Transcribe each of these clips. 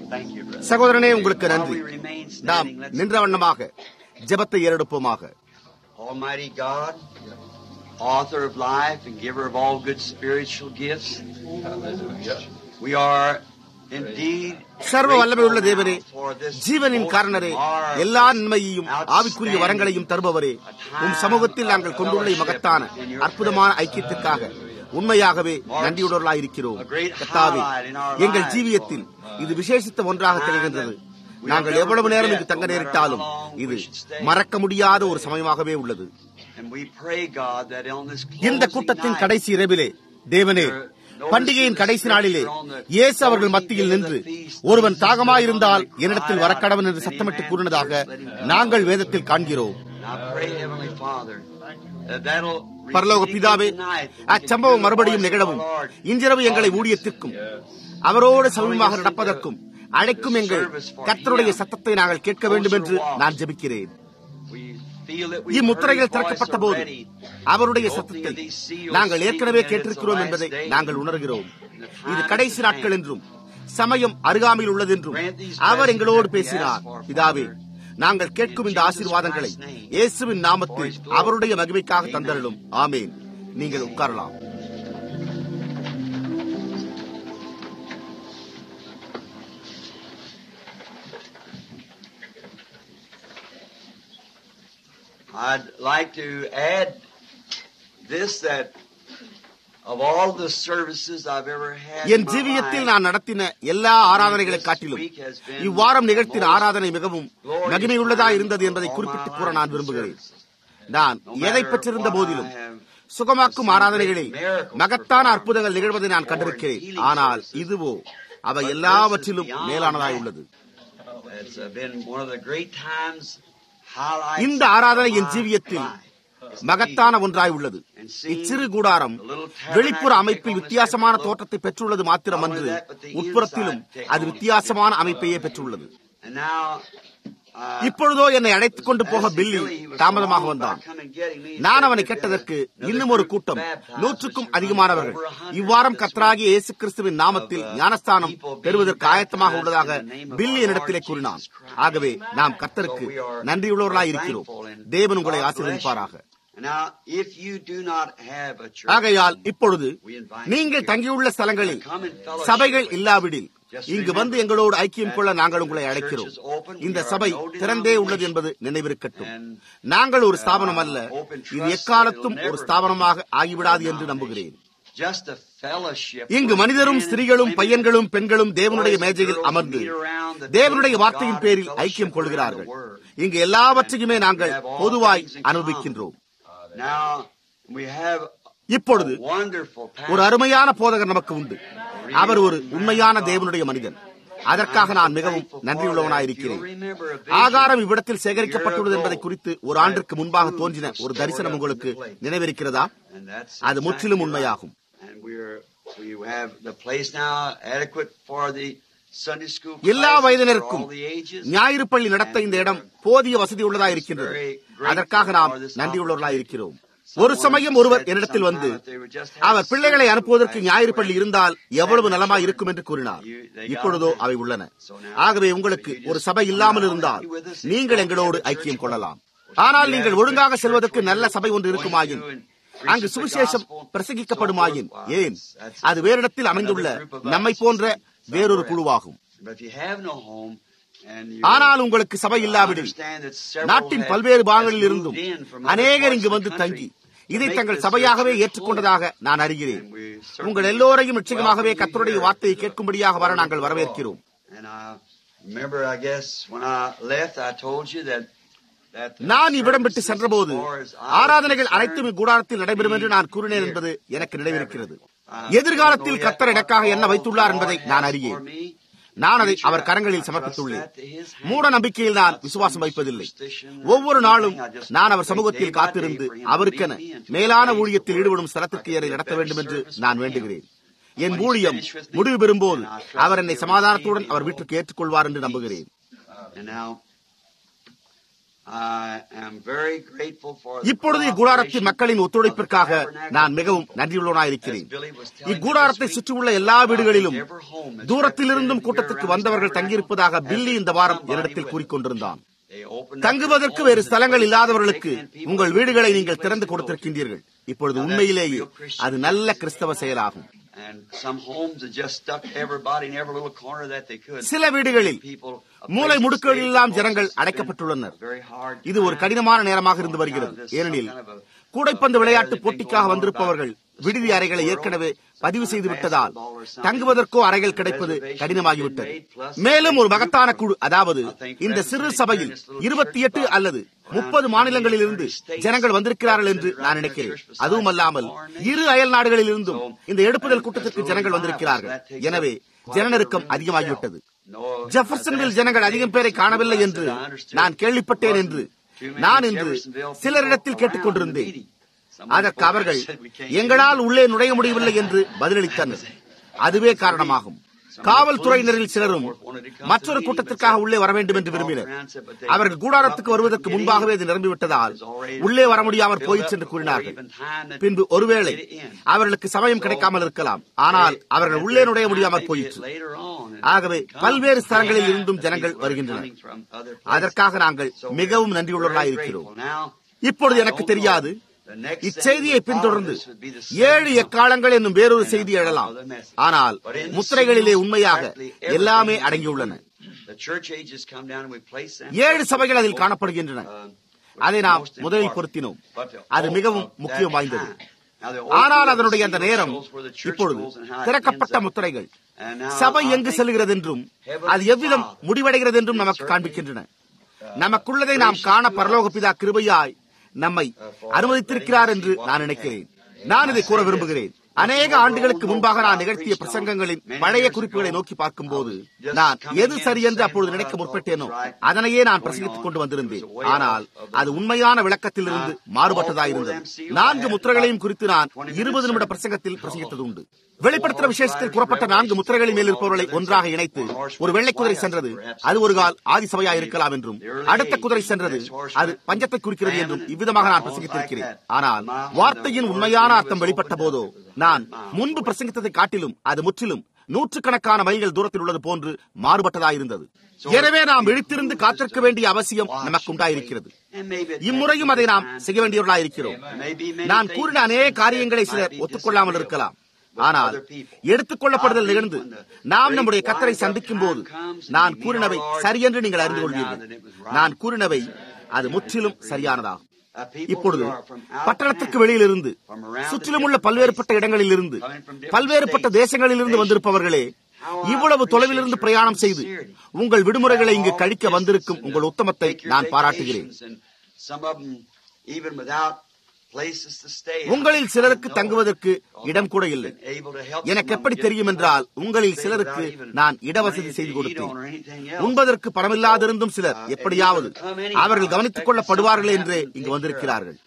Thank you, brother. சகோதரனே உங்களுக்கு While நன்றி we remain நாம் standing, let's நின்ற வண்ணமாக ஜெபத்தை ஏறெடுப்போமாக Almighty God, author of life and giver of all good spiritual gifts, we are indeed சர்வ வல்லமையுள்ள grateful தேவனே now for this ஜீவனின் most காரணரே marvelous, எல்லா நன்மையையும் ஆவிக்குரிய வரங்களையும் தருபவரே உம் சமூகத்தில் நாங்கள் கொண்டுள்ள மகத்தான அற்புதமான ஐக்கியத்திற்காக உண்மையாகவே நன்றியுடர்களாயிருக்கிறோம் கத்தாவே எங்கள் ஜீவியத்தில் இது விசேஷித்த ஒன்றாக திகழ்கின்றது நாங்கள் எவ்வளவு நேரம் இங்கு தங்க நேரிட்டாலும் இது மறக்க முடியாத ஒரு சமயமாகவே உள்ளது And we pray, God, that on this இந்த closing கூட்டத்தின் night, கடைசி இரவிலே தேவனே பண்டிகையின் கடைசி நாளிலே இயேசு அவர்கள் மத்தியில் நின்று ஒருவன் தாகமாயிருந்தால் என்னிடத்தில் வரக்கடவன் என்று சத்தமிட்டு கூறினதாக நாங்கள் வேதத்தில் காண்கிறோம் And I pray, Heavenly Father, that that'll பரலோக repeat பிதாவே tonight. அச்சம்பவம் மறுபடியும் நிகழவும் இன்றிரவு எங்களை ஊழியத்திற்கும் அவரோடு சமீபமாக நடப்பதற்கும் அழைக்கும் எங்கள் கர்த்தருடைய சத்தத்தை நாங்கள் கேட்க வேண்டும் என்று நான் ஜெபிக்கிறேன் We feel that we இம்முத்திரைகள் heard his voice திறக்கப்பட்ட போது already. அவருடைய சத்தத்தை நாங்கள் ஏற்கனவே கேட்டிருக்கிறோம் என்பதை நாங்கள் உணர்கிறோம் இது கடைசி நாட்கள் என்றும் சமயம் அருகாமையில் உள்ளதென்றும் அவர் எங்களோடு பேசினார் பிதாவே நாங்கள் கேட்கும் இந்த ஆசீர்வாதங்களை இயேசுவின் நாமத்தில் அவருடைய மகிமைக்காக தந்தருளும் ஆமேன் நீங்கள் உட்காரலாம் I'd like to add this that of all the services I've ever had in N my ஜீவியத்தில் life, நான் நடத்தின எல்லா ஆராதனைகளை காட்டிலும் இவ்வாரம் நிகழ்த்தின ஆராதனை மிகவும் மகிமையுள்ளதா இருந்தது என்பதை குறிப்பிட்டு கூற நான் விரும்புகிறேன் நான் எதை பெற்றிருந்த போதிலும் சுகமாக்கும் ஆராதனைகளில் மகத்தான அற்புதங்கள் நிகழ்வதை நான் கண்டிருக்கிறேன் ஆனால் இதுவோ அவை எல்லாவற்றிலும் மேலானதாய் உள்ளது It's uh, been one of the great times, highlights இந்த ஆராதனை என் of my ஜீவியத்தில் life. மகத்தான ஒன்றாய் உள்ளது இச்சிறு கூடாரம் வெளிப்புற அமைப்பில் வித்தியாசமான தோற்றத்தை பெற்றுள்ளது மாத்திரமன்று உட்புறத்திலும் அது வித்தியாசமான அமைப்பையே பெற்றுள்ளது And now, uh, இப்பொழுதோ என்னை அழைத்துக் கொண்டு போக பில்லி தாமதமாக வந்தான் நான் அவனை கேட்டதற்கு இன்னும் ஒரு கூட்டம் நூற்றுக்கும் அதிகமானவர்கள் இவ்வாரம் கர்த்தராகிய இயேசு கிறிஸ்துவின் நாமத்தில் ஞானஸ்தானம் பெறுவதற்கு ஆயத்தமாக உள்ளதாக பில்லி என்னிடத்திலே கூறினான் ஆகவே நாம் கர்த்தருக்கு நன்றியுள்ளவர்களாய் இருக்கிறோம் தேவன் உங்களை ஆசீர்வதிப்பாராக Now, if you do not have a church, ஆகையால் இப்பொழுது நீங்கள் தங்கியுள்ள ஸ்தலங்களில் சபைகள் இல்லாவிடில் இங்கு வந்து எங்களோடு ஐக்கியம் கொள்ள நாங்கள் உங்களை அழைக்கிறோம் இந்த சபை திறந்தே உள்ளது என்பது நினைவிருக்கட்டும் நாங்கள் ஒரு ஸ்தாபனம் அல்ல இது எக்காலத்தும் ஒரு ஸ்தாபனமாக ஆகிவிடாது என்று நம்புகிறேன் just a fellowship இங்கு with மனிதரும் men, ஸ்திரீகளும் women, பையன்களும் பெண்களும் தேவனுடைய boys, மேஜையில் girls அமர்ந்து meet around the தேவனுடைய table of வார்த்தையின் God பேரில் and ஐக்கியம் fellowship கொள்கிறார்கள் around the word. இங்கு எல்லாவற்றையுமே நாங்கள் We have all பொதுவாய் things in common. அனுபவிக்கின்றோம் Now, we have இப்பொழுது a wonderful ஒரு pastor. அருமையான போதகர் நமக்கு உண்டு அவர் ஒரு உண்மையான தேவனுடைய மனிதன் அதற்காக நான் மிகவும் நன்றியுள்ளவனாயிருக்கிறேன் ஆகாரம் இவ்விடத்தில் சேகரிக்கப்பட்டுள்ளது என்பதை குறித்து ஒரு ஆண்டிற்கு முன்பாக தோன்றின ஒரு தரிசனம் உங்களுக்கு நினைவிருக்கிறதா And that's அது முற்றிலும் exactly உண்மையாகும் right. And we're, we have the place now adequate for the Sunday school எல்லா classes for வயதினருக்கும் all the ages. ஞாயிறு பள்ளி நடத்த இந்த இடம் போதிய வசதி உள்ளதா இருக்கின்றது அதற்காக நாம் நன்றியுள்ளவர்களாய் இருக்கிறோம் ஒரு சமயம் ஒருவர் என்னிடத்தில் வந்து அவர் பிள்ளைகளை அனுப்புவதற்கு ஞாயிறு பள்ளி இருந்தால் எவ்வளவு நலமாய் இருக்கும் என்று கூறினார் இப்பொழுதோ அவை உள்ளன ஆகவே உங்களுக்கு ஒரு சபை இல்லாமல் இருந்தால் நீங்கள் எங்களோடு ஐக்கியம் கொள்ளலாம் ஆனால் நீங்கள் ஒழுங்காக செல்வதற்கு நல்ல சபை ஒன்று இருக்குமாயின் அங்கு சுவிசேஷம் பிரசங்கிக்கப்படுமாயின் ஏன் அது வேறிடத்தில் அமைந்துள்ள நம்மை போன்ற வேறொரு குழுவாகும் But if you have no home and you ஆனால் உங்களுக்கு சபை இல்லாவிடில் understand that several நாட்டின் have- பல்வேறு has பாகங்களில் இருந்தும் moved in from other அநேகர் parts இங்கு of the வந்து country தங்கி இதை to make தங்கள் this சபையாகவே church ஏற்றுக்கொண்டதாக நான் அறிகிறேன் And we certainly உங்கள் எல்லோரையும் நிச்சயமாகவே welcome you கத்தருடைய here. வார்த்தையை கேட்கும்படியாக வர நாங்கள் வரவேற்கிறோம் And I remember, I guess, when I left, I told you that that the நான் இவ்விடம் விட்டு services, சென்றபோது as far as I was ஆராதனைகள் concerned, அனைத்தும் இக்கூடாரத்தில் நடைபெறும் என்று நான் கூறினேன் என்பது எனக்கு நினைவிருக்கிறது எதிர்காலத்தில் கத்தர் எனக்காக என்ன வைத்துள்ளார் என்பதை நான் அறியேன் நான் அதை அவர் கரங்களில் சமர்ப்பித்துள்ளேன் மூட நம்பிக்கையில் நான் விசுவாசம் வைப்பதில்லை ஒவ்வொரு நாளும் நான் அவர் சமூகத்தில் காத்திருந்து அவருக்கென மேலான ஊழியத்தில் ஈடுபடும் ஸ்தலத்திற்கு என்னை நடத்த வேண்டும் என்று நான் வேண்டுகிறேன் என் ஊழியம் முடிவு பெறும்போது அவர் என்னை சமாதானத்துடன் அவர் வீட்டுக்கு ஏற்றுக்கொள்வார் என்று நம்புகிறேன் And now, இப்பொழுது இக்கூடாரத்தின் மக்களின் ஒத்துழைப்பிற்காக நான் மிகவும் நன்றியுள்ளவனாயிருக்கிறேன் இக்கூடாரத்தை சுற்றியுள்ள எல்லா வீடுகளிலும் தூரத்திலிருந்தும் கூட்டத்திற்கு வந்தவர்கள் தங்கியிருப்பதாக பில்லி இந்த வாரம் என்னிடத்தில் கூறிக்கொண்டிருந்தான் தங்குவதற்கு வேறு ஸ்தலங்கள் இல்லாதவர்களுக்கு உங்கள் வீடுகளை நீங்கள் திறந்து கொடுத்திருக்கின்றீர்கள் இப்பொழுது உண்மையிலேயே அது நல்ல கிறிஸ்தவ செயலாகும் சில வீடுகளில் மூளை முடுக்குகளில் எல்லாம் ஜனங்கள் அடைக்கப்பட்டுள்ளனர் இது ஒரு கடினமான நேரமாக இருந்து வருகிறது ஏனெனில் கூடைப்பந்து விளையாட்டு போட்டிக்காக வந்திருப்பவர்கள் விடுதி அறைகளை ஏற்கனவே பதிவு செய்து விட்டதால் தங்குவதற்கோ அறைகள் கிடைப்பது கடினமாகிவிட்டது மேலும் ஒரு மகத்தான குழு அதாவது இந்த சிறு சபையில் இருபத்தி எட்டு அல்லது முப்பது மாநிலங்களில் இருந்து ஜனங்கள் வந்திருக்கிறார்கள் என்று நான் நினைக்கிறேன் அதுவும் அல்லாமல் இரு அயல் நாடுகளில் இருந்தும் இந்த எடுப்புதல் கூட்டத்திற்கு ஜனங்கள் வந்திருக்கிறார்கள் எனவே ஜனநெருக்கம் அதிகமாகிவிட்டது ஜெஃபர்சன்வில் ஜனங்கள் அதிகம் பேரை காணவில்லை என்று நான் கேள்விப்பட்டேன் என்று நான் இன்று சிலரிடத்தில் கேட்டுக் கொண்டிருந்தேன் அதற்கு அவர்கள் எங்களால் உள்ளே நுழைய முடியவில்லை என்று பதிலளித்தனர் அதுவே காரணமாகும் காவல்துறையினரில் சிலரும் மற்றொரு கூட்டத்திற்காக உள்ளே வர வேண்டும் என்று விரும்பினர் அவர்கள் கூடாரத்துக்கு வருவதற்கு முன்பாகவே இது நிரம்பிவிட்டதால் உள்ளே வர முடியாமல் போயிற்று என்று கூறினார்கள் பின்பு ஒருவேளை அவர்களுக்கு சமயம் கிடைக்காமல் இருக்கலாம் ஆனால் அவர்கள் உள்ளே நுழைய முடியாமல் போயிற்று ஆகவே பல்வேறு ஸ்தலங்களில் இருந்தும் ஜனங்கள் வருகின்றனர் அதற்காக நாங்கள் மிகவும் நன்றியுள்ளவர்களாக இருக்கிறோம் இப்பொழுது எனக்கு தெரியாது இச்செய்தியை பின்தொடர்ந்து ஏழு எக்காலங்கள் என்னும் வேறொரு செய்தி எழலாம் ஆனால் முத்திரைகளிலே உண்மையாக எல்லாமே அடங்கியுள்ளன ஏழு சபைகள் அதில் காணப்படுகின்றன அதை நாம் முதலில் பொருத்தினோம் அது மிகவும் முக்கியம் வாய்ந்தது ஆனால் அதனுடைய அந்த நேரம் இப்பொழுது திறக்கப்பட்ட முத்திரைகள் சபை எங்கு செல்கிறது என்றும் அது எவ்விதம் முடிவடைகிறது என்றும் நமக்கு காண்பிக்கின்றன நமக்குள்ளதை நாம் காண பரலோக பிதா கிருபையாய் நம்மை அனுமதித்திருக்கிறார் என்று நான் நினைக்கிறேன் நான் இதை கூற விரும்புகிறேன் அநேக ஆண்டுகளுக்கு முன்பாக நான் நிகழ்த்திய பிரசங்கங்களின் பழைய குறிப்புகளை நோக்கி பார்க்கும்போது நான் எது சரி என்று அப்பொழுது நினைக்க முற்பட்டேனோ அதனையே நான் பிரசங்கித்துக் கொண்டு வந்திருந்தேன் ஆனால் அது உண்மையான விளக்கத்திலிருந்து மாறுபட்டதாயிருந்தது நான்கு முத்திரைகளையும் குறித்து நான் இருபது நிமிட பிரசங்கத்தில் பிரசங்கித்தது உண்டு வெளிப்படுத்துற விசேஷத்தில் கூறப்பட்ட நான்கு முத்திரைகளின் மேல் இருப்பவர்களை ஒன்றாக இணைத்து ஒரு வெள்ளை குதிரை சென்றது அது ஒரு கால் ஆதி சபையா இருக்கலாம் என்றும் அடுத்த குதிரை சென்றது அது பஞ்சத்தை குறிக்கிறது என்றும் இவ்விதமாக நான் பிரசங்கித்திருக்கிறேன் ஆனால் வார்த்தையின் உண்மையான அர்த்தம் வெளிப்பட்ட போதோ நான் முன்பு பிரசங்கித்ததை காட்டிலும் அது முற்றிலும் நூற்றுக்கணக்கான மைல்கள் தூரத்தில் உள்ளது போன்று மாறுபட்டதாயிருந்தது எனவே நாம் விழித்திருந்து காத்திருக்க வேண்டிய அவசியம் நமக்கு உண்டாயிருக்கிறது இம்முறையும் அதை நாம் செய்ய வேண்டியவர்களாயிருக்கிறோம் நான் கூறின அநேக காரியங்களை சிலர் ஒத்துக்கொள்ளாமல் இருக்கலாம் ஆனால் எடுத்துக் கொள்ளப்படுதல் நிகழ்ந்து நாம் நம்முடைய கத்தரை சந்திக்கும் போது நான் கூறினவை சரியென்று நீங்கள் அறிந்து கொள்வீர்கள் நான் கூறினவை அது முற்றிலும் சரியானதாகும் இப்பொழுது பட்டணத்திற்கு வெளியிலிருந்து சுற்றிலும் உள்ள பல்வேறுபட்ட இடங்களில் இருந்து பல்வேறுபட்ட தேசங்களில் இருந்து வந்திருப்பவர்களே இவ்வளவு தொலைவிலிருந்து பிரயாணம் செய்து உங்கள் விடுமுறைகளை இங்கு கழிக்க வந்திருக்கும் உங்கள் உத்தமத்தை நான் பாராட்டுகிறேன் உங்களில் சிலருக்கு தங்குவதற்கு இடம் கூட இல்லை எனக்கு எப்படி தெரியும் என்றால் உங்களில் சிலருக்கு நான் இடவசதி செய்து கொடுத்தேன் உண்பதற்கு பணமில்லாதிருந்தும் சிலர் எப்படியாவது அவர்கள் கவனித்துக் கொள்ளப்படுவார்கள் என்றே இங்கு வந்திருக்கிறார்கள்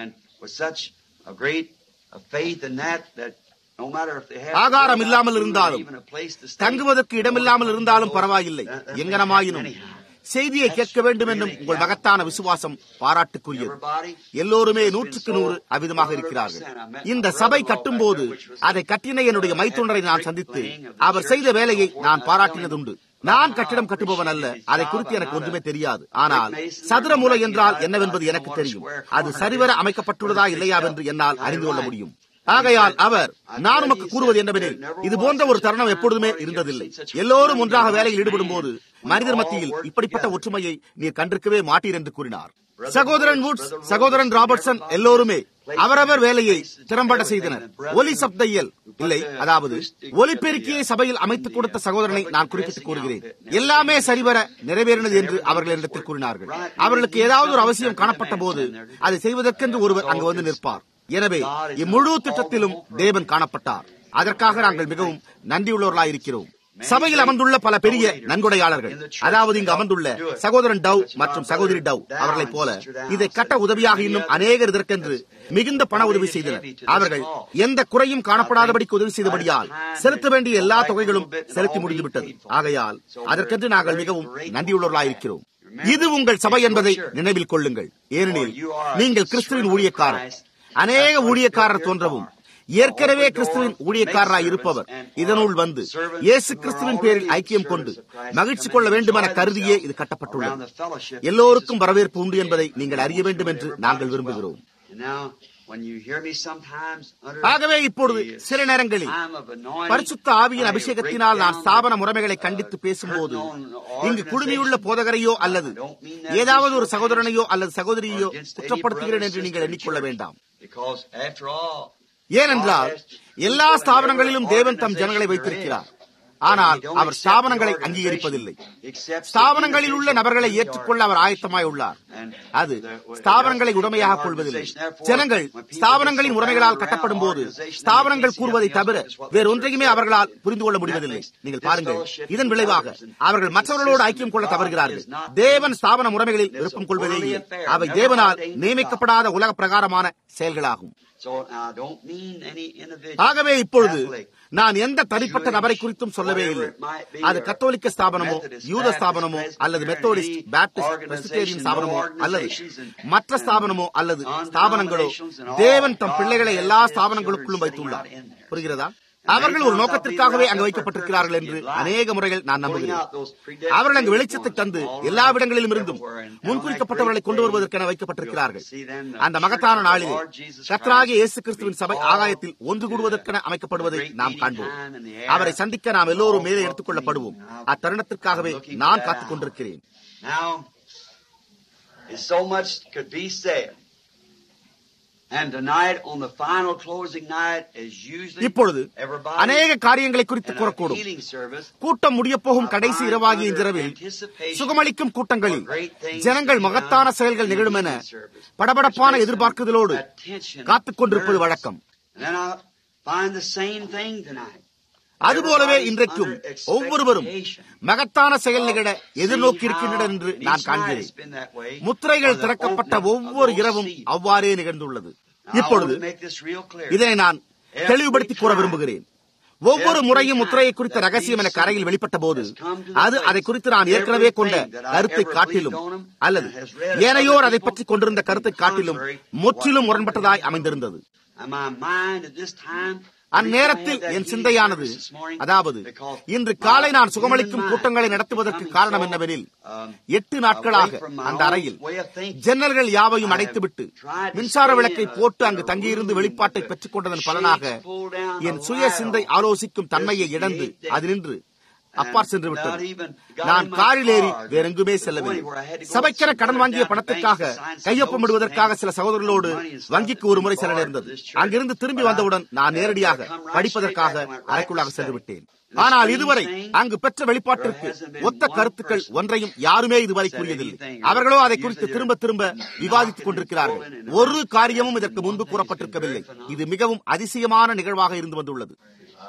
ஆகாரம் இல்லாமல் இருந்தாலும் தங்குவதற்கு இடமில்லாமல் இருந்தாலும் பரவாயில்லை எங்கனமாயினும் செய்தியை கேட்க வேண்டும் என்னும் உங்கள் மகத்தான விசுவாசம் பாராட்டுக்குரியது எல்லோருமே நூற்றுக்கு நூறு அவிதமாக இருக்கிறார்கள் இந்த சபை கட்டும் போது அதை கட்டின என்னுடைய மைத்துண்டரை நான் சந்தித்து அவர் செய்த வேலையை நான் பாராட்டினதுண்டு நான் கட்டிடம் கட்டுபவன் அல்ல அதை குறித்து எனக்கு ஒன்றுமே தெரியாது ஆனால் சதுர மூலை என்றால் என்னவென்பது எனக்கு தெரியும் அது சரிவர அமைக்கப்பட்டுள்ளதா இல்லையா என்று என்னால் அறிந்து கொள்ள முடியும் ஆகையால் அவர் நான் உமக்கு கூறுவது என்னவெனில் இது போன்ற ஒரு தருணம் எப்பொழுதுமே இருந்ததில்லை எல்லோரும் ஒன்றாக வேலையில் ஈடுபடும் போது மனிதர் மத்தியில் இப்படிப்பட்ட ஒற்றுமையை நீர் கண்டிருக்கவே மாட்டீர் என்று கூறினார் சகோதரன் வுட்ஸ் சகோதரன் ராபர்ட்சன் எல்லோருமே அவரவர் வேலையை திறம்பட செய்தனர் ஒலி சப்தையல் இல்லை அதாவது ஒலிபெருக்கியை சபையில் அமைத்துக் கொடுத்த சகோதரனை நான் குறிப்பிட்டு கூறுகிறேன் எல்லாமே சரிவர நிறைவேறினது என்று அவர்கள் என்னிடத்தில் கூறினார்கள் அவர்களுக்கு ஏதாவது ஒரு அவசியம் காணப்பட்ட போது அதை செய்வதற்கென்று ஒருவர் அங்கு வந்து நிற்பார் எனவே இம்முழு திட்டத்திலும் தேவன் காணப்பட்டார் அதற்காக நாங்கள் மிகவும் நன்றியுள்ளவர்களாயிருக்கிறோம் சபையில் அமர்ந்துள்ள பல பெரிய நன்கொடையாளர்கள் அதாவது இங்கு அமர்ந்துள்ள சகோதரன் டவ் மற்றும் சகோதரி டவ் அவர்களைப் போல இதை கட்ட உதவியாக இன்னும் அநேகர் இதற்கென்று மிகுந்த பண உதவி செய்தனர் அவர்கள் எந்த குறையும் காணப்படாதபடிக்கு உதவி செய்தபடியால் செலுத்த வேண்டிய எல்லா தொகைகளும் செலுத்தி முடிந்துவிட்டது ஆகையால் அதற்கென்று நாங்கள் மிகவும் நன்றியுள்ளவர்களாயிருக்கிறோம் இது உங்கள் சபை என்பதை நினைவில் கொள்ளுங்கள் ஏனெனில் நீங்கள் கிறிஸ்துவின் ஊழியக்காரர் அநேக ஊழியக்காரர் தோன்றவும் ஏற்கனவே கிறிஸ்துவின் ஊழியக்காரராய் இருப்பவர் இதனுள் வந்து இயேசு கிறிஸ்துவின் பேரில் ஐக்கியம் கொண்டு மகிழ்ச்சி கொள்ள வேண்டுமென கருதியே இது கட்டப்பட்டுள்ளது எல்லோருக்கும் வரவேற்பு உண்டு என்பதை நீங்கள் அறிய வேண்டும் என்று நாங்கள் விரும்புகிறோம் ஆகவே இப்பொழுது சில நேரங்களில் பரிசுத்த ஆவியின் அபிஷேகத்தினால் நான் ஸ்தாபன முறைமைகளை கண்டித்து பேசும்போது இங்கு குழுமியுள்ள போதகரையோ அல்லது ஏதாவது ஒரு சகோதரனையோ அல்லது சகோதரியோ குற்றப்படுத்துகிறேன் என்று நீங்கள் எண்ணிக்கொள்ள வேண்டாம் ஏனென்றால் எல்லா ஸ்தாபனங்களிலும் தேவன் தம் ஜனங்களை வைத்திருக்கிறார் ஆனால் அவர் ஸ்தாபனங்களை அங்கீகரிப்பதில்லை ஸ்தாபனங்களில் உள்ள நபர்களை ஏற்றுக்கொள்ள அவர் ஆயத்தமாய் உள்ளார் அது ஸ்தாபனங்களை உடமையாக கொள்வதில்லை ஜனங்கள் ஸ்தாபனங்களின் உரிமைகளால் கட்டப்படும் போது ஸ்தாபனங்கள் கூறுவதை தவிர வேறொன்றையுமே அவர்களால் புரிந்து கொள்ள முடிவதில்லை நீங்கள் பாருங்கள் இதன் விளைவாக அவர்கள் மற்றவர்களோடு ஐக்கியம் கொள்ள தவறுகிறார்கள் தேவன் ஸ்தாபன முறைமைகளில் விருப்பம் கொள்வதேயே அவை தேவனால் நியமிக்கப்படாத உலக பிரகாரமான செயல்களாகும் ஆகவே இப்பொழுது நான் எந்த தனிப்பட்ட நபரை குறித்தும் சொல்லவே இல்லை அது கத்தோலிக்க ஸ்தாபனமோ யூத ஸ்தாபனமோ அல்லது மெத்தோடிஸ்ட் பேப்டிஸ்ட் பிரசிடேரியன் ஸ்தாபனமோ அல்லது மற்ற ஸ்தாபனமோ அல்லது ஸ்தாபனங்களோ தேவன் தம் பிள்ளைகளை எல்லா ஸ்தாபனங்களுக்குள்ளும் வைத்துள்ளார் புரிகிறதா அவர்கள் ஒரு நோக்கத்திற்காகவே அங்கு வைக்கப்பட்டிருக்கிறார்கள் என்று அநேக முறைகள் நான் நம்புகிறேன் அவர்கள் அங்கு வெளிச்சத்தை தந்து எல்லா இடங்களிலும் இருந்தும் முன்குறிக்கப்பட்டவர்களை கொண்டு வருவதற்கென வைக்கப்பட்டிருக்கிறார்கள் அந்த மகத்தான நாளிலே கத்தராகிய இயேசு கிறிஸ்துவின் சபை ஆகாயத்தில் ஒன்று கூடுவதற்கென அமைக்கப்படுவதை நாம் காண்போம் அவரை சந்திக்க நாம் எல்லோரும் மேலே எடுத்துக் கொள்ளப்படுவோம் அத்தருணத்திற்காகவே நான் காத்துக் கொண்டிருக்கிறேன் இப்பொழுது அநேக காரியங்களை குறித்து கூறக்கூடும் கூட்டம் முடிய போகும் கடைசி இரவாகிய இன்றிரவில் சுகமளிக்கும் கூட்டங்களில் ஜனங்கள் மகத்தான செயல்கள் நிகழும் என படபடப்பான எதிர்பார்க்குதலோடு காத்துக் கொண்டிருப்பது வழக்கம் அதுபோலவே இன்றைக்கும் ஒவ்வொருவரும் மகத்தான செயல் நிகழ எதிர்நோக்கி இருக்கின்றனர் என்று நான் காண்கிறேன் முத்திரைகள் திறக்கப்பட்ட ஒவ்வொரு இரவும் அவ்வாறே நிகழ்ந்துள்ளது இப்பொழுது இதனை நான் தெளிவுபடுத்தி கூற விரும்புகிறேன் ஒவ்வொரு முறையும் முத்திரையை குறித்த ரகசியம் என கரையில் வெளிப்பட்ட போது அது அதை குறித்து நான் ஏற்கனவே கொண்ட கருத்தை காட்டிலும் அல்லது ஏனையோர் அதை பற்றி கொண்டிருந்த கருத்தை காட்டிலும் முற்றிலும் முரண்பட்டதாய் அமைந்திருந்தது அந்நேரத்தில் என் சிந்தையானது அதாவது இன்று காலை நான் சுகமளிக்கும் கூட்டங்களை நடத்துவதற்கு காரணம் என்னவெனில் எட்டு நாட்களாக அந்த அறையில் ஜன்னல்கள் யாவையும் அடைத்துவிட்டு மின்சார விளக்கை போட்டு அங்கு தங்கியிருந்து வெளிப்பாட்டை பெற்றுக் கொண்டதன் பலனாக என் சுய சிந்தை ஆலோசிக்கும் தன்மையை இழந்து அதினின்று அப்பார் சென்று விட்டது நான் காரில் ஏறி வேறெங்குமே செல்லவில்லை சபைக்கென கடன் வாங்கிய பணத்திற்காக கையொப்பமிடுவதற்காக சில சகோதரர்களோடு வங்கிக்கு ஒரு முறை செல்ல நேர்ந்தது அங்கிருந்து திரும்பி வந்தவுடன் நான் நேரடியாக படிப்பதற்காக அறைக்குள்ளாக சென்று விட்டேன் ஆனால் இதுவரை அங்கு பெற்ற வெளிப்பாட்டிற்கு ஒத்த கருத்துக்கள் ஒன்றையும் யாருமே இதுவரை கூறியதில்லை அவர்களோ அதை குறித்து திரும்ப திரும்ப விவாதித்துக் கொண்டிருக்கிறார்கள் ஒரு காரியமும் இதற்கு முன்பு கூறப்பட்டிருக்கவில்லை இது மிகவும் அதிசயமான நிகழ்வாக இருந்து வந்துள்ளது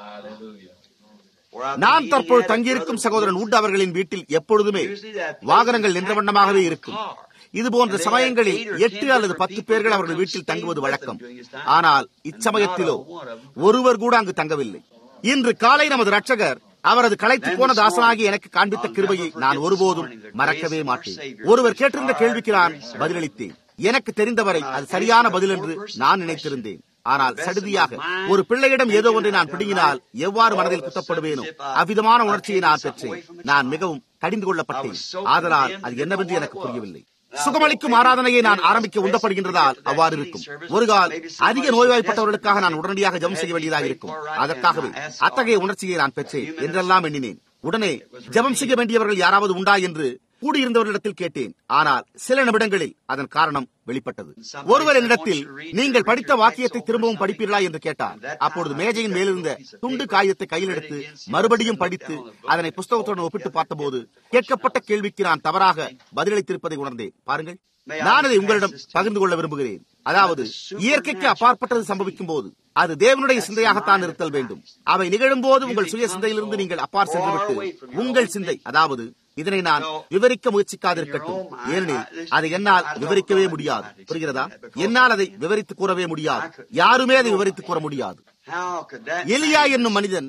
நான் தற்போது தங்கியிருக்கும் சகோதரன் உட் அவர்களின் வீட்டில் எப்பொழுதுமே வாகனங்கள் நின்ற வண்ணமாகவே இருக்கும் இது போன்ற சமயங்களில் எட்டு அல்லது பத்து பேர்கள் அவர்கள் வீட்டில் தங்குவது வழக்கம் ஆனால் இச்சமயத்திலோ ஒருவர் கூட அங்கு தங்கவில்லை இன்று காலை நமது ரட்சகர் அவரது களைத்து போன தாசனாகி எனக்கு காண்பித்த கிருபையை நான் ஒருபோதும் மறக்கவே மாட்டேன் ஒருவர் கேட்டிருந்த கேள்விக்கு நான் பதிலளித்தேன் எனக்கு தெரிந்தவரை அது சரியான பதில் என்று நான் நினைத்திருந்தேன் ஆனால் சடுதியாக ஒரு பிள்ளையிடம் ஏதோ ஒன்றை நான் பிடுங்கினால் எவ்வாறு மனதில் குத்தப்படுவேனோ அவ்விதமான உணர்ச்சியை நான் பெற்றேன் நான் மிகவும் கடிந்து கொள்ளப்பட்டேன் ஆதலால் அது என்னவென்று எனக்கு புரியவில்லை சுகமளிக்கும் ஆராதனையை நான் ஆரம்பிக்க உந்தப்படுகின்றதால் அவ்வாறு இருக்கும் ஒரு கால் அதிக நோய்வாய்ப்பட்டவர்களுக்காக நான் உடனடியாக ஜெபம் செய்ய வேண்டியதாக இருக்கும் அதற்காகவே அத்தகைய உணர்ச்சியை நான் பெற்றேன் என்றெல்லாம் எண்ணினேன் உடனே ஜெபம் செய்ய வேண்டியவர்கள் யாராவது உண்டா என்று கூடியிருந்தவர்களிடத்தில் கேட்டேன் ஆனால் சில நிமிடங்களில் அதன் காரணம் வெளிப்பட்டது ஒருவர் என்னிடத்தில் நீங்கள் படித்த வாக்கியத்தை திரும்பவும் படிப்பீர்களா என்று கேட்டார் அப்பொழுது மேஜையின் மேலிருந்த துண்டு காகிதத்தை கையில் எடுத்து மறுபடியும் படித்து அதனை புஸ்தகத்துடன் ஒப்பிட்டு பார்த்தபோது கேட்கப்பட்ட கேள்விக்கு நான் தவறாக பதிலளித்திருப்பதை உணர்ந்தேன் பாருங்கள் நான் அதை உங்களிடம் பகிர்ந்து கொள்ள விரும்புகிறேன் அதாவது இயற்கைக்கு அப்பாற்பட்டது சம்பவிக்கும் போது அது தேவனுடைய சிந்தையாகத்தான் இருத்தல் வேண்டும் அவை நிகழும் போது உங்கள் சுய சிந்தையிலிருந்து நீங்கள் அப்பார் சென்றுவிட்டு உங்கள் சிந்தை அதாவது இதனை நான் விவரிக்க முயற்சிக்காதிருக்கட்டும் ஏனெனில் அதை என்னால் விவரிக்கவே முடியாது புரிகிறதா என்னால் அதை விவரித்து கூறவே முடியாது யாருமே அதை விவரித்து கூற முடியாது எலியா என்னும் மனிதன்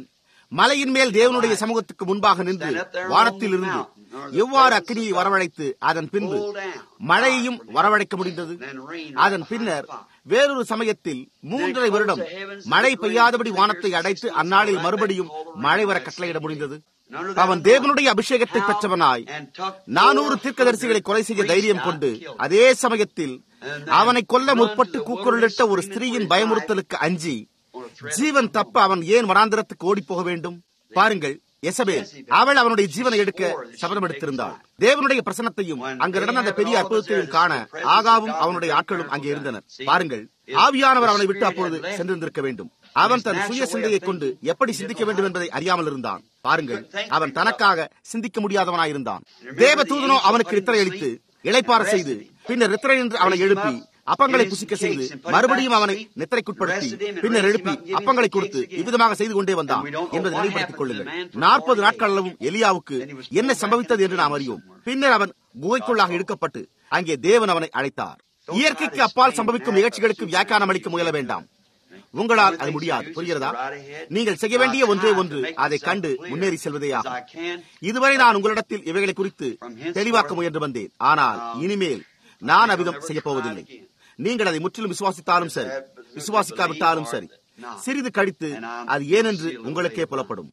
மலையின் மேல் தேவனுடைய சமூகத்துக்கு முன்பாக நின்று வானத்தில் இருந்து எவ்வாறு அக்னியை வரவழைத்து அதன் பின்பு மழையையும் வரவழைக்க முடிந்தது அதன் பின்னர் வேறொரு சமயத்தில் மூன்றரை வருடம் மழை பெய்யாதபடி வானத்தை அடைத்து அந்நாளில் மறுபடியும் மழை வர கட்டளையிட முடிந்தது அவன் தேவனுடைய அபிஷேகத்தை பெற்றவனாய் நானூறு தீர்க்கதரிசிகளை கொலை செய்ய தைரியம் கொண்டு அதே சமயத்தில் அவனை கொல்ல முற்பட்டு கூக்குரலிட்ட ஒரு ஸ்திரீயின் பயமுறுத்தலுக்கு அஞ்சி ஜீவன் தப்ப அவன் ஏன் வனாந்திரத்துக்கு ஓடி போக வேண்டும் பாருங்கள் எசபேல் அவள் அவனுடைய ஜீவனை எடுக்க சபதம் எடுத்திருந்தாள் தேவனுடைய பிரசனத்தையும் அங்கு நடந்த அந்த பெரிய அற்புதத்தையும் காண ஆகாவும் அவனுடைய ஆட்களும் அங்கே இருந்தனர் பாருங்கள் ஆவியானவர் அவனை விட்டு அப்பொழுது சென்றிருந்திருக்க வேண்டும் அவன் தன் சுய சிந்தையை கொண்டு எப்படி சிந்திக்க வேண்டும் என்பதை அறியாமல் இருந்தான் பாருங்கள் அவன் தனக்காக சிந்திக்க முடியாதவனாயிருந்தான் தேவ தூதனோ அவனுக்கு நித்திரை அளித்து இளைப்பார செய்து பின்னர் நித்திரை என்று அவனை எழுப்பி அப்பங்களை புசிக்க செய்து மறுபடியும் அவனை நித்திரைக்குட்படுத்தி பின்னர் எழுப்பி அப்பங்களை கொடுத்து இவ்விதமாக செய்து கொண்டே வந்தான் என்பதை நினைவுபடுத்திக் கொள்ளுங்கள் நாற்பது நாட்கள் அளவும் எலியாவுக்கு என்ன சம்பவித்தது என்று நாம் அறியோம் பின்னர் அவன் குகைக்குள்ளாக இழுக்கப்பட்டு அங்கே தேவன் அவனை அழைத்தார் இயற்கைக்கு அப்பால் சம்பவிக்கும் நிகழ்ச்சிகளுக்கு வியாக்கியானம் அளிக்க முயல வேண்டாம் உங்களால் அது முடியாது புரிகிறதா நீங்கள் செய்ய வேண்டிய ஒன்றே ஒன்று அதை கண்டு முன்னேறி செல்வதே ஆகும் இதுவரை நான் உங்களிடத்தில் இவைகளை குறித்து தெளிவாக்க முயன்று வந்தேன் ஆனால் இனிமேல் நான் அவிதம் செய்ய போவதில்லை நீங்கள் அதை முற்றிலும் விசுவாசித்தாலும் சரி விசுவாசிக்காவிட்டாலும் சரி சிறிது கழித்து அது ஏனென்று உங்களுக்கே புலப்படும்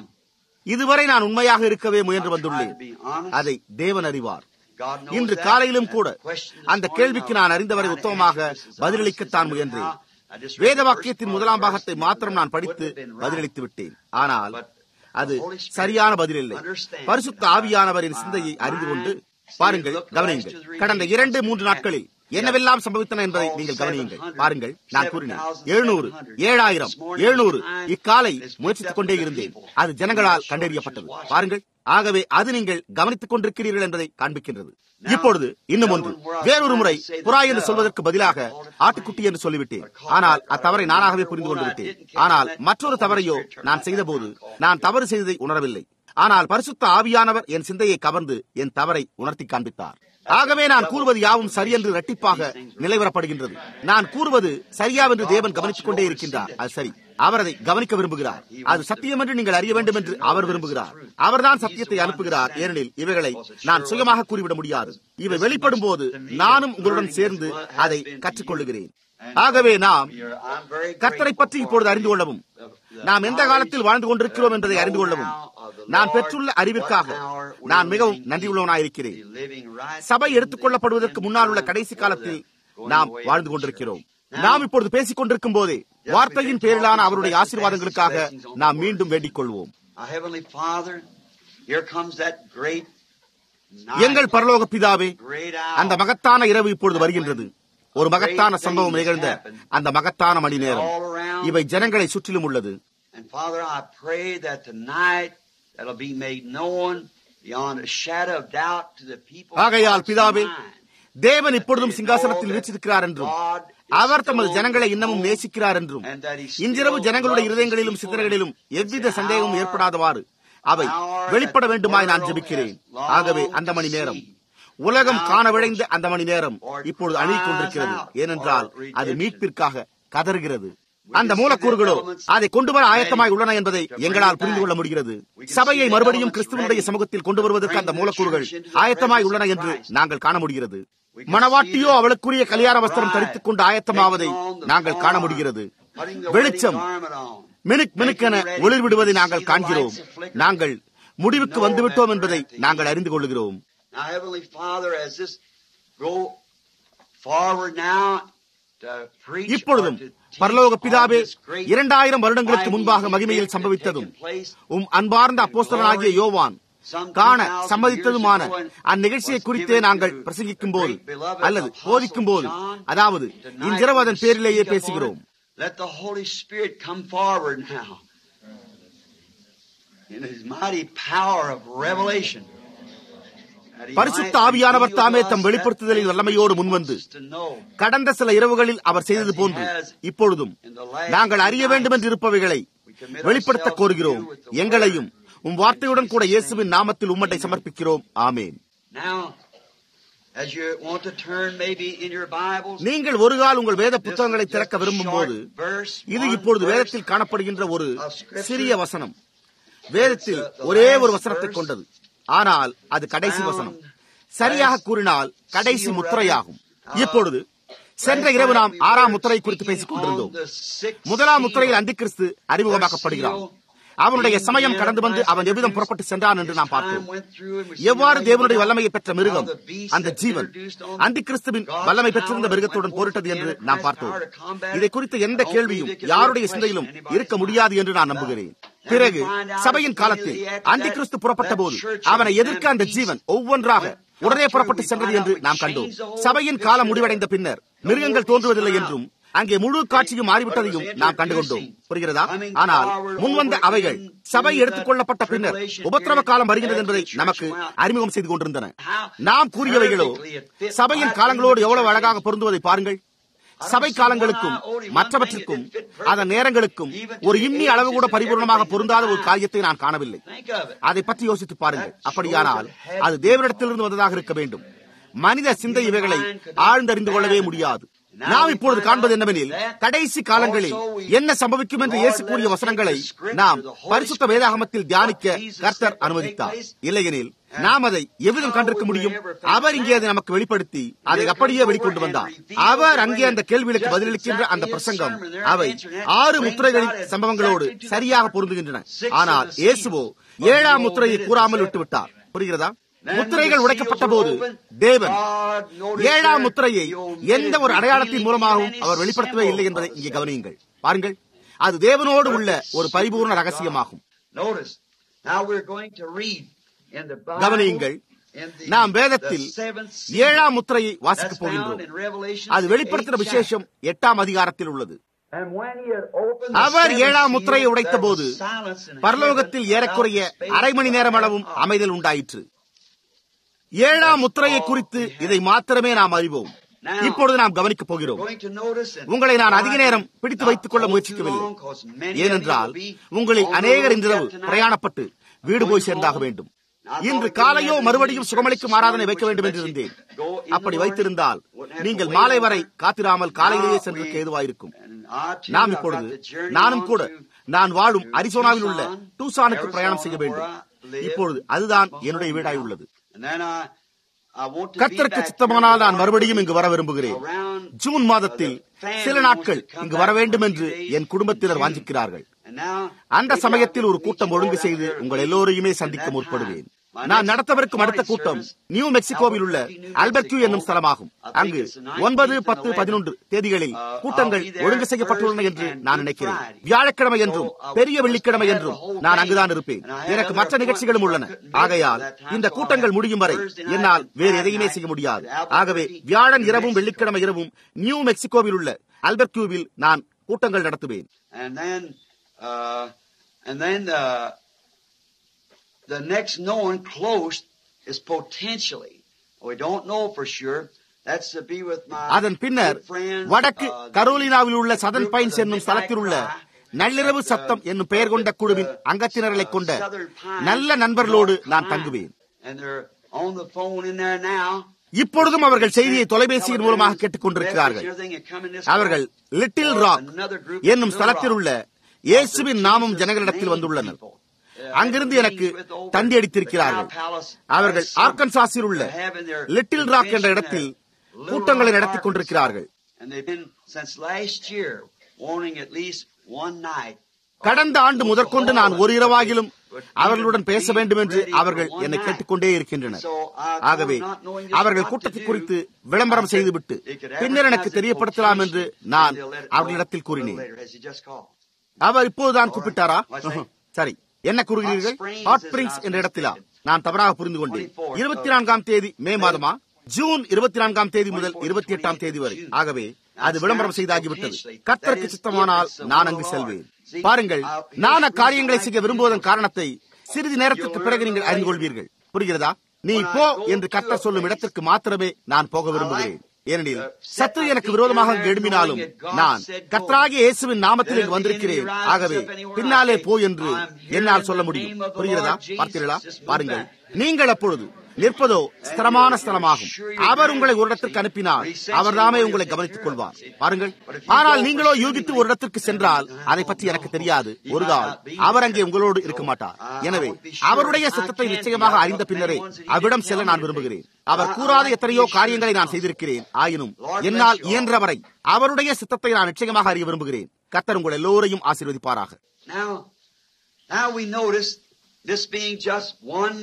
இதுவரை நான் உண்மையாக இருக்கவே முயன்று வந்துள்ளேன் அதை தேவன் அறிவார் இன்று காலையிலும் கூட அந்த கேள்விக்கு நான் அறிந்தவரை உத்தமமாக பதிலளிக்கத்தான் முயன்றேன் வேத வாக்கியத்தின் முதலாம் பாகத்தை மாத்திரம் நான் படித்து பதிலளித்து விட்டேன் ஆனால் அது சரியான பதில் இல்லை பரிசுத்த ஆவியானவரின் சிந்தையை அறிந்து கொண்டு பாருங்கள் கவனியுங்கள் கடந்த இரண்டு மூன்று நாட்களில் என்னவெல்லாம் சம்பவித்தன என்பதை நீங்கள் கவனியுங்கள் பாருங்கள் நான் கூறினேன் எழுநூறு ஏழாயிரம் எழுநூறு இக்காலை முயற்சித்துக் கொண்டே இருந்தேன் அது ஜனங்களால் கண்டறியப்பட்டது பாருங்கள் ஆகவே அது நீங்கள் கவனித்துக் கொண்டிருக்கிறீர்கள் என்பதை காண்பிக்கின்றது இப்பொழுது இன்னும் ஒன்று வேறொரு முறை புறா என்று சொல்வதற்கு பதிலாக ஆட்டுக்குட்டி என்று சொல்லிவிட்டேன் ஆனால் அத்தவறை நானாகவே புரிந்து கொண்டு விட்டேன் ஆனால் மற்றொரு தவறையோ நான் செய்தபோது நான் தவறு செய்ததை உணரவில்லை ஆனால் பரிசுத்த ஆவியானவர் என் சிந்தையை கவர்ந்து என் தவறை உணர்த்தி காண்பித்தார் ஆகவே நான் கூறுவது யாவும் சரியென்று இரட்டிப்பாக நிலைவரப்படுகின்றது நான் கூறுவது சரியாவென்று தேவன் கவனித்துக் கொண்டே இருக்கின்றார் அது சரி அவர் அதை கவனிக்க விரும்புகிறார் அது சத்தியம் என்று நீங்கள் அறிய வேண்டும் என்று அவர் விரும்புகிறார் அவர்தான் சத்தியத்தை அனுப்புகிறார் ஏனெனில் இவைகளை நான் சுயமாக கூறிவிட முடியாது இவை வெளிப்படும் போது நானும் உங்களுடன் சேர்ந்து அதை கற்றுக்கொள்ளுகிறேன் ஆகவே நாம் கர்த்தரை பற்றி இப்பொழுது அறிந்து கொள்ளவும் நாம் எந்த காலத்தில் வாழ்ந்து கொண்டிருக்கிறோம் என்பதை அறிந்து கொள்ளவும் நான் பெற்றுள்ள அறிவிற்காக நான் மிகவும் நன்றியுள்ளவனாயிருக்கிறேன் சபை எடுத்துக் கொள்ளப்படுவதற்கு முன்னால் உள்ள கடைசி காலத்தில் நாம் வாழ்ந்து கொண்டிருக்கிறோம் நாம் இப்பொழுது பேசிக் கொண்டிருக்கும் போதே வார்த்தையின் பேரிலான அவருடைய ஆசீர்வாதங்களுக்காக நாம் மீண்டும் வேண்டிக் கொள்வோம் எங்கள் பரலோக பிதாவே அந்த மகத்தான இரவு இப்பொழுது வருகின்றது ஒரு மகத்தான சம்பவம் நிகழ்ந்த அந்த மகத்தான மணி நேரம் இவை ஜனங்களை சுற்றிலும் உள்ளது ஆகையால் பிதாவே தேவன் இப்பொழுதும் சிங்காசனத்தில் வீச்சிருக்கிறார் என்றும் அவர் தமது ஜனங்களை இன்னமும் நேசிக்கிறார் என்றும் இன்றிரவு ஜனங்களுடைய இருதயங்களிலும் சிந்தனைகளிலும் எவ்வித சந்தேகமும் ஏற்படாதவாறு அவை வெளிப்பட வேண்டுமாய் நான் ஜெபிக்கிறேன் ஆகவே அந்த மணி நேரம் உலகம் காண விளைந்த அந்த மணி நேரம் இப்பொழுது அணுகிக் கொண்டிருக்கிறது ஏனென்றால் அது மீட்பிற்காக கதறுகிறது அந்த மூலக்கூறுகளோ அதை கொண்டு வர ஆயத்தமாய் உள்ளன என்பதை எங்களால் புரிந்து கொள்ள முடிகிறது சபையை மறுபடியும் கிறிஸ்துவனுடைய சமூகத்தில் கொண்டு வருவதற்கு அந்த மூலக்கூறுகள் ஆயத்தமாய் உள்ளன என்று நாங்கள் காண முடிகிறது மணவாட்டியோ அவளுக்குரிய கல்யாண வஸ்திரம் தரித்துக் கொண்டு ஆயத்தமாவதை நாங்கள் காண முடிகிறது வெளிச்சம் மினுக் மினுக்கென ஒளிர் விடுவதை நாங்கள் காண்கிறோம் நாங்கள் முடிவுக்கு வந்துவிட்டோம் என்பதை நாங்கள் அறிந்து கொள்கிறோம் இப்பொழுதும் பரலோக பிதாவே இரண்டாயிரம் வருடங்களுக்கு முன்பாக மகிமையில் சம்பவித்ததும் உம் அன்பார்ந்த அப்போஸ்தலனாகிய யோவான் காண சம்மதித்ததுமான அந்நிகழ்ச்சியை குறித்தே நாங்கள் பிரசங்கிக்கும் போது அல்லது போதிக்கும் போது அதாவது இன்றிரவு அதன் பேரிலேயே பேசுகிறோம் Let the Holy Spirit come forward now in His mighty power of revelation. பரிசுத்த ஆவியானவர் தாமே தம் வெளிப்படுத்துதலின் வல்லமையோடு முன்வந்து கடந்த சில இரவுகளில் அவர் செய்தது போன்று இப்பொழுதும் நாங்கள் அறிய வேண்டும் என்று இருப்பவைகளை வெளிப்படுத்த கோருகிறோம் எங்களையும் உம் வார்த்தையுடன் கூட இயேசுவின் நாமத்தில் உம்மட்டை சமர்ப்பிக்கிறோம் ஆமேன் நீங்கள் ஒரு கால் உங்கள் வேத புத்தகங்களை திறக்க விரும்பும் போது இது இப்பொழுது வேதத்தில் காணப்படுகின்ற ஒரு சிறிய வசனம் வேதத்தில் ஒரே ஒரு வசனத்தை கொண்டது ஆனால் அது கடைசி வசனம் சரியாக கூறினால் கடைசி முத்திரையாகும் இப்பொழுது சென்ற இரவு நாம் ஆறாம் முத்திரை குறித்து பேசிக் கொண்டிருந்தோம் முதலாம் முத்திரையில் அந்திகிறிஸ்து அறிமுகமாக்கப்படுகிறான் அவனுடைய சமயம் கடந்து வந்து அவன் எவ்விதம் புறப்பட்டு சென்றான் என்று நாம் பார்த்தோம் எவ்வாறு தேவனுடைய வல்லமையை பெற்ற மிருகம் அந்த ஜீவன் அந்தி கிறிஸ்துவின் வல்லமை பெற்றிருந்த மிருகத்துடன் போரிட்டது என்று நாம் பார்த்தோம் இதை குறித்த எந்த கேள்வியும் யாருடைய சிந்தையிலும் இருக்க முடியாது என்று நான் நம்புகிறேன் பிறகு சபையின் காலத்தில் அந்தி கிறிஸ்து புறப்பட்ட போது அவனை எதிர்க்க அந்த ஜீவன் ஒவ்வொன்றாக உடனே புறப்பட்டு சென்றது என்று நாம் கண்டோம் சபையின் காலம் முடிவடைந்த பின்னர் மிருகங்கள் தோன்றுவதில்லை என்றும் அங்கே முழு காட்சியும் மாறிவிட்டதையும் நாம் கண்டுகொண்டோம் புரிகிறதா ஆனால் முன்வந்த அவைகள் சபை எடுத்துக் கொள்ளப்பட்ட பின்னர் உபத்திரவ காலம் வருகின்றது என்பதை நமக்கு அறிமுகம் செய்து கொண்டிருந்தன நாம் கூறியவைகளோ சபையின் காலங்களோடு எவ்வளவு அழகாக பொருந்துவதை பாருங்கள் சபை காலங்களுக்கும் மற்றவற்றிற்கும் அதன் நேரங்களுக்கும் ஒரு இம்மி அளவு கூட பரிபூர்ணமாக பொருந்தாத ஒரு காரியத்தை நான் காணவில்லை அதை பற்றி யோசித்து பாருங்கள் அப்படியானால் அது தேவனிடத்திலிருந்து வந்ததாக இருக்க வேண்டும் மனித சிந்தை இவைகளை ஆழ்ந்தறிந்து கொள்ளவே முடியாது நாம் இப்பொழுது காண்பது என்னவெனில் கடைசி காலங்களில் என்ன சம்பவிக்கும் என்று இயேசு கூறிய வசனங்களை நாம் பரிசுத்த வேதாகமத்தில் தியானிக்க கர்த்தர் அனுமதித்தார் இல்லையெனில் நாம் அதை எவ்விதம் கண்டிருக்க முடியும் அவர் இங்கே அதை நமக்கு வெளிப்படுத்தி அதை அப்படியே வெளிக்கொண்டு வந்தார் அவர் அங்கே அந்த கேள்விகளுக்கு பதிலளிக்கின்ற அந்த பிரசங்கம் அவை ஆறு முத்திரைகளின் சம்பவங்களோடு சரியாக பொருந்துகின்றன ஆனால் இயேசுவோ ஏழாம் முத்திரையை கூறாமல் விட்டுவிட்டார் புரிகிறதா முத்திரைகள் உடைக்கப்பட்ட போது தேவன் ஏழாம் முத்திரையை எந்த ஒரு அடையாளத்தின் மூலமாகவும் அவர் வெளிப்படுத்தவே இல்லை என்பதை இங்கே கவனியுங்கள் பாருங்கள் அது தேவனோடு உள்ள ஒரு பரிபூர்ண ரகசியமாகும் கவனியுங்கள் நாம் வேதத்தில் ஏழாம் முத்திரையை வாசிக்கப் போகின்றோம் அது வெளிப்படுத்தின விசேஷம் எட்டாம் அதிகாரத்தில் உள்ளது அவர் ஏழாம் முத்திரையை உடைத்த போது பரலோகத்தில் ஏறக்குறைய அரை மணி நேரம் அளவும் அமைதல் உண்டாயிற்று ஏழாம் முத்திரையை குறித்து இதை மாத்திரமே நாம் அறிவோம் இப்பொழுது நாம் கவனிக்கப் போகிறோம் உங்களை நான் அதிக நேரம் பிடித்து வைத்துக் கொள்ள முயற்சிக்கவில்லை ஏனென்றால் உங்களில் அநேகர் இன்றிரவு பிரயாணப்பட்டு வீடு போய் சேர்ந்தாக வேண்டும் இன்று காலையோ மறுபடியும் சுகமளிக்கும் ஆராதனை வைக்க வேண்டும் என்று இருந்தேன் அப்படி வைத்திருந்தால் நீங்கள் மாலை வரை காத்திராமல் காலையிலேயே சென்றதற்கு ஏதுவாயிருக்கும் நாம் இப்பொழுது நானும் கூட நான் வாழும் அரிசோனாவில் உள்ள டூசானுக்கு பிரயாணம் செய்ய வேண்டும் இப்பொழுது அதுதான் என்னுடைய வீடாய் உள்ளது கர்த்தருக்கு சித்தமானால் நான் மறுபடியும் இங்கு வர விரும்புகிறேன் ஜூன் மாதத்தில் சில நாட்கள் இங்கு வர வேண்டும் என்று என் குடும்பத்தினர் வாஞ்சிக்கிறார்கள் அந்த சமயத்தில் ஒரு கூட்டம் ஒழுங்கு செய்து உங்கள் எல்லோரையுமே சந்திக்க முற்படுவேன் நான் நடத்தவிருக்கும் அடுத்த கூட்டம் நியூ மெக்சிகோவில் உள்ள அல்பர்கியூ என்னும் ஸ்தலமாகும் அங்கு ஒன்பது பத்து பதினொன்று தேதிகளில் கூட்டங்கள் ஒழுங்கு செய்யப்பட்டுள்ளன என்று நான் நினைக்கிறேன் வியாழக்கிழமை என்றும் பெரிய வெள்ளிக்கிழமை என்றும் நான் அங்குதான் இருப்பேன் எனக்கு மற்ற நிகழ்ச்சிகளும் உள்ளன ஆகையால் இந்த கூட்டங்கள் முடியும் வரை என்னால் வேறு எதையுமே செய்ய முடியாது ஆகவே வியாழன் இரவும் வெள்ளிக்கிழமை இரவும் நியூ மெக்சிகோவில் உள்ள அல்பர்கியூவில் நான் கூட்டங்கள் நடத்துவேன் the next known close is potentially. We don't know for sure. That's to be with my அதன் பின்னர் வடக்கு கரோலினாவில் உள்ள சதன் பைன்ஸ் என்னும் ஸ்தலத்தில் உள்ள நள்ளிரவு சத்தம் என்னும் பெயர் கொண்ட குழுவின் அங்கத்தினர்களை கொண்ட நல்ல நண்பர்களோடு நான் தங்குவேன் இப்பொழுதும் அவர்கள் செய்தியை தொலைபேசியின் மூலமாக கேட்டுக் கொண்டிருக்கிறார்கள் அவர்கள் லிட்டில் ராக் என்னும் ஸ்தலத்தில் உள்ள இயேசுவின் நாமம் ஜனங்களிடத்தில் வந்துள்ளனர் அங்கிருந்து எனக்கு தந்தி அடித்திருக்கிறார்கள் அவர்கள் ஆர்கன்சாஸில் உள்ள லிட்டில் ராக் என்ற இடத்தில் கூட்டங்களை நடத்திக் கொண்டிருக்கிறார்கள் கடந்த ஆண்டு முதற்கொண்டு நான் ஒரு இரவாகிலும் அவர்களுடன் பேச வேண்டும் என்று அவர்கள் என்னை கேட்டுக்கொண்டே இருக்கின்றனர் ஆகவே அவர்கள் கூட்டத்தை குறித்து விளம்பரம் செய்துவிட்டு பின்னர் எனக்கு தெரியப்படுத்தலாம் என்று நான் அவர்களிடத்தில் கூறினேன் அவர் இப்போதுதான் கூப்பிட்டாரா சரி என்ன கூறுகிறீர்கள் ஹாட் ஸ்பிரிங்ஸ் என்ற இடத்திலா நான் தவறாக புரிந்து கொண்டேன் இருபத்தி நான்காம் தேதி மே மாதமா ஜூன் இருபத்தி நான்காம் தேதி முதல் இருபத்தி எட்டாம் தேதி வரை ஆகவே அது விளம்பரம் செய்தாகிவிட்டது கத்தருக்கு சித்தமானால் நான் அங்கு செல்வேன் பாருங்கள் நான் அக்காரியங்களை செய்ய விரும்புவதன் காரணத்தை சிறிது நேரத்திற்கு பிறகு நீங்கள் அறிந்து கொள்வீர்கள் புரிகிறதா நீ போ என்று கத்தர் சொல்லும் இடத்திற்கு மாத்திரமே நான் போக விரும்புகிறேன் ஏனெனில் சத்து எனக்கு விரோதமாக எழும்பினாலும் நான் கத்ராகிய இயேசுவின் நாமத்தில் இங்கு வந்திருக்கிறேன் ஆகவே பின்னாலே போ என்று என்னால் சொல்ல முடியும் புரிகிறதா பார்த்தீர்களா பாருங்கள் நீங்கள் அப்பொழுது நிற்பதோ ஸ்திரமான ஸ்தலமாகும் அவர் உங்களை ஒரு இடத்திற்கு அனுப்பினால் அவர்தாமே உங்களை கவனித்துக் கொள்வார் பாருங்கள் ஆனால் நீங்களோ யூகித்து ஒரு இடத்திற்கு சென்றால் அதை பற்றி எனக்கு தெரியாது ஒரு கால் அவர் அங்கே உங்களோடு இருக்க மாட்டார் எனவே அவருடைய சித்தத்தை நிச்சயமாக அறிந்த பின்னரே அவ்விடம் செல்ல நான் விரும்புகிறேன் அவர் கூறாத எத்தனையோ காரியங்களை நான் செய்திருக்கிறேன் ஆயினும் என்னால் இயன்றவரை அவருடைய சித்தத்தை நான் நிச்சயமாக அறிய விரும்புகிறேன் கத்தர் உங்கள் எல்லோரையும் ஆசீர்வதிப்பாராக Now, now we notice this being just one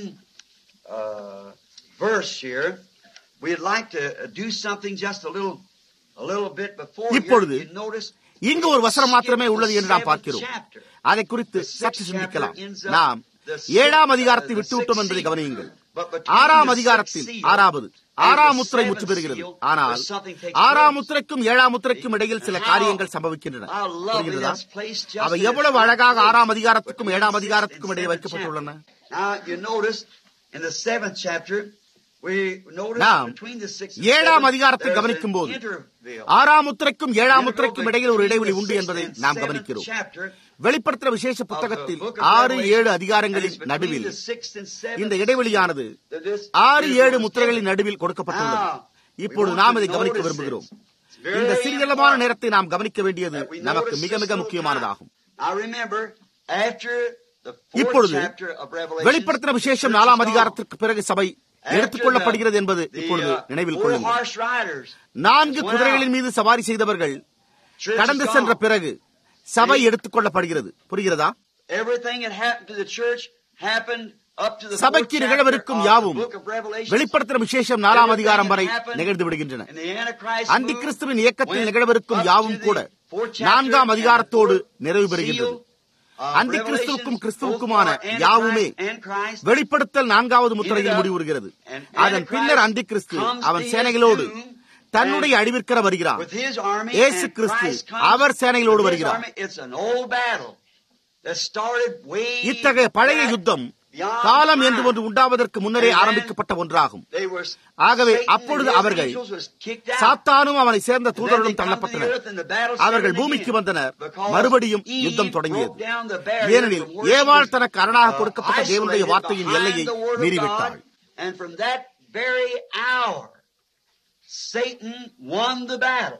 uh, verse here. We'd like to do something just a little, a little bit before here. இப்பொழுது You notice இங்கு ஒரு வசனம் மாத்திரமே உள்ளது என்று நாம் பார்க்கிறோம் அதை குறித்து சற்று சிந்திக்கலாம் நாம் ஏழாம் அதிகாரத்தை விட்டுவிட்டோம் என்பதை கவனியுங்கள் ஆறாம் அதிகாரத்தில் ஆறாவது ஆறாம் முத்திரை முற்று பெறுகிறது ஆனால் ஆறாம் முத்திரைக்கும் ஏழாம் முத்திரைக்கும் இடையில் சில காரியங்கள் சம்பவிக்கின்றன புரிகிறதா? அவை எவ்வளவு அழகாக ஆறாம் அதிகாரத்துக்கும் ஏழாம் அதிகாரத்துக்கும் இடையே வைக்கப்பட்டுள்ளன Now you notice in the seventh chapter, we notice நாம் between the sixth and ஏழாம் seventh, அதிகாரத்தை there's an கவனிக்கும் போது interval. ஆறாம் முத்திரைக்கும் ஏழாம் முத்திரைக்கும் இடையில் ஒரு இடைவெளி உண்டு என்பதை நாம் Seventh கவனிக்கிறோம் chapter வெளிப்படுத்துற விசேஷ of the புத்தகத்தில் book of ஆறு Revelation, ஏழு and அதிகாரங்களின் it's between நடுவில் the sixth and seventh இந்த இடைவெளியானது that this ஆறு interval ஏழு is முத்திரைகளின் taken. நடுவில் கொடுக்கப்பட்டுள்ளது Now, we இப்பொழுது want நாம் to இதை கவனிக்க notice விரும்புகிறோம் this. It's very இந்த சிறியளவான important நேரத்தை நாம் கவனிக்க வேண்டியது that we நமக்கு notice மிக this மிக little முக்கியமானதாகும் time. Now remember, after the fourth இப்பொழுது chapter of Revelation, வெளிப்படுத்தின விசேஷம் church நாலாம் is gone. அதிகாரத்துக்கு பிறகு சபை After எடுத்துக் கொள்ளப்படுகிறது என்பது the, இப்பொழுது uh, நினைவில் four கொள்ளுங்கள் horse riders நான்கு went குதிரைகளின் out. மீது சவாரி செய்தவர்கள் Church is கடந்து சென்ற gone. பிறகு சபை எடுத்துக் கொள்ளப்படுகிறது புரிகிறதா Everything that happened to the church happened up to the சபைக்கு fourth chapter நிகழவிருக்கும் of the யாவும் book of Revelation. வெளிப்படுத்தின விசேஷம் நாலாம் Everything அதிகாரம் that வரை happened நிகழ்ந்து விடுகின்றன in the Antichrist அந்தி movement கிறிஸ்துவின் இயக்கத்தில் went நிகழவிருக்கும் up யாவும் to கூட the fourth chapter நான்காம் and அதிகாரத்தோடு the fourth நிறைவு பெறுகின்றது seal of அந்தி கிறிஸ்துவுக்கும் Revelation, கிறிஸ்துவுக்குமான both for யாவுமே Antichrist and Christ. வெளிப்படுத்தல் நான்காவது முத்திரையில் ended up, முடிவுறுகிறது and அதன் பின்னர் Antichrist அந்தி கிறிஸ்து comes அவன் to சேனைகளோடு his doom, தன்னுடைய and அழிவிற்கிற வருகிறான் with his army, இயேசு and Kristu Christ comes our சேனைகளோடு with his வருகிறார். army. It's an old battle that started way இத்தகைய பழைய back யுத்தம் beyond காலம் time. என்று ஒன்று உண்டாவதற்கு முன்னரே And then ஆரம்பிக்கப்பட்ட ஒன்றாகும் They were, ஆகவே Satan அப்பொழுது and his அவர்கள் angels was kicked out. சாத்தானும் அவனை சேர்ந்த And then they தூதர்களும் come to the தள்ளப்பட்டனர் earth and the battle அவர்கள் started பூமிக்கு again. வந்தனர் Because மறுபடியும் Eve யுத்தம் தொடங்கியது broke down the barrier ஏனெனில் from where she ஏவாள் was, தனக்கு அரணாக uh, கொடுக்கப்பட்ட தேவனுடைய isolated வார்த்தையின் behind எல்லையை the word of மீறிவிட்டாள் God. And from that very hour, Satan won the battle.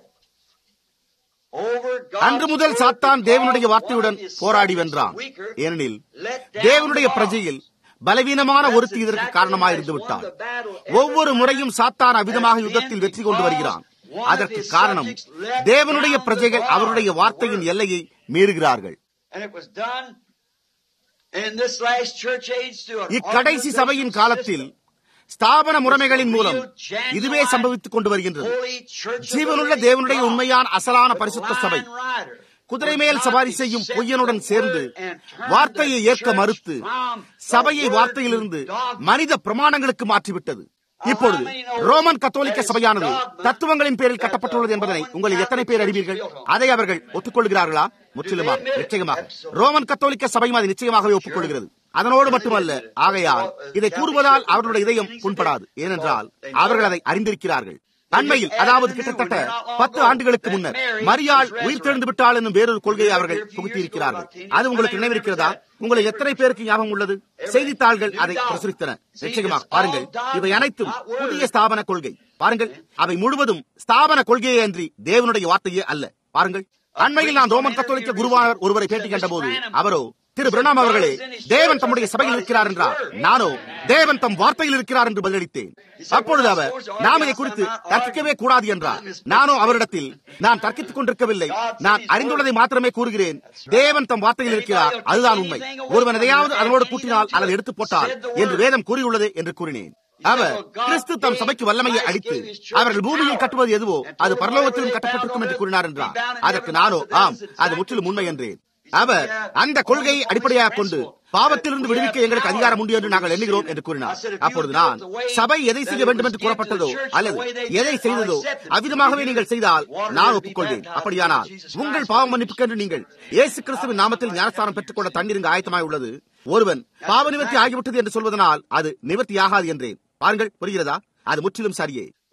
Over God's அன்று முதல் word சாத்தான் because தேவனுடைய வார்த்தையுடன் one is போராடி so வென்றான் weaker, ஏனெனில் let down தேவனுடைய the bar. பிரஜையில் பலவீனமான ஒருத்தி இதற்கு காரணமாக இருந்து விட்டாள் ஒவ்வொரு முறையும் சாத்தான் அவ்விதமாக யுத்தத்தில் வெற்றி கொண்டு வருகிறான் அதற்கு காரணம் தேவனுடைய பிரஜைகள் அவருடைய வார்த்தையின் எல்லையை மீறுகிறார்கள் And it was done in this last church age to an இக்கடைசி சபையின் காலத்தில் ஸ்தாபன முறைமைகளின் மூலம் இதுவே சம்பவித்துக் கொண்டு வருகின்றது ஜீவனுள்ள தேவனுடைய உண்மையான அசலான பரிசுத்த சபை குதிரை மேல் சவாரி செய்யும் பொய்யனுடன் சேர்ந்து வார்த்தையை ஏற்க மறுத்து சபையை வார்த்தையிலிருந்து மனித பிரமாணங்களுக்கு மாற்றிவிட்டது இப்பொழுது ரோமன் கத்தோலிக்க சபையானது தத்துவங்களின் பேரில் கட்டப்பட்டுள்ளது என்பதனை உங்களில் எத்தனை பேர் அறிவீர்கள் அதை அவர்கள் ஒத்துக்கொள்கிறார்களா முற்றிலுமாக நிச்சயமாக ரோமன் கத்தோலிக்க சபையும் அதை நிச்சயமாகவே ஒப்புக்கொள்கிறது அதனோடு மட்டுமல்ல ஆகையால் இதை கூறுவதால் அவர்களுடைய இதயம் புண்படாது ஏனென்றால் அவர்கள் அதை அறிந்திருக்கிறார்கள் அண்மையில் அதாவது கிட்டத்தட்ட பத்து ஆண்டுகளுக்கு முன்னர் மரியாள் உயிர் தெழுந்து விட்டாள் என்னும் வேறொரு கொள்கையை அவர்கள் புகுத்தியிருக்கிறார்கள் அது உங்களுக்கு நினைவிருக்கிறதா உங்களை எத்தனை பேருக்கு ஞாபகம் உள்ளது செய்தித்தாள்கள் அதை பிரசுரித்தன நிச்சயமாக பாருங்கள் இவை அனைத்தும் புதிய ஸ்தாபன கொள்கை பாருங்கள் அவை முழுவதும் ஸ்தாபன கொள்கையே அன்றி தேவனுடைய வார்த்தையே அல்ல பாருங்கள் அண்மையில் நான் ரோமன் கத்தோலிக்க குருவானர் ஒருவரை பேட்டி கண்டபோது அவரோ திரு பிரணாம் அவர்களே தேவன் தம்முடைய சபையில் இருக்கிறார் என்றார் நானோ தேவன் தம் வார்த்தையில் இருக்கிறார் என்று பதிலளித்தேன் அப்பொழுது அவர் நாம் இதை குறித்து தர்க்கிக்கவே கூடாது என்றார் நானோ அவரிடத்தில் நான் தர்க்கித்துக் கொண்டிருக்கவில்லை நான் அறிந்துள்ளதை மாத்திரமே கூறுகிறேன் தேவன் தம் வார்த்தையில் இருக்கிறார் அதுதான் உண்மை ஒருவன் எதையாவது அதனோடு கூட்டினால் அல்லது எடுத்து போட்டால் என்று வேதம் கூறியுள்ளது என்று கூறினேன் அவர் கிறிஸ்து தம் சபைக்கு வல்லமையை அளித்து அவர்கள் பூமியில் கட்டுவது எதுவோ அது பரலோகத்திலும் கட்டப்பட்டிருக்கும் என்று கூறினார் என்றார் அதற்கு நானோ ஆம் அது முற்றிலும் உண்மை என்றேன் அவர் அந்த கொள்கையை அடிப்படையாக கொண்டு பாவத்திலிருந்து விடுவிக்க எங்களுக்கு அதிகாரம் உண்டு என்று நாங்கள் எண்ணுகிறோம் என்று கூறினார் அப்பொழுது நான் சபை எதை செய்ய வேண்டும் என்று கூறப்பட்டதோ அல்லது எதை செய்ததோ அவ்விதமாகவே நீங்கள் செய்தால் நான் ஒப்புக்கொள்வேன் அப்படியானால் உங்கள் பாவ மன்னிப்புக்கென்று நீங்கள் இயேசு கிறிஸ்துவின் நாமத்தில் ஞானஸ்தானம் பெற்றுக்கொள்ள தண்ணீர் ஆயத்தமாய் உள்ளது ஒருவன் பாவ நிவர்த்தி ஆகிவிட்டது என்று சொல்வதனால் அது நிவர்த்தி ஆகாது என்றேன் பாருங்கள் புரிகிறதா அது முற்றிலும் சரியே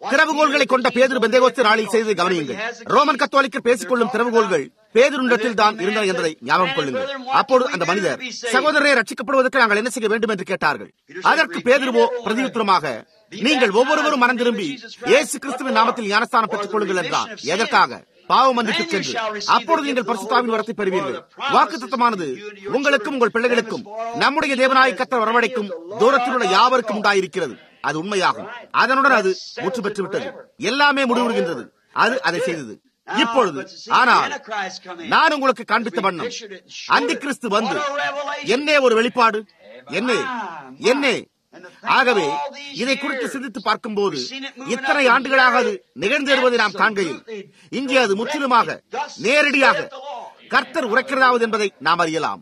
திறவுகோள்களை கொண்ட பேதுரு பெந்தேகோஸ்து நாளில் செய்ததை கவனியுங்கள் ரோமன் கத்தோலிக்கர் பேசிக் கொள்ளும் திறவுகோள்கள் பேதுருண்டத்தில் தான் இருந்தன என்பதை ஞாபகம் கொள்ளுங்கள் அப்போது அந்த மனிதர் சகோதரரை ரட்சிக்கப்படுவதற்கு நாங்கள் என்ன செய்ய வேண்டும் என்று கேட்டார்கள் அதற்கு பேதுருவோ பிரதியுத்தரமாக நீங்கள் ஒவ்வொருவரும் மனம் திரும்பி இயேசு கிறிஸ்துவின் நாமத்தில் ஞானஸ்தானம் பெற்றுக் கொள்ளுங்கள் என்றார் எதற்காக பாவ மன்னிப்பு சென்று அப்பொழுது நீங்கள் பரிசுத்தாவின் வரத்தை பெறுவீர்கள் வாக்கு தத்தமானது உங்களுக்கும் உங்கள் பிள்ளைகளுக்கும் நம்முடைய தேவநாய கத்தர் வரவழைக்கும் தூரத்தில் உள்ள யாவருக்கும் உண்டாயிருக்கிறது அது உண்மையாகும் அதனுடன் அது முற்று பெற்று விட்டது எல்லாமே முடிவுறுகின்றது அது அதை செய்தது இப்பொழுது ஆனால் நான் உங்களுக்கு காண்பித்த வண்ணம் அந்த கிறிஸ்து வந்து என்னே ஒரு வெளிப்பாடு என்னே என்னே ஆகவே இதை குறித்து சிந்தித்து பார்க்கும்போது இத்தனை ஆண்டுகளாக அது நிகழ்ந்தேறுவதை நாம் காண்கையில் இங்கே அது முற்றிலுமாக நேரடியாக கர்த்தர் உரைக்கிறதாவது என்பதை நாம் அறியலாம்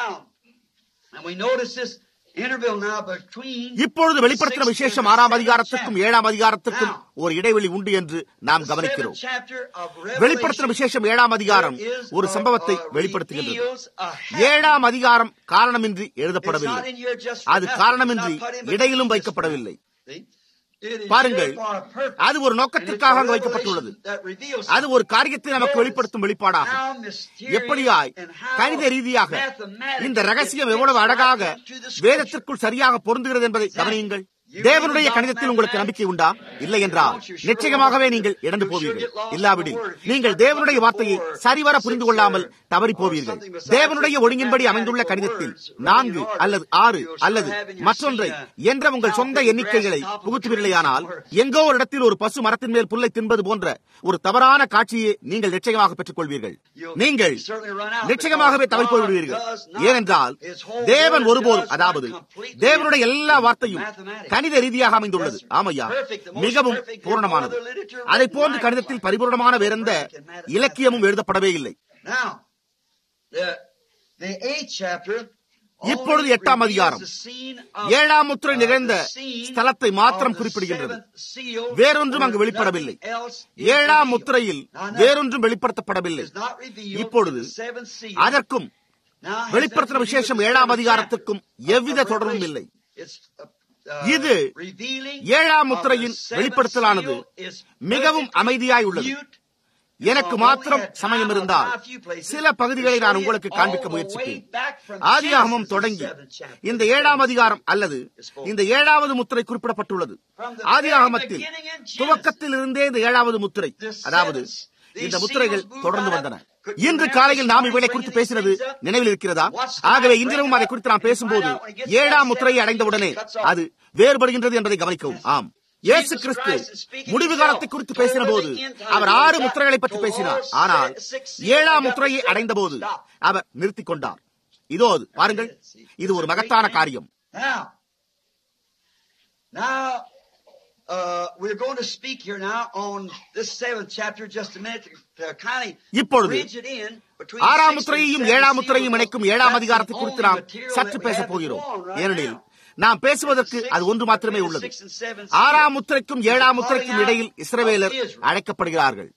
இப்பொழுது வெளிப்படுத்தின விசேஷம் ஆறாம் அதிகாரத்துக்கும் ஏழாம் அதிகாரத்துக்கும் ஒரு இடைவெளி உண்டு என்று நாம் கவனிக்கிறோம் வெளிப்படுத்தின விசேஷம் ஏழாம் அதிகாரம் ஒரு சம்பவத்தை வெளிப்படுத்துகின்றது ஏழாம் அதிகாரம் காரணமின்றி எழுதப்படவில்லை அது காரணமின்றி இடையிலும் வைக்கப்படவில்லை பாருங்கள் அது ஒரு நோக்கத்திற்காக அங்கு வைக்கப்பட்டுள்ளது அது ஒரு காரியத்தை நமக்கு வெளிப்படுத்தும் வெளிப்பாடாகும் எப்படியாய் கணித ரீதியாக இந்த ரகசியம் எவ்வளவு அழகாக வேதத்திற்குள் சரியாக பொருந்துகிறது என்பதை கவனியுங்கள் தேவனுடைய கணிதத்தில் உங்களுக்கு நம்பிக்கை உண்டா இல்லை என்றால் நிச்சயமாகவே நீங்கள் இழந்து போவீர்கள் இல்லாவிடில் நீங்கள் தேவனுடைய வார்த்தையை சரிவர புரிந்து கொள்ளாமல் தவறி போவீர்கள் தேவனுடைய ஒழுங்கின்படி அமைந்துள்ள கணிதத்தில் நான்கு அல்லது ஆறு அல்லது மற்றொன்றை என்ற உங்கள் சொந்த எண்ணிக்கைகளை புகுத்துவீர்களேயானால் எங்கோ ஒரு இடத்தில் ஒரு பசு மரத்தின் மேல் புல்லை தின்பது போன்ற ஒரு தவறான காட்சியை நீங்கள் நிச்சயமாக பெற்றுக் கொள்வீர்கள் நீங்கள் நிச்சயமாகவே தவறி போய்விடுவீர்கள் ஏனென்றால் தேவன் ஒருபோதும் அதாவது தேவனுடைய எல்லா வார்த்தையும் கணித ரீதியாக அமைந்துள்ளது ஆமையா மிகவும் பூரணமானது அதை போன்று கணிதத்தில் பரிபூர்ணமான வேறெந்த இலக்கியமும் எழுதப்படவே இல்லை இப்பொழுது எட்டாம் அதிகாரம் ஏழாம் முத்திரை நிகழ்ந்த ஸ்தலத்தை மாத்திரம் குறிப்பிடுகின்றது வேறொன்றும் அங்கு வெளிப்படவில்லை ஏழாம் முத்திரையில் வேறொன்றும் வெளிப்படுத்தப்படவில்லை இப்பொழுது அதற்கும் வெளிப்படுத்தின விசேஷம் ஏழாம் அதிகாரத்துக்கும் எவ்வித தொடர்பும் இல்லை இது ஏழாம் முத்திரையின் வெளிப்படுத்தலானது மிகவும் அமைதியாய் உள்ளது எனக்கு மாத்திரம் சமயம் இருந்தால் சில பகுதிகளை நான் உங்களுக்கு காண்பிக்க முயற்சிப்பேன் ஆதியாகமம் தொடங்கி இந்த ஏழாம் அதிகாரம் அல்லது இந்த ஏழாவது முத்திரை குறிப்பிடப்பட்டுள்ளது ஆதியாகமத்தில் துவக்கத்தில் இருந்தே இந்த ஏழாவது முத்திரை அதாவது இந்த முத்திரைகள் தொடர்ந்து வந்தன இன்று காலையில் நாம் இவைகளை குறித்து பேசினது நினைவில் இருக்கிறதா ஆகவே இன்றிரவும் அதை குறித்து நாம் பேசும்போது ஏழாம் முத்திரையை அடைந்தவுடனே அது வேறுபடுகின்றது என்பதை கவனிக்கவும் ஆம் இயேசு கிறிஸ்து முடிவு காலத்தை குறித்து பேசின போது அவர் ஆறு முத்திரைகளை பற்றி பேசினார் ஆனால் ஏழாம் முத்திரையை அடைந்த போது அவர் நிறுத்திக் கொண்டார் இதோ அது பாருங்கள் இது ஒரு மகத்தான காரியம் இப்பொழுது ஆறாம் முத்திரையையும் ஏழாம் முத்திரையும் இணைக்கும் ஏழாம் அதிகாரத்தை குறித்து நாம் சற்று பேசப் போகிறோம் ஏனெனில் நாம் பேசுவதற்கு அது ஒன்று மாத்திரமே உள்ளது ஆறாம் முத்திரைக்கும் ஏழாம் முத்திரைக்கும் இடையில் இஸ்ரவேலர் அழைக்கப்படுகிறார்கள்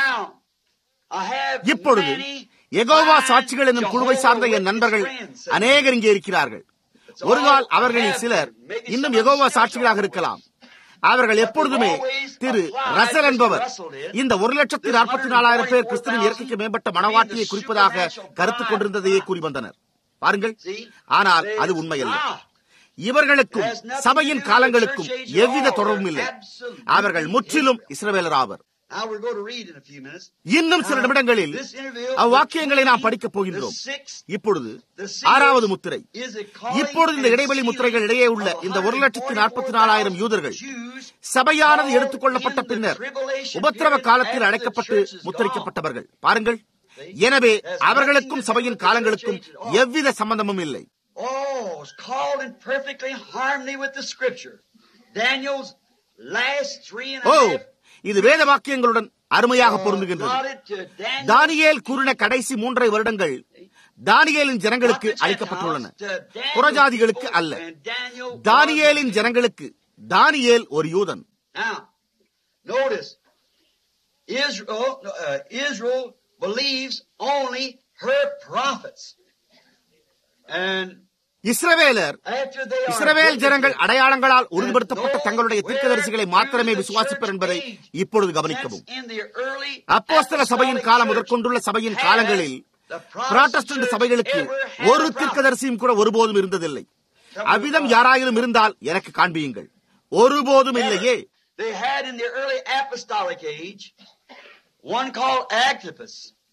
இப்பொழுது எகோவா சாட்சிகள் என்னும் குழுவை சார்ந்த என் நண்பர்கள் அநேகர் இங்கே இருக்கிறார்கள் ஒரு நாள் அவர்களில் சிலர் இன்னும் எகோவா சாட்சிகளாக இருக்கலாம் அவர்கள் எப்பொழுதுமே திரு ரசல் என்பவர் இந்த ஒரு லட்சத்தி நாற்பத்தி நாலாயிரம் பேர் கிறிஸ்துவின் இயற்கைக்கு மேம்பட்ட மனவாட்டியை குறிப்பதாக கருத்து கொண்டிருந்ததையே கூறி வந்தனர் பாருங்கள் ஆனால் அது உண்மையல்ல இவர்களுக்கும் சபையின் காலங்களுக்கும் எவ்வித தொடர்பும் இல்லை அவர்கள் முற்றிலும் இஸ்ரவேலர் ஆவர் இன்னும் சில நிமிடங்களில் அவ்வாக்கியங்களை நாம் படிக்கப் போகின்றோம் இப்பொழுது ஆறாவது முத்திரை இப்பொழுது இந்த இடைவெளி முத்திரைகள் இடையே உள்ள இந்த ஒரு லட்சத்தி நாற்பத்தி நாலாயிரம் யூதர்கள் சபையானது எடுத்துக் கொள்ளப்பட்ட பின்னர் உபத்திரவ காலத்தில் அழைக்கப்பட்டு முத்திரிக்கப்பட்டவர்கள் பாருங்கள் எனவே அவர்களுக்கும் சபையின் காலங்களுக்கும் எவ்வித சம்பந்தமும் இல்லை Oh, it's called in perfectly harmony with the scripture. Daniel's last three and a O half இது வேத வாக்கியங்களுடன் அருமையாக பொருந்துகின்றது தானியேல் கூறின கடைசி மூன்றரை வருடங்கள் தானியேலின் ஜனங்களுக்கு அளிக்கப்பட்டுள்ளன புறஜாதிகளுக்கு அல்ல தானியேலின் ஜனங்களுக்கு தானியேல் ஒரு யூதன் Now, notice, Israel, uh, Israel believes only her prophets. And இஸ்ரவேலர் இஸ்ரவேல் ஜனங்கள் அடையாளங்களால் உறுதிப்படுத்தப்பட்ட தங்களுடைய தீர்க்கதரிசிகளை மாத்திரமே விசுவாசிப்பர் என்பதை இப்பொழுது கவனிக்கவும் அப்போஸ்தல சபையின் காலம் முதற்கொண்டுள்ள சபையின் காலங்களில் புராட்டஸ்டன்ட் சபைகளுக்கு ஒரு தீர்க்கதரிசியும் கூட ஒருபோதும் இருந்ததில்லை அவ்விதம் யாராயிலும் இருந்தால் எனக்கு காண்பியுங்கள் ஒருபோதும் இல்லையே They had in the early apostolic age one called Agabus,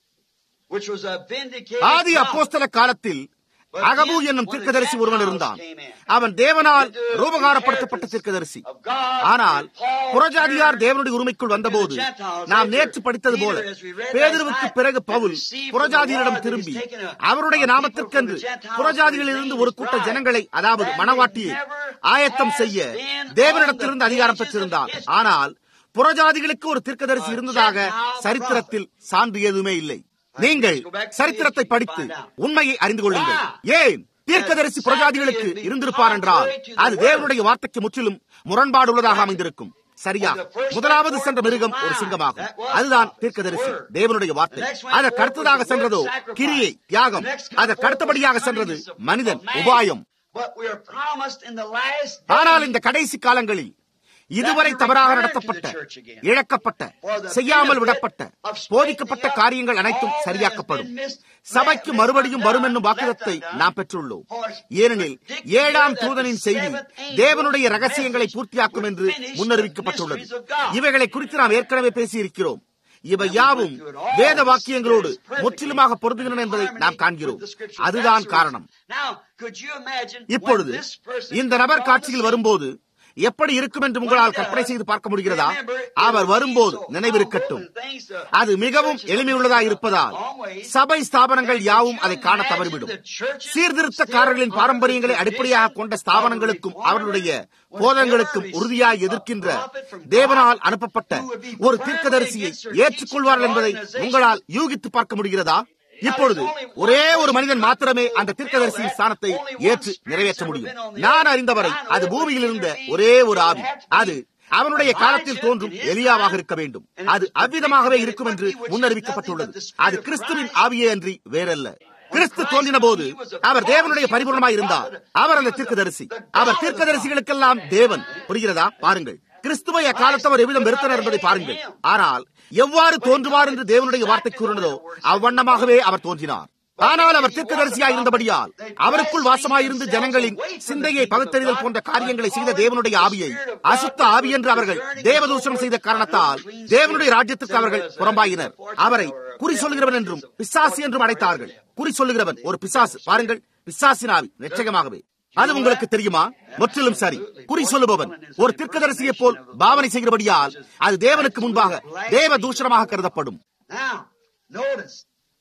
which was a vindicated Aadhi prophet. அப்போஸ்தல காலத்தில் அகபு என்னும் தீர்க்கதரிசி ஒருவன் இருந்தான் அவன் தேவனால் ரூபகாரப்படுத்தப்பட்ட தீர்க்கதரிசி ஆனால் புறஜாதியார் தேவனுடைய உரிமைக்குள் வந்தபோது நாம் நேற்று படித்தது போல பேதுருவுக்கு பிறகு பவுல் புறஜாதியரிடம் திரும்பி அவருடைய நாமத்திற்கென்று புறஜாதிகளிலிருந்து ஒரு கூட்ட ஜனங்களை அதாவது மனவாட்டியை ஆயத்தம் செய்ய தேவனிடத்திலிருந்து அதிகாரம் பெற்றிருந்தார் ஆனால் புறஜாதிகளுக்கு ஒரு தீர்க்கதரிசி இருந்ததாக சரித்திரத்தில் சான்று எதுவுமே இல்லை நீங்கள் சரித்திரத்தை படித்து உண்மையை அறிந்து கொள்ளுங்கள் ஏன் தீர்க்கதரிசி புறஜாதிகளுக்கு இருந்திருப்பார் என்றால் அது தேவனுடைய வார்த்தைக்கு முற்றிலும் முரண்பாடு உள்ளதாக அமைந்திருக்கும் சரியா முதலாவது சென்ற மிருகம் ஒரு சிங்கமாகும் அதுதான் தீர்க்கதரிசி தேவனுடைய வார்த்தை அதற்கு அடுத்ததாக சென்றதோ கிரியை தியாகம் அதற்கு அடுத்தபடியாக சென்றது மனிதன் உபாயம் But we are promised in the last ஆனால் இந்த கடைசி காலங்களில் இதுவரை தவறாக நடத்தப்பட்ட இழக்கப்பட்ட செய்யாமல் விடப்பட்ட போதிக்கப்பட்ட காரியங்கள் அனைத்தும் சரியாக்கப்படும் சபைக்கு மறுபடியும் வரும் என்னும் வாக்குதத்தை நாம் பெற்றுள்ளோம் ஏனெனில் ஏழாம் தூதனின் செய்தி தேவனுடைய ரகசியங்களை பூர்த்தியாக்கும் என்று முன்னறிவிக்கப்பட்டுள்ளது இவைகளை குறித்து நாம் ஏற்கனவே பேசியிருக்கிறோம் இவை யாவும் வேத வாக்கியங்களோடு முற்றிலுமாக பொருந்துகின்றன என்பதை நாம் காண்கிறோம் அதுதான் காரணம் Now, could you imagine இப்பொழுது when this person இந்த நபர் காட்சியில் வரும்போது எப்படி இருக்கும் என்று உங்களால் கற்பனை செய்து பார்க்க முடிகிறதா அவர் வரும்போது நினைவிருக்கட்டும் அது மிகவும் எளிமையுள்ளதா இருப்பதால் சபை ஸ்தாபனங்கள் யாவும் அதை காண தவறிவிடும் சீர்திருத்தக்காரர்களின் பாரம்பரியங்களை அடிப்படையாக கொண்ட ஸ்தாபனங்களுக்கும் அவர்களுடைய போதங்களுக்கும் உறுதியாய் எதிர்க்கின்ற தேவனால் அனுப்பப்பட்ட ஒரு தீர்க்கதரிசியை ஏற்றுக்கொள்வார்கள் என்பதை உங்களால் யூகித்து பார்க்க முடிகிறதா இப்பொழுது ஒரே ஒரு மனிதன் மாத்திரமே அந்த தீர்க்கதரிசியின் ஸ்தானத்தை ஏற்று நிறைவேற்ற முடியும் நான் அறிந்தவரை அது பூமியில் இருந்த ஒரே ஒரு ஆவி அது அவனுடைய காலத்தில் தோன்றும் எலியாவாக இருக்க வேண்டும் அது அவ்விதமாகவே இருக்கும் என்று முன்னறிவிக்கப்பட்டுள்ளது அது கிறிஸ்துவின் ஆவியே அன்றி வேறல்ல கிறிஸ்து தோன்றின போது அவர் தேவனுடைய பரிபூர்ணமாய் இருந்தார் அவர் அந்த தீர்க்கதரிசி அவர் தீர்க்கதரிசிகளுக்கெல்லாம் தேவன் புரிகிறதா பாருங்கள் கிறிஸ்துவை அக்காலத்தவர் எவ்விதம் வெறுத்தனர் என்பதை பாருங்கள் ஆனால் எவ்வாறு தோன்றுவார் என்று தேவனுடைய வார்த்தை கூறினதோ அவ்வண்ணமாகவே அவர் தோன்றினார் ஆனால் அவர் தீர்க்கதரிசியாய் இருந்தபடியால் அவருக்குள் வாசமாயிருந்து ஜனங்களின் சிந்தையை பகுத்தறிதல் போன்ற காரியங்களை செய்த தேவனுடைய ஆவியை அசுத்த ஆவி என்று அவர்கள் தேவதூஷணம் செய்த காரணத்தால் தேவனுடைய ராஜ்யத்திற்கு அவர்கள் புறம்பாயினர் அவரை குறி சொல்லுகிறவன் என்றும் பிசாசு என்றும் அழைத்தார்கள் குறி சொல்லுகிறவன் ஒரு பிசாசு பாருங்கள் பிசாசின் ஆவி நிச்சயமாகவே அது உங்களுக்கு தெரியுமா முற்றிலும் சரி குறி சொல்லுபவன் ஒரு தீர்க்கதரிசியை போல் பாவனை செய்கிறபடியால் அது தேவனுக்கு முன்பாக தேவ தூஷணமாக கருதப்படும் Now, notice.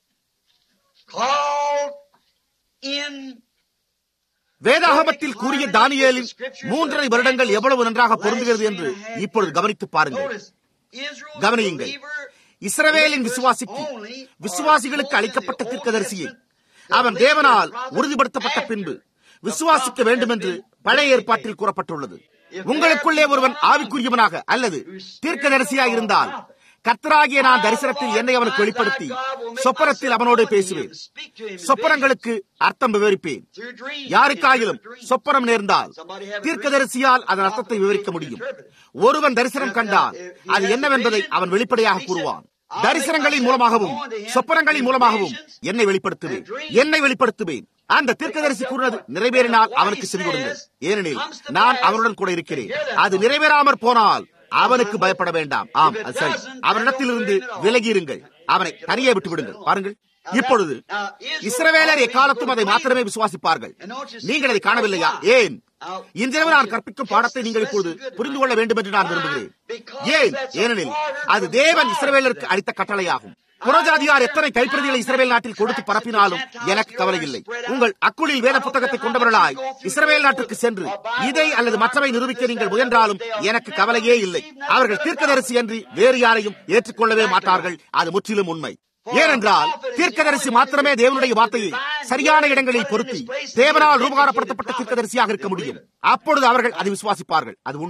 Called in வேதாகமத்தில் கூறிய தானியேலின் மூன்றரை வருடங்கள் எவ்வளவு நன்றாக பொருந்துகிறது என்று இப்பொழுது கவனித்து பாருங்கள் Notice, Israel's கவனியுங்கள் believer இஸ்ரவேலின் விசுவாசிக்கு விசுவாசிகளுக்கு அளிக்கப்பட்ட தீர்க்கதரிசியை அவன் தேவனால் உறுதிப்படுத்தப்பட்ட பின்பு விசுவாசிக்க வேண்டும் என்று பழைய ஏற்பாட்டில் கூறப்பட்டுள்ளது உங்களுக்குள்ளே ஒருவன் ஆவிக்குரியவனாக அல்லது தீர்க்கதரிசியாக இருந்தால் கத்தராகிய நான் தரிசனத்தில் என்னை அவனுக்கு வெளிப்படுத்தி சொப்பனத்தில் அவனோடு பேசுவேன் சொப்பனங்களுக்கு அர்த்தம் விவரிப்பேன் யாருக்காயிலும் சொப்பனம் நேர்ந்தால் தீர்க்கதரிசியால் அதன் அர்த்தத்தை விவரிக்க முடியும் ஒருவன் தரிசனம் கண்டால் அது என்னவென்பதை அவன் வெளிப்படையாக கூறுவான் தரிசனங்களின் மூலமாகவும் சொப்பனங்களின் மூலமாகவும் என்னை வெளிப்படுத்துவேன் என்னை வெளிப்படுத்துவேன் அந்த தீர்க்கதரிசி கூறினது நிறைவேறினால் அவனுக்கு செவி கொடுங்கள் ஏனெனில் நான் அவனுடன் கூட இருக்கிறேன் அது நிறைவேறாமற் போனால் அவனுக்கு பயப்பட வேண்டாம் ஆம் அது சரி அவனிடத்திலிருந்து விலகி இருங்கள் அவனை தனியே விட்டு விடுங்கள் பாருங்கள் இப்பொழுது இஸ்ரவேலர் எக்காலத்தும் அதை மாத்திரமே விசுவாசிப்பார்கள் நீங்கள் அதை காணவில்லையா ஏன் இன்றிரவு நான் கற்பிக்கும் பாடத்தை நீங்கள் இப்பொழுது புரிந்து கொள்ள வேண்டும் என்று நான் விரும்புகிறேன் ஏன் ஏனெனில் அது தேவன் இஸ்ரவேலருக்கு அளித்த கட்டளையாகும் புறஜாதியார் எத்தனை கைப்பிரதிகளை இஸ்ரவேல் நாட்டில் கொடுத்து பரப்பினாலும் எனக்கு கவலை இல்லை உங்கள் அக்குளில் வேத புத்தகத்தை கொண்டவர்களாய் இஸ்ரவேல் நாட்டுக்கு சென்று இதை அல்லது மற்றவை நிரூபிக்க நீங்கள் முயன்றாலும் எனக்கு கவலையே இல்லை அவர்கள் தீர்க்கதரிசி அன்றி வேறு யாரையும் ஏற்றுக்கொள்ளவே மாட்டார்கள் அது முற்றிலும் உண்மை ஏனென்றால் தீர்க்கதரிசி மாத்திரமே தேவனுடைய வார்த்தையை சரியான இடங்களில் பொருத்தி தேவனால் ரூபகாரப்படுத்தப்பட்ட தீர்க்கதரிசியாக இருக்க முடியும் அப்பொழுது அவர்கள் அதை விசுவாசிப்பார்கள் அது உண்மை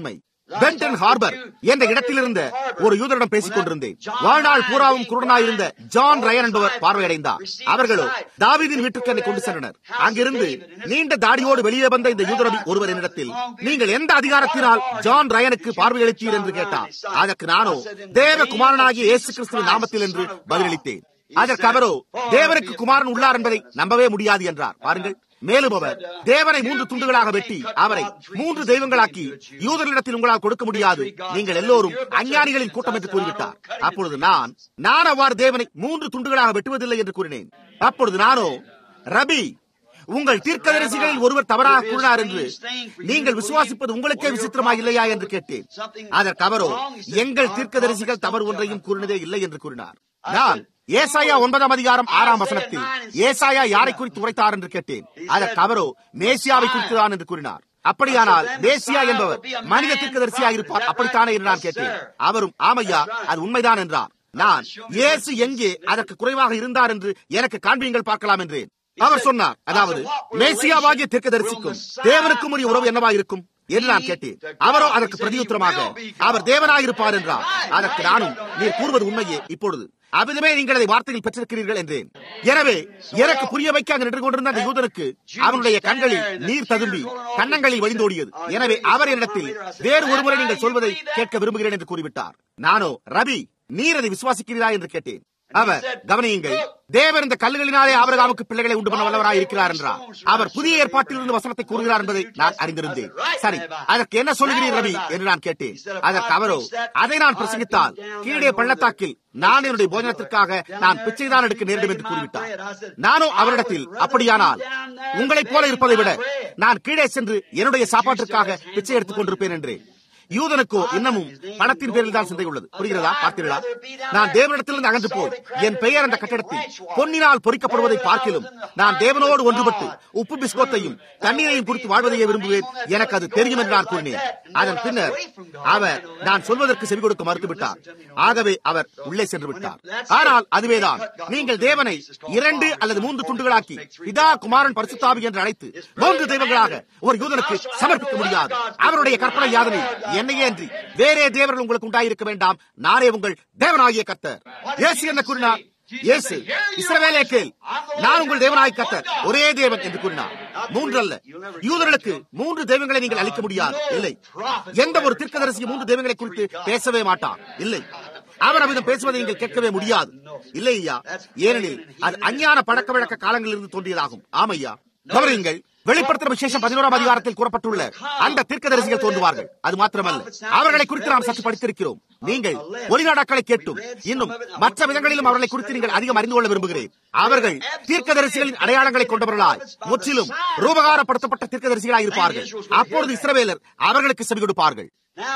பென்டன் ஹார்பர் என்ற இடத்தில் இருந்த ஒரு யூதரிடம் பேசிக் கொண்டிருந்தேன் வாழ்நாள் பூராவும் குருடனாயிருந்த ஜான் ரயன் என்பவர் பார்வையடைந்தார் அவர்களோ தாவீதின் வீட்டுக்கு என்னை கொண்டு சென்றனர் அங்கிருந்து நீண்ட தாடியோடு வெளியே வந்த இந்த யூதரபி ஒருவர் என்னிடத்தில் நீங்கள் எந்த அதிகாரத்தினால் ஜான் ரயனுக்கு பார்வையளித்தீர் என்று கேட்டார் அதற்கு நானோ தேவகுமாரனாகிய இயேசு கிறிஸ்துவின் நாமத்தில் என்று பதிலளித்தேன் அதற்கு அவரோ தேவனுக்கு குமாரன் உள்ளார் என்பதை நம்பவே முடியாது என்றார் பாருங்கள் மேலும் அவர் தேவனை மூன்று துண்டுகளாக வெட்டி அவரை மூன்று தெய்வங்களாக்கி யூதர்களிடத்தில் உங்களால் கொடுக்க முடியாது நீங்கள் எல்லோரும் அஞ்ஞானிகளின் கூட்டம் என்று கூறிவிட்டார் அப்பொழுது நான் நான் அவ்வாறு தேவனை மூன்று துண்டுகளாக வெட்டுவதில்லை என்று கூறினேன் அப்பொழுது நானோ ரபி உங்கள் தீர்க்கதரிசிகளில் ஒருவர் தவறாக கூறினார் என்று நீங்கள் விசுவாசிப்பது உங்களுக்கே விசித்திரமா இல்லையா என்று கேட்டேன் அதற்கு அவரோ எங்கள் தீர்க்கதரிசிகள் தவறு ஒன்றையும் கூறினதே இல்லை என்று கூறினார் நான் ஏசாயா ஒன்பதாம் அதிகாரம் ஆறாம் வசனத்தில் ஏசாயா யாரை குறித்து உரைத்தார் என்று கேட்டேன் அதற்கு அவரோ மேசியாவை குறித்துதான் என்று கூறினார் அப்படியானால் மேசியா என்பவர் மனித தீர்க்கதரிசியாக இருப்பார் அப்படித்தானே என்று நான் கேட்டேன் அவரும் ஆமையா அது உண்மைதான் என்றார் நான் இயேசு எங்கே அதற்கு குறைவாக இருந்தார் என்று எனக்கு காண்பியுங்கள் பார்க்கலாம் என்றேன் அவர் சொன்னார் அதாவது மேசியாவாகிய தீர்க்கதரிசிக்கும் தேவனுக்கும் உரிய உறவு என்னவா இருக்கும் என்று நான் கேட்டேன் அவரோ அதற்கு பிரதியுத்தரமாக அவர் தேவனாயிருப்பார் என்றார் அதற்கு நானும் நீர் கூறுவது உண்மையே இப்பொழுது அவ்விதமே நீங்கள் அதை வார்த்தையில் பெற்றிருக்கிறீர்கள் என்றேன் எனவே எனக்கு புரிய வைக்க அங்கு நின்று கொண்டிருந்த அந்த யூதனுக்கு அவனுடைய கண்களில் நீர் ததும்பி கண்ணங்களில் வழிந்தோடியது எனவே அவர் என்னிடத்தில் வேறு ஒருமுறை நீங்கள் சொல்வதை கேட்க விரும்புகிறேன் என்று கூறிவிட்டார் நானோ ரவி நீர் அதை விசுவாசிக்கிறீரா என்று கேட்டேன் அவர் கவனியுங்கள் தேவர் இந்த கல்லுகளினாலே ஆபரகாமுக்கு பிள்ளைகளை உண்டு பண்ண வல்லவராய் இருக்கிறார் என்றார் அவர் புதிய ஏற்பாட்டில் இருந்து வசனத்தை கூறுகிறார் என்பதை நான் அறிந்திருந்தேன் சரி அதற்கு என்ன சொல்கிறீர் ரவி என்று நான் கேட்டேன் அதற்கு அவரோ அதை நான் பிரசங்கித்தால் கீழே பள்ளத்தாக்கில் நான் என்னுடைய போஜனத்திற்காக நான் பிச்சைதான் எடுக்க நேரிடும் என்று கூறிவிட்டார் நானும் அவரிடத்தில் அப்படியானால் உங்களைப் போல இருப்பதை விட நான் கீழே சென்று என்னுடைய சாப்பாட்டிற்காக பிச்சை எடுத்துக் கொண்டிருப்பேன் என்றேன் யூதனுக்கோ இன்னமும் பணத்தின் பேரில் தான் சிந்தை உள்ளது புரிகிறதா பார்த்தீர்களா நான் தேவனிடத்திலிருந்து அகன்று போய் என் பெயர் அந்த கட்டடத்தில் பொன்னினால் பொறிக்கப்படுவதை பார்க்கிலும் நான் தேவனோடு ஒன்றுபட்டு உப்பு பிஸ்கோத்தையும் தண்ணீரையும் குறித்து வாழ்வதையே விரும்புவேன் எனக்கு அது தெரியும் என்று நான் கூறினேன் அதன் பின்னர் அவர் நான் சொல்வதற்கு செவி கொடுக்க மறுத்துவிட்டார் ஆகவே அவர் உள்ளே சென்று விட்டார் ஆனால் அதுவேதான் நீங்கள் தேவனை இரண்டு அல்லது மூன்று துண்டுகளாக்கி பிதா குமாரன் பரிசுத்தாவி என்று அழைத்து மூன்று தெய்வங்களாக ஒரு யூதனுக்கு சமர்ப்பிக்க முடியாது அவருடைய கற்பனை யாதனை என்னையே அன்றி வேறே தேவர்கள் உங்களுக்கு உண்டாயிருக்க வேண்டாம் நானே உங்கள் தேவனாகிய கத்தர் இயேசு என்ன கூறினார் இயேசு இஸ்ரவேலே கேள் நான் உங்கள் தேவனாய் கத்தர் ஒரே தேவன் என்று கூறினார் மூன்று அல்ல யூதர்களுக்கு மூன்று தெய்வங்களை நீங்கள் அளிக்க முடியாது இல்லை எந்த ஒரு தீர்க்கதரிசி மூன்று தெய்வங்களை குறித்து பேசவே மாட்டார் இல்லை அவர் அவ்விதம் பேசுவதை நீங்கள் கேட்கவே முடியாது இல்லை ஐயா ஏனெனில் அது அஞ்ஞான பழக்க வழக்க காலங்களிலிருந்து தோன்றியதாகும் ஆமையா கவனியுங்கள் வெளிப்படுத்தும் விசேஷம் பதினோராம் அதிகாரத்தில் கூறப்பட்டுள்ள அந்த தீர்க்கதரிசிகள் தோன்றுவார்கள் அது மாத்திரமல்ல அவர்களை குறித்து நாம் சற்று படித்திருக்கிறோம் நீங்கள் ஒளிநாடாக்களை கேட்டும் இன்னும் மற்ற விதங்களிலும் அவர்களை குறித்து நீங்கள் அதிகம் அறிந்து கொள்ள விரும்புகிறேன் அவர்கள் தீர்க்கதரிசிகளின் அடையாளங்களை கொண்டவர்களாய் முற்றிலும் ரூபகாரப்படுத்தப்பட்ட தீர்க்கதரிசிகளாய் இருப்பார்கள் அப்பொழுது இஸ்ரவேலர் அவர்களுக்கு செவி கொடுப்பார்கள்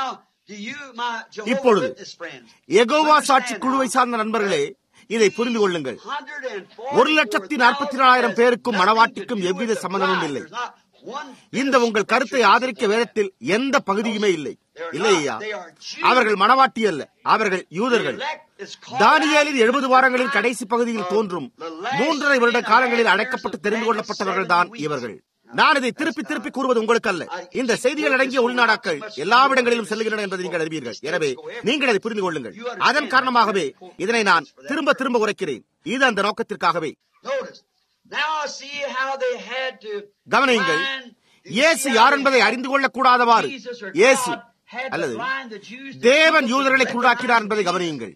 இப்பொழுது எகோவா சாட்சி குழுவை சார்ந்த நண்பர்களே இதை புரிந்து கொள்ளுங்கள் ஒரு லட்சத்தி நாற்பத்தி நாலாயிரம் பேருக்கும் மனவாட்டிக்கும் எவ்வித சம்பந்தமும் இல்லை இந்த உங்கள் கருத்தை ஆதரிக்க வேதத்தில் எந்த பகுதியுமே இல்லை இல்லையா அவர்கள் மனவாட்டி அல்ல அவர்கள் யூதர்கள் தானியலின் எழுபது வாரங்களின் கடைசி பகுதியில் தோன்றும் மூன்றரை வருட காலங்களில் அழைக்கப்பட்டு தெரிந்து கொள்ளப்பட்டவர்கள் தான் இவர்கள் நான் இதை திருப்பி திருப்பி கூறுவது உங்களுக்கு அல்ல இந்த செய்திகள் அடங்கிய உள்நாடாக்கள் எல்லா இடங்களிலும் செல்கின்றன என்பதை நீங்கள் அறிவீர்கள் எனவே நீங்கள் அதை புரிந்து கொள்ளுங்கள் அதன் காரணமாகவே இதனை நான் திரும்ப திரும்ப உரைக்கிறேன் இது அந்த நோக்கத்திற்காகவே கவனியுங்கள் இயேசு யார் என்பதை அறிந்து கொள்ளக் கூடாதவாறு இயேசு அல்லது தேவன் யூதர்களை குள்ளாக்கினார் என்பதை கவனியுங்கள்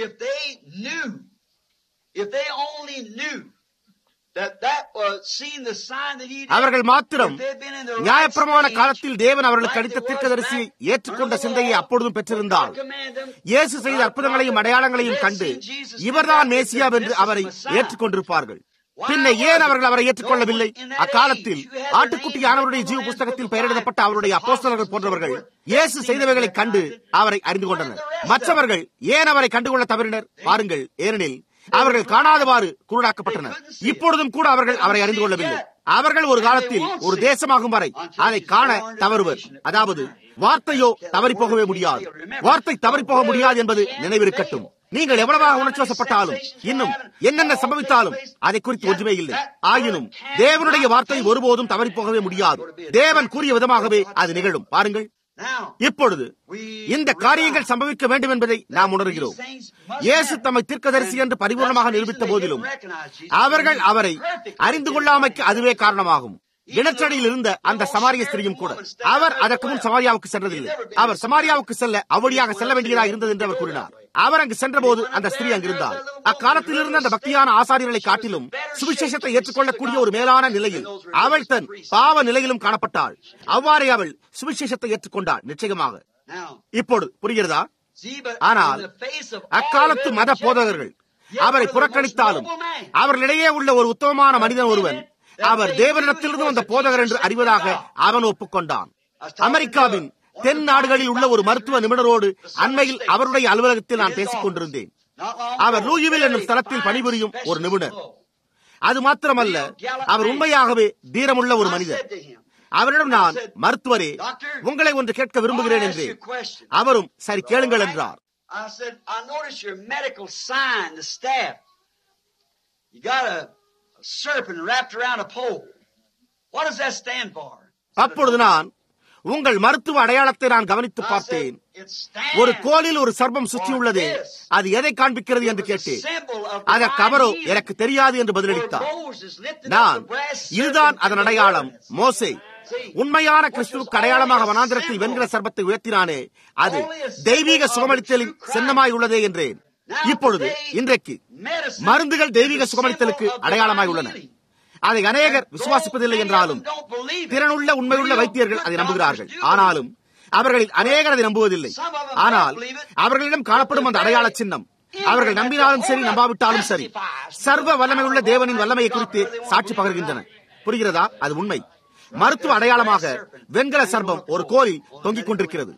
அவர்கள் மாத்திரம் நியாயப்பிரமாண காலத்தில் தேவன் அவர்களுக்கு அளித்த தீர்க்கதரிசியை ஏற்றுக்கொண்ட சிந்தையை அப்பொழுதும் பெற்றிருந்தால் இயேசு செய்த அற்புதங்களையும் அடையாளங்களையும் கண்டு இவர்தான் மேசியா என்று அவரை ஏற்றுக்கொண்டிருப்பார்கள் பின்ன ஏன் அவர்கள் அவரை ஏற்றுக்கொள்ளவில்லை அக்காலத்தில் ஆட்டுக்குட்டியானவருடைய ஜீவ புஸ்தகத்தில் பெயரிடப்பட்ட அவருடைய அப்போஸ்தலர்கள் போன்றவர்கள் இயேசு செய்தவைகளை கண்டு அவரை அறிந்து கொண்டனர் மற்றவர்கள் ஏன் அவரை கண்டுகொள்ள தவறினர் பாருங்கள் ஏனெனில் அவர்கள் காணாதவாறு குருடாக்கப்பட்டனர் இப்பொழுதும் கூட அவர்கள் அவரை அறிந்து கொள்ளவில்லை அவர்கள் ஒரு காலத்தில் ஒரு தேசமாகும் வரை அதை காண தவறுவர் அதாவது வார்த்தையோ தவறி போகவே முடியாது வார்த்தை தவறி போக முடியாது என்பது நினைவிருக்கட்டும் நீங்கள் எவ்வளவாக உணர்ச்சி வசப்பட்டாலும் இன்னும் என்னென்ன சம்பவித்தாலும் அதை குறித்து ஒன்றுமே இல்லை ஆயினும் தேவனுடைய வார்த்தை ஒருபோதும் தவறி போகவே முடியாது தேவன் கூறிய விதமாகவே அது நிகழும் பாருங்கள் இப்பொழுது இந்த காரியங்கள் சம்பவிக்க வேண்டும் என்பதை நாம் உணர்கிறோம் இயேசு தம்மை தீர்க்கதரிசி என்று பரிபூர்ணமாக நிரூபித்த போதிலும் அவர்கள் அவரை அறிந்து கொள்ளாமைக்கு அதுவே காரணமாகும் இனச்சடியில் இருந்த அந்த சமாரிய ஸ்திரியும் கூட அவர் அதற்கு முன் சமாரியாவுக்கு சென்றதில்லை அவர் சமாரியாவுக்கு செல்ல அவ்வழியாக செல்ல வேண்டியதாக இருந்தது என்று அவர் கூறினார் அவர் அங்கு சென்றபோது அந்த ஸ்திரீ அங்கிருந்தார் அக்காலத்தில் இருந்த அந்த பக்தியான ஆசாரியர்களை காட்டிலும் சுவிசேஷத்தை ஏற்றுக்கொள்ளக்கூடிய ஒரு மேலான நிலையில் அவள் தன் பாவ நிலையிலும் காணப்பட்டாள் அவ்வாறே அவள் சுவிசேஷத்தை ஏற்றுக்கொண்டாள் நிச்சயமாக இப்பொழுது புரிகிறதா ஆனால் அக்காலத்து மத போதகர்கள் அவரை புறக்கணித்தாலும் அவர்களிடையே உள்ள ஒரு உத்தமமான மனிதன் ஒருவன் அவர் தேவனிடத்திலிருந்து வந்த போதகர் என்று அறிவதாக அவன் ஒப்புக்கொண்டான் அமெரிக்காவின் தென் நாடுகளில் உள்ள ஒரு மருத்துவ நிபுணரோடு அண்மையில் அவருடைய அலுவலகத்தில் நான் பேசிக் கொண்டிருந்தேன் அவர் லூயிவில் என்னும் ஸ்தலத்தில் பணிபுரியும் ஒரு நிபுணர் அது மாத்திரமல்ல அவர் உண்மையாகவே தீரமுள்ள ஒரு மனிதர் அவரிடம் நான் மருத்துவரே உங்களை ஒன்று கேட்க விரும்புகிறேன் என்று அவரும் சரி கேளுங்கள் என்றார் serpent wrapped around a pole. What does that stand for? அப்பொழுது நான் உங்கள் மருத்துவ அடையாளத்தை நான் கவனித்து பார்த்தேன் ஒரு கோலில் ஒரு சர்பம் சுற்றியுள்ளது அது எதை காண்பிக்கிறது என்று கேட்டேன் அதற்கு அவரோ எனக்கு தெரியாது என்று பதிலளித்தார் நான் இதுதான் அதன் அடையாளம் மோசே உண்மையான கிறிஸ்துவுக்கு அடையாளமாக வனாந்திரத்தில் வெண்கல சர்பத்தை உயர்த்தினானே அது தெய்வீக சுகமளித்தலின் சின்னமாய் உள்ளதே என்றேன் இப்பொழுது இன்றைக்கு மருந்துகள் தெய்வீக சுகமளித்தலுக்கு அடையாளமாய் உள்ளன அதை அநேகர் விசுவாசிப்பதில்லை என்றாலும் திறனுள்ள உண்மையுள்ள வைத்தியர்கள் அதை நம்புகிறார்கள் ஆனாலும் அவர்களில் அநேகர் அதை நம்புவதில்லை ஆனால் அவர்களிடம் காணப்படும் அந்த அடையாள சின்னம் அவர்கள் நம்பினாலும் சரி நம்பாவிட்டாலும் சரி சர்வ வல்லமை உள்ள தேவனின் வல்லமையை குறித்து சாட்சி பகர்கின்றன புரிகிறதா அது உண்மை மருத்துவ அடையாளமாக வெண்கல சர்பம் ஒரு கோலில் தொங்கிக் கொண்டிருக்கிறது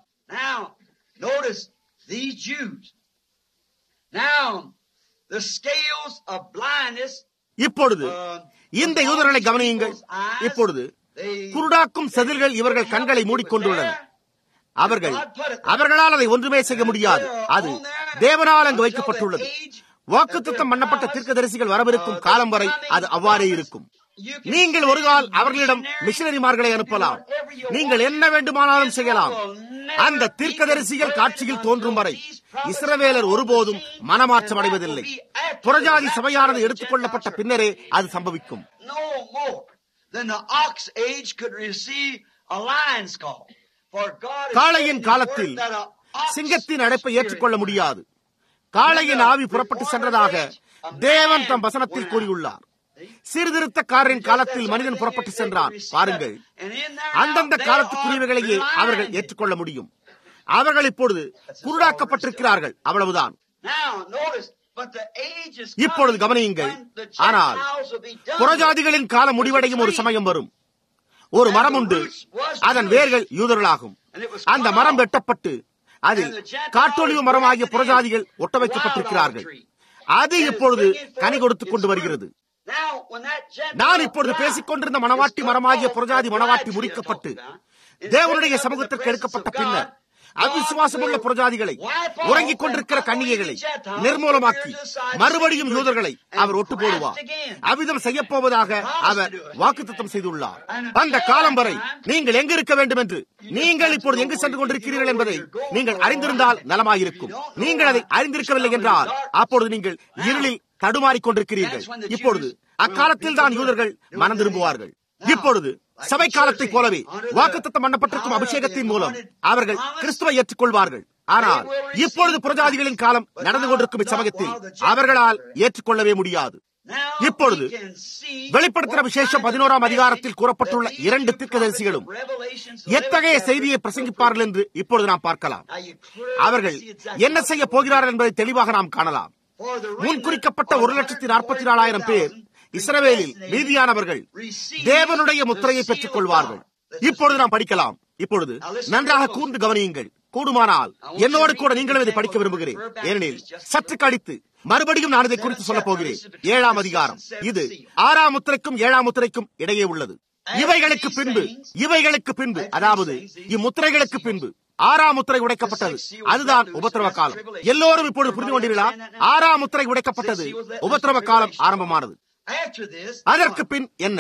இப்பொழுது இந்த யூதர்களை கவனியுங்கள் இப்பொழுது குருடாக்கும் செதில்கள் இவர்கள் கண்களை மூடிக்கொண்டுள்ளன அவர்கள் அவர்களால் அதை ஒன்றுமே செய்ய முடியாது அது தேவனால் அங்கு வைக்கப்பட்டுள்ளது வாக்குத்தம் பண்ணப்பட்ட தீர்க்கதரிசிகள் வரவிருக்கும் காலம் வரை அது அவ்வாறே இருக்கும் நீங்கள் ஒரு கால் அவர்களிடம் மிஷினரிமார்களை அனுப்பலாம் நீங்கள் என்ன வேண்டுமானாலும் செய்யலாம் அந்த தீர்க்கதரிசிகள் காட்சியில் தோன்றும் வரை இஸ்ரவேலர் ஒருபோதும் மனமாற்றம் அடைவதில்லை புறஜாதி சபையானது எடுத்துக் கொள்ளப்பட்ட பின்னரே அது சம்பவிக்கும் காளையின் காலத்தில் சிங்கத்தின் அழைப்பை ஏற்றுக்கொள்ள முடியாது காளையின் ஆவி புறப்பட்டு சென்றதாக தேவன் தம் வசனத்தில் கூறியுள்ளார் சீர்திருத்தக்காரரின் காலத்தில் மனிதன் புறப்பட்டு சென்றான் பாருங்கள் அந்தந்த காலத்துக்குரியவைகளையே அவர்கள் ஏற்றுக்கொள்ள முடியும் அவர்கள் இப்பொழுது குருடாக்கப்பட்டிருக்கிறார்கள் அவ்வளவுதான் இப்பொழுது கவனியுங்கள் ஆனால் புறஜாதிகளின் காலம் முடிவடையும் ஒரு சமயம் வரும் ஒரு மரம் உண்டு அதன் வேர்கள் யூதர்களாகும் அந்த மரம் வெட்டப்பட்டு அதில் காட்டொழிவு மரமாகிய புறஜாதிகள் ஒட்ட வைக்கப்பட்டிருக்கிறார்கள் அது இப்பொழுது கனி கொடுத்துக் கொண்டு வருகிறது நான் இப்பொழுது பேசிக் கொண்டிருந்த மனவாட்டி மரமாகிய புறஜாதி மனவாட்டி முறிக்கப்பட்டு தேவனுடைய சமூகத்திற்கு எடுக்கப்பட்ட பின்னர் அவிசுவாசமுள்ள புறஜாதிகளை உறங்கிக் கொண்டிருக்கிற கன்னிகைகளை நிர்மூலமாக்கி மறுபடியும் யூதர்களை அவர் ஒட்டு போடுவார் அவ்விதம் செய்யப்போவதாக அவர் வாக்குத்தம் செய்துள்ளார் அந்த காலம் வரை நீங்கள் எங்கு இருக்க வேண்டும் என்று நீங்கள் இப்பொழுது எங்கு சென்று கொண்டிருக்கிறீர்கள் என்பதை நீங்கள் அறிந்திருந்தால் நலமாயிருக்கும் நீங்கள் அதை அறிந்திருக்கவில்லை என்றால் அப்பொழுது நீங்கள் இருளில் தடுமாறிக் கொண்டிருக்கிறீர்கள் இப்பொழுது அக்காலத்தில் தான் யூதர்கள் மனம் திரும்புவார்கள் இப்பொழுது சபை காலத்தை போலவே வாக்குத்தம் பண்ணப்பட்டிருக்கும் அபிஷேகத்தின் மூலம் அவர்கள் கிறிஸ்துவை ஏற்றுக்கொள்வார்கள் ஆனால் இப்பொழுது புரஜாதிகளின் காலம் நடந்து கொண்டிருக்கும் இச்சமயத்தில் அவர்களால் ஏற்றுக்கொள்ளவே முடியாது இப்பொழுது வெளிப்படுத்தின விசேஷம் பதினோராம் அதிகாரத்தில் கூறப்பட்டுள்ள இரண்டு தீர்க்கதரிசிகளும் எத்தகைய செய்தியை பிரசங்கிப்பார்கள் என்று இப்பொழுது நாம் பார்க்கலாம் அவர்கள் என்ன செய்ய போகிறார்கள் என்பதை தெளிவாக நாம் காணலாம் முன்குறிக்கப்பட்ட ஒரு லட்சத்தி நாற்பத்தி நாலாயிரம் பேர் இஸ்ரவேலில் மீதியானவர்கள் தேவனுடைய முத்திரையை பெற்றுக் கொள்வார்கள் இப்பொழுது நாம் படிக்கலாம் இப்பொழுது நன்றாக கூர்ந்து கவனியுங்கள் கூடுமானால் என்னோடு கூட நீங்களும் இதை படிக்க விரும்புகிறேன் ஏனெனில் சற்று கடித்து மறுபடியும் நான் இதை குறித்து சொல்ல போகிறேன் ஏழாம் அதிகாரம் இது ஆறாம் முத்திரைக்கும் ஏழாம் முத்திரைக்கும் இடையே உள்ளது இவைகளுக்கு பின்பு இவைகளுக்கு பின்பு அதாவது இம்முத்திரைகளுக்கு பின்பு ஆறாம் முத்திரை உடைக்கப்பட்டது அதுதான் உபத்திரவ காலம் எல்லோரும் இப்பொழுது புரிந்து கொண்டீர்களா ஆறாம் முத்திரை உடைக்கப்பட்டது உபத்திரவ காலம் ஆரம்பமானது அதற்கு பின் என்ன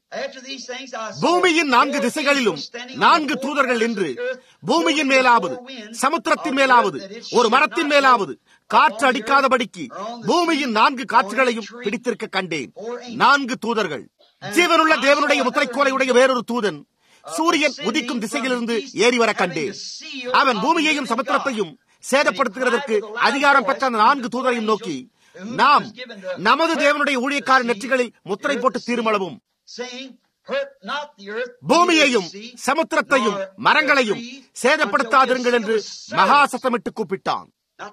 பூமியின் நான்கு திசைகளிலும் நான்கு தூதர்கள் நின்று பூமியின் மேலாவது சமுத்திரத்தின் மேலாவது ஒரு மரத்தின் மேலாவது காற்று அடிக்காதபடிக்கு பூமியின் நான்கு காற்றுகளையும் பிடித்திருக்க கண்டேன் நான்கு தூதர்கள் ஜீவனுள்ள தேவனுடைய முத்திரைக்கோலையுடைய வேறொரு தூதன் சூரியன் உதிக்கும் திசையிலிருந்து ஏறி வர கண்டேன் அவன் பூமியையும் சமுத்திரத்தையும் சேதப்படுத்துகிறதற்கு அதிகாரம் பெற்ற அந்த நான்கு தூதரையும் நோக்கி நாம் நமது தேவனுடைய ஊழியக்கார நெற்றிகளில் முத்திரை போட்டு தீர்மளவும் பூமியையும் சமுத்திரத்தையும் மரங்களையும் சேதப்படுத்தாதிருங்கள் என்று மகா சத்தமிட்டு கூப்பிட்டான்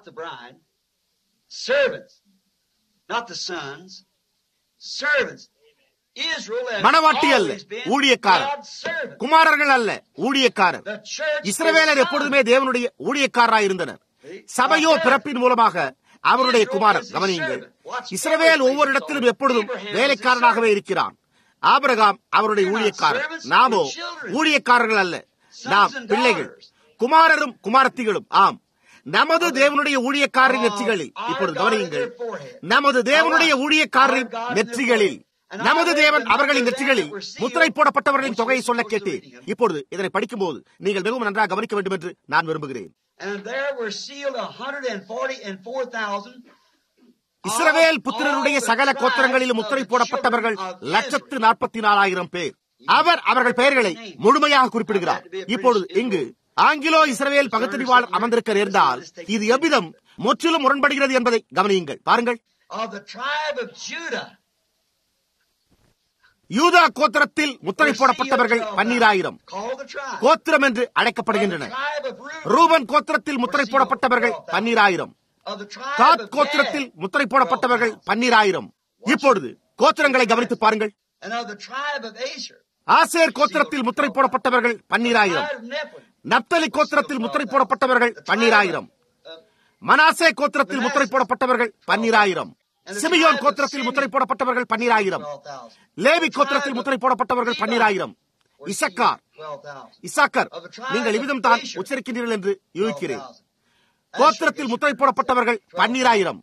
மணவாட்டி அல்ல ஊழியக்காரர் குமாரர்கள் அல்ல ஊழியக்காரர் இஸ்ரவேலர் எப்பொழுதுமே தேவனுடைய ஊழியக்காரராய் இருந்தனர் சபையோ பிறப்பின் மூலமாக அவருடைய குமாரர் கவனியுங்கள் இஸ்ரவேல் ஒவ்வொரு இடத்திலும் எப்பொழுதும் வேலைக்காரனாகவே இருக்கிறான் ஆபரகாம் அவருடைய ஊழியக்காரர் நாமோ ஊழியக்காரர்கள் அல்ல நாம் பிள்ளைகள் குமாரரும் குமாரத்திகளும் ஆம் நமது தேவனுடைய ஊழியக்காரரின் நெற்றிகளில் இப்பொழுது கவனியுங்கள் நமது தேவனுடைய ஊழியக்காரரின் நெற்றிகளில் நமது தேவன் அவர்களின் நெற்றிகளில் முத்திரை போடப்பட்டவர்களின் தொகையை சொல்ல கேட்டேன் இப்பொழுது இதனை படிக்கும் போது நீங்கள் மிகவும் நன்றாக கவனிக்க வேண்டும் என்று நான் விரும்புகிறேன் இஸ்ரவேல் புத்திரருடைய சகல கோத்திரங்களிலும் முத்திரை போடப்பட்டவர்கள் லட்சத்து நாற்பத்தி நாலாயிரம் பேர் அவர் அவர்கள் பெயர்களை முழுமையாக குறிப்பிடுகிறார் இப்பொழுது இங்கு ஆங்கிலோ இஸ்ரவேல் பகுத்தறிவாளர் அமர்ந்திருக்க நேர்ந்தால் இது எவ்விதம் முற்றிலும் முரண்படுகிறது என்பதை கவனியுங்கள் பாருங்கள் யூதா கோத்திரத்தில் முத்திரை போடப்பட்டவர்கள் பன்னீராயிரம் கோத்திரம் என்று அழைக்கப்படுகின்றனர் ரூபன் கோத்திரத்தில் முத்திரை போடப்பட்டவர்கள் பன்னீராயிரம் காத் கோத்திரத்தில் முத்திரை போடப்பட்டவர்கள் பன்னீராயிரம் இப்பொழுது கோத்திரங்களை கவனித்து பாருங்கள் ஆசேர் கோத்திரத்தில் முத்திரை போடப்பட்டவர்கள் பன்னீராயிரம் நப்தலி கோத்திரத்தில் முத்திரை போடப்பட்டவர்கள் பன்னீராயிரம் மனாசே கோத்திரத்தில் முத்திரை போடப்பட்டவர்கள் பன்னீராயிரம் சிமியோன் கோத்திரத்தில் முத்திரை போடப்பட்டவர்கள் பன்னீராயிரம் லேவி கோத்திரத்தில் முத்திரை போடப்பட்டவர்கள் பன்னீராயிரம் இசக்கார் இசாக்கர் நீங்கள் இவ்விதம் தான் உச்சரிக்கின்றீர்கள் என்று யூகிக்கிறேன் கோத்திரத்தில் முத்திரை போடப்பட்டவர்கள் பன்னீராயிரம்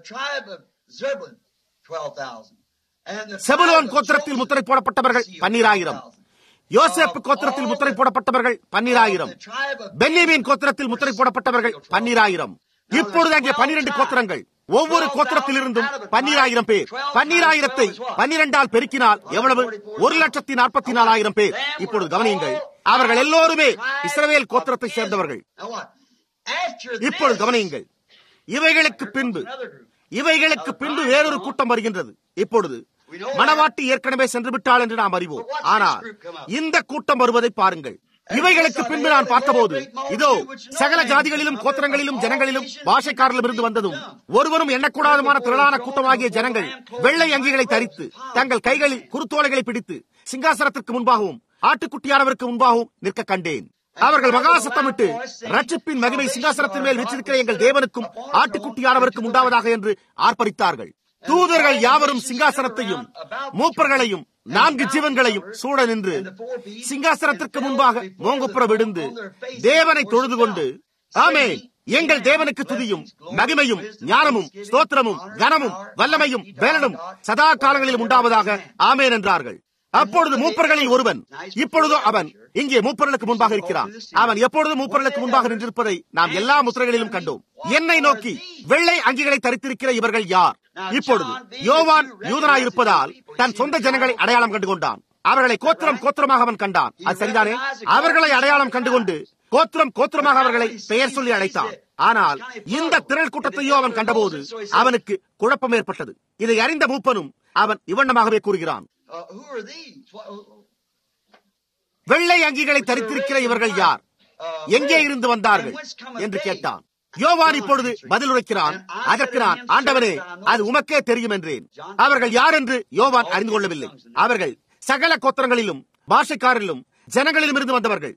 செபுலோன் கோத்திரத்தில் முத்திரை போடப்பட்டவர்கள் பன்னீராயிரம் யோசேப்பு கோத்திரத்தில் முத்திரை போடப்பட்டவர்கள் பன்னீராயிரம் பென்னிமீன் கோத்திரத்தில் முத்திரை போடப்பட்டவர்கள் பன்னீராயிரம் இப்பொழுது அங்கே பன்னிரண்டு கோத்திரங்கள் ஒவ்வொரு கோத்திரத்திலிருந்தும் பன்னீராயிரம் பேர் பன்னீராயிரத்தை பன்னிரெண்டால் பெருக்கினால் எவ்வளவு ஒரு லட்சத்தி நாற்பத்தி நாலாயிரம் பேர் இப்பொழுது கவனியுங்கள் அவர்கள் எல்லோருமே இஸ்ரவேல் கோத்திரத்தை சேர்ந்தவர்கள் இப்பொழுது கவனியுங்கள் இவைகளுக்கு பின்பு இவைகளுக்கு பின்பு வேறொரு கூட்டம் வருகின்றது இப்பொழுது மணவாட்டி ஏற்கனவே சென்று விட்டாள் என்று நாம் அறிவோம் ஆனால் இந்த கூட்டம் வருவதை பாருங்கள் இவைகளுக்கு பின்பு நான் பார்த்தபோது இதோ சகல ஜாதிகளிலும் கோத்திரங்களிலும் ஜனங்களிலும் பாஷைக்காரிலும் இருந்து வந்ததும் ஒருவரும் எண்ணக்கூடாதமான திரளான கூட்டமாகிய ஜனங்கள் வெள்ளை அங்கிகளை தரித்து தங்கள் கைகளில் குருத்தோலைகளை பிடித்து சிங்காசனத்திற்கு முன்பாகவும் ஆட்டுக்குட்டியானவருக்கு முன்பாகவும் நிற்க கண்டேன் அவர்கள் மகா சத்தமிட்டு ரட்சிப்பின் மகிமை சிங்காசனத்தின் மேல் வச்சிருக்கிற எங்கள் தேவனுக்கும் ஆட்டுக்குட்டியானவருக்கும் உண்டாவதாக என்று ஆர்ப்பரித்தார்கள் தூதர்கள் யாவரும் சிங்காசனத்தையும் மூப்பர்களையும் நான்கு ஜீவன்களையும் சூட நின்று சிங்காசனத்திற்கு முன்பாக மோங்குப்புற விடுந்து தேவனை தொழுது கொண்டு ஆமே எங்கள் தேவனுக்கு துதியும் மகிமையும் ஞானமும் ஸ்தோத்திரமும் கனமும் வல்லமையும் வேலனும் சதா காலங்களிலும் உண்டாவதாக ஆமேன் என்றார்கள் அப்பொழுது மூப்பர்களில் ஒருவன் இப்பொழுதோ அவன் இங்கே மூப்பர்களுக்கு முன்பாக இருக்கிறான் அவன் எப்பொழுது மூப்பர்களுக்கு முன்பாக நின்றிருப்பதை நாம் எல்லா முத்திரைகளிலும் கண்டோம் என்னை நோக்கி வெள்ளை அங்கிகளை தரித்திருக்கிற இவர்கள் யார் இப்பொழுது யோவான் யூதனாயிருப்பதால் தன் சொந்த ஜனங்களை அடையாளம் கண்டு கொண்டான் அவர்களை கோத்திரம் கோத்திரமாக அவன் கண்டான் அது சரிதானே அவர்களை அடையாளம் கண்டுகொண்டு கோத்திரம் கோத்திரமாக அவர்களை பெயர் சொல்லி அழைத்தான் ஆனால் இந்த திரள் கூட்டத்தையோ அவன் கண்டபோது அவனுக்கு குழப்பம் ஏற்பட்டது இதை அறிந்த மூப்பனும் அவன் இவ்வண்ணமாகவே கூறுகிறான் வெள்ளை அங்கிகளை தரித்திருக்கிற இவர்கள் யார் எங்கே இருந்து வந்தார்கள் என்று கேட்டான் யோவான் இப்பொழுது பதில் உரைக்கிறான் அதற்கு நான் ஆண்டவனே அது உமக்கே தெரியும் என்றேன் அவர்கள் யார் என்று யோவான் அறிந்து கொள்ளவில்லை அவர்கள் சகல கோத்திரங்களிலும் பாஷைக்காரிலும் ஜனங்களிலும் இருந்து வந்தவர்கள்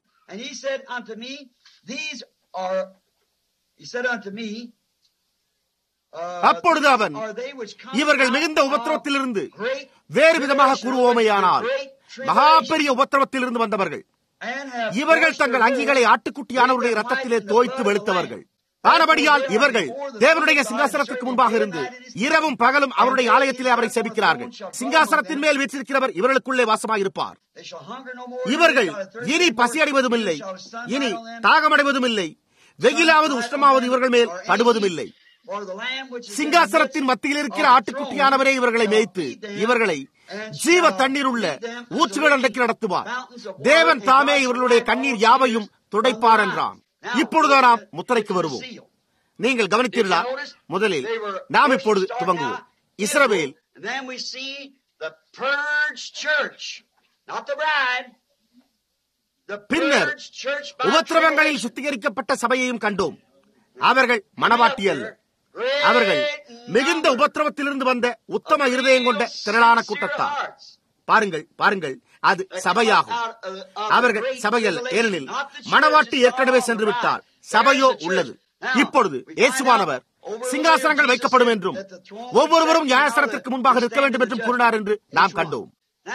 அப்பொழுது அவன் இவர்கள் மிகுந்த உபத்திரவத்திலிருந்து வேறு விதமாக கூறுவோமையானால் மகா பெரிய உபத்திரவத்திலிருந்து வந்தவர்கள் இவர்கள் தங்கள் அங்கிகளை ஆட்டுக்குட்டியானவருடைய ரத்தத்திலே தோய்த்து வெளுத்தவர்கள் ஆனபடியால் இவர்கள் தேவனுடைய சிங்காசனத்திற்கு முன்பாக இருந்து இரவும் பகலும் அவருடைய ஆலயத்திலே அவரை செபிக்கிறார்கள் சிங்காசனத்தின் மேல் வீற்றிருக்கிறவர் இவர்களுக்குள்ளே வாசமாயிருப்பார் இவர்கள் இனி பசியடைவதும் இல்லை இனி தாகமடைவதும் இல்லை வெயிலாவது உஷ்ணமாவது இவர்கள் மேல் படுவதும் இல்லை சிங்காசனத்தின் மத்தியில் இருக்கிற ஆட்டுக்குட்டியானவரே இவர்களை மேய்த்து இவர்களை ஜீவ தண்ணீர் உள்ள ஊற்றுகள் அன்றைக்கு நடத்துவார் தேவன் தாமே இவர்களுடைய கண்ணீர் யாவையும் துடைப்பார் என்றான் இப்பொழுது நாம் முத்திரைக்கு வருவோம் நீங்கள் கவனித்தீர்களா முதலில் நாம் இப்பொழுது துவங்குவோம் இஸ்ரவேல் பின்னர் உபத்திரவங்களில் சுத்திகரிக்கப்பட்ட சபையையும் கண்டோம் அவர்கள் மனவாட்டி அல்ல அவர்கள் மிகுந்த உபத்திரவத்திலிருந்து வந்த உத்தம இருதயம் கொண்ட திரளான கூட்டத்தார் பாருங்கள் பாருங்கள் அது சபையாகும் அவர்கள் சபையல்ல ஏனெனில் மணவாட்டி ஏற்கனவே சென்று விட்டார் சபையோ உள்ளது இப்பொழுது இயேசுவானவர் சிங்காசனங்கள் வைக்கப்படும் என்றும் ஒவ்வொருவரும் நியாயசனத்திற்கு முன்பாக நிற்க வேண்டும் என்றும் கூறினார் என்று நாம் கண்டோம்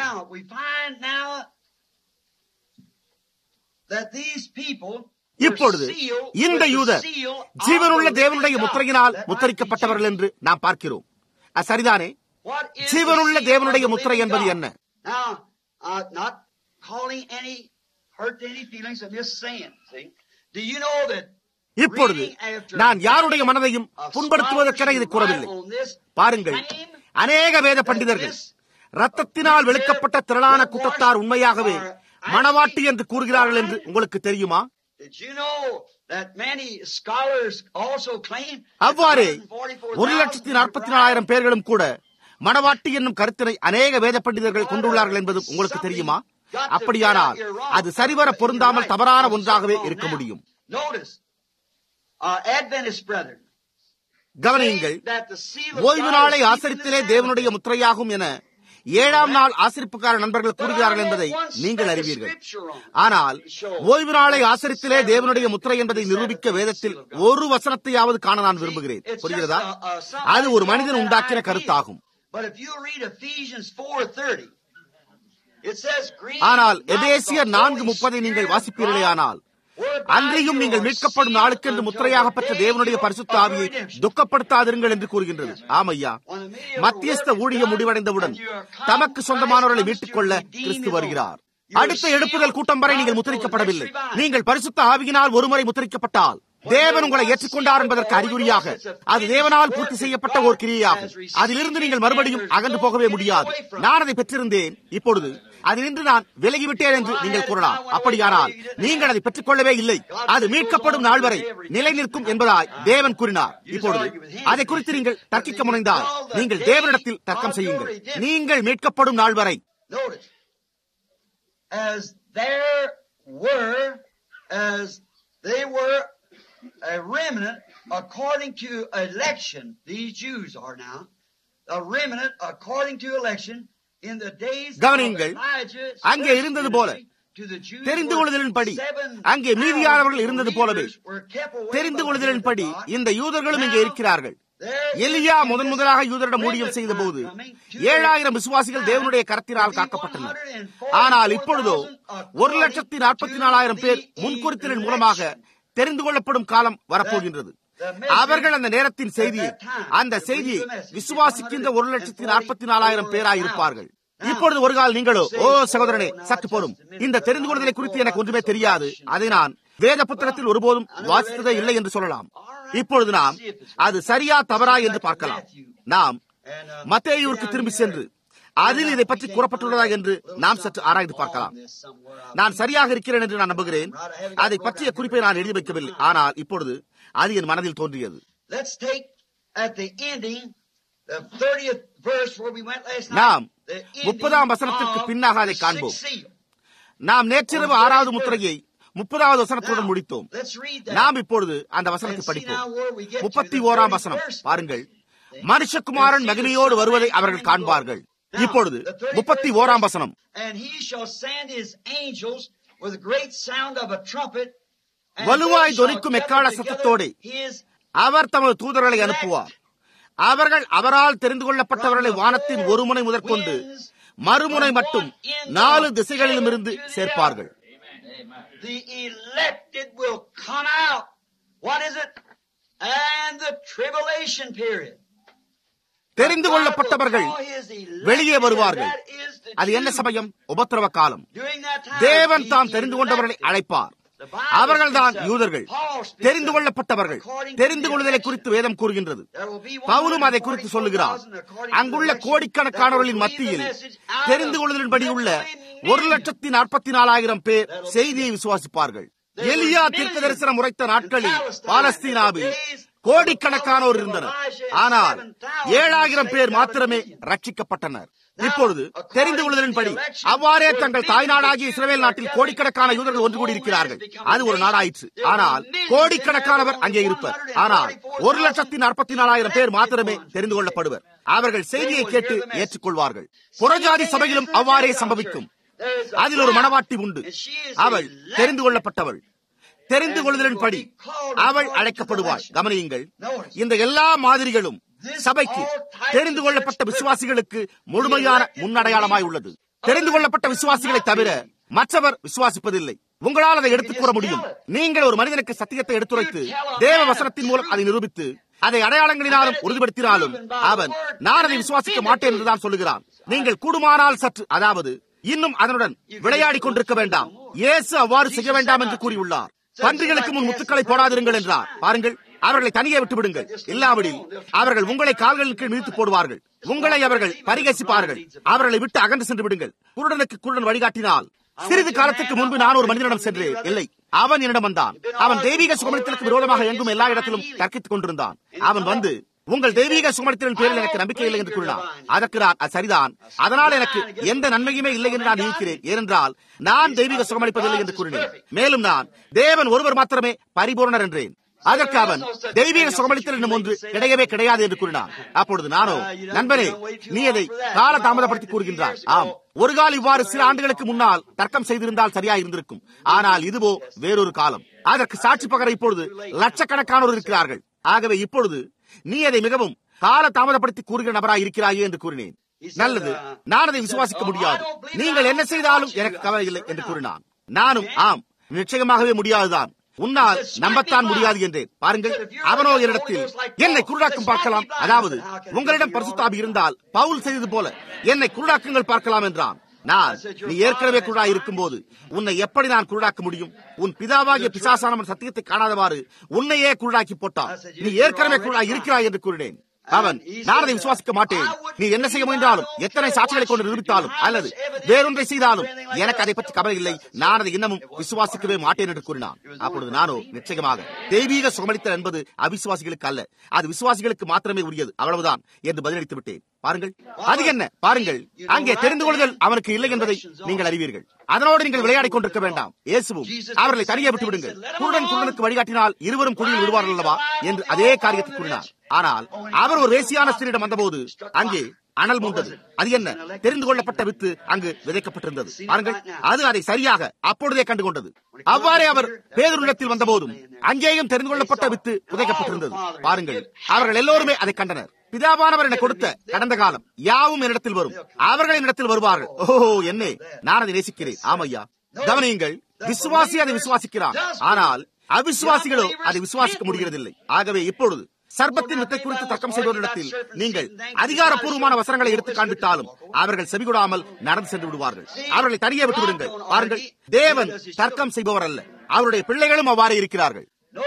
இப்பொழுது இந்த யூதர் ஜீவனுள்ள தேவனுடைய முத்திரையினால் முத்தரிக்கப்பட்டவர்கள் என்று நாம் பார்க்கிறோம் சரிதானே ஜீவனுள்ள தேவனுடைய முத்திரை என்பது என்ன இப்பொழுது நான் யாருடைய மனதையும் புண்படுத்துவதற்கென இது கூறவில்லை பாருங்கள் அநேக வேத பண்டிதர்கள் ரத்தத்தினால் வெளுக்கப்பட்ட திரளான கூட்டத்தார் உண்மையாகவே மணவாட்டி என்று கூறுகிறார்கள் என்று உங்களுக்கு தெரியுமா அவ்வாறு ஒரு லட்சத்தி நாற்பத்தி நாலாயிரம் பேர்களும் கூட மணவாட்டி என்னும் கருத்தினை அநேக வேத பண்டிதர்கள் கொண்டுள்ளார்கள் என்பதும் உங்களுக்கு தெரியுமா அப்படியானால் அது சரிவர பொருந்தாமல் தவறான ஒன்றாகவே இருக்க முடியும் கவனியுங்கள் ஓய்வு நாளை ஆசரித்திலே தேவனுடைய முத்திரையாகும் என ஏழாம் நாள் ஆசிரிப்புக்கார நண்பர்கள் கூறுகிறார்கள் என்பதை நீங்கள் அறிவீர்கள் ஆனால் ஓய்வு நாளை ஆசரித்திலே தேவனுடைய முத்திரை என்பதை நிரூபிக்க வேதத்தில் ஒரு வசனத்தையாவது காண நான் விரும்புகிறேன் புரிகிறதா அது ஒரு மனிதன் உண்டாக்கின கருத்தாகும் ஆனால் எபேசியர் நான்கு முப்பதை நீங்கள் வாசிப்பீர்களே ஆனால் அன்றையும் நீங்கள் மீட்கப்படும் நாளுக்கென்று முத்திரையாக பெற்ற தேவனுடைய பரிசுத்த ஆவியை துக்கப்படுத்தாதிருங்கள் என்று கூறுகின்றது ஆமையா மத்தியஸ்த ஊழியம் முடிவடைந்தவுடன் தமக்கு சொந்தமானவர்களை மீட்டுக் கொள்ள கிறிஸ்து வருகிறார் அடுத்த எழுப்புதல் கூட்டம் வரை நீங்கள் முத்திரிக்கப்படவில்லை நீங்கள் பரிசுத்த ஆவியினால் ஒருமுறை முத்திரிக்கப்பட்டால் தேவன் உங்களை ஏற்றுக்கொண்டார் என்பதற்கு அறிகுறியாக அது தேவனால் பூர்த்தி செய்யப்பட்ட ஒரு கிரியையாகும் அதிலிருந்து நீங்கள் மறுபடியும் அகன்று போகவே முடியாது நான் அதை பெற்றிருந்தேன் இப்பொழுது அதிலிருந்து நான் விலகிவிட்டேன் என்று நீங்கள் கூறலாம் அப்படியானால் நீங்கள் அதை பெற்றுக் கொள்ளவே இல்லை அது மீட்கப்படும் நாள் வரை நிலை நிற்கும் என்பதாய் தேவன் கூறினார் இப்பொழுது அதை குறித்து நீங்கள் தர்க்கிக்க முனைந்தால் நீங்கள் தேவனிடத்தில் தர்க்கம் செய்யுங்கள் நீங்கள் மீட்கப்படும் நாள் வரை as there were, as they were a remnant according to election, these Jews are now, a remnant according to election in the days கவனியுங்கள் அங்கே இருந்தது போல தெரிந்து கொள்ளுதலின்படி அங்கே மீதியானவர்கள் இருந்தது போலவே தெரிந்து கொள்ளுதலின்படி இந்த யூதர்களும் இங்கே இருக்கிறார்கள் எலியா முதன் முதலாக யூதரிடம் ஊழியம் செய்த போது ஏழாயிரம் விசுவாசிகள் தேவனுடைய கரத்தினால் காக்கப்பட்டனர் ஆனால் இப்பொழுதோ ஒரு லட்சத்தி நாற்பத்தி நாலாயிரம் பேர் முன்குறித்தலின் மூலமாக தெரிந்து கொள்ளப்படும் காலம் வரப்போகின்றது அவர்கள் அந்த நேரத்தின் செய்தியை அந்த செய்தியை விசுவாசிக்கின்ற ஒரு லட்சத்தி நாற்பத்தி நாலாயிரம் பேராயிருப்பார்கள் இப்பொழுது ஒரு கால் நீங்களோ ஓ சகோதரனே சற்று போடும் இந்த தெரிந்து கொள்வதை குறித்து எனக்கு ஒன்றுமே தெரியாது அதை நான் வேத புத்தகத்தில் ஒருபோதும் வாசித்ததே இல்லை என்று சொல்லலாம் இப்பொழுது நாம் அது சரியா தவறா என்று பார்க்கலாம் நாம் மத்தேயூருக்கு திரும்பி சென்று அதில் இதை பற்றி கூறப்பட்டுள்ளதா என்று நாம் சற்று ஆராய்ந்து பார்க்கலாம் நான் சரியாக இருக்கிறேன் என்று நான் நம்புகிறேன் அதை பற்றிய குறிப்பை நான் எழுதி வைக்கவில்லை ஆனால் இப்பொழுது அது என் மனதில் தோன்றியது நாம் முப்பதாம் வசனத்திற்கு பின்னாக அதை காண்போம் நாம் நேற்றிரவு ஆறாவது முத்திரையை முப்பதாவது வசனத்துடன் முடித்தோம் நாம் இப்பொழுது அந்த வசனத்தை படிப்போம் முப்பத்தி ஓராம் வசனம் பாருங்கள் மனுஷகுமாரன் மகிமையோடு வருவதை அவர்கள் காண்பார்கள் இப்பொழுது முப்பத்தி ஓராம் வசனம் வலுவாய் தொனிக்கும் எக்கால சத்தத்தோடு அவர் தமது தூதர்களை அனுப்புவார் அவர்கள் அவரால் தெரிந்து கொள்ளப்பட்டவர்களை வானத்தின் ஒரு முனை முதற்கொண்டு மறுமுனை மட்டும் நாலு திசைகளிலும் இருந்து சேர்ப்பார்கள் The elected will come out. What is it? tribulation period. தெரிந்து கொள்ளப்பட்டவர்கள் வெளியே வருவார்கள் அது என்ன சமயம் உபத்திரவ காலம் தேவன் தாம் தெரிந்து கொண்டவர்களை அழைப்பார் அவர்கள்தான் யூதர்கள் தெரிந்து கொள்ளப்பட்டவர்கள் தெரிந்து கொள்ளுதலை குறித்து வேதம் கூறுகின்றது பவுலும் அதை குறித்து சொல்லுகிறார் அங்குள்ள கோடிக்கணக்கானவர்களின் மத்தியில் தெரிந்து கொள்ளுதலின்படி உள்ள ஒரு லட்சத்தி நாற்பத்தி நாலாயிரம் பேர் செய்தியை விசுவாசிப்பார்கள் எலியா தீர்க்க தரிசனம் உரைத்த நாட்களில் பாலஸ்தீனாவில் கோடிக்கணக்கானோர் இருந்தனர் ஆனால் ஏழாயிரம் பேர் மாத்திரமே ரட்சிக்கப்பட்டனர் இப்பொழுது தெரிந்து கொள்வதன்படி அவ்வாறே தங்கள் தாய்நாடாகிய இஸ்ரேல் நாட்டில் கோடிக்கணக்கான யூதர்கள் ஒன்று கூடியிருக்கிறார்கள் அது ஒரு நாடாயிற்று ஆனால் கோடிக்கணக்கானவர் அங்கே இருப்பர் ஆனால் ஒரு லட்சத்தி நாற்பத்தி நாலாயிரம் பேர் மாத்திரமே தெரிந்து கொள்ளப்படுவர் அவர்கள் செய்தியை கேட்டு ஏற்றுக்கொள்வார்கள் புறஜாதி சபையிலும் அவ்வாறே சம்பவிக்கும் அதில் ஒரு மனவாட்டி உண்டு அவள் தெரிந்து கொள்ளப்பட்டவள் தெரிந்து கொள்ளுதலின் படி அவள் அழைக்கப்படுவாள் கவனியுங்கள் இந்த எல்லா மாதிரிகளும் சபைக்கு தெரிந்து கொள்ளப்பட்ட விசுவாசிகளுக்கு முழுமையான முன்னடையாளமாய் உள்ளது தெரிந்து கொள்ளப்பட்ட விசுவாசிகளை தவிர மற்றவர் விசுவாசிப்பதில்லை உங்களால் அதை எடுத்துக் கூற முடியும் நீங்கள் ஒரு மனிதனுக்கு சத்தியத்தை எடுத்துரைத்து தேவ வசனத்தின் மூலம் அதை நிரூபித்து அதை அடையாளங்களினாலும் உறுதிப்படுத்தினாலும் அவன் நான் அதை விசுவாசிக்க மாட்டேன் என்றுதான் சொல்லுகிறான் நீங்கள் கூடுமானால் சற்று அதாவது இன்னும் அதனுடன் விளையாடி கொண்டிருக்க வேண்டாம் இயேசு அவ்வாறு செய்ய வேண்டாம் என்று கூறியுள்ளார் பன்றிகளுக்கு முன் முத்துக்களை போடாதிருங்கள் என்றார் பாருங்கள் அவர்களை தனியே விட்டு விடுங்கள் இல்லாவிடில் அவர்கள் உங்களை கால்களின் கீழ் மிதித்து போடுவார்கள் உங்களை அவர்கள் பரிகசிப்பார்கள் அவர்களை விட்டு அகன்று சென்று விடுங்கள் குருடனுக்கு குருடன் வழிகாட்டினால் சிறிது காலத்துக்கு முன்பு நான் ஒரு மனிதனிடம் சென்றேன் இல்லை அவன் என்னிடம் வந்தான் அவன் தெய்வீக சுகமளித்தலுக்கு விரோதமாக எங்கும் எல்லா இடத்திலும் கற்பித்துக் கொண்டிருந்தான் அவன் வந்து உங்கள் தெய்வீக சுமணத்தின் பேரில் எனக்கு நம்பிக்கை இல்லை என்று கூறினார் அதற்கு நான் அது சரிதான் அதனால் எனக்கு எந்த நன்மையுமே இல்லை என்று நான் இருக்கிறேன் ஏனென்றால் நான் தெய்வீக சுகமளிப்பதில்லை என்று கூறினேன் மேலும் நான் தேவன் ஒருவர் மாத்திரமே பரிபூர்ணர் என்றேன் அதற்கு அவன் தெய்வீக சுகமளித்தல் என்னும் ஒன்று கிடையவே கிடையாது என்று கூறினான் அப்பொழுது நானோ நண்பனே நீ அதை கால தாமதப்படுத்தி கூறுகின்றார் ஆம் ஒரு கால் இவ்வாறு சில ஆண்டுகளுக்கு முன்னால் தர்க்கம் செய்திருந்தால் சரியா இருந்திருக்கும் ஆனால் இதுவோ வேறொரு காலம் அதற்கு சாட்சி பகர இப்பொழுது லட்சக்கணக்கானோர் இருக்கிறார்கள் ஆகவே இப்பொழுது நீ அதை மிகவும் கால தாமதப்படுத்தி கூறுகிற நபராய் இருக்கிறாயே என்று கூறினேன் நல்லது நான் அதை விசுவாசிக்க முடியாது நீங்கள் என்ன செய்தாலும் எனக்கு கவலை இல்லை என்று கூறினான் நானும் ஆம் நிச்சயமாகவே முடியாதுதான் உன்னால் நம்பத்தான் முடியாது என்றேன் பாருங்கள் அவனோ என்னிடத்தில் என்னை குருடாக்கும் பார்க்கலாம் அதாவது உங்களிடம் பரிசுத்தாபி இருந்தால் பவுல் செய்தது போல என்னை குருடாக்குங்கள் பார்க்கலாம் என்றான் நான் நீ ஏற்கனவே குருடா இருக்கும் போது உன்னை எப்படி நான் குருடாக்க முடியும் உன் பிதாவாகிய பிசாசானவன் சத்தியத்தை காணாதவாறு உன்னையே குருடாக்கி போட்டான் நீ ஏற்கனவே குருடா இருக்கிறாய் என்று கூறினேன் அவன் நான் அதை விசுவாசிக்க மாட்டேன் நீ என்ன செய்ய முயன்றாலும் எத்தனை சாட்சிகளை கொண்டு நிரூபித்தாலும் அல்லது வேறொன்றை செய்தாலும் எனக்கு அதை பற்றி கவலை இல்லை நான் அதை இன்னமும் விசுவாசிக்கவே மாட்டேன் என்று கூறினான் அப்பொழுது நானோ நிச்சயமாக தெய்வீக சுகமளித்தல் என்பது அவிசுவாசிகளுக்கு அல்ல அது விசுவாசிகளுக்கு மாத்திரமே உரியது அவ்வளவுதான் என்று பதிலளித்து விட்டேன் பாருங்கள் அது என்ன பாருங்கள் அங்கே தெரிந்து கொள்ளுதல் அவனுக்கு இல்லை என்பதை நீங்கள் அறிவீர்கள் அதனோடு நீங்கள் விளையாடிக் கொண்டிருக்க வேண்டாம் இயேசுவும் அவர்களை தனியே விட்டு விடுங்கள் குருடன் குருடனுக்கு வழிகாட்டினால் இருவரும் குழியில் விடுவார்கள் அல்லவா என்று அதே காரியத்தை கூறினார் ஆனால் அவர் ஒரு வேசியான ஸ்திரியிடம் வந்தபோது அங்கே அனல் மூண்டது அது என்ன தெரிந்து கொள்ளப்பட்ட வித்து அங்கு விதைக்கப்பட்டிருந்தது பாருங்கள் அது அதை சரியாக அப்பொழுதே கண்டு கொண்டது அவ்வாறே அவர் பேதருள்ளத்தில் வந்தபோதும் அங்கேயும் தெரிந்து கொள்ளப்பட்ட வித்து விதைக்கப்பட்டிருந்தது பாருங்கள் அவர்கள் எல்லோருமே அதை கண்டனர் பிதாவானவர் என கொடுத்த கடந்த காலம் யாவும் என்னிடத்தில் வரும் அவர்கள் என்னிடத்தில் வருவார்கள் ஓஹோ என்னே நான் அதை நேசிக்கிறேன் ஆமையா கவனியுங்கள் விசுவாசி அதை விசுவாசிக்கிறான் ஆனால் அவிசுவாசிகளோ அதை விசுவாசிக்க முடிகிறதில்லை ஆகவே இப்பொழுது சர்பத்தின் வித்தை குறித்து தர்க்கம் செய்வோரிடத்தில் நீங்கள் அதிகாரப்பூர்வமான வசனங்களை எடுத்து காண்பித்தாலும் அவர்கள் செவிகொடாமல் நடந்து சென்று விடுவார்கள் அவர்களை தனியே விட்டு விடுங்கள் பாருங்கள் தேவன் தர்க்கம் செய்பவர் அல்ல அவருடைய பிள்ளைகளும் அவ்வாறு இருக்கிறார்கள்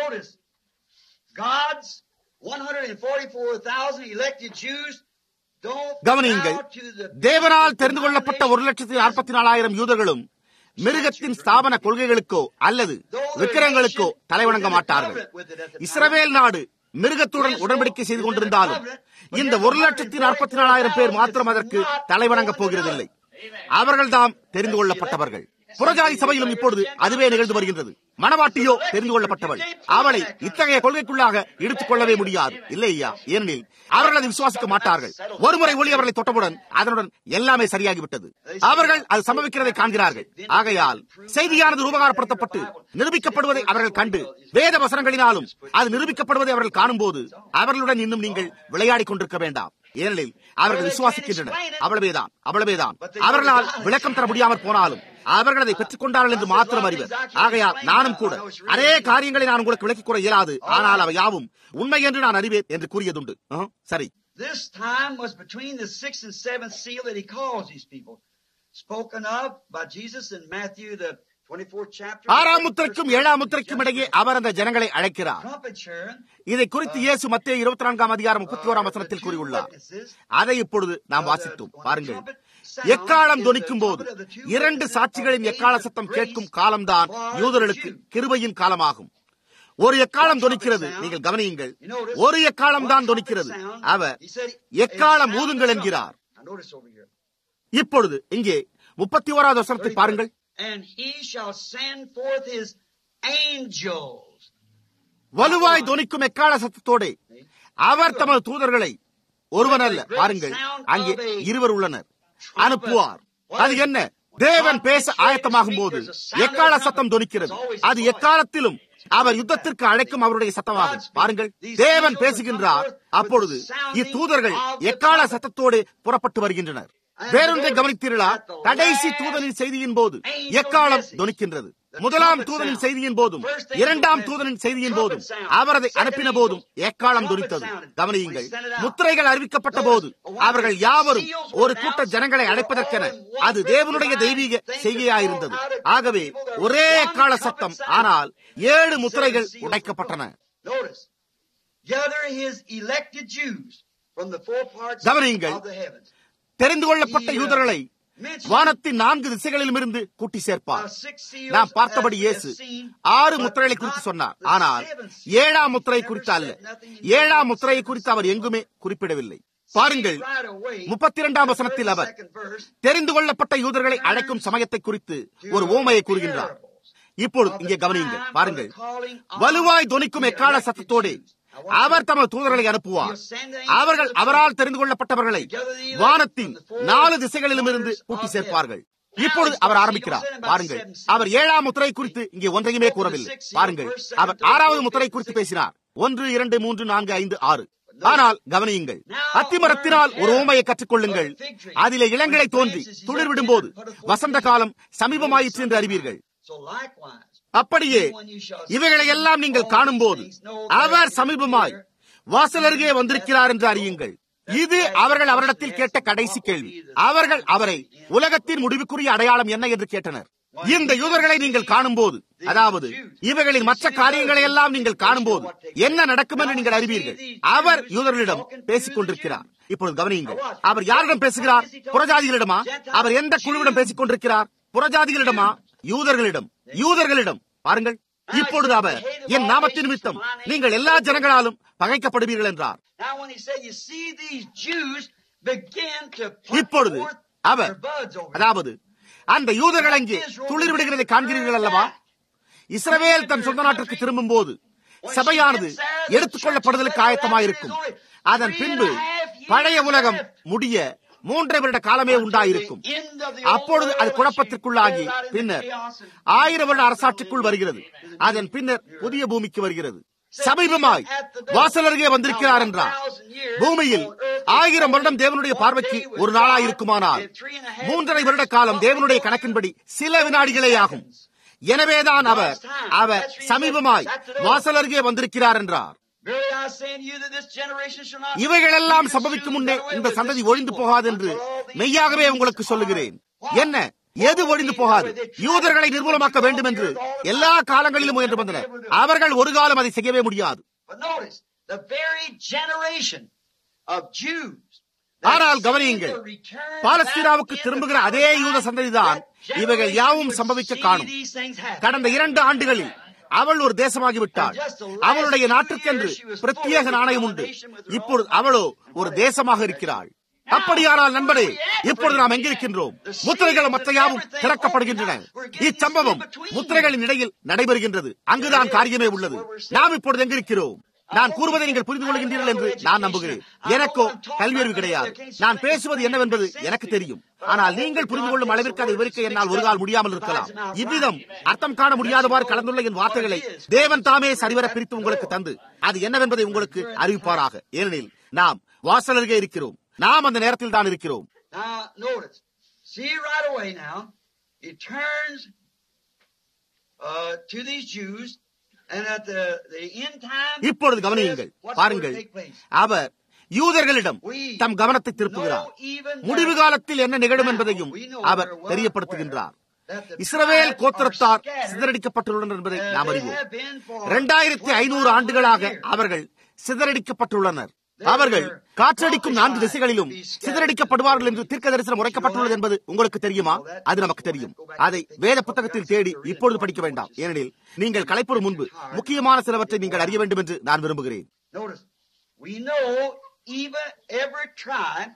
கவனியுங்கள் தேவனால் தெரிந்து கொள்ளப்பட்ட ஒரு லட்சத்தி நாற்பத்தி நாலாயிரம் யூதர்களும் மிருகத்தின் ஸ்தாபன கொள்கைகளுக்கோ அல்லது விக்கிரங்களுக்கோ தலைவணங்க மாட்டார்கள் இஸ்ரவேல் நாடு மிருகத்துடன் உடன்படிக்கை செய்து கொண்டிருந்தாலும் இந்த ஒரு லட்சத்தி நாற்பத்தி நாலாயிரம் பேர் மாத்திரம் அதற்கு தலைவணங்க போகிறதில்லை அவர்கள் தாம் தெரிந்து கொள்ளப்பட்டவர்கள் புறஜாதி சபையிலும் இப்பொழுது அதுவே நிகழ்ந்து வருகின்றது மனவாட்டியோ தெரிந்து கொள்ளப்பட்டவள் அவளை இத்தகைய கொள்கைக்குள்ளாக இழுத்துக் கொள்ளவே முடியாது இல்லையா ஏனெனில் அவர்கள் அதை விசுவாசிக்க மாட்டார்கள் ஒருமுறை ஒளி அவர்களை தொட்டவுடன் அதனுடன் எல்லாமே சரியாகிவிட்டது அவர்கள் அது சம்பவிக்கிறதை காண்கிறார்கள் ஆகையால் செய்தியானது ரூபகாரப்படுத்தப்பட்டு நிரூபிக்கப்படுவதை அவர்கள் கண்டு வேத வசனங்களினாலும் அது நிரூபிக்கப்படுவதை அவர்கள் காணும் போது அவர்களுடன் இன்னும் நீங்கள் விளையாடிக் கொண்டிருக்க வேண்டாம் ஏனெனில் அவர்கள் விசுவாசிக்கின்றனர் அவ்வளவேதான் அவ்வளவேதான் அவர்களால் விளக்கம் தர முடியாமல் போனாலும் அவர்கள் அதை பெற்றுக் கொண்டார்கள் என்று மாத்திரம் அறிவர் ஆகையால் நானும் கூட அதே காரியங்களை நான் உங்களுக்கு விளக்கிக் கூற இயலாது ஆனால் அவை யாவும் உண்மை என்று நான் அறிவேன் என்று கூறியதுண்டு ஆஹ், சரி This time was between the sixth and seventh seal that he calls these people. Spoken of by Jesus in Matthew, the 24th chapter. ஆறாம் முத்திரைக்கும் ஏழாம் முத்திரைக்கும் இடையே அவர் அந்த ஜனங்களை அழைக்கிறார் Trumpet sharing. இதை குறித்து இயேசு மத்திய இருபத்தி நான்காம் அதிகாரம் முப்பத்தி ஓராம் வசனத்தில் கூறியுள்ளார் அதை இப்பொழுது நாம் வாசித்தோம் பாருங்கள் எக்காலம் தொனிக்கும் போது இரண்டு சாட்சிகளின் எக்கால சத்தம் கேட்கும் காலம்தான் யூதர்களுக்கு கிருபையின் காலமாகும் ஒரு எக்காலம் தொனிக்கிறது நீங்கள் கவனியுங்கள் ஒரு எக்காலம் தான் தொனிக்கிறது அவர் எக்காலம் ஊதுங்கள் என்கிறார் Now notice over here. இப்பொழுது இங்கே முப்பத்தி ஓராவது வசனத்தை பாருங்கள் And he shall send forth his angels. வலுவாய் தொனிக்கும் எக்கால சத்தத்தோட அவர் தமது தூதர்களை ஒருவன் அல்ல பாருங்கள் அங்கே இருவர் உள்ளனர் அனுப்புவார் அது என்ன தேவன் பேச ஆயத்தமாகும் போது எக்கால சத்தம் தொனிக்கிறது அது எக்காலத்திலும் அவர் யுத்தத்திற்கு அழைக்கும் அவருடைய சத்தமாகும் பாருங்கள் தேவன் பேசுகின்றார் அப்பொழுது இத்தூதர்கள் எக்கால சத்தத்தோடு புறப்பட்டு வருகின்றனர் வேறொன்றை கவனித்தீர்களா கடைசி தூதனின் செய்தியின் போது எக்காலம் தொனிக்கின்றது முதலாம் தூதனின் செய்தியின் போதும் இரண்டாம் தூதனின் செய்தியின் போதும் அவர் அதை அனுப்பின போதும் எக்காலம் துரித்தது கவனியுங்கள் முத்திரைகள் அறிவிக்கப்பட்ட போது அவர்கள் யாவரும் ஒரு கூட்ட ஜனங்களை அழைப்பதற்கென அது தேவனுடைய தெய்வீக செய்கையாயிருந்தது ஆகவே ஒரே எக்கால சத்தம் ஆனால் ஏழு முத்திரைகள் உடைக்கப்பட்டன Notice. Gather his elected Jews from the four parts கவனியுங்கள். of the heavens. தெரிந்து கொள்ளப்பட்ட யூதர்களை வானத்தின் நான்கு திசைகளிலும் இருந்து கூட்டி சேர்ப்பார் நாம் பார்த்தபடி இயேசு ஆறு முத்திரைகளை குறித்து சொன்னார் ஆனால் ஏழாம் முத்திரை குறித்து அல்ல ஏழாம் முத்திரையை குறித்து அவர் எங்குமே குறிப்பிடவில்லை பாருங்கள் முப்பத்தி இரண்டாம் வசனத்தில் அவர் தெரிந்து கொள்ளப்பட்ட யூதர்களை அழைக்கும் சமயத்தை குறித்து ஒரு ஓமையை கூறுகின்றார் இப்பொழுது இங்கே கவனியுங்கள் பாருங்கள் வலுவாய் தொனிக்கும் எக்கால சத்தத்தோடு அவர் தமது தூதர்களை அனுப்புவார் அவர்கள் அவரால் தெரிந்து கொள்ளப்பட்டவர்களை வானத்தின் நாலு திசைகளிலும் இருந்து கூட்டி சேர்ப்பார்கள் இப்பொழுது அவர் ஆரம்பிக்கிறார் பாருங்கள் அவர் ஏழாம் முத்திரை குறித்து இங்கே ஒன்றையுமே கூறவில்லை பாருங்கள் அவர் ஆறாவது முத்திரை குறித்து பேசினார் ஒன்று இரண்டு மூன்று நான்கு ஐந்து ஆறு ஆனால் கவனியுங்கள் அத்திமரத்தினால் ஒரு ஓமையை கற்றுக்கொள்ளுங்கள் அதிலே இளங்களை தோன்றி துளிர் விடும்போது வசந்த காலம் சமீபமாயிற்று என்று அறிவீர்கள் So likewise, அப்படியே இவைகளை எல்லாம் நீங்கள் காணும்போது அவர் சமீபமாய் வாசலருகே வந்திருக்கிறார் என்று அறியுங்கள் இது அவர்கள் அவரிடத்தில் கேட்ட கடைசி கேள்வி அவர்கள் அவரை உலகத்தின் முடிவுக்குரிய அடையாளம் என்ன என்று கேட்டனர் இந்த யூதர்களை நீங்கள் காணும்போது அதாவது இவைகளின் மற்ற காரியங்களை எல்லாம் நீங்கள் காணும்போது என்ன நடக்கும் என்று நீங்கள் அறிவீர்கள் அவர் யூதர்களிடம் பேசிக் கொண்டிருக்கிறார் இப்பொழுது கவனியுங்கள் அவர் யாரிடம் பேசுகிறார் புறஜாதிகளிடமா அவர் எந்த குழுவிடம் பேசிக் கொண்டிருக்கிறார் புறஜாதிகளிடமா யூதர்களிடம் யூதர்களிடம் பாருங்கள் இப்பொழுது அவர் என் நாமத்தின் நிமித்தம் நீங்கள் எல்லா ஜனங்களாலும் பகைக்கப்படுவீர்கள் என்றார் now when he said, you see these Jews begin to put இப்பொழுது forth our their buds over here. அதாவது அந்த யூதர்கள் அங்கே துளிர் விடுகிறதை காண்கிறீர்கள் அல்லவா இஸ்ரவேல் தன் சொந்த நாட்டிற்கு திரும்பும் போது சபையானது எடுத்துக் கொள்ளப்படுதலுக்கு ஆயத்தமாயிருக்கும் அதன் பின்பு பழைய உலகம் முடிய மூன்றரை வருட காலமே உண்டாயிருக்கும் அப்பொழுது அது குழப்பத்திற்குள்ளாகி பின்னர் ஆயிரம் வருட அரசாட்சிக்குள் வருகிறது அதன் பின்னர் புதிய பூமிக்கு வருகிறது சமீபமாய் வாசல் அருகே வந்திருக்கிறார் என்றார் பூமியில் ஆயிரம் வருடம் தேவனுடைய பார்வைக்கு ஒரு நாளாயிருக்குமானால் மூன்றரை வருட காலம் தேவனுடைய கணக்கின்படி சில வினாடிகளே ஆகும் எனவேதான் அவர் அவர் சமீபமாய் வாசல் அருகே வந்திருக்கிறார் என்றார் Verily I say unto you that this generation shall not இவைகளெல்லாம் சம்பவிக்கும் முன்னே இந்த சந்ததி ஒழிந்து போகாது என்று மெய்யாகவே உங்களுக்கு சொல்லுகிறேன் என்ன எது ஒழிந்து போகாது யூதர்களை நிர்மூலமாக்க வேண்டும் என்று எல்லா காலங்களிலும் முயன்று வந்தனர் அவர்கள் ஒரு காலம் அதை செய்யவே முடியாது But notice, the very generation of Jews ஆனால் கவனியுங்கள் பாலஸ்தீனாவுக்கு திரும்புகிற அதே யூத சந்ததிதான் இவைகள் யாவும் சம்பவிக்க காணும் கடந்த இரண்டு ஆண்டுகளில் அவள் ஒரு தேசமாகிவிட்டாள் அவளுடைய நாட்டுக்கென்று பிரத்யேக நாணயம் உண்டு இப்பொழுது அவளோ ஒரு தேசமாக இருக்கிறாள் அப்படியானால் நண்பரே இப்பொழுது நாம் எங்கிருக்கின்றோம் முத்திரைகள் மற்ற யாவும் திறக்கப்படுகின்றன இச்சம்பவம் முத்திரைகளின் இடையில் நடைபெறுகின்றது அங்குதான் காரியமே உள்ளது நாம் இப்பொழுது எங்கிருக்கிறோம் நான் கூறுவதை நீங்கள் புரிந்து கொள்கின்றீர்கள் என்று நான் நம்புகிறேன் எனக்கோ கல்வியறிவு கிடையாது நான் பேசுவது என்னவென்பது எனக்கு தெரியும் ஆனால் நீங்கள் புரிந்து கொள்ளும் அளவிற்கு அதை விவரிக்க என்னால் ஒரு கால் முடியாமல் இருக்கலாம் இவ்விதம் அர்த்தம் காண முடியாதவாறு கலந்துள்ள என் வார்த்தைகளை தேவன் தாமே சரிவர பிரித்து உங்களுக்கு தந்து அது என்னவென்பதை உங்களுக்கு அறிவிப்பாராக ஏனெனில் நாம் வாசல் அருகே இருக்கிறோம் நாம் அந்த நேரத்தில் தான் இருக்கிறோம் Now, notice. See right away now. he turns uh, to these Jews, and at the, the end time, இப்பொழுது he says, கவனியுங்கள் what's going பாருங்கள் to take place? அவர் யூதர்களிடம் தம் கவனத்தை திருப்புகிறார் முடிவு காலத்தில் என்ன நிகழும் என்பதையும் அவர் தெரியப்படுத்துகின்றார் இஸ்ரவேல் கோத்திரத்தார் சிதறடிக்கப்பட்டுள்ளனர் என்பதை நாம் அறிவோம் இரண்டாயிரத்தி ஐநூறு ஆண்டுகளாக அவர்கள் சிதறடிக்கப்பட்டுள்ளனர் அவர்கள் காற்றடிக்கும் நான்கு திசைகளிலும் சிதறடிக்கப்படுவார்கள் என்று தீர்க்க தரிசனம் உரைக்கப்பட்டுள்ளது என்பது உங்களுக்கு தெரியுமா அது நமக்கு தெரியும் அதை வேத புத்தகத்தில் தேடி இப்பொழுது படிக்க வேண்டாம் ஏனெனில் நீங்கள் கலைப்பொரு முன்பு முக்கியமான சிலவற்றை நீங்கள் அறிய வேண்டும் என்று நான் விரும்புகிறேன் Notice, we know even every tribe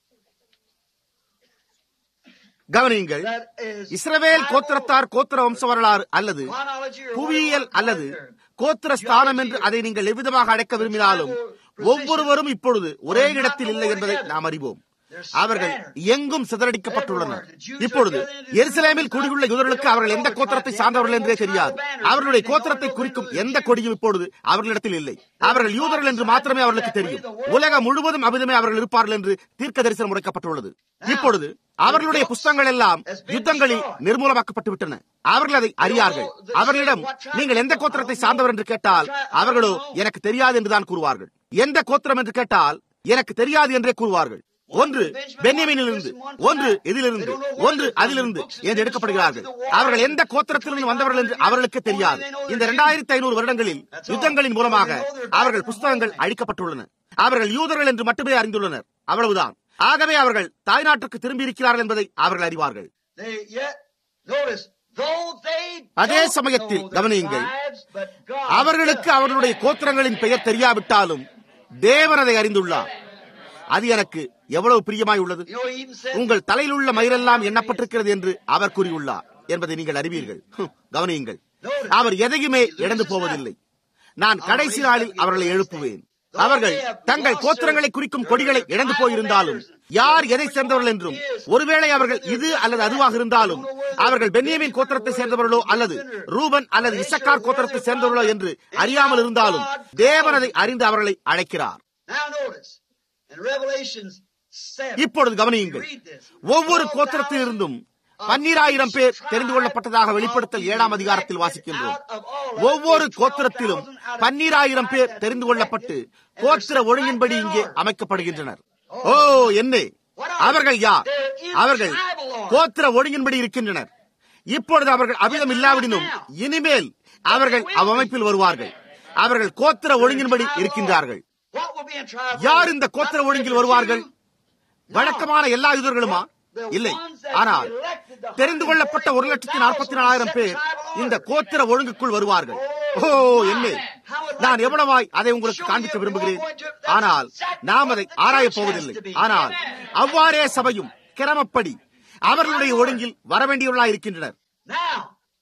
கவனியுங்கள் that is இஸ்ரவேல் கோத்திரத்தார் கோத்திர வம்ச வரலாறு அல்லது chronology or புவியியல் whatever அல்லது you want there. கோத்திர ஸ்தானம் என்று அதை நீங்கள் எவ்விதமாக அழைக்க விரும்பினாலும் ஒவ்வொருவரும் இப்பொழுது ஒரே இடத்தில் இல்லை என்பதை நாம் அறிவோம் அவர்கள் எங்கும் சிதறடிக்கப்பட்டுள்ளனர் இப்பொழுது எருசலேமில் குடியுள்ள யூதர்களுக்கு அவர்கள் எந்த கோத்திரத்தை சார்ந்தவர்கள் என்றே தெரியாது அவர்களுடைய கோத்திரத்தை குறிக்கும் எந்த கொடியும் இப்பொழுது அவர்களிடத்தில் இல்லை அவர்கள் யூதர்கள் என்று மாத்திரமே அவர்களுக்கு தெரியும் உலகம் முழுவதும் அமிதமே அவர்கள் இருப்பார்கள் என்று தீர்க்க தரிசனம் உரைக்கப்பட்டுள்ளது இப்பொழுது அவர்களுடைய புஸ்தகங்கள் எல்லாம் யுத்தங்களில் நிர்மூலமாக்கப்பட்டு விட்டன அவர்கள் அதை அறியார்கள் அவர்களிடம் நீங்கள் எந்த கோத்திரத்தை சார்ந்தவர் என்று கேட்டால் அவர்களோ எனக்கு தெரியாது என்றுதான் கூறுவார்கள் எந்த கோத்திரம் என்று கேட்டால் எனக்கு தெரியாது என்றே கூறுவார்கள் ஒன்று பென்யமீனிலிருந்து ஒன்று இதிலிருந்து ஒன்று அதிலிருந்து என்று எடுக்கப்படுகிறார்கள் அவர்கள் எந்த கோத்திரத்திலிருந்து வந்தவர்கள் என்று அவர்களுக்கு தெரியாது இந்த இரண்டாயிரத்தி ஐநூறு வருடங்களில் யுத்தங்களின் மூலமாக அவர்கள் புஸ்தகங்கள் அழிக்கப்பட்டுள்ளன அவர்கள் யூதர்கள் என்று மட்டுமே அறிந்துள்ளனர் அவ்வளவுதான் ஆகவே அவர்கள் தாய்நாட்டுக்கு திரும்பி இருக்கிறார்கள் என்பதை அவர்கள் அறிவார்கள் They yet notice though they அதே don't சமயத்தில் know their கவனியுங்கள் tribes, but God அவர்களுக்கு does. அவர்களுடைய கோத்திரங்களின் பெயர் தெரியாவிட்டாலும் தேவன் அதை அறிந்துள்ளார் அது எனக்கு எவ்வளவு பிரியமாய் உள்ளது You know, he even said உங்கள் தலையில் உள்ள மயிரெல்லாம் எண்ணப்பட்டிருக்கிறது என்று அவர் கூறியுள்ளார் என்பதை நீங்கள் அறிவீர்கள் ஹம், கவனியுங்கள் அவர் எதையுமே இழந்து போவதில்லை நான் கடைசி நாளில் அவர்களை எழுப்புவேன் அவர்கள் தங்கள் கோத்திரங்களை குறிக்கும் கொடிகளை இழந்து போயிருந்தாலும் யார் எதை சேர்ந்தவர்கள் என்றும் ஒருவேளை அவர்கள் இது அல்லது அதுவாக இருந்தாலும் அவர்கள் பென்னியமின் கோத்திரத்தை சேர்ந்தவர்களோ அல்லது ரூபன் அல்லது இசக்கார் கோத்திரத்தை சேர்ந்தவர்களோ என்று அறியாமல் இருந்தாலும் தேவன் அதை அறிந்து அவர்களை அழைக்கிறார் Now notice in Revelations 7. இப்பொழுது கவனியுங்கள் ஒவ்வொரு கோத்திரத்திலிருந்தும் பன்னிராயிரம் பேர் தெரிந்து கொள்ளப்பட்டதாக வெளிப்படுத்தல் ஏழாம் அதிகாரத்தில் வாசிக்கின்றோம் ஒவ்வொரு கோத்திரத்திலும் பன்னிராயிரம் பேர் தெரிந்து கொள்ளப்பட்டு கோத்திர ஒழுங்கின்படி இங்கே அமைக்கப்படுகின்றனர் ஓ என்னே அவர்கள் யார் அவர்கள் கோத்திர ஒழுங்கின்படி இருக்கின்றனர் இப்பொழுது அவர்கள் அபிதம் இல்லாவிடனும் இனிமேல் அவர்கள் அவ்வமைப்பில் வருவார்கள் அவர்கள் கோத்திர ஒழுங்கின்படி இருக்கின்றார்கள் What will be in tribe? யார் இந்த கோத்திர ஒழுங்கில் வருவார்கள் வழக்கமான எல்லா யூதர்களுமா இல்லை ஆனால் தெரிந்து கொள்ளப்பட்ட ஒரு லட்சத்தி நாற்பத்தி நாலாயிரம் பேர் இந்த கோத்திர ஒழுங்குக்குள் வருவார்கள் ஓ என்ன நான் எவ்வளவாய் அதை உங்களுக்கு காண்பிக்க விரும்புகிறேன் ஆனால் நாம் அதை ஆராயப் போவதில்லை ஆனால் அவ்வாறே சபையும் கிரமப்படி அவர்களுடைய ஒழுங்கில் வரவேண்டியவர்களாய் இருக்கின்றனர் Now,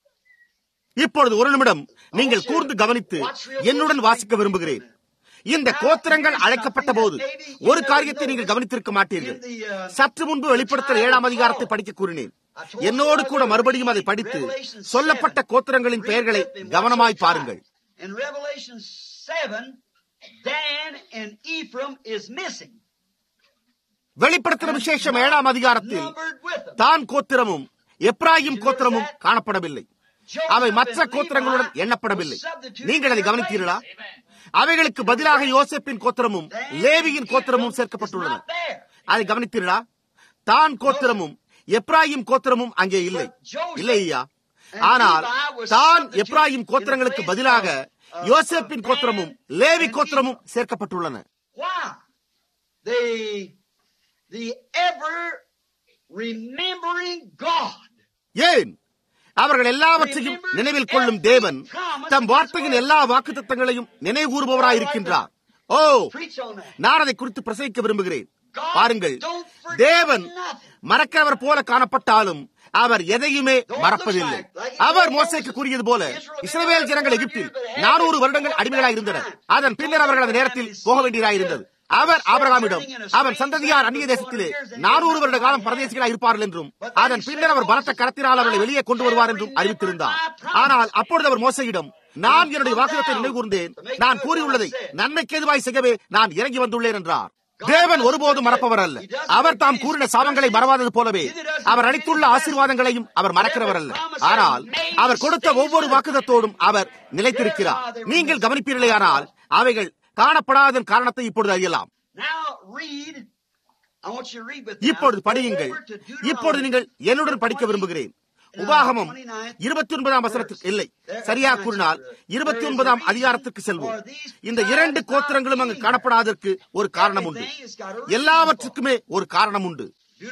இப்பொழுது ஒரு நிமிடம் நீங்கள் கூர்ந்து கவனித்து என்னுடன் வாசிக்க விரும்புகிறேன் இந்த கோத்திரங்கள் அழைக்கப்பட்ட போது ஒரு காரியத்தை நீங்கள் கவனித்திருக்க மாட்டீர்கள் சற்று முன்பு வெளிப்படுத்தல் ஏழாம் அதிகாரத்தை படிக்க கூறினேன் என்னோடு கூட மறுபடியும் அதை படித்து சொல்லப்பட்ட கோத்திரங்களின் பெயர்களை கவனமாய் பாருங்கள் in Revelation 7, Dan and Ephraim is missing. வெளிப்படுத்தின விசேஷம் ஏழாம் அதிகாரத்தில் Numbered with them. தான் கோத்திரமும் எப்ராயிம் கோத்திரமும் காணப்படவில்லை அவை மற்ற கோத்திரங்களுடன் எண்ணப்படவில்லை நீங்கள் அதை கவனித்தீர்களா அவைகளுக்கு பதிலாக யோசேப்பின் கோத்திரமும் லேவியின் கோத்திரமும் சேர்க்கப்பட்டுள்ளன Not there. அதை கவனித்தீர்களா தான் கோத்திரமும் எப்ராயிம் கோத்திரமும் அங்கே இல்லை இல்லை ஐயா ஆனால் தான் எப்ராயிம் கோத்திரங்களுக்கு பதிலாக யோசேப்பின் கோத்திரமும் லேவி கோத்திரமும் சேர்க்கப்பட்டுள்ளன Why? The, the ever remembering God. ஏன் அவர்கள் எல்லாவற்றையும் நினைவில் கொள்ளும் தேவன் தம் வார்த்தையின் எல்லா வாக்குத்தத்தங்களையும் நினைவு கூறுபவராயிருக்கின்றார் ஓ Preach on that. நான் அதை குறித்து பிரசவிக்க விரும்புகிறேன் பாருங்கள் தேவன் மறக்கிறவர் போல காணப்பட்டாலும் அவர் எதையுமே மறப்பதில்லை அவர் மோசைக்கு கூறியது போல இஸ்ரவேல் ஜனங்கள் எகிப்தில் நானூறு வருடங்கள் அடிமைகளாய் இருந்தனர் அதன் பின்னர் அவர்கள் அந்த நேரத்தில் போக வேண்டியதாயிருந்தது அவர் ஆபிரகாமிடம் அவன் சந்ததியார் அந்நிய தேசத்திலே நானூறு வருட காலம் பரதேசிகளாய் இருப்பார்கள் என்றும் அதன் பின்னர் அவர் பலத்த கரத்தினால் அவர்களை வெளியே கொண்டு வருவார் என்றும் அறிவித்திருந்தார் ஆனால் அப்பொழுது அவர் மோசையிடம் நான் என்னுடைய வாக்குதத்தை நினைவு கூர்ந்தேன் நான் கூறியுள்ளதை நன்மைக்கு எதுவாய் செய்யவே நான் இறங்கி வந்துள்ளேன் என்றார் தேவன் ஒருபோதும் மறப்பவர் அல்ல அவர் தாம் கூறின சாபங்களை மறவாதது போலவே அவர் அளித்துள்ள ஆசீர்வாதங்களையும் அவர் மறக்கிறவர் அல்ல ஆனால் அவர் கொடுத்த ஒவ்வொரு வாக்குதத்தோடும் அவர் நிலைத்திருக்கிறார் நீங்கள் கவனிப்பீர்களேயானால் அவைகள் காணப்படாதன் காரணத்தை இப்பொழுது அறியலாம் இப்பொழுது படியுங்கள் இப்பொழுது நீங்கள் என்னுடன் படிக்க விரும்புகிறேன் உபாகமம் இருபத்தி ஒன்பதாம் வசனத்துக்கு இல்லை சரியா கூறினால் இருபத்தி ஒன்பதாம் அதிகாரத்திற்கு செல்வோம் இந்த இரண்டு கோத்திரங்களும் அங்கு காணப்படாதற்கு ஒரு காரணம் உண்டு எல்லாவற்றுக்குமே ஒரு காரணம் உண்டு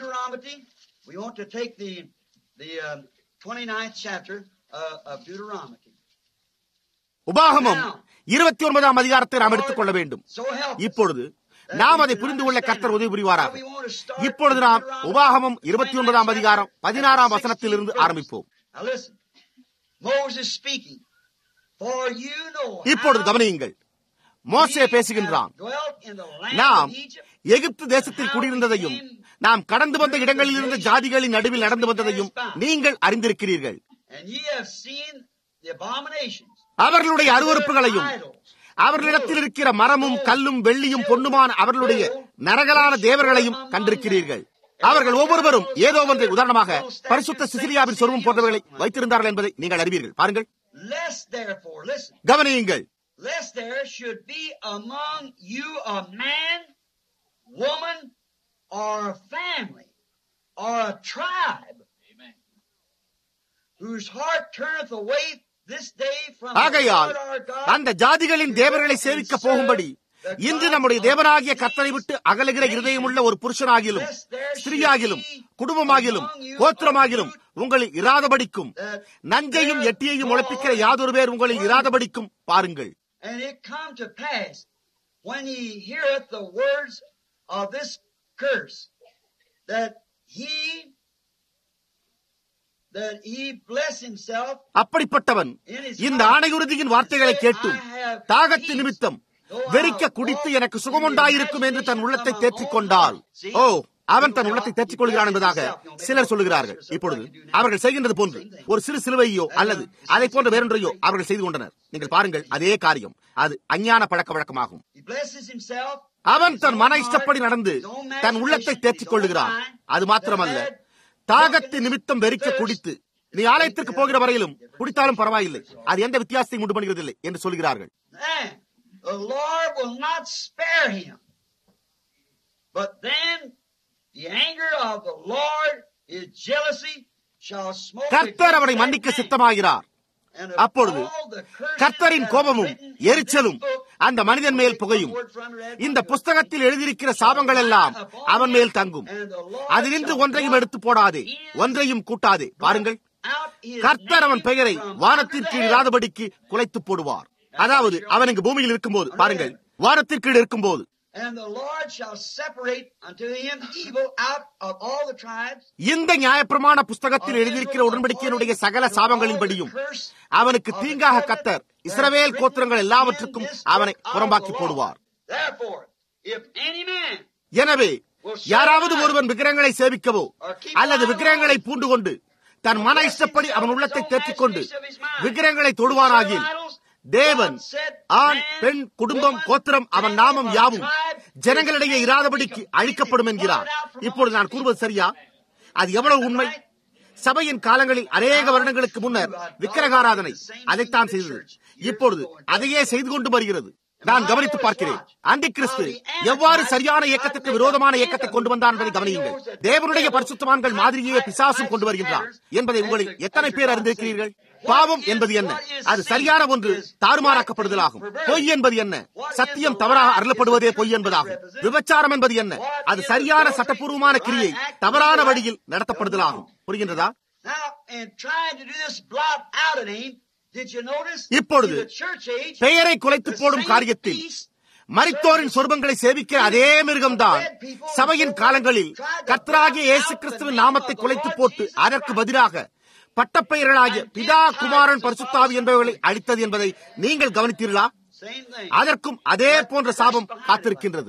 உபாகமம் இருபத்தி ஒன்பதாம் அதிகாரத்தை நாம் எடுத்துக் கொள்ள வேண்டும் இப்பொழுது நாம் அதை புரிந்து கொள்ள கர்த்தர் உதவி புரிவாராக இப்பொழுது நாம் உபாகமம் இருபத்தி ஒன்பதாம் அதிகாரம் பதினாறாம் வசனத்தில் இருந்து ஆரம்பிப்போம் இப்பொழுது கவனியுங்கள் மோசே பேசுகின்றான் நாம் எகிப்து தேசத்தில் குடியிருந்ததையும் நாம் கடந்து வந்த இடங்களில் இருந்த ஜாதிகளின் நடுவில் நடந்து வந்ததையும் நீங்கள் அறிந்திருக்கிறீர்கள் அவர்களுடைய அருவறுப்புகளையும் அவர்களிடத்தில் இருக்கிற மரமும் கல்லும் வெள்ளியும் பொண்ணுமான அவர்களுடைய நரகலான தேவர்களையும் கண்டிருக்கிறீர்கள் அவர்கள் ஒவ்வொருவரும் ஏதோ ஒன்றை உதாரணமாக பரிசுத்த சிசிலியாவின் சொருவம் போன்றவர்களை வைத்திருந்தார்கள் என்பதை நீங்கள் அறிவீர்கள் பாருங்கள் கவனியுங்கள் Lest there should be among you a man, woman, or a family, or a tribe, Amen. whose heart turneth away ஆகையால் அந்த ஜாதிகளின் தேவர்களை சேவிக்க போகும்படி இன்று நம்முடைய தேவனாகிய கத்தனை விட்டு அகலுகிற இருதயமுள்ள ஒரு புருஷனாகிலும் ஸ்திரீயாகிலும் குடும்பமாகிலும் கோத்திரமாகிலும் உங்களில் இராதபடிக்கும் நஞ்சையும் எட்டியையும் உழைப்பிக்கிற யாதொரு பேர் உங்களில் இராதபடிக்கும் பாருங்கள் And it come to pass when he heareth the words of this curse that he அப்படிப்பட்டவன் இந்த ஆணையுறுதியின் வார்த்தைகளை கேட்டும் தாகத்து நிமித்தம் வெறிக்க குடித்து எனக்கு சுகமுண்டாயிருக்கும் என்று தன் உள்ளத்தை தேற்றிக் கொண்டால் ஓ அவன் தன் உள்ளத்தை தேற்றிக் கொள்கிறான் என்பதாக சிலர் சொல்லுகிறார்கள் இப்பொழுது அவர்கள் செய்கின்றது போன்று ஒரு சிறு சிலுவையோ அல்லது அதை போன்ற வேறொன்றையோ அவர்கள் செய்து கொண்டனர் நீங்கள் பாருங்கள் அதே காரியம் அது அஞ்ஞான பழக்க வழக்கமாகும் அவன் தன் மன இஷ்டப்படி நடந்து தன் உள்ளத்தை தேற்றிக் கொள்ளுகிறான் அது மாத்திரமல்ல தாகத்து நிமித்தம் வெறிக்க குடித்து நீ ஆலயத்திற்கு போகிற வரையிலும் குடித்தாலும் பரவாயில்லை அது எந்த வித்தியாசத்தையும் உண்டு பண்ணுகிறதில்லை என்று சொல்கிறார்கள் கர்த்தர் அவனை மன்னிக்க சித்தமாகிறார் அப்பொழுது கர்த்தரின் கோபமும் எரிச்சலும் அந்த மனிதன் மேல் புகையும் இந்த புஸ்தகத்தில் எழுதியிருக்கிற சாபங்கள் எல்லாம் அவன் மேல் தங்கும் அதிலிருந்து ஒன்றையும் எடுத்து போடாதே ஒன்றையும் கூட்டாதே பாருங்கள் கர்த்தர் அவன் பெயரை வானத்தின் கீழ் இல்லாதபடிக்கு குலைத்து போடுவார் அதாவது அவன் இங்கு பூமியில் இருக்கும்போது பாருங்கள் வானத்திற்கீழ் இருக்கும்போது இந்த நியாயப்பிரமாண புஸ்தகத்தில் எழுதியிருக்கிற உடன்படிக்கையினுடைய சகல சாபங்களின்படியும் அவனுக்கு தீங்காக கத்தர் இஸ்ரவேல் கோத்திரங்கள் எல்லாவற்றுக்கும் அவனை புறம்பாக்கி போடுவார் எனவே யாராவது ஒருவன் விக்கிரங்களை சேவிக்கவோ அல்லது விக்கிரங்களை பூண்டு கொண்டு தன் மன இஷ்டப்படி அவன் உள்ளத்தை தேற்றிக் கொண்டு விக்கிரங்களை தொடுவானாகில் தேவன் ஆண் பெண் குடும்பம் கோத்திரம் அவன் நாமம் யாவும் ஜனங்களிடையே இராதபடிக்கு அழிக்கப்படும் என்கிறார் இப்பொழுது நான் கூறுவது சரியா அது எவ்வளவு உண்மை சபையின் காலங்களில் அநேக வருடங்களுக்கு முன்னர் விக்கிரகாராதனை அதைத்தான் செய்தது இப்பொழுது அதையே செய்து கொண்டு வருகிறது நான் கவனித்து பார்க்கிறேன் அந்தி கிறிஸ்து எவ்வாறு சரியான இயக்கத்துக்கு விரோதமான இயக்கத்தை கொண்டு வந்தான் என்பதை கவனியுங்கள் தேவனுடைய பரிசுத்தவான்கள் மாதிரியே பிசாசும் கொண்டு வருகின்றார் என்பதை உங்களில் எத்தனை பேர் அறிந்திருக்கிறீர்கள் பாவம் என்பது என்ன அது சரியான ஒன்று தாறுமாறாக்கப்படுதலாகும் பொய் என்பது என்ன சத்தியம் தவறாக அருளப்படுவதே பொய் என்பதாகும் விபச்சாரம் என்பது என்ன அது சரியான சட்டப்பூர்வமான கிரியை தவறான வழியில் நடத்தப்படுதலாகும் புரிகின்றதா இப்பொழுது பெயரை குலைத்து போடும் காரியத்தில் மரித்தோரின் சொர்பங்களை சேவிக்கிற அதே மிருகம்தான் சபையின் காலங்களில் கத்ராகிய இயேசு கிறிஸ்துவின் நாமத்தை குலைத்து போட்டு அதற்கு பதிலாக பட்டப்பெயர்களாகிய பிதா குமாரன் பரிசுத்தாவி என்பவர்களை அளித்தது என்பதை நீங்கள் கவனித்தீர்களா அதற்கும் அதே போன்ற சாபம் காத்திருக்கின்றது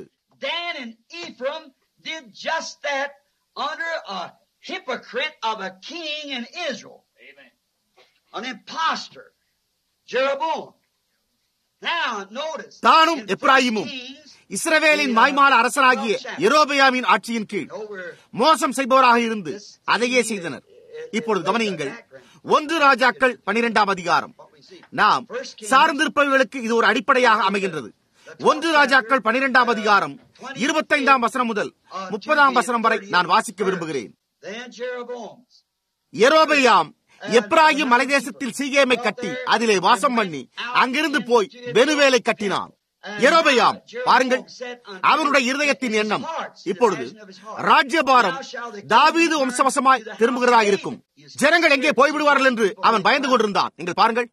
hypocrite of a king in Israel. Amen. An impostor. Jeroboam. Now, notice. தானும் எப்ராயிமும் இஸ்ரவேலின் மாய்மால அரசராகிய எரோபியாவின் ஆட்சியின் கீழ் மோசம் செய்பவராக இருந்து அதையே செய்தனர் இப்பொழுது கவனியுங்கள் ஒன்று ராஜாக்கள் பனிரெண்டாம் அதிகாரம் நாம் சார்ந்திருப்பவர்களுக்கு இது ஒரு அடிப்படையாக அமைகின்றது ஒன்று ராஜாக்கள் பனிரெண்டாம் அதிகாரம் இருபத்தைந்தாம் வசனம் முதல் முப்பதாம் வசனம் வரை நான் வாசிக்க விரும்புகிறேன் எரோபெயாம் எப்ராஹிம் மலைதேசத்தில் சீகேமை கட்டி அதிலே வாசம் பண்ணி அங்கிருந்து போய் பெனுவேலை கட்டினான் எரோபெயாம் பாருங்கள் அவனுடைய இருதயத்தின் எண்ணம் இப்பொழுது ராஜ்யபாரம் தாவீது வம்சவசமாய் திரும்புகிறதா இருக்கும் ஜனங்கள் எங்கே போய்விடுவார்கள் என்று அவன் பயந்து கொண்டிருந்தான் நீங்கள் பாருங்கள்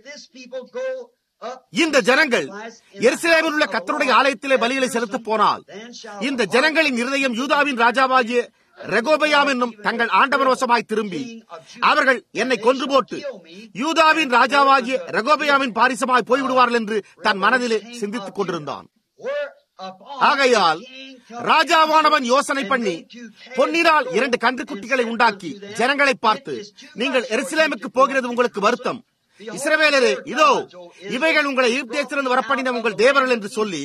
இந்த ஜனங்கள் எருசலேமில் உள்ள கத்தருடைய ஆலயத்திலே பலிகளை செலுத்த போனால் இந்த ஜனங்களின் இருதயம் யூதாவின் ராஜாவாகிய ரெகோபயாம் என்னும் தங்கள் ஆண்டவரோசமாய் திரும்பி அவர்கள் என்னை கொன்று போட்டு யூதாவின் ராஜாவாகிய ரெகோபயாவின் பாரிசமாய் போய்விடுவார்கள் என்று தன் மனதிலே சிந்தித்துக் கொண்டிருந்தான் ஆகையால் ராஜாவானவன் யோசனை பண்ணி பொன்னினால் இரண்டு கன்று குட்டிகளை உண்டாக்கி ஜனங்களை பார்த்து நீங்கள் எருசலேமுக்கு போகிறது உங்களுக்கு வருத்தம் இஸ்ரவேலரே இதோ இவைகள் உங்களை ஈப்தேசிலிருந்து வரப்படின உங்கள் தேவர்கள் என்று சொல்லி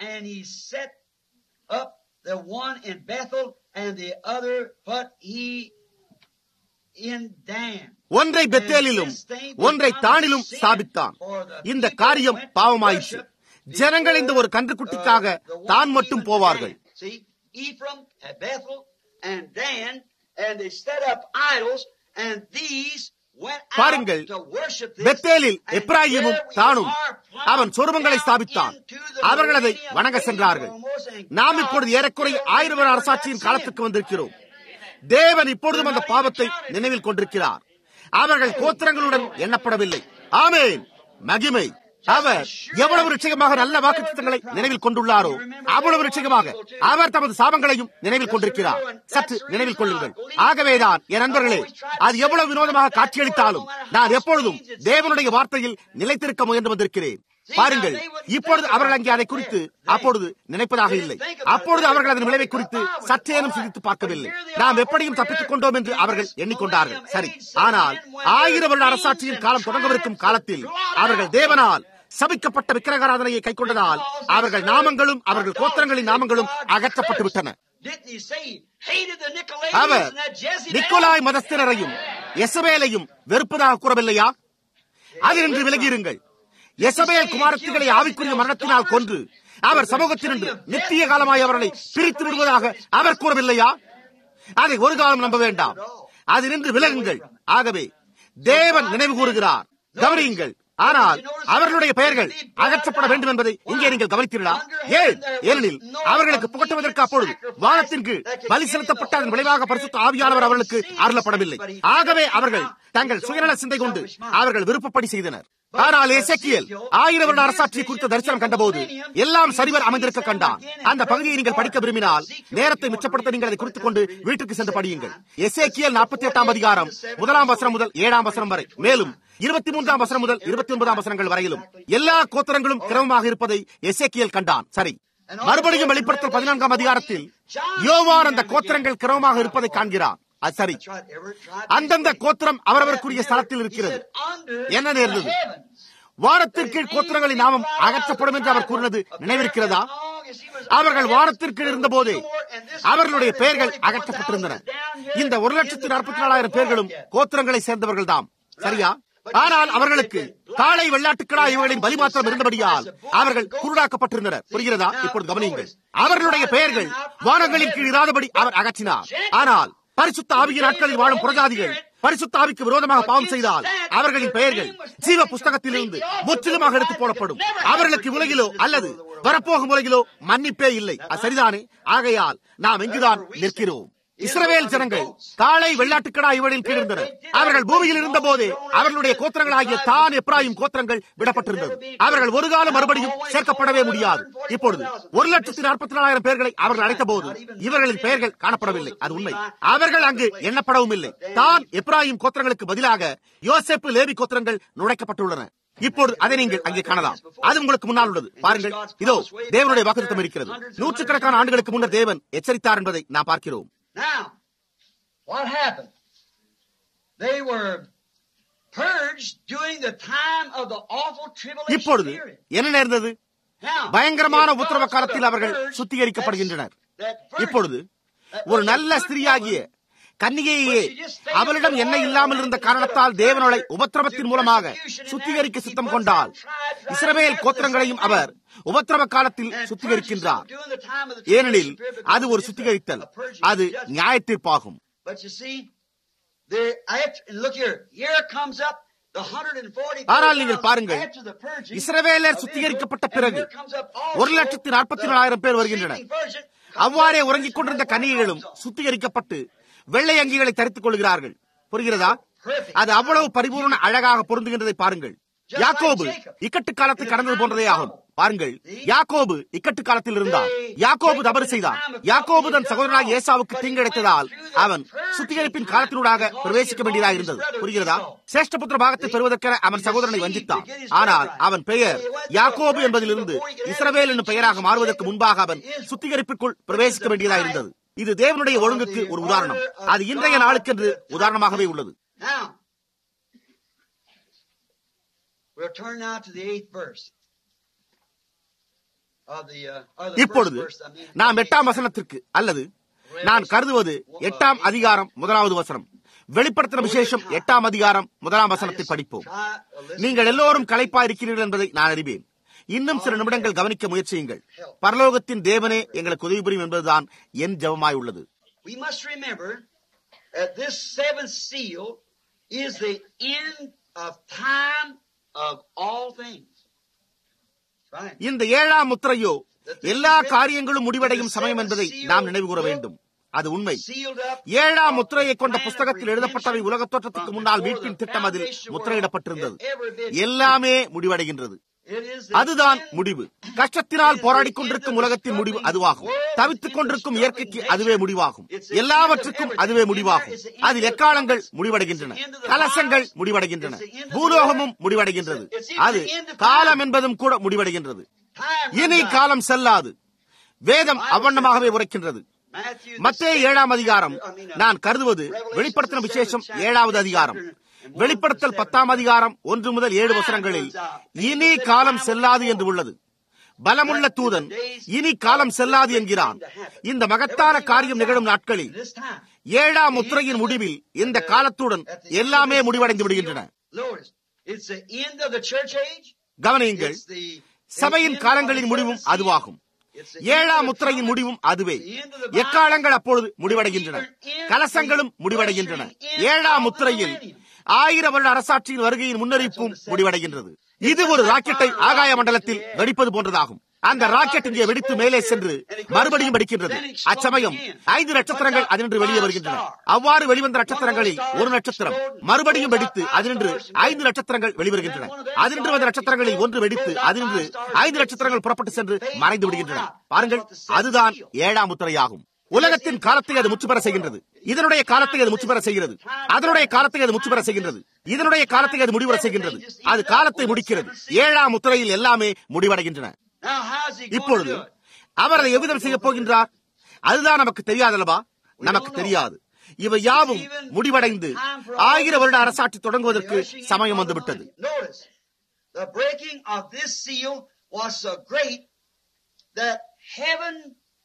the one in Bethel and the other but he in Dan. ஒன்றை பெத்தேலிலும் ஒன்றை தானிலும் ஸ்தாபித்தான் இந்த காரியம் பாவமாயிற்று ஜனங்கள் இந்த ஒரு கன்றுக்குட்டிக்காக தான் மட்டும் போவார்கள் Ephraim at Bethel and Dan and they set up idols and these பாருங்கள் பெத்தேலில் எப்ராஹிமும் தானும் அவன் சொருபங்களை ஸ்தாபித்தான் அவர்கள் அதை வணங்க சென்றார்கள் நாம் இப்பொழுது ஏறக்குறைய ஆயிரம் வருட அரசாட்சியின் காலத்துக்கு வந்திருக்கிறோம் தேவன் இப்பொழுதும் அந்த பாவத்தை நினைவில் கொண்டிருக்கிறார் அவர்கள் கோத்திரங்களுடன் எண்ணப்படவில்லை ஆமேன் மகிமை அவர் எவ்வளவு நிச்சயமாக நல்ல வாக்குத்தங்களை நினைவில் கொண்டுள்ளாரோ அவ்வளவு நிச்சயமாக அவர் தமது சாபங்களையும் நினைவில் கொண்டிருக்கிறார் சற்று நினைவில் கொள்ளுங்கள் ஆகவேதான் என் நண்பர்களே அது எவ்வளவு வினோதமாக காட்சியளித்தாலும் நான் எப்பொழுதும் தேவனுடைய வார்த்தையில் நிலைத்திருக்க முயன்று வந்திருக்கிறேன் பாருங்கள் இப்பொழுது அவர்கள் அங்கே அதை குறித்து அப்பொழுது நினைப்பதாக இல்லை அப்பொழுது அவர்கள் அதன் விளைவை குறித்து சற்றேனும் சிந்தித்து பார்க்கவில்லை நாம் எப்படியும் தப்பித்துக் கொண்டோம் என்று அவர்கள் எண்ணிக்கொண்டார்கள் சரி ஆனால் ஆயிரம் வருட அரசாட்சியின் காலம் தொடங்கவிருக்கும் காலத்தில் அவர்கள் தேவனால் சபிக்கப்பட்ட விக்கிரகாராதனையை கை கொண்டதால் அவர்கள் நாமங்களும் அவர்கள் கோத்திரங்களின் நாமங்களும் அகற்றப்பட்டு விட்டன அவர் நிக்கோலாய் மதஸ்திரரையும் எசபேலையும் வெறுப்பதாக கூறவில்லையா அதினின்று விலகியிருங்கள் எசபேல் குமாரத்திகளை ஆவிக்குரிய மரணத்தினால் கொன்று அவர் சமூகத்தினின்று நித்திய காலமாய் அவர்களை பிரித்து விடுவதாக அவர் கூறவில்லையா அதை ஒரு காலம் நம்ப வேண்டாம் அதினின்று விலகுங்கள் ஆகவே தேவன் நினைவு கூறுகிறார் கவனியுங்கள் ஆனால் அவர்களுடைய பெயர்கள் அகற்றப்பட வேண்டும் என்பதை இங்கே நீங்கள் கவனித்தீர்களா ஏன் ஏனெனில் அவர்களுக்கு புகட்டுவதற்கு அப்பொழுது வானத்தின் கீழ் பலி செலுத்தப்பட்ட அதன் விளைவாக பரிசுத்த ஆவியானவர் அவர்களுக்கு அருளப்படவில்லை ஆகவே அவர்கள் தங்கள் சுயநல சிந்தை கொண்டு அவர்கள் விருப்பப்படி செய்தனர் ஆனால் எசக்கியல் ஆயிரம் வருட அரசாட்சியை குறித்த தரிசனம் கண்டபோது எல்லாம் சரிவர் அமைந்திருக்க கண்டான் அந்த பகுதியை நீங்கள் படிக்க விரும்பினால் நேரத்தை மிச்சப்படுத்த நீங்கள் அதை குறித்துக் கொண்டு வீட்டுக்கு சென்று படியுங்கள் எசேக்கியல் நாற்பத்தி எட்டாம் அதிகாரம் முதலாம் வசனம் முதல் ஏழாம் வசனம் வரை மேலும் இருபத்தி மூன்றாம் வசனம் முதல் இருபத்தி ஒன்பதாம் வசனங்கள் வரையிலும் எல்லா கோத்திரங்களும் கிரமமாக இருப்பதை எசேக்கியல் கண்டான் சரி மறுபடியும் வெளிப்படுத்தல் பதினான்காம் அதிகாரத்தில் யோவான் அந்த கோத்திரங்கள் கிரமமாக இருப்பதை காண்கிறார் அது சரி அந்தந்த கோத்திரம் அவரவருக்குரிய ஸ்தலத்தில் இருக்கிறது என்ன நேர்ந்தது வானத்திற்கீழ் கோத்திரங்களின் நாமம் அகற்றப்படும் என்று அவர் கூறினது நினைவிருக்கிறதா அவர்கள் வானத்திற்கீழ் இருந்த போதே அவர்களுடைய பெயர்கள் அகற்றப்பட்டிருந்தன இந்த ஒரு லட்சத்தி நாற்பத்தி நாலாயிரம் பேர்களும் கோத்திரங்களை சேர்ந்தவர்கள் தாம் சரியா ஆனால் அவர்களுக்கு காலை வெள்ளாட்டுக்கடா இவர்களின் பலி மாத்திரம் இருந்தபடியால் அவர்கள் குருடாக்கப்பட்டிருந்தனர் புரிகிறதா இப்பொழுது கவனியுங்கள் அவர்களுடைய பெயர்கள் வானங்களின் கீழ் இராதபடி அவர் அகற்றினார் ஆனால் பரிசுத்த ஆவியின் நாட்களில் வாழும் புரஜாதிகள் பரிசுத்த ஆவிக்கு விரோதமாக பாவம் செய்தால் அவர்களின் பெயர்கள் ஜீவ புஸ்தகத்திலிருந்து முற்றிலுமாக எடுத்து போடப்படும் அவர்களுக்கு உலகிலோ அல்லது வரப்போகும் உலகிலோ மன்னிப்பே இல்லை அது சரிதானே ஆகையால் நாம் எங்குதான் நிற்கிறோம் இஸ்ரவேல் ஜனங்கள் காலை வெள்ளாட்டுக்கடா இவரில் கீழ்ந்தனர் அவர்கள் பூமியில் இருந்த போதே அவர்களுடைய கோத்திரங்களாகிய தான் எப்ராயும் கோத்திரங்கள் விடப்பட்டிருந்தது அவர்கள் ஒரு காலம் மறுபடியும் சேர்க்கப்படவே முடியாது இப்பொழுது ஒரு லட்சத்தி நாற்பத்தி நாலாயிரம் பேர்களை அவர்கள் அழைத்த போது இவர்களின் பெயர்கள் காணப்படவில்லை அது உண்மை அவர்கள் அங்கு எண்ணப்படவும் இல்லை தான் எப்ராஹிம் கோத்திரங்களுக்கு பதிலாக யோசேப்பு லேவி கோத்திரங்கள் நுழைக்கப்பட்டுள்ளன இப்பொழுது அதை நீங்கள் அங்கே காணலாம் அது உங்களுக்கு முன்னால் உள்ளது பாருங்கள் இதோ தேவனுடைய வாக்குத்தம் இருக்கிறது நூற்றுக்கணக்கான ஆண்டுகளுக்கு முன்னர் தேவன் எச்சரித்தார் என்பதை நாம் பார்க்கிறோம் Now, what happened? They were purged during the time of the awful tribulation இப்பொழுது period. என்ன நேர்ந்தது பயங்கரமான உத்தரவ காலத்தில் அவர்கள் சுத்திகரிக்கப்படுகின்றனர் இப்பொழுது ஒரு நல்ல ஸ்திரீயாகிய கன்னிகையே அவளிடம் என்ன இல்லாமல் இருந்த காரணத்தால் தேவனோட உபத்திரவத்தின் மூலமாக சுத்திகரிக்க சித்தம் கொண்டால் இஸ்ரவேல் கோத்திரங்களையும் அவர் உபத்திரவ காலத்தில் சுத்திகரிக்கின்றார் ஏனெனில் அது ஒரு சுத்திகரித்தல் அது நியாய தீர்ப்பாகும் ஆனால் நீங்கள் பாருங்கள் இஸ்ரவேலர் சுத்திகரிக்கப்பட்ட பிறகு ஒரு லட்சத்தி நாற்பத்தி நாலாயிரம் பேர் வருகின்றனர் அவ்வாறே உறங்கிக் கொண்டிருந்த கன்னிகைகளும் சுத்திகரிக்கப்பட்டு வெள்ளை அங்கிகளை தரித்துக் கொள்கிறார்கள் புரிகிறதா அது அவ்வளவு பரிபூர்ண அழகாக பொருந்துகின்றதை பாருங்கள் யாக்கோபு இக்கட்டு காலத்தை கடந்தது போன்றதே ஆகும் பாருங்கள் யாக்கோபு இக்கட்டு காலத்தில் இருந்தார் யாக்கோபு தவறு செய்தார் யாக்கோபு தன் சகோதரனாக ஏசாவுக்கு தீங்கிழைத்ததால் அவன் சுத்திகரிப்பின் காலத்தினூடாக பிரவேசிக்க வேண்டியதாக இருந்தது புரிகிறதா சிரேஷ்டபுத்திர பாகத்தை பெறுவதற்கென அவன் சகோதரனை வஞ்சித்தான் ஆனால் அவன் பெயர் யாக்கோபு என்பதிலிருந்து இஸ்ரவேல் என்னும் பெயராக மாறுவதற்கு முன்பாக அவன் சுத்திகரிப்பிற்குள் பிரவேசிக்க வேண்டியதாக இருந்தது இது தேவனுடைய ஒழுங்குக்கு ஒரு உதாரணம் அது இன்றைய நாளுக்கென்று உதாரணமாகவே உள்ளது இப்பொழுது நாம் எட்டாம் வசனத்திற்கு அல்லது நான் கருதுவது எட்டாம் அதிகாரம் முதலாவது வசனம் வெளிப்படுத்தின விசேஷம் எட்டாம் அதிகாரம் முதலாம் வசனத்தை படிப்போம் நீங்கள் எல்லோரும் களைப்பா இருக்கிறீர்கள் என்பதை நான் அறிவேன் இன்னும் சில நிமிடங்கள் கவனிக்க முயற்சியுங்கள் பரலோகத்தின் தேவனே எங்களுக்கு உதவி புரியும் என்பதுதான் என் ஜபமாய் உள்ளது We must remember that this seventh seal is the end of time of all things. Right. இந்த ஏழாம் முத்திரையோ எல்லா காரியங்களும் முடிவடையும் சமயம் என்பதை நாம் நினைவு கூற வேண்டும் அது உண்மை Sealed up. ஏழாம் முத்திரையை கொண்ட புஸ்தகத்தில் எழுதப்பட்டவை உலக தோற்றத்துக்கு முன்னால் மீட்பின் திட்டம் அதில் முத்திரையிடப்பட்டிருந்தது எல்லாமே முடிவடைகின்றது It is அதுதான் முடிவு கஷ்டத்தினால் போராடிக் கொண்டிருக்கும் உலகத்தின் முடிவு அதுவாகும் தவித்துக் கொண்டிருக்கும் இயற்கைக்கு அதுவே முடிவாகும் எல்லாவற்றுக்கும் அதுவே முடிவாகும் அதில் எக்காலங்கள் முடிவடைகின்றன கலசங்கள் முடிவடைகின்றன பூலோகமும் முடிவடைகின்றது அது காலம் என்பதும் கூட முடிவடைகின்றது time. இனி காலம் செல்லாது வேதம் அவ்வண்ணமாகவே உரைக்கின்றது Matthew, மத்தே ஏழாம் அதிகாரம் நான் கருதுவது வெளிப்படுத்தின விசேஷம் ஏழாவது அதிகாரம் வெளிப்படுத்தல் பத்தாம் அதிகாரம் ஒன்று முதல் ஏழு வசனங்களில் இனி காலம் செல்லாது என்று உள்ளது பலமுள்ள தூதன் இனி காலம் செல்லாது என்கிறான் இந்த மகத்தான காரியம் நிகழும் நாட்களில் this time. ஏழாம் முத்திரையின் முடிவில் இந்த காலத்துடன் எல்லாமே முடிவடைந்து விடுகின்றன Notice, it's the end of the church age. கவனியுங்கள் It's the சபையின் காலங்களின் முடிவும் அதுவாகும் It's the ஏழாம் முத்திரையின் முடிவும் அதுவே எக்காலங்கள் அப்பொழுது முடிவடைகின்றன கலசங்களும் முடிவடைகின்றன ஏழாம் முத்திரையில் ஆயிரம் வருட அரசாட்சியின் வருகையின் முன்னறிவிப்பும் முடிவடைகின்றது இது ஒரு ராக்கெட்டை ஆகாய மண்டலத்தில் வெடிப்பது போன்றதாகும் அந்த ராக்கெட் இங்கே வெடித்து மேலே சென்று மறுபடியும் வெடிக்கின்றது அச்சமயம் ஐந்து நட்சத்திரங்கள் அதனின்று வெளியே வருகின்றன அவ்வாறு வெளிவந்த நட்சத்திரங்களில் ஒரு நட்சத்திரம் மறுபடியும் வெடித்து அதனின்று ஐந்து நட்சத்திரங்கள் வெளிவருகின்றன அதனின்று வந்த நட்சத்திரங்களில் ஒன்று வெடித்து அதனின்று ஐந்து நட்சத்திரங்கள் புறப்பட்டு சென்று மறைந்து விடுகின்றன பாருங்கள் அதுதான் ஏழாம் முத்திரையாகும் உலகத்தின் காலத்தை அது முற்று பெற செய்கின்றது இதனுடைய காலத்தை அது முற்று பெற செய்கிறது அதனுடைய காலத்தை அது முற்று பெற செய்கின்றது இதனுடைய காலத்தை அது முடிவர செய்கின்றது அது காலத்தை முடிக்கிறது ஏழாம் முத்திரையில் எல்லாமே முடிவடைகின்றன Now, how's he going to இப்பொழுது do it? அவர் அதை எவ்விதம் செய்ய போகின்றார் அதுதான் நமக்கு தெரியாதல்லவா நமக்கு தெரியாது இவை யாவும் முடிவடைந்து ஆயிரம் வருட அரசாட்சி தொடங்குவதற்கு சமயம் வந்துவிட்டது Notice, the breaking of this seal was so great that heaven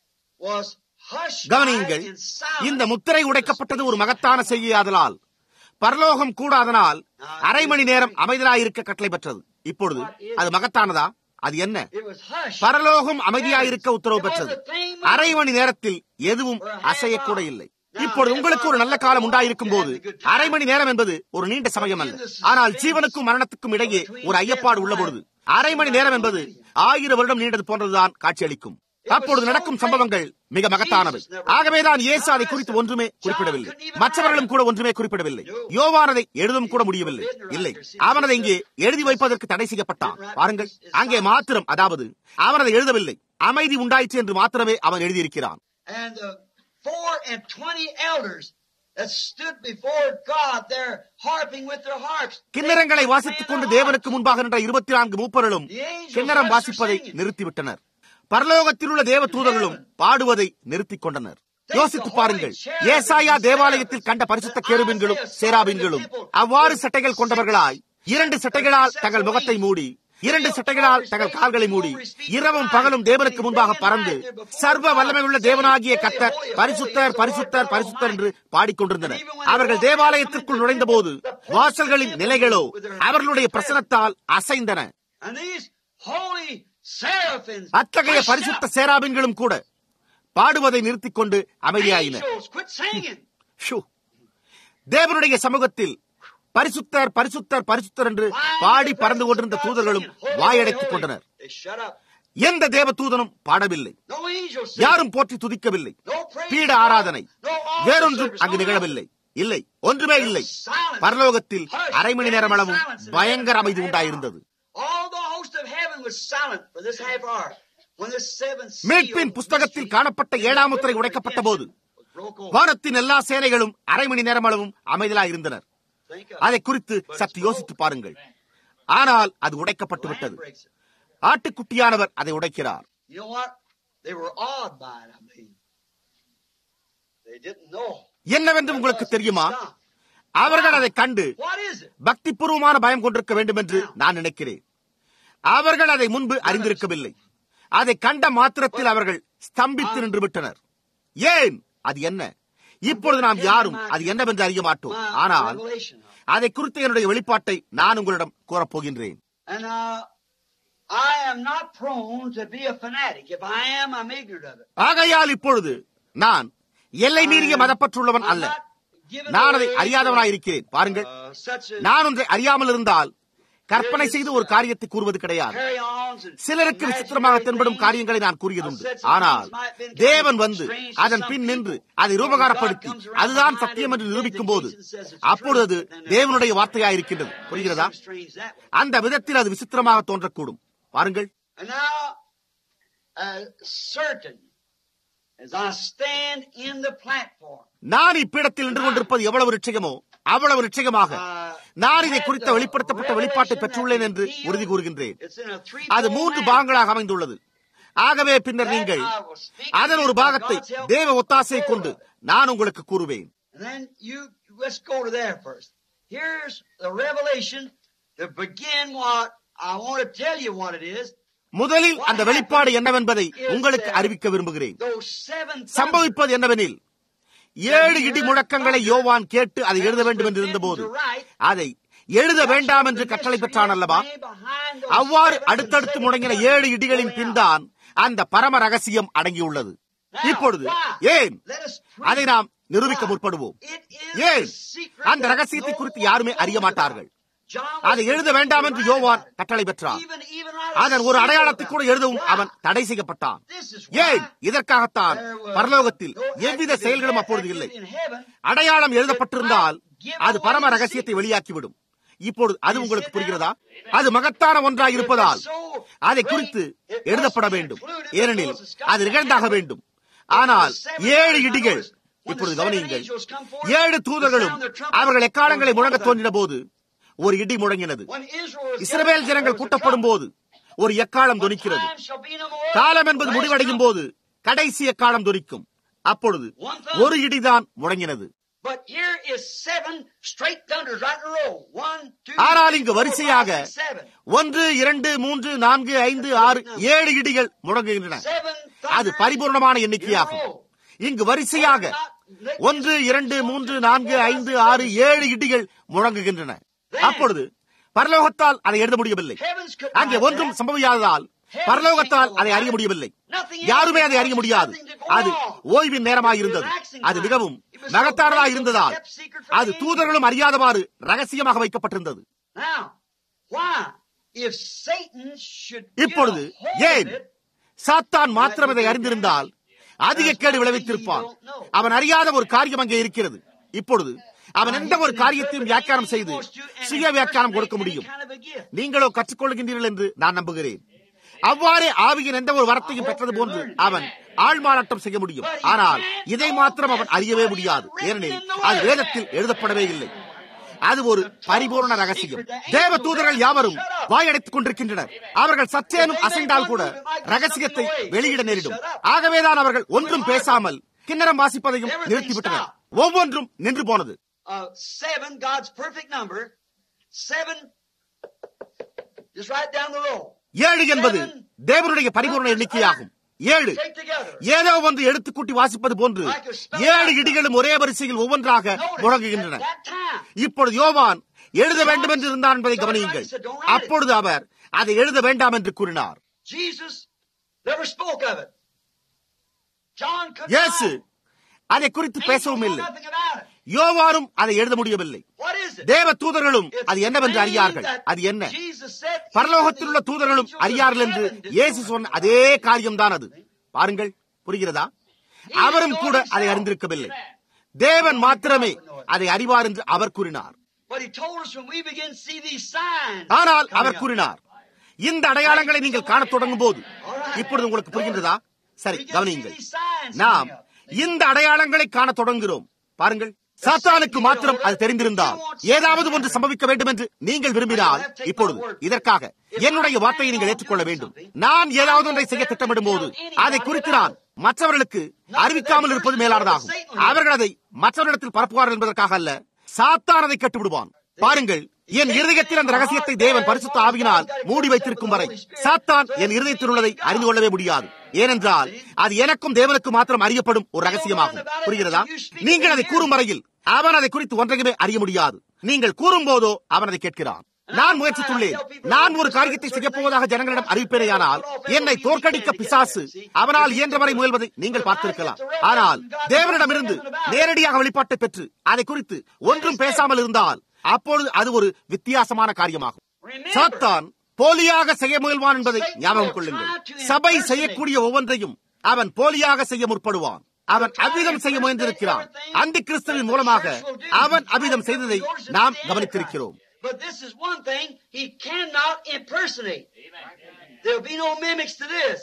was hushed by கவனியுங்கள் in silence. இந்த முத்திரை உடைக்கப்பட்டது ஒரு மகத்தான செய்யாதலால் பரலோகம் கூட அதனால் அரை மணி நேரம் அமைதலாயிருக்க கட்டளை பெற்றது இப்பொழுது அது மகத்தானதா அது என்ன It was hushed. பரலோகம் அமைதியாயிருக்க உத்தரவு பெற்றது அரை மணி நேரத்தில் எதுவும் அசையக்கூட இல்லை இப்பொழுது உங்களுக்கு ஒரு நல்ல காலம் உண்டாயிருக்கும் போது அரை மணி நேரம் என்பது ஒரு நீண்ட சமயம் அல்ல ஆனால் ஜீவனுக்கும் மரணத்துக்கும் இடையே ஒரு ஐயப்பாடு உள்ள பொழுது அரை மணி நேரம் என்பது ஆயிரம் வருடம் நீண்டது போன்றதுதான் காட்சியளிக்கும் அப்பொழுது நடக்கும் சம்பவங்கள் மிக மகத்தானவை ஆகவேதான் இயேசு அதை குறித்து ஒன்றுமே குறிப்பிடவில்லை மற்றவர்களும் கூட ஒன்றுமே குறிப்பிடவில்லை யோவானதை எழுதவும் கூட முடியவில்லை இல்லை அவனதை இங்கே எழுதி வைப்பதற்கு தடை செய்யப்பட்டான் பாருங்கள் அங்கே மாத்திரம் அதாவது அவனதை எழுதவில்லை அமைதி உண்டாயிற்று என்று மாத்திரமே அவன் எழுதியிருக்கிறான் And the four and twenty elders that stood before God there harping with their harps. கிண்ணறங்களை வாசித்துக் கொண்டு தேவனுக்கு முன்பாக நின்ற இருபத்தி நான்கு மூப்பர்களும் கிண்ணறம் வாசிப்பதை நிறுத்திவிட்டனர் பரலோகத்தில் உள்ள தேவ தூதர்களும் பாடுவதை நிறுத்திக் கொண்டனர் யோசித்து பாருங்கள் ஏசாயா தேவாலயத்தில் கண்ட பரிசுத்த கேருபின்களும் சேராபின்களும் அவ்வாறு சட்டைகள் கொண்டவர்களாய் இரண்டு சட்டைகளால் தங்கள் முகத்தை மூடி இரண்டு சட்டைகளால் தங்கள் கால்களை மூடி இரவும் பகலும் தேவனுக்கு முன்பாக பறந்து சர்வ வல்லமை உள்ள தேவனாகிய கத்தர் பரிசுத்தர் பரிசுத்தர் பரிசுத்தர் என்று பாடிக்கொண்டிருந்தனர் அவர்கள் தேவாலயத்திற்குள் நுழைந்த போது வாசல்களின் நிலைகளோ அவர்களுடைய பிரசனத்தால் அசைந்தன அத்தகைய பரிசுத்த சேராபின்களும் கூட பாடுவதை நிறுத்திக் கொண்டு அமைதியாயினர் தேவனுடைய சமூகத்தில் பரிசுத்தர் பரிசுத்தர் பரிசுத்தர் என்று பாடி பறந்து கொண்டிருந்த தூதர்களும் வாயடைத்துக் கொண்டனர் எந்த தேவ தூதனும் பாடவில்லை யாரும் போற்றி துதிக்கவில்லை பீட ஆராதனை வேறொன்றும் அங்கு நிகழவில்லை இல்லை ஒன்றுமே இல்லை பரலோகத்தில் அரை மணி நேரம் அளவும் பயங்கர அமைதி உண்டாயிருந்தது மீட்பின் புஸ்தகத்தில் காணப்பட்ட ஏழாம் முத்திரை உடைக்கப்பட்ட போது வானத்தின் எல்லா சேனைகளும் அரை மணி நேரம் அளவும் அமைதலாக இருந்தனர் அதை குறித்து சற்று யோசித்து பாருங்கள் ஆனால் அது உடைக்கப்பட்டு விட்டது ஆட்டுக்குட்டியானவர் அதை உடைக்கிறார் என்னவென்று உங்களுக்கு தெரியுமா அவர்கள் அதை கண்டு பக்தி பூர்வமான பயம் கொண்டிருக்க வேண்டும் என்று நான் நினைக்கிறேன் அவர்கள் அதை முன்பு அறிந்திருக்கவில்லை அதை கண்ட மாத்திரத்தில் அவர்கள் ஸ்தம்பித்து நின்று விட்டனர் ஏன் அது என்ன இப்பொழுது நாம் யாரும் அது என்னவென்று அறிய மாட்டோம் ஆனால் அதை குறித்த என்னுடைய வெளிப்பாட்டை நான் உங்களிடம் கூறப்போகின்றேன் ஆகையால் இப்பொழுது நான் எல்லை மீறிய மதப்பற்றுள்ளவன் அல்ல நான் அதை அறியாதவனாயிருக்கிறேன் பாருங்கள் நான் ஒன்றை அறியாமல் இருந்தால் கற்பனை செய்து ஒரு காரியத்தை கூறுவது கிடையாது சிலருக்கு விசித்திரமாக தென்படும் காரியங்களை நான் கூறியதுண்டு ஆனால் தேவன் வந்து அதன் பின் நின்று அதை ரூபகாரப்படுத்தி அதுதான் சத்தியம் என்று நிரூபிக்கும் போது அப்பொழுது தேவனுடைய வார்த்தையாயிருக்கின்றது புரிகிறதா அந்த விதத்தில் அது விசித்திரமாக தோன்றக்கூடும் பாருங்கள் நான் இப்பீடத்தில் நின்று கொண்டிருப்பது எவ்வளவு நிச்சயமோ அவ்வளவு நிச்சயமாக நான் இதை குறித்த வெளிப்படுத்தப்பட்ட வெளிப்பாட்டை பெற்றுள்ளேன் என்று உறுதி கூறுகின்றேன் அது மூன்று பாகங்களாக அமைந்துள்ளது ஆகவே பின்னர் நீங்கள் அதன் ஒரு பாகத்தை தேவ ஒத்தாசை கொண்டு நான் உங்களுக்கு கூறுவேன் முதலில் அந்த வெளிப்பாடு என்னவென்பதை உங்களுக்கு அறிவிக்க விரும்புகிறேன் சம்பவிப்பது என்னவெனில் ஏழு இடி முழக்கங்களை யோவான் கேட்டு அதை எழுத வேண்டும் என்று இருந்தபோது அதை எழுத வேண்டாம் என்று கட்டளை பெற்றான் அல்லவா அவ்வாறு அடுத்தடுத்து முடங்கின ஏழு இடிகளின் பின்தான் அந்த பரம ரகசியம் அடங்கியுள்ளது இப்பொழுது ஏன் அதை நாம் நிரூபிக்க முற்படுவோம் ஏன் அந்த ரகசியத்தை குறித்து யாருமே அறிய மாட்டார்கள் அதை எழுத வேண்டாம் என்று யோவான் கட்டளை பெற்றான் அதன் ஒரு அடையாளத்தை கூட எழுதவும் அவன் தடை செய்யப்பட்டான் ஏன் இதற்காகத்தான் பரலோகத்தில் எவ்வித செயல்களும் அப்பொழுது இல்லை அடையாளம் எழுதப்பட்டிருந்தால் அது பரம ரகசியத்தை வெளியாக்கிவிடும் இப்பொழுது அது உங்களுக்கு புரிகிறதா அது மகத்தான ஒன்றாய் இருப்பதால் அதை குறித்து எழுதப்பட வேண்டும் ஏனெனில் அது நிகழ்ந்தாக வேண்டும் ஆனால் ஏழு இடிகள் இப்பொழுது கவனியுங்கள் ஏழு தூதர்களும் அவர்கள் எக்காலங்களை முழங்க தோன்றின போது ஒரு இடி முழங்கினது இஸ்ரவேல் ஜனங்கள் கூட்டப்படும் போது ஒரு எக்காலம் துணிக்கிறது காலம் என்பது முடிவடையும் போது கடைசி எக்காலம் துணிக்கும் அப்பொழுது ஒரு இடிதான் முழங்கினது ஆனால் இங்கு வரிசையாக ஒன்று இரண்டு மூன்று நான்கு ஐந்து ஆறு ஏழு இடிகள் முழங்குகின்றன அது பரிபூர்ணமான எண்ணிக்கையாகும் இங்கு வரிசையாக ஒன்று இரண்டு மூன்று நான்கு ஐந்து ஆறு ஏழு இடிகள் முழங்குகின்றன அப்பொழுது பரலோகத்தால் அதை எழுத முடியவில்லை அங்கே ஒன்றும் சம்பவியாததால் பரலோகத்தால் அதை அறிய முடியவில்லை யாருமே அதை அறிய முடியாது அது ஓய்வின் நேரமாயிருந்தது அது மிகவும் மகத்தானதாக இருந்ததால் அது தூதர்களும் அறியாதவாறு ரகசியமாக வைக்கப்பட்டிருந்தது இப்பொழுது ஏன் சாத்தான் மாத்திரம் இதை அறிந்திருந்தால் அதிக கேடு விளைவித்திருப்பான் அவன் அறியாத ஒரு காரியம் அங்கே இருக்கிறது இப்பொழுது அவன் எந்த ஒரு காரியத்தையும் வியாக்கியானம் செய்து சுய வியாக்கியானம் கொடுக்க முடியும் நீங்களோ கற்றுக்கொள்கின்றீர்கள் என்று நான் நம்புகிறேன் அவ்வாறே ஆவியின் எந்த ஒரு வரத்தையும் பெற்றது போன்று அவன் ஆள்மாறாட்டம் செய்ய முடியும் ஆனால் இதை மாத்திரம் அவன் அறியவே முடியாது ஏனெனில் அது வேதத்தில் எழுதப்படவே இல்லை அது ஒரு பரிபூர்ண ரகசியம் தேவ தூதர்கள் யாவரும் வாயடைத்துக் கொண்டிருக்கின்றனர் அவர்கள் சற்றேனும் அசைந்தால் கூட ரகசியத்தை வெளியிட நேரிடும் ஆகவேதான் அவர்கள் ஒன்றும் பேசாமல் கிண்ணறம் வாசிப்பதையும் நிறுத்திவிட்டனர் ஒவ்வொன்றும் நின்று போனது Just write down the roll. ஏழு என்பது தேவனுடைய பரிபூர்ண எண்ணிக்கையாகும் ஏழு Take together. ஏதோ ஒன்று எடுத்துக்கூட்டி வாசிப்பது போன்று ஏழு இடிகளும் ஒரே வரிசையில் ஒவ்வொன்றாக Notice, முழங்குகின்றன at that time, இப்பொழுது யோவான் எழுத வேண்டும் என்று இருந்தான் என்பதை கவனியுங்கள் அப்பொழுது அவர் அதை எழுத வேண்டாம் என்று கூறினார் Jesus never spoke of it. John could இயேசு not. அதை குறித்து பேசவும் இல்லை nothing about it. யோவானும் அதை எழுத முடியவில்லை What is it? தேவ தூதர்களும் It's அது என்னவென்று the அறியார்கள் thing that அது என்ன Jesus said, பரலோகத்தில் உள்ள தூதர்களும் angels of அறியார்கள் என்று heaven did இயேசு know. சொன்ன அதே காரியம்தான் அது பாருங்கள் புரிகிறதா அவரும் கூட அதை அறிந்திருக்கவில்லை தேவன் மாத்திரமே அதை அறிவார் என்று அவர் கூறினார் But he told us when we begin to see these signs. ஆனால் coming அவர் up. கூறினார் இந்த அடையாளங்களை நீங்கள் காணத் தொடங்கும் போது இப்பொழுது உங்களுக்கு புரிகின்றதா சரி கவனியுங்கள் நாம் இந்த அடையாளங்களை காணத் தொடங்குகிறோம் பாருங்கள் சாத்தானுக்கு மாத்திரம் அது தெரிந்திருந்தால் ஏதாவது ஒன்று சம்பவிக்க வேண்டும் என்று நீங்கள் விரும்பினால் இப்பொழுது இதற்காக என்னுடைய வார்த்தையை நீங்கள் ஏற்றுக்கொள்ள வேண்டும் நான் ஏதாவது ஒன்றை செய்ய திட்டமிடும் போது அதை குறித்து நான் மற்றவர்களுக்கு அறிவிக்காமல் இருப்பது மேலானதாகும் அவர்கள் அதை மற்றவர்களிடத்தில் பரப்புவார்கள் என்பதற்காக அல்ல சாத்தான் அதை கட்டுவிடுவான் பாருங்கள் என் இருதயத்தில் அந்த ரகசியத்தை தேவன் பரிசுத்த ஆவியினால் மூடி வைத்திருக்கும் வரை சாத்தான் என் இருதயத்தில் உள்ளதை அறிந்து கொள்ளவே முடியாது ஏனென்றால் அது எனக்கும் தேவனுக்கும் மாத்திரம் அறியப்படும் ஒரு ரகசியமாகும் புரிகிறதா நீங்கள் அதை கூறும் வரையில் அவன் அதை குறித்து ஒன்றையுமே அறிய முடியாது நீங்கள் கூறும் போதோ அவன் அதை கேட்கிறான் நான் முயற்சித்துள்ளேன் நான் ஒரு காரியத்தை செய்யப் போவதாக ஜனங்களிடம் அறிவிப்பேனேயானால் என்னை தோற்கடிக்க பிசாசு அவனால் இயன்றவரை முயல்வதை நீங்கள் பார்த்திருக்கலாம் ஆனால் தேவனிடமிருந்து நேரடியாக வெளிப்பாட்டை பெற்று அதை குறித்து ஒன்றும் பேசாமல் இருந்தால் அப்பொழுது அது ஒரு வித்தியாசமான காரியமாகும் சாத்தான் போலியாக செய்ய முயல்வான் என்பதை ஞாபகம் கொள்ளுங்கள் சபை செய்யக்கூடிய ஒவ்வொன்றையும் அவன் போலியாக செய்ய முற்படுவான் அவன் அவ்விதம் செய்ய முயன்றிருக்கிறான் அந்த கிறிஸ்துவின் மூலமாக அவன் அவ்விதம் செய்ததை நாம் கவனித்திருக்கிறோம் But this is one thing he cannot impersonate. There'll be no mimics to this.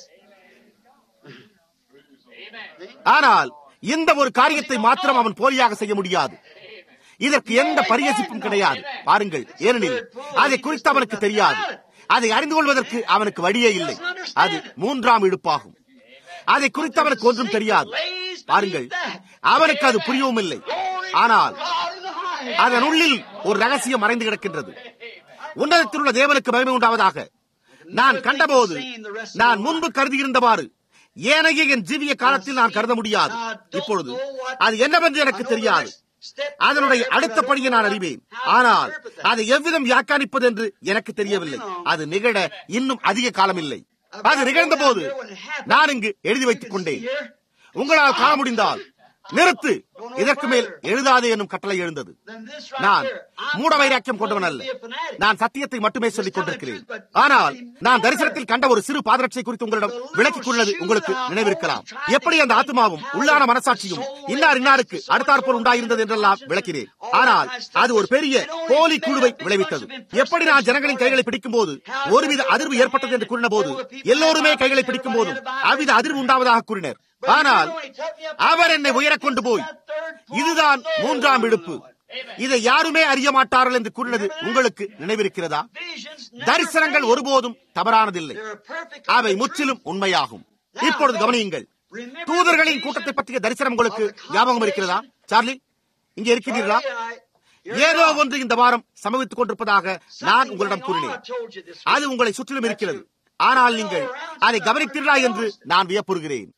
ஆனால் இந்த ஒரு காரியத்தை மாத்திரம் அவன் போலியாக செய்ய முடியாது இதற்கு எந்த பரியசிப்பும் கிடையாது பாருங்கள் ஏனெனில் அதை குறித்து அவனுக்கு தெரியாது அதை அறிந்து கொள்வதற்கு அவனுக்கு வழியே இல்லை அது மூன்றாம் இடுப்பாகும் அதை குறித்து அவனுக்கு ஒன்றும் தெரியாது பாருங்கள் அவனுக்கு அது புரியவும் இல்லை ஆனால் அதன் உள்ளில் ஒரு ரகசியம் மறைந்து கிடக்கின்றது உன்னதத்தில் உள்ள தேவனுக்கு மகிமை உண்டாவதாக நான் கண்டபோது நான் முன்பு கருதியிருந்தவாறு ஏனைய என் ஜீவிய காலத்தில் நான் கருத முடியாது இப்பொழுது அது என்னவென்று எனக்கு தெரியாது அதனுடைய அடுத்த படியை நான் அறிவேன் ஆனால் அதை எவ்விதம் வியாக்கியானிப்பது என்று எனக்கு தெரியவில்லை அது நிகழ இன்னும் அதிக காலம் இல்லை அது நிகழ்ந்த போது நான் இங்கு எழுதி வைத்துக் கொண்டேன் உங்களால் காண முடிந்தால் நிறுத்து இதற்கு மேல் எழுதாதே என்னும் கட்டளை எழுந்தது நான் மூட வைராக்கியம் கொண்டவன் அல்ல நான் சத்தியத்தை மட்டுமே சொல்லிக் கொண்டிருக்கிறேன் ஆனால் நான் தரிசனத்தில் கண்ட ஒரு சிறு பாதரட்சை குறித்து உங்களிடம் விளக்கிக் கொண்டது உங்களுக்கு நினைவிருக்கலாம் எப்படி அந்த ஆத்மாவும் உள்ளான மனசாட்சியும் இன்னார் இன்னாருக்கு அடுத்தாற்போல் உண்டாயிருந்தது என்றெல்லாம் விளக்கினேன் ஆனால் அது ஒரு பெரிய போலி குழுவை விளைவித்தது எப்படி நான் ஜனங்களின் கைகளை பிடிக்கும் போது ஒருவித அதிர்வு ஏற்பட்டது என்று கூறின போது எல்லோருமே கைகளை பிடிக்கும் போதும் அவ்வித அதிர்வு உண்டாவதாக கூறினர் ஆனால் அவர் என்னை உயரக் கொண்டு போய் இதுதான் மூன்றாம் இடுப்பு இதை யாருமே அறிய மாட்டார்கள் என்று கூறினது உங்களுக்கு நினைவிருக்கிறதா தரிசனங்கள் ஒருபோதும் தவறானதில்லை அவை முற்றிலும் உண்மையாகும் இப்பொழுது கவனியுங்கள் தூதர்களின் கூட்டத்தை பற்றிய தரிசனம் உங்களுக்கு ஞாபகம் இருக்கிறதா சார்லி இங்கே இருக்கிறீர்களா ஏதோ ஒன்று இந்த வாரம் சம்பவித்துக் கொண்டிருப்பதாக நான் உங்களிடம் கூறினேன் அது உங்களை சுற்றிலும் இருக்கிறது ஆனால் நீங்கள் அதை கவனித்தீர்களா என்று நான் வியப்புறுகிறேன்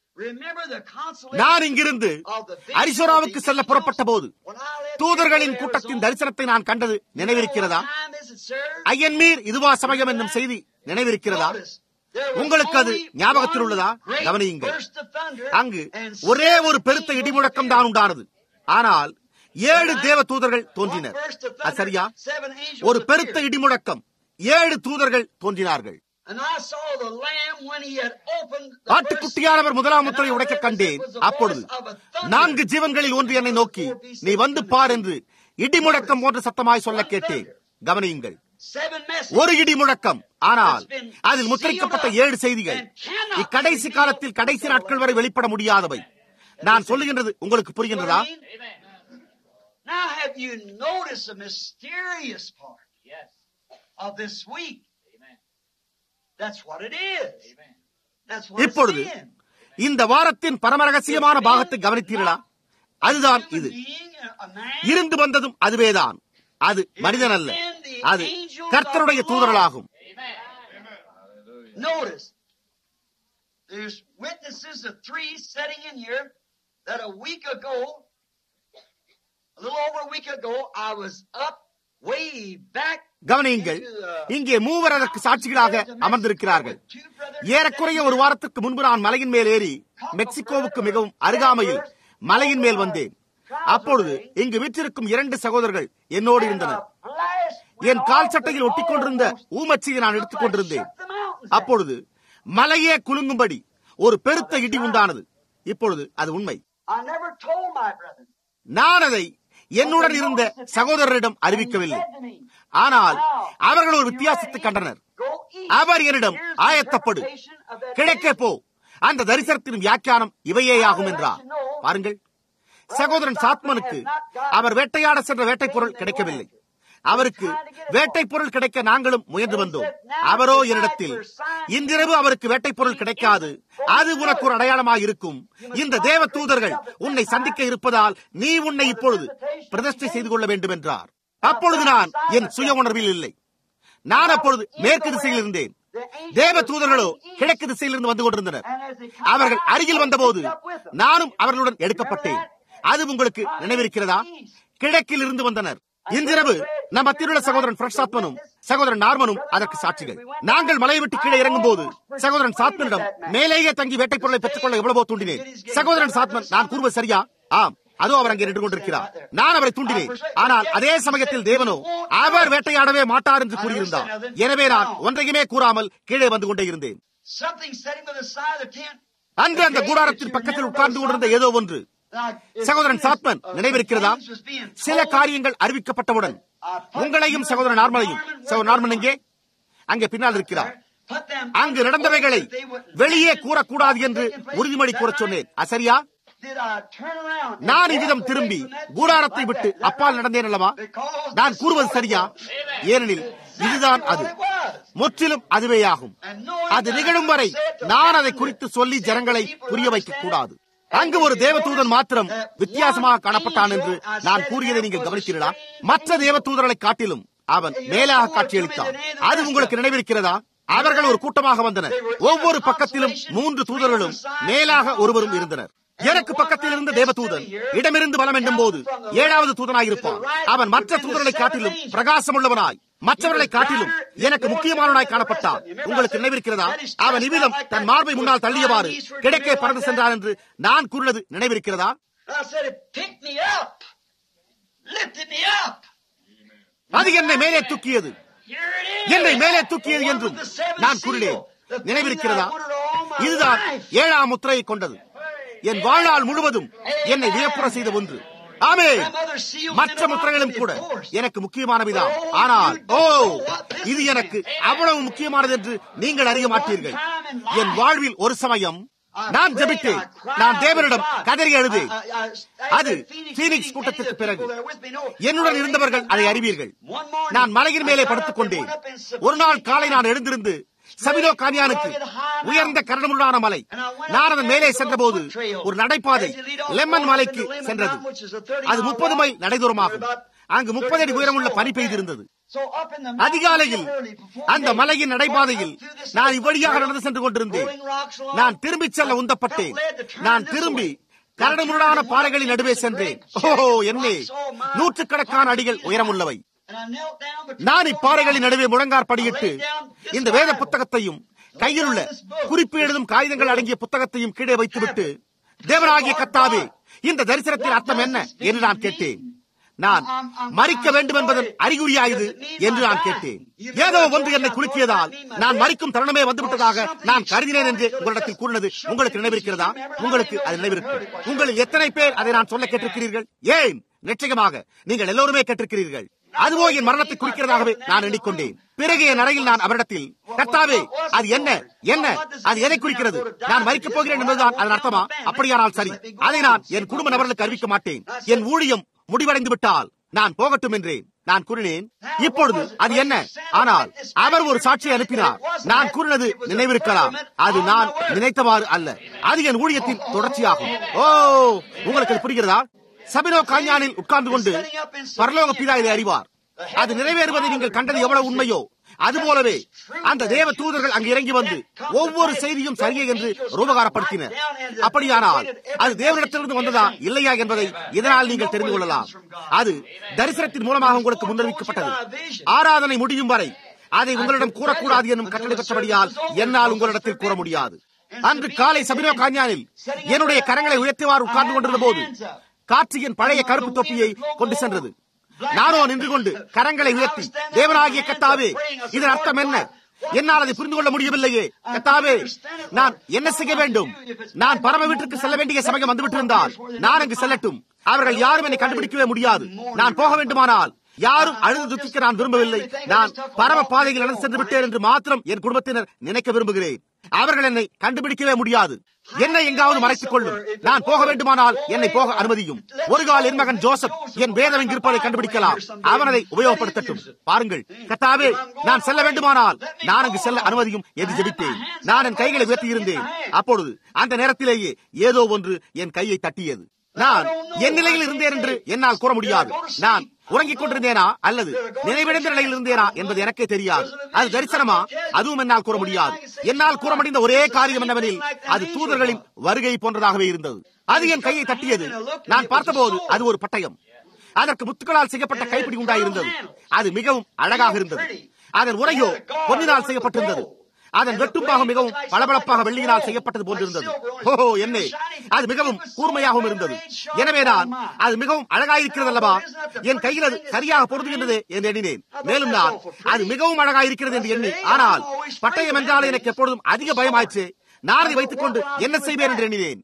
நான் இங்கிருந்து அரிசோராவுக்கு செல்ல புறப்பட்ட போது தூதர்களின் கூட்டத்தின் தரிசனத்தை நான் கண்டது நினைவிருக்கிறதா ஐயன்மீர் இதுவா சமயம் என்னும் செய்தி நினைவிருக்கிறதா உங்களுக்கு அது ஞாபகத்தில் உள்ளதா கவனியுங்கள் அங்கு ஒரே ஒரு பெருத்த இடிமுழக்கம் தான் உண்டானது ஆனால் ஏழு தேவ தூதர்கள் தோன்றினர் அது சரியா ஒரு பெருத்த இடிமுழக்கம் ஏழு தூதர்கள் தோன்றினார்கள் ஆட்டுக்குட்டியானவர் முதலாம் முத்திரை உடைக்க கண்டேன் அப்பொழுது நான்கு ஜீவன்களில் ஒன்று என்னை நோக்கி நீ வந்து பார் என்று இடி முழக்கம் போன்ற சத்தமாய் சொல்ல கேட்டேன் கவனியுங்கள் ஒரு இடி முழக்கம் ஆனால் அதில் முத்திரிக்கப்பட்ட ஏழு செய்திகள் இக்கடைசி காலத்தில் கடைசி நாட்கள் வரை வெளிப்பட முடியாதவை நான் சொல்லுகின்றது உங்களுக்கு புரிகின்றதா Now have you noticed the mysterious part yes. of this week? That's what it is. That's what இப்பொழுது இந்த வாரத்தின் பரமரகசியமான பாகத்தை கவனித்தீர்களா அதுதான் இது இருந்து வந்ததும் அதுவேதான் அது மனிதன் அல்ல அது கர்த்தருடைய தூதர்களாகும் Notice, there's witnesses of three sitting in here that a week ago, a little over a week ago, I was up way back. கவனியுங்கள் இங்கே மூவர் அதற்கு சாட்சிகளாக அமர்ந்திருக்கிறார்கள் ஏறக்குறைய ஒரு வாரத்துக்கு முன்பு நான் மலையின் மேல் ஏறி மெக்சிகோவுக்கு மிகவும் அருகாமையில் மலையின் மேல் வந்தேன் அப்பொழுது இங்கு விற்றிருக்கும் இரண்டு சகோதரர்கள் என்னோடு இருந்தனர் என் கால் சட்டையில் ஒட்டிக்கொண்டிருந்த ஊமச்சியை நான் எடுத்துக் கொண்டிருந்தேன் அப்பொழுது மலையே குலுங்கும்படி ஒரு பெருத்த இடி உண்டானது இப்பொழுது அது உண்மை I never told my brethren. நான் அதை என்னுடன் இருந்த சகோதரரிடம் அறிவிக்கவில்லை ஆனால் அவர்கள் ஒரு வித்தியாசத்தை கண்டனர் Go eat. அவர் என்னிடம் Here's the ஆயத்தப்படு interpretation of that கிழக்கே போ அந்த தரிசனத்தின் வியாக்கியானம் இவையேயாகும் என்றார் பாருங்கள் சகோதரன் சாத்மனுக்கு அவர் வேட்டையாட சென்ற வேட்டைப் பொருள் கிடைக்கவில்லை அவருக்கு வேட்டைப் பொருள் கிடைக்க நாங்களும் முயன்று வந்தோம் அவரோ என்னிடத்தில் இன்றிரவு அவருக்கு வேட்டைப் பொருள் கிடைக்காது அது உனக்கு ஒரு அடையாளமாக இருக்கும் இந்த தேவ தூதர்கள் உன்னை சந்திக்க இருப்பதால் நீ உன்னை இப்பொழுது பிரதிஷ்டை செய்து கொள்ள வேண்டும் என்றார் அப்பொழுது நான் என் சுய உணர்வில் இல்லை நான் அப்பொழுது மேற்கு திசையில் இருந்தேன் தேவ தூதர்களோ கிழக்கு திசையிலிருந்து வந்து கொண்டிருந்தனர் அவர்கள் அருகில் வந்தபோது நானும் அவர்களுடன் எடுக்கப்பட்டேன் அது உங்களுக்கு நினைவிருக்கிறதா கிழக்கில் இருந்து வந்தனர் இன்றிரவு நம் மத்தியிலுள்ள சகோதரன் பிரசாத்மனும் சகோதரன் நார்மனும் அதற்கு சாட்சிகள் நாங்கள் மலையை விட்டு கீழே இறங்கும் போது சகோதரன் சாத்மனிடம் மேலேயே தங்கி வேட்டைப் பொருளை பெற்றுக்கொள்ள எவ்வளவோ தூண்டினேன் சகோதரன் சாத்மன் நான் கூறுவது சரியா ஆம் அதோ அவர் அங்கே நின்று கொண்டிருக்கிறார் நான் அவரை தூண்டினேன் ஆனால் அதே சமயத்தில் தேவனோ அவர் வேட்டையாடவே மாட்டார் என்று கூறியிருந்தார் எனவே நான் ஒன்றையுமே கூறாமல் கீழே வந்து கொண்டே இருந்தேன் Something sitting by the side of the tent. அன்று அந்த கூடாரத்தின் பக்கத்தில் உட்கார்ந்து கொண்டிருந்த ஏதோ ஒன்று சகோதரன் சாத்மன் நினைவிருக்கிறதா சில காரியங்கள் அறிவிக்கப்பட்டவுடன் உங்களையும் சகோதரன் நார்மலையும் சகோதரன் நார்மன் எங்கே அங்கே பின்னால் இருக்கிறார் அங்கு நடந்தவைகளை வெளியே கூறக்கூடாது என்று உறுதிமொழி கூறச் சொன்னேன் அசரியா நான் இவ்விதம் திரும்பி கூடாரத்தை விட்டு அப்பால் நடந்தேன் அல்லவா நான் கூறுவது சரியா ஏனெனில் இதுதான் அது முற்றிலும் அதுவேயாகும் அது நிகழும் வரை நான் அதை குறித்து சொல்லி ஜனங்களை புரிய வைக்க கூடாது அங்கு ஒரு தேவதூதன் மாத்திரம் வித்தியாசமாக காணப்பட்டான் என்று நான் கூறியதை நீங்கள் கவனித்தீர்களா மற்ற தேவதூதர்களை காட்டிலும் அவன் மேலாக காட்சியளித்தான் அது உங்களுக்கு நினைவிருக்கிறதா அவர்கள் ஒரு கூட்டமாக வந்தனர் ஒவ்வொரு பக்கத்திலும் மூன்று தூதர்களும் மேலாக ஒருவரும் இருந்தனர் எனக்கு பக்கத்தில் இருந்த தேவதூதன் இடமிருந்து பலம் என்னும் போது ஏழாவது தூதனாய் இருப்பான் அவன் மற்ற தூதர்களை காட்டிலும் பிரகாசம் உள்ளவனாய் மற்றவர்களை காட்டிலும் எனக்கு முக்கியமானவனாய் காணப்பட்டான் உங்களுக்கு நினைவிருக்கிறதா அவன் இவ்விதம் தன் மார்பை முன்னால் தள்ளியவாறு கிடைக்கே பறந்து சென்றான் என்று நான் கூறினது நினைவிருக்கிறதா I said, it picked me up, lifted me up. அது என்னை மேலே தூக்கியது Here it is. என்னை மேலே தூக்கியது The one என்றும் with the seven நான் கூறினேன் seal. The thing நினைவிருக்கிறதா that I wanted all my இதுதான் life. ஏழாம் முத்திரையை கொண்டது என் வாழ்நாள் முழுவதும் என்னை வியப்புற செய்த ஒன்று ஆமே மற்ற முத்திரைகளும் கூட எனக்கு முக்கியமானவைதான் ஆனால் ஓ இது எனக்கு அவ்வளவு முக்கியமானது என்று நீங்கள் அறிய மாட்டீர்கள் என் வாழ்வில் ஒரு சமயம் நான் ஜெபித்தேன் நான் தேவனிடம் கதறி அழுதேன் அது பீனிக்ஸ் கூட்டத்திற்கு பிறகு என்னுடன் இருந்தவர்கள் அதை அறிவீர்கள் நான் மலையின் மேலே படுத்துக் கொண்டேன் ஒரு நாள் காலை நான் எழுந்திருந்து சபிலோ கானியானுக்கு உயர்ந்த கரடமுள்ளான மலை நான் அதன் மேலே சென்றபோது ஒரு நடைபாதை லெமன் மலைக்கு சென்றது அது முப்பது மைல் நடைதூரமாகும் அங்கு முப்பது அடி உயரமுள்ள பனி பெய்திருந்தது அதிகாலையில் அந்த மலையின் நடைபாதையில் நான் இவ்வழியாக நடந்து சென்று கொண்டிருந்தேன் நான் திரும்பிச் செல்ல உந்தப்பட்டேன் நான் திரும்பி கரடுமுரடான பாறைகளின் நடுவே சென்றேன் ஓ என்னே நூற்றுக்கணக்கான அடிகள் உயரமுள்ளவை நான் இப்பாறைகளின் நடுவே முழங்கார் படியிட்டு இந்த வேத புத்தகத்தையும் கையில் உள்ள குறிப்பு எழுதும் காகிதங்கள் அடங்கிய புத்தகத்தையும் கீழே வைத்துவிட்டு தேவனாகிய கத்தாவே இந்த தரிசனத்தின் அர்த்தம் என்ன என்று நான் கேட்டேன் நான் மறிக்க வேண்டும் என்பதன் அறிகுறியாயுது என்று நான் கேட்டேன் ஏதோ ஒன்று என்னை குலுக்கியதால் நான் மறிக்கும் தருணமே வந்துவிட்டதாக நான் கருதினேன் என்று உங்களிடத்தில் கூறினது உங்களுக்கு நினைவிருக்கிறதா உங்களுக்கு அது நினைவிருக்கும் உங்களில் எத்தனை பேர் அதை நான் சொல்ல கேட்டிருக்கிறீர்கள் ஏன் நிச்சயமாக நீங்கள் எல்லோருமே கேட்டிருக்கிறீர்கள் அதுவோ என் மரணத்தை குறிக்கிறதாகவே நான் எண்ணிக்கொண்டேன் பிறகு என் அறையில் நான் அவரிடத்தில் கர்த்தாவே அது என்ன என்ன அது எதை குறிக்கிறது நான் மறிக்கப் போகிறேன் என்பதுதான் அதன் அர்த்தமா அப்படியானால் சரி அதை நான் என் குடும்ப நபர்களுக்கு அறிவிக்க மாட்டேன் என் ஊழியம் முடிவடைந்து விட்டால் நான் போகட்டும் என்றேன் நான் கூறினேன் இப்பொழுது அது என்ன ஆனால் அவர் ஒரு சாட்சியை அனுப்பினார் நான் கூறினது நினைவிருக்கலாம் அது நான் நினைத்தவாறு அல்ல அது என் ஊழியத்தின் தொடர்ச்சியாகும் ஓ உங்களுக்கு அது புரிகிறதா சபினோ காஞ்ஞானில் உட்கார்ந்து கொண்டு பரலோக பிதா இதை அறிவார் அது நிறைவேறுவதை நீங்கள் கண்டது எவ்வளவு உண்மையோ அதுபோலவே அந்த தேவ தூதர்கள் அங்கு இறங்கி வந்து ஒவ்வொரு செய்தியும் சரியே என்று ரூபகாரப்படுத்தினர் அப்படியானால் அது தேவனிடத்திலிருந்து வந்ததா இல்லையா என்பதை இதனால் நீங்கள் தெரிந்து கொள்ளலாம் அது தரிசனத்தின் மூலமாக உங்களுக்கு முன்னறிவிக்கப்பட்டது ஆராதனை முடியும் வரை அதை உங்களிடம் கூறக்கூடாது என்னும் கட்டளை பெற்றபடியால் என்னால் உங்களிடத்தில் கூற முடியாது அன்று காலை சபிரோ காஞ்ஞானில் என்னுடைய கரங்களை உயர்த்திவார் உட்கார்ந்து கொண்டிருந்த போது காற்று என் பழைய கருப்பு தொப்பியை கொண்டு சென்றது நானோ நின்று கொண்டு கரங்களை உயர்த்தி தேவனாகிய கத்தாவே இதன் அர்த்தம் என்ன என்னால் அதை புரிந்து கொள்ள முடியவில்லையே கத்தாவே நான் என்ன செய்ய வேண்டும் நான் பரம வீட்டுக்கு செல்ல வேண்டிய சமயம் வந்துவிட்டிருந்தால் நான் அங்கு செல்லட்டும் அவர்கள் யாரும் என்னை கண்டுபிடிக்கவே முடியாது நான் போக வேண்டுமானால் யாரும் அழுது துக்கிக்க நான் விரும்பவில்லை நான் பரம பாதையில் நடந்து சென்று விட்டேன் என்று மாத்திரம் என் குடும்பத்தினர் நினைக்க விரும்புகிறேன் அவர்கள் என்னை கண்டுபிடிக்கவே முடியாது என்னை எங்காவது மறைத்துக் கொள்ளும் நான் போக வேண்டுமானால் என்னை போக அனுமதியும் ஒரு கால் என் மகன் ஜோசப் என் வேதம் இங்கிருப்பதை கண்டுபிடிக்கலாம் அவன் அதை உபயோகப்படுத்தட்டும் பாருங்கள் கத்தாவே நான் செல்ல வேண்டுமானால் நான் அங்கு செல்ல அனுமதியும் என்று ஜெபித்தேன் நான் என் கைகளை உயர்த்தி இருந்தேன் அப்பொழுது அந்த நேரத்திலேயே ஏதோ ஒன்று என் கையை தட்டியது நான் என் நிலையில் இருந்தேன் என்று என்னால் கூற முடியாது நான் உறங்கிக் கொண்டிருந்தேனா அல்லது நினைவிழந்த நிலையில் இருந்தேனா என்பது எனக்கே தெரியாது அது தரிசனமா அதுவும் என்னால் கூற முடியாது என்னால் கூற முடிந்த ஒரே காரியம் என்னவெனில் அது தூதர்களின் வருகை போன்றதாகவே இருந்தது அது என் கையை தட்டியது நான் பார்த்தபோது அது ஒரு பட்டயம் அதற்கு முத்துக்களால் செய்யப்பட்ட கைப்பிடி உண்டாயிருந்தது அது மிகவும் அழகாக இருந்தது அதன் உரையோ பொன்னினால் செய்யப்பட்டிருந்தது அதன் வெட்டுப்பாகம் மிகவும் பளபளப்பாக வெள்ளியினால் செய்யப்பட்டது போன்றிருந்தது ஓஹோ என்னே அது மிகவும் கூர்மையாகவும் இருந்தது எனவே நான் அது மிகவும் அழகாயிருக்கிறது அல்லவா என் கையில் அது சரியாக பொருந்துகின்றது என்று எண்ணினேன் மேலும் நான் அது மிகவும் அழகாயிருக்கிறது என்று எண்ணி ஆனால் பட்டயம் என்றால் எனக்கு எப்பொழுதும் அதிக பயமாயிற்று நான் அதை வைத்துக் கொண்டு என்ன செய்வேன் என்று எண்ணினேன்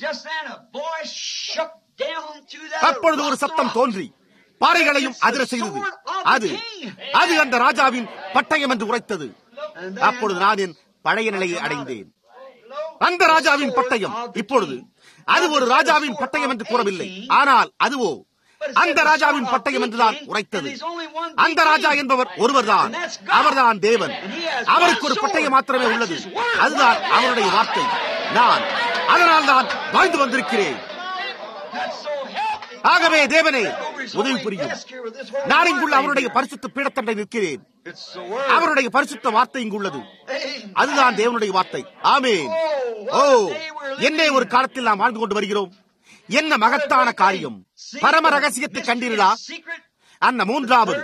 அப்பொழுது ஒரு சத்தம் தோன்றி பாறைகளையும் அதிர செய்தது அது அது அந்த ராஜாவின் பட்டயம் என்று உரைத்தது அப்பொழுது நான் என் பழைய நிலையை அடைந்தேன் அந்த ராஜாவின் பட்டயம் இப்பொழுது அது ஒரு ராஜாவின் பட்டயம் என்று கூறவில்லை ஆனால் அதுவோ அந்த ராஜாவின் பட்டயம் என்றுதான் உரைத்தது அந்த ராஜா என்பவர் ஒருவர்தான் அவர்தான் தேவன் அவருக்கு ஒரு பட்டயம் மாத்திரமே உள்ளது அதுதான் அவருடைய வார்த்தை நான் அதனால் தான் வாழ்ந்து வந்திருக்கிறேன் ஆகவே தேவனே உதவி புரியும் நான் இங்குள்ள அவருடைய பரிசுத்த பீடத்தண்டை நிற்கிறேன் அவருடைய பரிசுத்த வார்த்தை இங்குள்ளது அதுதான் தேவனுடைய வார்த்தை ஆமேன் ஓ என்னே ஒரு காலத்தில் நாம் வாழ்ந்து கொண்டு வருகிறோம் என்ன மகத்தான காரியம் பரம ரகசியத்தை கண்டீர்களா அந்த மூன்றாவது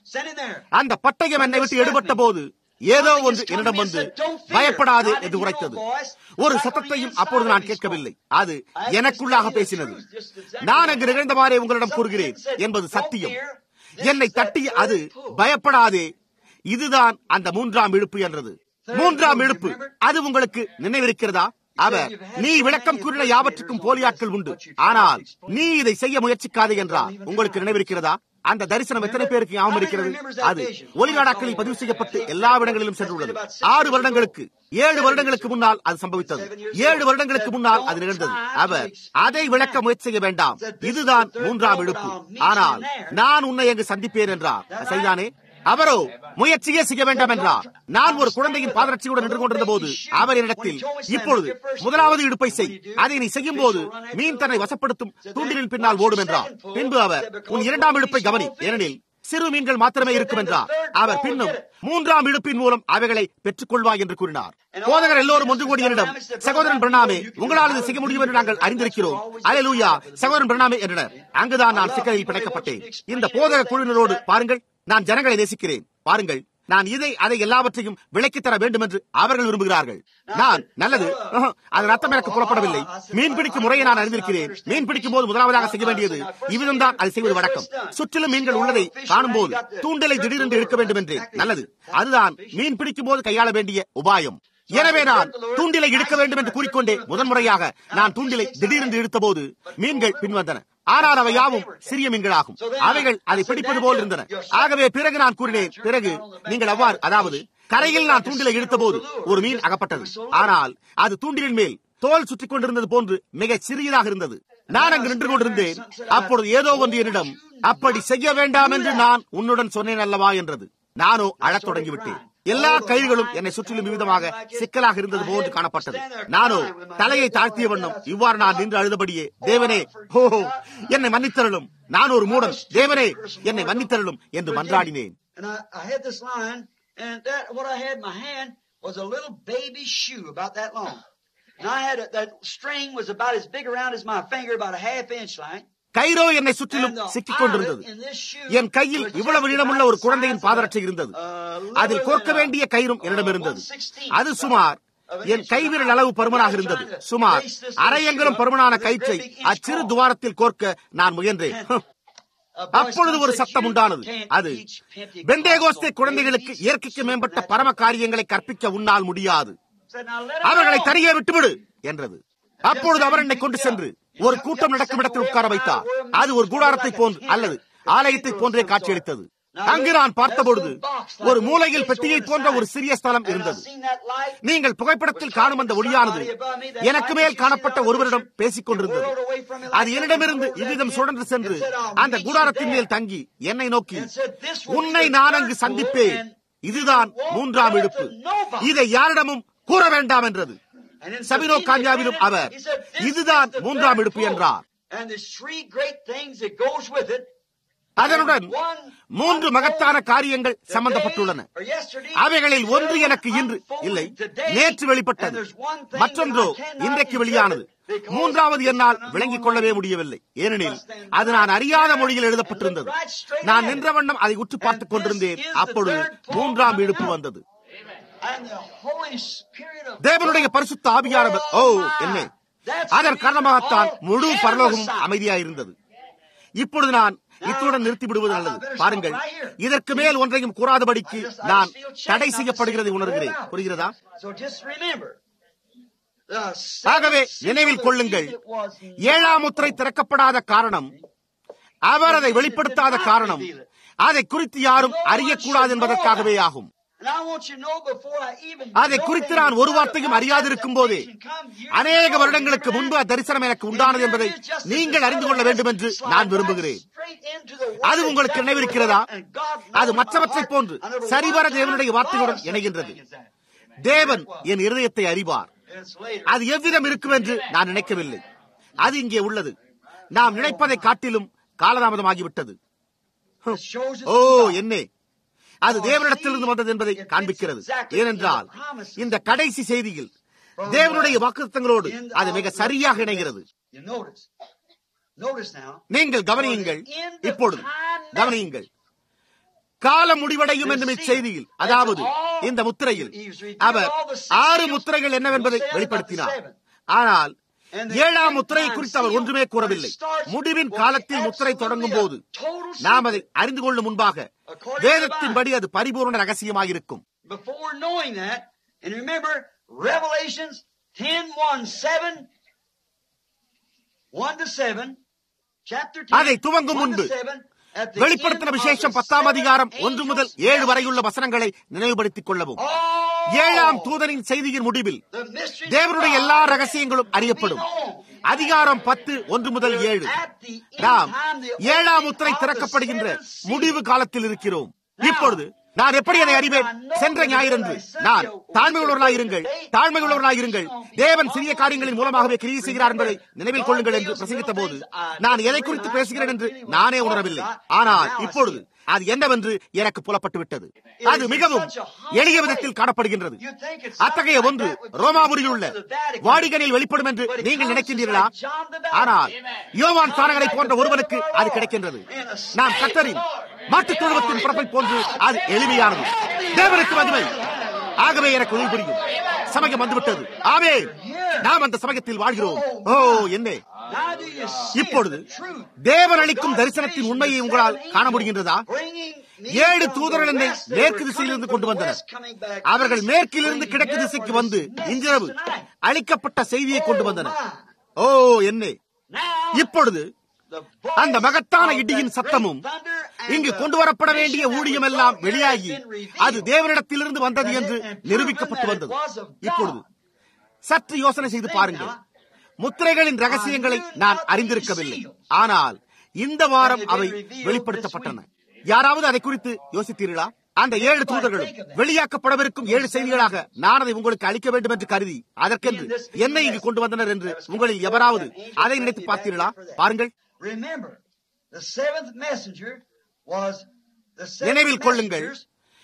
அந்த பட்டயம் என்னை விட்டு எடுபட்ட போது ஏதோ ஒன்று என்னிடம் வந்து பயப்படாது என்று உரைத்தது ஒரு சத்தத்தையும் அப்பொழுது நான் கேட்கவில்லை அது எனக்குள்ளாக பேசினது நான் அங்கு நிகழ்ந்தவாறே உங்களிடம் கூறுகிறேன் என்பது சத்தியம் என்னை தட்டிய அது பயப்படாதே இதுதான் அந்த மூன்றாம் இழுப்பு என்றது மூன்றாம் இழுப்பு அது உங்களுக்கு நினைவிருக்கிறதா அவர் நீ விளக்கம் கூறின யாவற்றுக்கும் போலியாட்கள் உண்டு ஆனால் நீ இதை செய்ய முயற்சிக்காதே என்றார் உங்களுக்கு நினைவிருக்கிறதா அந்த தரிசனம் எத்தனை பேருக்கு ஞாபகம் இருக்கிறது அது ஒலிநாடாக்களில் பதிவு செய்யப்பட்டு எல்லா இடங்களிலும் சென்றுள்ளது ஆறு வருடங்களுக்கு ஏழு வருடங்களுக்கு முன்னால் அது சம்பவித்தது ஏழு வருடங்களுக்கு முன்னால் அது நிகழ்ந்தது அவர் அதை விளக்க முயற்சி செய்ய வேண்டாம் இதுதான் மூன்றாம் இழுப்பு ஆனால் நான் உன்னை அங்கு சந்திப்பேன் என்றார் சரிதானே அவரோ முயற்சியே செய்ய வேண்டாம் என்றார் நான் ஒரு குழந்தையின் பாதரட்சியுடன் நின்று கொண்டிருந்த போது அவர் என்னிடத்தில் இப்பொழுது முதலாவது இடுப்பை செய் அதை நீ செய்யும் போது மீன் தன்னை வசப்படுத்தும் தூண்டிலின் பின்னால் ஓடும் என்றார் பின்பு அவர் உன் இரண்டாம் இடுப்பை கவனி ஏனெனில் சிறு மீன்கள் மாத்திரமே இருக்கும் என்றார் அவர் பின்னும் மூன்றாம் இடுப்பின் மூலம் அவைகளை பெற்றுக் கொள்வாய் என்று கூறினார் போதகர் எல்லோரும் ஒன்று கூடியனிடம் சகோதரன் பிரணாமே உங்களால் இது செய்ய முடியும் என்று நாங்கள் அறிந்திருக்கிறோம் அலையலூயா சகோதரன் பிரணாமே என்றனர் அங்குதான் நான் சிக்கலில் பிணைக்கப்பட்டேன் இந்த போதக குழுவினரோடு பாருங்கள் நான் ஜனங்களை நேசிக்கிறேன் பாருங்கள் நான் இதை அதை எல்லாவற்றையும் விலைக்கு தர வேண்டும் என்று அவர்கள் விரும்புகிறார்கள் நான் நல்லது அதன் அர்த்தம் எனக்கு புலப்படவில்லை மீன் பிடிக்கும் முறையை நான் அறிந்திருக்கிறேன் மீன் பிடிக்கும் போது முதலாவதாக செய்ய வேண்டியது இவ்விதம் தான் அதை செய்வது வழக்கம் சுற்றிலும் மீன்கள் உள்ளதை காணும் போது தூண்டலை திடீரென்று இழுக்க வேண்டும் என்று நல்லது அதுதான் மீன் பிடிக்கும் போது கையாள வேண்டிய உபாயம் எனவே நான் தூண்டிலை இழுக்க வேண்டும் என்று கூறிக்கொண்டே முதன்முறையாக நான் தூண்டிலை திடீரென்று இழுத்த போது மீன்கள் பின்வந்தன ஆனால் அவை யாவும் சிறிய மீன்களாகும் அவைகள் அதை பிடிப்பது போல் இருந்தன ஆகவே பிறகு நான் கூறினேன் பிறகு நீங்கள் அவ்வாறு அதாவது கரையில் நான் தூண்டிலை இழுத்த போது ஒரு மீன் அகப்பட்டது ஆனால் அது தூண்டிலின் மேல் தோல் சுற்றி கொண்டிருந்தது போன்று மிக சிறியதாக இருந்தது நான் அங்கு நின்று கொண்டிருந்தேன் அப்பொழுது ஏதோ ஒன்று என்னிடம் அப்படி செய்ய வேண்டாம் என்று நான் உன்னுடன் சொன்னேன் அல்லவா என்றது நானோ அழத் தொடங்கிவிட்டேன் எல்லா கைகளும் என்னை சுற்றிலும் விவிதமாக சிக்கலாக இருந்தது போன்று காணப்பட்டது நானோ தலையை தாழ்த்திய வண்ணம் இவ்வாறு நான் நின்று அழுதபடியே தேவனே ஹோ என்னை மன்னித்தரலும் நான் ஒரு மூடன் தேவனே என்னை மன்னித்தரலும் என்று மன்றாடினேன் And that, what I had in my hand was a little baby shoe about that long. And I had a, that string was about as big around as my finger, about a half inch line. Cairo என்னை சுற்றிலும் சிக்கிக் கொண்டிருந்தது என் கையில் இவ்வளவு நீளமுள்ள ஒரு குழந்தையின் பாதரட்சை இருந்தது அதில் கோர்க்க வேண்டிய கயிறும் என்னிடம் இருந்தது அது சுமார் என் கைவிரல் அளவு பருமனாக இருந்தது சுமார் அரையங்கலம் பருமனான கயிற்றை அச்சிறு துவாரத்தில் கோர்க்க நான் முயன்றேன் அப்பொழுது ஒரு சத்தம் உண்டானது அது பெண்டேகோஸ்தே குழந்தைகளுக்கு இயற்கைக்கு மேம்பட்ட பரம காரியங்களை கற்பிக்க உன்னால் முடியாது அவர்களை தனியே விட்டுவிடு என்றது அப்பொழுது அவர் என்னை கொண்டு சென்று ஒரு கூட்டம் நடக்கும் இடத்தில் உட்கார வைத்தார் அது ஒரு கூடாரத்தை போன்று அல்லது ஆலயத்தை போன்றே காட்சியளித்தது அங்கு நான் பார்த்தபொழுது ஒரு மூலையில் பெட்டியை போன்ற ஒரு சிறிய ஸ்தலம் இருந்தது நீங்கள் புகைப்படத்தில் காணும் அந்த ஒளியானது எனக்கு மேல் காணப்பட்ட ஒருவரிடம் பேசிக் கொண்டிருந்தது அது என்னிடமிருந்து இவ்விதம் சுழன்று சென்று அந்த கூடாரத்தின் மேல் தங்கி என்னை நோக்கி உன்னை நான் அங்கு சந்திப்பேன் இதுதான் மூன்றாம் இழுப்பு இதை யாரிடமும் கூற வேண்டாம் என்றது சபிரோ காஞ்சாவிலும் அவர் இதுதான் மூன்றாம் இடுப்பு என்றார் அதனுடன் மூன்று மகத்தான காரியங்கள் சம்பந்தப்பட்டுள்ளன அவைகளில் ஒன்று எனக்கு இன்று இல்லை நேற்று வெளிப்பட்டது மற்றொன்றோ இன்றைக்கு வெளியானது மூன்றாவது என்னால் விளங்கிக் கொள்ளவே முடியவில்லை ஏனெனில் அது நான் அறியாத மொழியில் எழுதப்பட்டிருந்தது நான் நின்ற வண்ணம் அதை உற்று பார்த்துக் கொண்டிருந்தேன் அப்பொழுது மூன்றாம் இழுப்பு வந்தது தேவனுடைய பரிசுத்த ஆவியானவர் ஓ என்ன அதன் காரணமாகத்தான் முழு பரலோகமும் அமைதியாயிருந்தது இப்பொழுது நான் இத்துடன் நிறுத்தி விடுவது நல்லது பாருங்கள் இதற்கு மேல் ஒன்றையும் கூறாதபடிக்கு நான் தடை செய்யப்படுகிறதை உணர்கிறேன் புரிகிறதா ஆகவே நினைவில் கொள்ளுங்கள் ஏழாம் முத்திரை திறக்கப்படாத காரணம் அவர் அதை வெளிப்படுத்தாத காரணம் அதை குறித்து யாரும் அறியக்கூடாது என்பதற்காகவே ஆகும் அதை குறித்து நான் ஒரு வார்த்தையும் அறியாதிருக்கும் போதே அநேக வருடங்களுக்கு முன்பு அத்தரிசனம் எனக்கு உண்டானது என்பதை நீங்கள் அறிந்து கொள்ள வேண்டும் என்று நான் விரும்புகிறேன் அது உங்களுக்கு நினைவிருக்கிறதா அது மற்றவற்றை போன்று சரிவர தேவனுடைய வார்த்தையுடன் இணைகின்றது தேவன் என் இருதயத்தை அறிவார் அது எவ்விதம் இருக்கும் என்று நான் நினைக்கவில்லை அது இங்கே உள்ளது நாம் நினைப்பதை காட்டிலும் காலதாமதமாகிவிட்டது ஓ என்னே அது தேவனிடத்திலிருந்து வந்தது என்பதை காண்பிக்கிறது ஏனென்றால் இந்த கடைசி செய்தியில் தேவனுடைய வாக்குத்தங்களோடு அது மிக சரியாக இணைகிறது நீங்கள் கவனியுங்கள் இப்பொழுது கவனியுங்கள் காலம் முடிவடையும் என்னும் இச்செய்தியில் அதாவது இந்த முத்திரையில் அவர் ஆறு முத்திரைகள் என்னவென்பதை வெளிப்படுத்தினார் ஆனால் ஏழாம் முத்திரையை குறித்து அவர் ஒன்றுமே கூறவில்லை முடிவின் காலத்தில் முத்திரை தொடங்கும் போது நாம் அதை அறிந்து கொள்ளும் முன்பாக வேதத்தின்படி அது பரிபூர்ண ரகசியமாயிருக்கும் அதை துவங்கும் முன்பு வெளிப்படுத்தின விசேஷம் பத்தாம் அதிகாரம் ஒன்று முதல் ஏழு வரையுள்ள வசனங்களை நினைவுபடுத்திக் கொள்ளவும் ஏழாம் தூதனின் செய்தியின் முடிவில் தேவனுடைய எல்லா ரகசியங்களும் அறியப்படும் அதிகாரம் பத்து ஒன்று முதல் ஏழு நாம் ஏழாம் முத்திரை திறக்கப்படுகின்ற முடிவு காலத்தில் இருக்கிறோம் இப்பொழுது நான் எப்படி அதை அறிவேன் சென்ற ஞாயிறன்று நான் தாழ்மையுள்ளவர்களாயிருங்கள் தாழ்மையுள்ளவர்களாயிருங்கள் தேவன் சிறிய காரியங்களின் மூலமாகவே கிரியை செய்கிறார் என்பதை நினைவில் கொள்ளுங்கள் என்று பிரசங்கித்த போது நான் எதை குறித்து பேசுகிறேன் என்று நானே உணரவில்லை ஆனால் இப்பொழுது அது என்னவென்று எனக்கு புலப்பட்டு விட்டது அது மிகவும் எளிய விதத்தில் காணப்படுகின்றது அத்தகைய ஒன்று ரோமாபுரியில் உள்ள வாடிகனில் வெளிப்படும் என்று நீங்கள் நினைக்கின்றீர்களா ஆனால் யோவான் சாரகரை போன்ற ஒருவனுக்கு அது கிடைக்கின்றது நான் கத்தரின் மாட்டுத் தொழுவத்தின் பிறப்பை போன்று அது எளிமையானது தேவனுக்கு மகிமை ஆகவே எனக்கு உதவி புரியும் சமயம் வந்துவிட்டது ஆமே நாம் அந்த சமயத்தில் வாழ்கிறோம் ஓ என்ன இப்பொழுது தேவன் அளிக்கும் தரிசனத்தின் உண்மையை உங்களால் காண முடிகின்றதா ஏழு தூதர்கள் என்னை மேற்கு திசையிலிருந்து கொண்டு வந்தனர் அவர்கள் மேற்கிலிருந்து கிழக்கு திசைக்கு வந்து இன்றிரவு அளிக்கப்பட்ட செய்தியை கொண்டு வந்தனர் ஓ என்ன இப்பொழுது அந்த மகத்தான இடியின் சத்தமும் இங்கு கொண்டு வரப்பட வேண்டிய ஊழியம் எல்லாம் வெளியாகி அது தேவனிடத்திலிருந்து வந்தது என்று நிரூபிக்கப்பட்டு வந்தது இப்பொழுது சற்று யோசனை செய்து பாருங்கள் முத்திரைகளின் ரகசியங்களை நான் அறிந்திருக்கவில்லை ஆனால் இந்த வாரம் அவை வெளிப்படுத்தப்பட்டன யாராவது அதை குறித்து யோசித்தீர்களா அந்த ஏழு தூதர்களும் வெளியாக்கப்படவிருக்கும் ஏழு செய்திகளாக நான் அதை உங்களுக்கு அளிக்க வேண்டும் என்று கருதி அதற்கென்று என்னை இங்கு கொண்டு வந்தனர் என்று உங்களில் எவராவது அதை நினைத்து பார்த்தீர்களா பாருங்கள் நினைவில் கொள்ளுங்கள்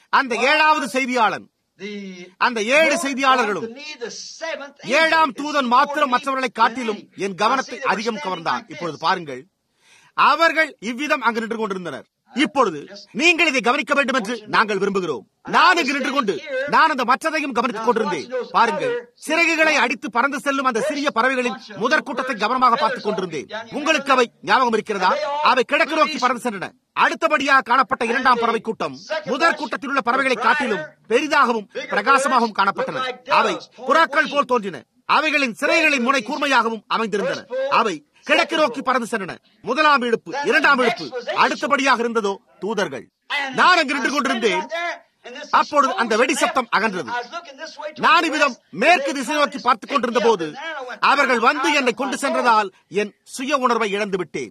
அந்த ஏழாவது செய்தியாளன் அந்த ஏழு செய்தியாளர்களும் ஏழாம் தூதன் மாத்திரம் மற்றவர்களை காட்டிலும் என் கவனத்தை அதிகம் கவர்ந்தான் இப்பொழுது பாருங்கள் அவர்கள் இவ்விதம் அங்கு நின்று கொண்டிருந்தனர் இப்பொழுது நீங்கள் இதை கவனிக்க வேண்டும் என்று நாங்கள் விரும்புகிறோம் நான் இங்கு நின்று கொண்டு நான் அந்த மற்றதையும் கவனித்துக் கொண்டிருந்தேன் பாருங்கள் சிறகுகளை அடித்து பறந்து செல்லும் அந்த சிறிய பறவைகளின் முதற் கூட்டத்தை கவனமாக பார்த்துக் கொண்டிருந்தேன் உங்களுக்கு அவை ஞாபகம் இருக்கிறதா அவை கிழக்கு நோக்கி பறந்து சென்றன அடுத்தபடியாக காணப்பட்ட இரண்டாம் பறவை கூட்டம் முதற் கூட்டத்தில் உள்ள பறவைகளை காட்டிலும் பெரிதாகவும் பிரகாசமாகவும் காணப்பட்டன அவை புறாக்கள் போல் தோன்றின அவைகளின் சிறைகளின் முனை கூர்மையாகவும் அமைந்திருந்தன அவை கிழக்கு நோக்கி பறந்து சென்றன முதலாம் இழுப்பு இரண்டாம் இழுப்பு அடுத்தபடியாக இருந்ததோ தூதர்கள் நான் அங்கு நின்று கொண்டிருந்தேன் அப்பொழுது அந்த வெடி சத்தம் அகன்றது நான் இவ்விதம் மேற்கு திசை நோக்கி பார்த்துக் கொண்டிருந்த போது அவர்கள் வந்து என்னை கொண்டு சென்றதால் என் சுய உணர்வை இழந்து விட்டேன்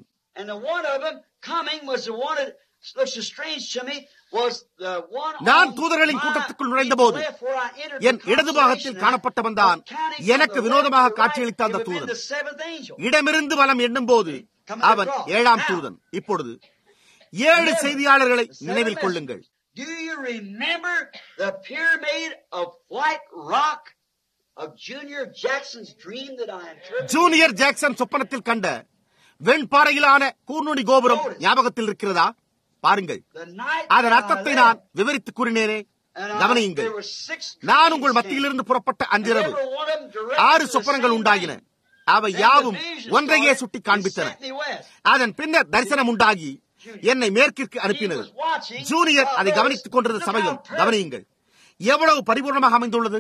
நான் தூதர்களின் கூட்டத்துக்குள் நுழைந்த போது என் இடது பாகத்தில் காணப்பட்டவன் தான் எனக்கு வினோதமாக காட்சியளித்த அந்த தூதன் இடமிருந்து வலம் எண்ணும் போது அவன் ஏழாம் தூதன் இப்பொழுது ஏழு செய்தியாளர்களை நினைவில் கொள்ளுங்கள் Do you remember the pyramid of white rock of Junior Jackson's dream that I interpreted? Junior Jackson சொப்பனத்தில் கண்ட வெண்பாறையிலான கூர்நுடி கோபுரம் ஞாபகத்தில் இருக்கிறதா பாருங்கள் அதன் அர்த்தத்தை நான் விவரித்து கூறினேனே கவனியுங்கள் நான் உங்கள் மத்தியிலிருந்து புறப்பட்ட அன்றிரவு ஆறு சொப்பனங்கள் உண்டாகின அவை யாவும் ஒன்றையே சுட்டி காண்பித்தன அதன் பின்னர் தரிசனம் உண்டாகி என்னை மேற்கிற்கு அனுப்பினது ஜூனியர் அதை கவனித்துக் கொண்டிருந்த சமயம் கவனியுங்கள் எவ்வளவு பரிபூர்ணமாக அமைந்துள்ளது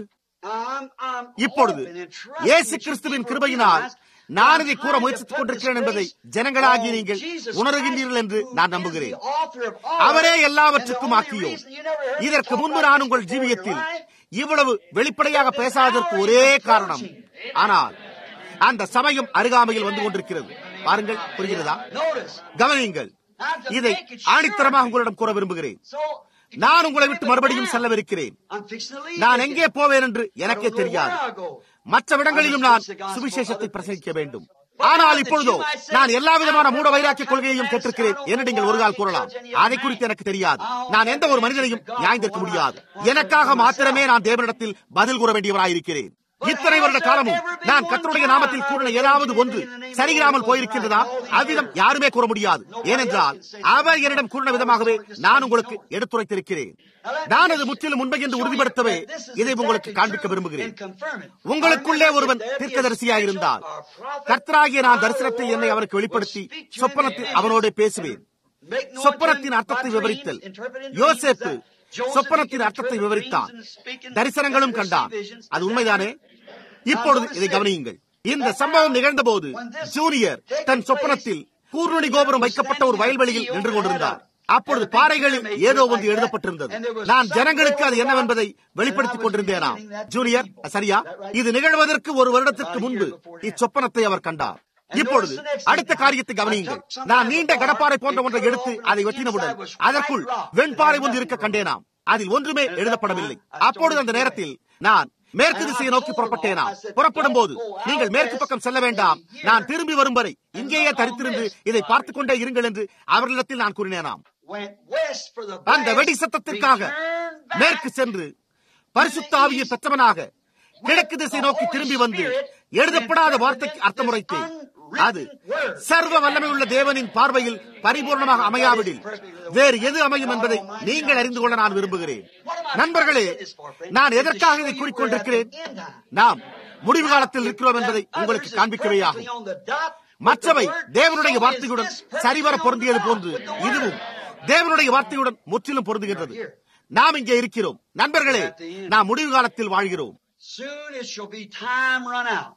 இப்பொழுது இயேசு கிறிஸ்துவின் கிருபையினால் நான் இதை கூற முயற்சித்துக் கொண்டிருக்கிறேன் என்பதை ஜனங்களாகி நீங்கள் உணர்கின்றீர்கள் என்று நான் நம்புகிறேன் அவரே எல்லாவற்றுக்கும் ஆக்கியோ இதற்கு முன்பு நான் உங்கள் ஜீவியத்தில் இவ்வளவு வெளிப்படையாக பேசாததற்கு ஒரே காரணம் ஆனால் அந்த சமயம் அருகாமையில் வந்து கொண்டிருக்கிறது பாருங்கள் புரிகிறதா கவனியுங்கள் இதை ஆணித்தரமாக உங்களிடம் கூற விரும்புகிறேன் நான் உங்களை விட்டு மறுபடியும் செல்லவிருக்கிறேன் நான் எங்கே போவேன் என்று எனக்கே தெரியாது மற்ற இடங்களிலும் நான் சுவிசேஷத்தை பிரசங்கிக்க வேண்டும் ஆனால் இப்பொழுதோ நான் எல்லா விதமான மூட வைராக்கிய கொள்கையையும் கேட்டிருக்கிறேன் என்று நீங்கள் ஒரு கால் கூறலாம் அதை குறித்து எனக்கு தெரியாது நான் எந்த ஒரு மனிதனையும் நியாயந்திருக்க முடியாது எனக்காக மாத்திரமே நான் தேவனிடத்தில் பதில் கூற வேண்டியவராயிருக்கிறேன் இத்தனை வருட காலமும் நான் கத்தருடைய நாமத்தில் கூறின ஏதாவது ஒன்று சரியில்லாமல் போயிருக்கின்றதா அவ்விதம் யாருமே கூற முடியாது ஏனென்றால் அவர் என்னிடம் கூறின விதமாகவே நான் உங்களுக்கு எடுத்துரைத்திருக்கிறேன் நான் அது முற்றிலும் உண்மை என்று உறுதிப்படுத்தவே இதை உங்களுக்கு காண்பிக்க விரும்புகிறேன் உங்களுக்குள்ளே ஒருவன் தீர்க்கதரிசியாக இருந்தால் கர்த்தராகிய நான் தரிசனத்தை என்னை அவருக்கு வெளிப்படுத்தி சொப்பனத்தில் அவனோட பேசுவேன் சொப்பனத்தின் அர்த்தத்தை விவரித்தல் யோசேப்பு சொப்பனத்தின் அர்த்தத்தை விவரித்தான் தரிசனங்களும் கண்டான் அது உண்மைதானே இப்பொழுது இதை கவனியுங்கள் இந்த சம்பவம் நிகழ்ந்த போது ஜூனியர் தன் சொப்பனத்தில் கூர்நுடி கோபுரம் வைக்கப்பட்ட ஒரு வயல்வெளியில் நின்று கொண்டிருந்தார் அப்பொழுது பாறைகளில் ஏதோ ஒன்று எழுதப்பட்டிருந்தது நான் ஜனங்களுக்கு அது என்னவென்பதை வெளிப்படுத்திக் கொண்டிருந்தேனாம் ஜூனியர் சரியா இது நிகழ்வதற்கு ஒரு வருடத்திற்கு முன்பு இச்சொப்பனத்தை அவர் கண்டார் இப்பொழுது அடுத்த காரியத்தை கவனியுங்கள் நான் நீண்ட கடப்பாறை போன்ற ஒன்றை எடுத்து அதை வெட்டினவுடன் அதற்குள் வெண்பாறை ஒன்று இருக்க கண்டேனாம் அதில் ஒன்றுமே எழுதப்படவில்லை அப்பொழுது அந்த நேரத்தில் நான் மேற்கு திசையை நோக்கி புறப்பட்டேனா புறப்படும் போது நீங்கள் மேற்கு பக்கம் செல்ல வேண்டாம் நான் திரும்பி வரும் வரை இங்கேயே தரித்திருந்து இதை பார்த்துக் கொண்டே இருங்கள் என்று அவர்களிடத்தில் நான் கூறினேனாம் அந்த வெடி சத்தத்திற்காக மேற்கு சென்று பரிசுத்தாவியை பெற்றவனாக கிழக்கு திசை நோக்கி திரும்பி வந்து எழுதப்படாத வார்த்தைக்கு அர்த்தமுறைத்தேன் அது சர்வ வல்லமை உள்ள தேவனின் பார்வையில் பரிபூர்ணமாக அமையாவிடில் வேறு எது அமையும் என்பதை நீங்கள் அறிந்து கொள்ள நான் விரும்புகிறேன் நண்பர்களே நான் எதற்காக இதை கூறிக்கொண்டிருக்கிறேன் நாம் முடிவு காலத்தில் இருக்கிறோம் என்பதை உங்களுக்கு காண்பிக்கவே ஆகும் மற்றவை தேவனுடைய வார்த்தையுடன் சரிவர பொருந்தியது போன்று இதுவும் தேவனுடைய வார்த்தையுடன் முற்றிலும் பொருந்துகின்றது நாம் இங்கே இருக்கிறோம் நண்பர்களே நாம் முடிவு காலத்தில் வாழ்கிறோம் Soon it shall be time run out.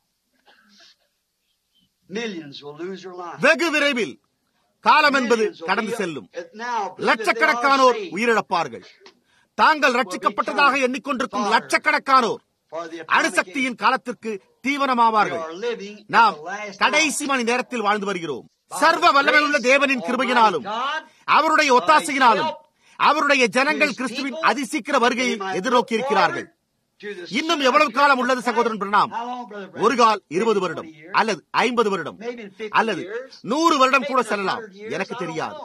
Millions will lose their lives. வெகு விரைவில் காலம் என்பது கடந்து செல்லும் லட்சக்கணக்கானோர் உயிரிழப்பார்கள் தாங்கள் ரட்சிக்கப்பட்டதாக எண்ணிக்கொண்டிருக்கும் லட்சக்கணக்கானோர் அணுசக்தியின் காலத்திற்கு தீவனமாவார்கள் நாம் கடைசி மணி நேரத்தில் வாழ்ந்து வருகிறோம் சர்வ வல்லமையுள்ள தேவனின் கிருபையினாலும் அவருடைய ஒத்தாசையினாலும் அவருடைய ஜனங்கள் கிறிஸ்துவின் அதிசீக்கிர வருகையை எதிர்நோக்கி இருக்கிறார்கள் இன்னும் எவ்வளவு காலம் உள்ளது சகோதரன் பிரணாம் ஒரு கால் இருபது வருடம் அல்லது ஐம்பது வருடம் அல்லது நூறு வருடம் கூட செல்லலாம் எனக்கு தெரியாது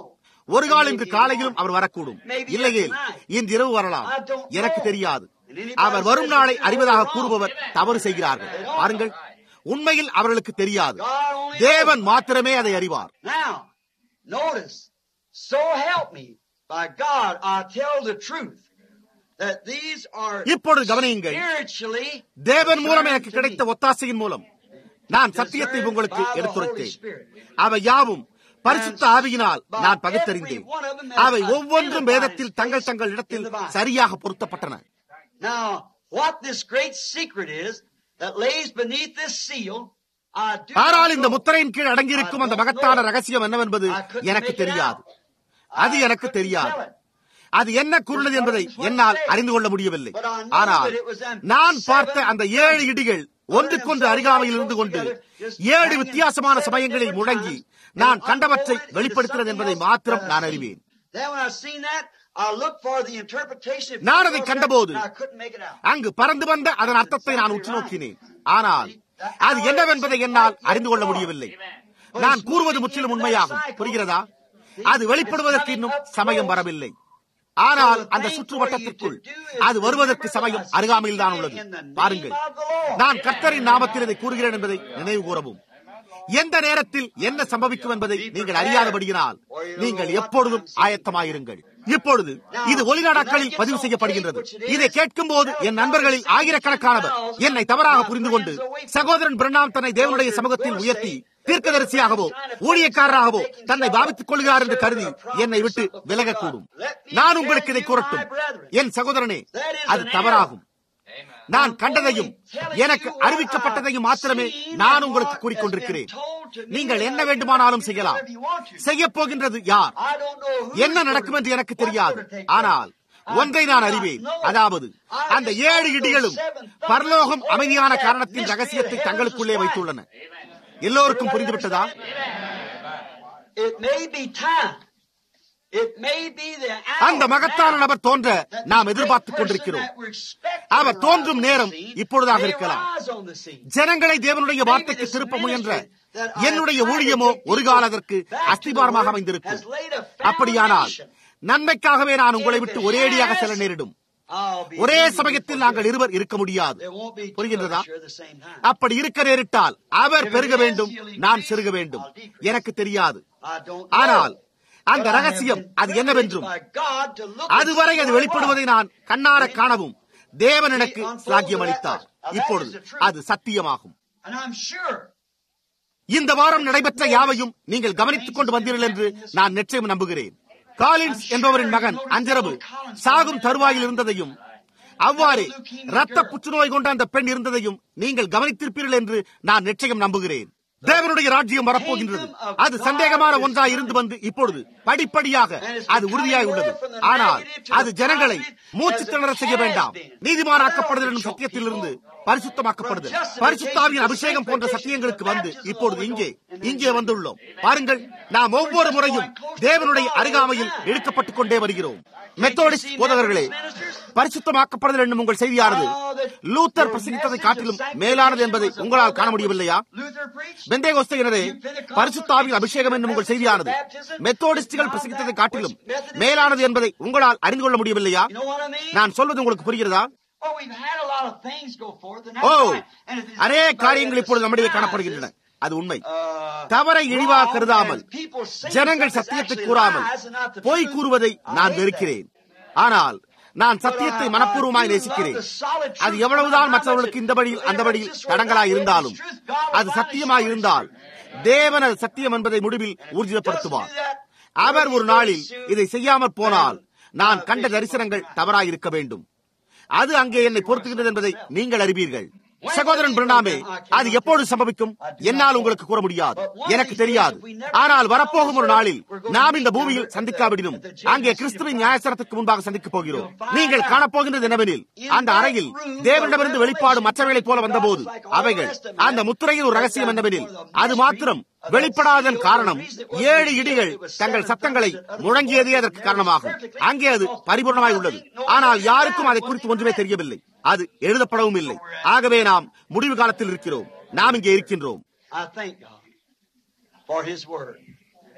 ஒரு கால் இன்று காலையிலும் அவர் வரக்கூடும் இல்லையே இன்று இரவு வரலாம் எனக்கு தெரியாது அவர் வரும் நாளை அறிவதாக கூறுபவர் தவறு செய்கிறார்கள் பாருங்கள் உண்மையில் அவர்களுக்கு தெரியாது தேவன் மாத்திரமே அதை அறிவார் Now, notice, so help me, by God, I tell the truth, that these are இப்பொழுது கவனியுங்கள் spiritually தேவன் மூலம் எனக்கு கிடைத்த ஒத்தாசையின் மூலம் நான் சத்தியத்தை உங்களுக்கு எடுத்துரைத்தேன் அவை யாவும் பரிசுத்த ஆவியினால் நான் பகுத்தறிந்தேன் அவை ஒவ்வொன்றும் வேதத்தில் தங்கள் தங்கள் இடத்தில் சரியாக பொருத்தப்பட்டன Now, what this great secret is that lays beneath this seal, I do ஆனால் not இந்த know. முத்திரையின் கீழ் அடங்கியிருக்கும் அந்த மகத்தான ரகசியம் என்னவென்பது எனக்கு தெரியாது அது எனக்கு தெரியாது அது என்ன கூறினது என்பதை என்னால் அறிந்து கொள்ள முடியவில்லை ஆனால் நான் பார்த்த அந்த ஏழு இடிகள் ஒன்றுக்கொன்று அருகாமையில் இருந்து கொண்டு ஏழு வித்தியாசமான சமயங்களில் முழங்கி நான் கண்டவற்றை வெளிப்படுத்தினது என்பதை மாத்திரம் நான் அறிவேன் Then when I seen that, I looked for the interpretation. of நான் அதை God's கண்டபோது and I couldn't make it out. அங்கு பறந்து வந்த அதன் அர்த்தத்தை நான் உற்று நோக்கினேன் ஆனால் அது என்னவென்பதை என்னால் அறிந்து கொள்ள முடியவில்லை நான் கூறுவது முற்றிலும் உண்மையாகும் புரிகிறதா அது வெளிப்படுவதற்கு இன்னும் சமயம் வரவில்லை ஆனால் அந்த சுற்று வட்டத்திற்குள் அது வருவதற்கு சமயம் அருகாமையில் தான் உள்ளது பாருங்கள் நான் கர்த்தரின் நாமத்தில் இதை கூறுகிறேன் என்பதை நினைவு கூறவும் எந்த நேரத்தில் என்ன சம்பவிக்கும் என்பதை நீங்கள் அறியாதபடியினால் நீங்கள் எப்பொழுதும் ஆயத்தமாயிருங்கள் இப்பொழுது இது ஒளிநாடாக்களில் பதிவு செய்யப்படுகின்றது இதை கேட்கும் போது என் நண்பர்களில் ஆயிரக்கணக்கானவர் என்னை தவறாக புரிந்து கொண்டு சகோதரன் பிரண்ணாம் தன்னை தேவனுடைய சமூகத்தில் உயர்த்தி தீர்க்கதரிசியாகவோ ஊழியக்காரராகவோ தன்னை பாவித்துக் கொள்கிறார் என்று கருதி என்னை விட்டு விலகக்கூடும் நான் உங்களுக்கு இதை கூறட்டும் என் சகோதரனே அது தவறாகும் நான் கண்டதையும் எனக்கு அறிவிக்கப்பட்டதையும் மாத்திரமே நான் உங்களுக்கு கூறிக்கொண்டிருக்கிறேன் நீங்கள் என்ன வேண்டுமானாலும் செய்யலாம் செய்ய போகின்றது யார் என்ன நடக்கும் என்று எனக்கு தெரியாது ஆனால் ஒன்றை நான் அறிவேன் அதாவது அந்த ஏழு இடிகளும் பரலோகம் அமைதியான காரணத்தின் ரகசியத்தை தங்களுக்குள்ளே வைத்துள்ளன எல்லோருக்கும் புரிந்துவிட்டதா It may be time. It may be the hour அந்த மகத்தான now நபர் தோன்ற that நாம் the எதிர்பார்த்துக் great கொண்டிருக்கிறோம் person that we're expecting our to தோன்றும் rise on நேரம் the scene இப்பொழுதாக may இருக்கலாம். rise on the scene. ஜனங்களை தேவனுடைய வார்த்தைக்கு திருப்ப முயன்ற என்னுடைய ஊழியமோ ஒரு கால அதற்கு அஸ்திபாரமாக அமைந்திருக்கும் அப்படியானால் நன்மைக்காகவே நான் உங்களை விட்டு ஒரேடியாக செல்ல நேரிடும் I'll be ஒரே leaving சமயத்தில் before நாங்கள் you. இருவர் இருக்க முடியாது There won't be two புரிகின்றதா of us here at the same time. அப்படி இருக்க நேரிட்டால் அவர் பெருக வேண்டும் நான் சிறுக வேண்டும் எனக்கு தெரியாது I don't ஆனால் know. அந்த But I have ரகசியம் been அது என்னவென்றும் privileged by God to look அதுவரை and அது see வெளிப்படுவதை what நான் கண்ணார காணவும் தேவன் எனக்கு சாக்கியம் அளித்தார் இப்பொழுது அது சத்தியமாகும் And I'm sure இந்த வாரம் நடைபெற்ற யாவையும் நீங்கள் கவனித்துக் கொண்டு வந்தீர்கள் என்று நான் நிச்சயம் நம்புகிறேன் காலின்ஸ் என்பவரின் மகன் அஞ்சரவு சாகும் தருவாயில் இருந்ததையும் அவ்வாறே ரத்த புற்றுநோய் கொண்ட அந்த பெண் இருந்ததையும் நீங்கள் கவனித்திருப்பீர்கள் என்று நான் நிச்சயம் நம்புகிறேன் தேவனுடைய ராஜ்யம் வரப்போகின்றது அது சந்தேகமான ஒன்றாய் இருந்து வந்து இப்பொழுது படிப்படியாக அது உறுதியாய் உள்ளது ஆனால் அது ஜனங்களை மூச்சு திணற செய்ய வேண்டாம் நீதிமானாக்கப்படுதல் என்னும் சத்தியத்திலிருந்து பரிசுத்தமாக்கப்படுதல் பரிசுத்தாவின் அபிஷேகம் போன்ற சத்தியங்களுக்கு வந்து இப்பொழுது இங்கே இங்கே வந்துள்ளோம் பாருங்கள் நாம் ஒவ்வொரு முறையும் தேவனுடைய அருகாமையில் இழுக்கப்பட்டுக் கொண்டே வருகிறோம் மெத்தோடிஸ்ட் போதகர்களே பரிசுத்தமாக்கப்படுதல் என்னும் உங்கள் செய்தியானது லூத்தர் பிரசங்கித்ததை காட்டிலும் மேலானது என்பதை உங்களால் காண முடியவில்லையா Luther preached. பெந்தேகோஸ்தையினரே பரிசுத்தாவின் அபிஷேகம் என்னும் உங்கள் செய்தியானது மெத்தோடிஸ்டுகள் பிரசங்கித்ததை காட்டிலும் மேலானது என்பதை உங்களால் அறிந்து கொள்ள முடியவில்லையா You know what I mean? நான் சொல்வது உங்களுக்கு புரிகிறதா Oh, we've had a lot of things go forth, and O that's right. And if it's அநேக anybody காரியங்கள் that இப்பொழுது நம்மிடையே despises, காணப்படுகின்றன அது உண்மை uh, தவறை இழிவாக wrong, கருதாமல் and people say ஜனங்கள் something that's சத்தியத்தை actually கூறாமல் lies and not the பொய் truth, கூறுவதை I நான் hate வெறுக்கிறேன் ஆனால் நான் சத்தியத்தை மனப்பூர்வமாய் நேசிக்கிறேன் அது எவ்வளவுதான் மற்றவர்களுக்கு இந்த வழியில் அந்த வழியில் தடங்களாய் இருந்தாலும் அது சத்தியமாய் இருந்தால் தேவன் அது சத்தியம் என்பதை முடிவில் ஊர்ஜிதப்படுத்துவார் அவர் ஒரு நாளில் இதை செய்யாமற் போனால் நான் கண்ட தரிசனங்கள் தவறாயிருக்க வேண்டும் அது அங்கே என்னை பொறுத்துகின்றது என்பதை நீங்கள் அறிவீர்கள் சகோதரன் பிரணாமே அது எப்போது சம்பவிக்கும் என்னால் உங்களுக்கு கூற முடியாது எனக்கு தெரியாது ஆனால் வரப்போகும் ஒரு நாளில் நாம் இந்த பூமியில் சந்திக்காவிடினும் அங்கே கிறிஸ்துவின் நியாயசரத்துக்கு முன்பாக சந்திக்கப் போகிறோம் நீங்கள் காணப்போகின்றது என்னவெனில் அந்த அறையில் தேவனிடமிருந்து வெளிப்பாடு மற்றவைகளைப் போல வந்தபோது அவைகள் அந்த முத்திரையின் ஒரு ரகசியம் என்னவெனில் அது மாத்திரம் வெளிப்படாதன் காரணம் ஏழு இடிகள் தங்கள் சத்தங்களை முழங்கியதே அதற்கு காரணமாகும் அங்கே அது பரிபூர்ணமாய் உள்ளது ஆனால் யாருக்கும் அதை குறித்து ஒன்றுமே தெரியவில்லை அது எழுதப்படவும் இல்லை ஆகவே நாம் முடிவு காலத்தில் இருக்கிறோம் நாம் இங்கே இருக்கின்றோம் I thank God for His Word.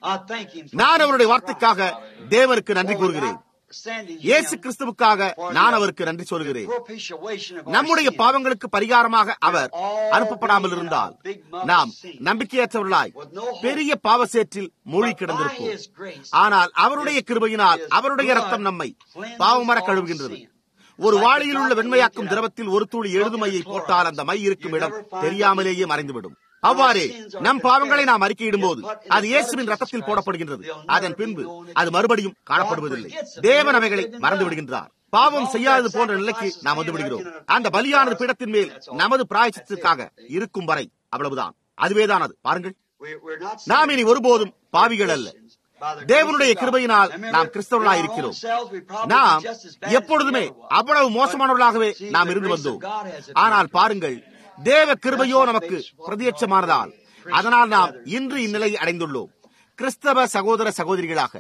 நான் அவருடைய வார்த்தைக்காக தேவனுக்கு நன்றி கூறுகிறேன் இயேசு கிறிஸ்துவுக்காக நான் அவருக்கு நன்றி சொல்கிறேன் நம்முடைய பாவங்களுக்கு பரிகாரமாக அவர் அனுப்பப்படாமல் இருந்தால் நாம் நம்பிக்கையற்றவர்களாய் பெரிய பாவ சேற்றில் மூழ்கி கிடந்திருப்போம் ஆனால் அவருடைய கிருபையினால் அவருடைய ரத்தம் நம்மை பாவமர கழுவுகின்றது ஒரு வாளியில் உள்ள வெண்மையாக்கும் திரவத்தில் ஒரு துளி எழுதுமையை போட்டால் அந்த மை இருக்கும் இடம் தெரியாமலேயே மறைந்துவிடும் அவ்வாறே நம் பாவங்களை நாம் அறிக்கையிடும் போது அது இயேசுவின் ரத்தத்தில் போடப்படுகின்றது அதன் பின்பு அது மறுபடியும் காணப்படுவதில்லை தேவன் அவைகளை மறந்து விடுகின்றார் பாவம் செய்யாதது போன்ற நிலைக்கு நாம் வந்து விடுகிறோம் அந்த பலியானது பீடத்தின் மேல் நமது பிராயச்சித்துக்காக இருக்கும் வரை அவ்வளவுதான் அதுவேதான் அது பாருங்கள் நாம் இனி ஒருபோதும் பாவிகள் அல்ல தேவனுடைய கிருபையினால் நாம் கிறிஸ்தவர்களாக இருக்கிறோம் நாம் எப்பொழுதுமே அவ்வளவு மோசமானவர்களாகவே நாம் இருந்து வந்தோம் ஆனால் பாருங்கள் தேவ கிருபையோ நமக்கு பிரதியட்சமானதால் அதனால் நாம் இன்று இந்நிலையை அடைந்துள்ளோம் கிறிஸ்தவ சகோதர சகோதரிகளாக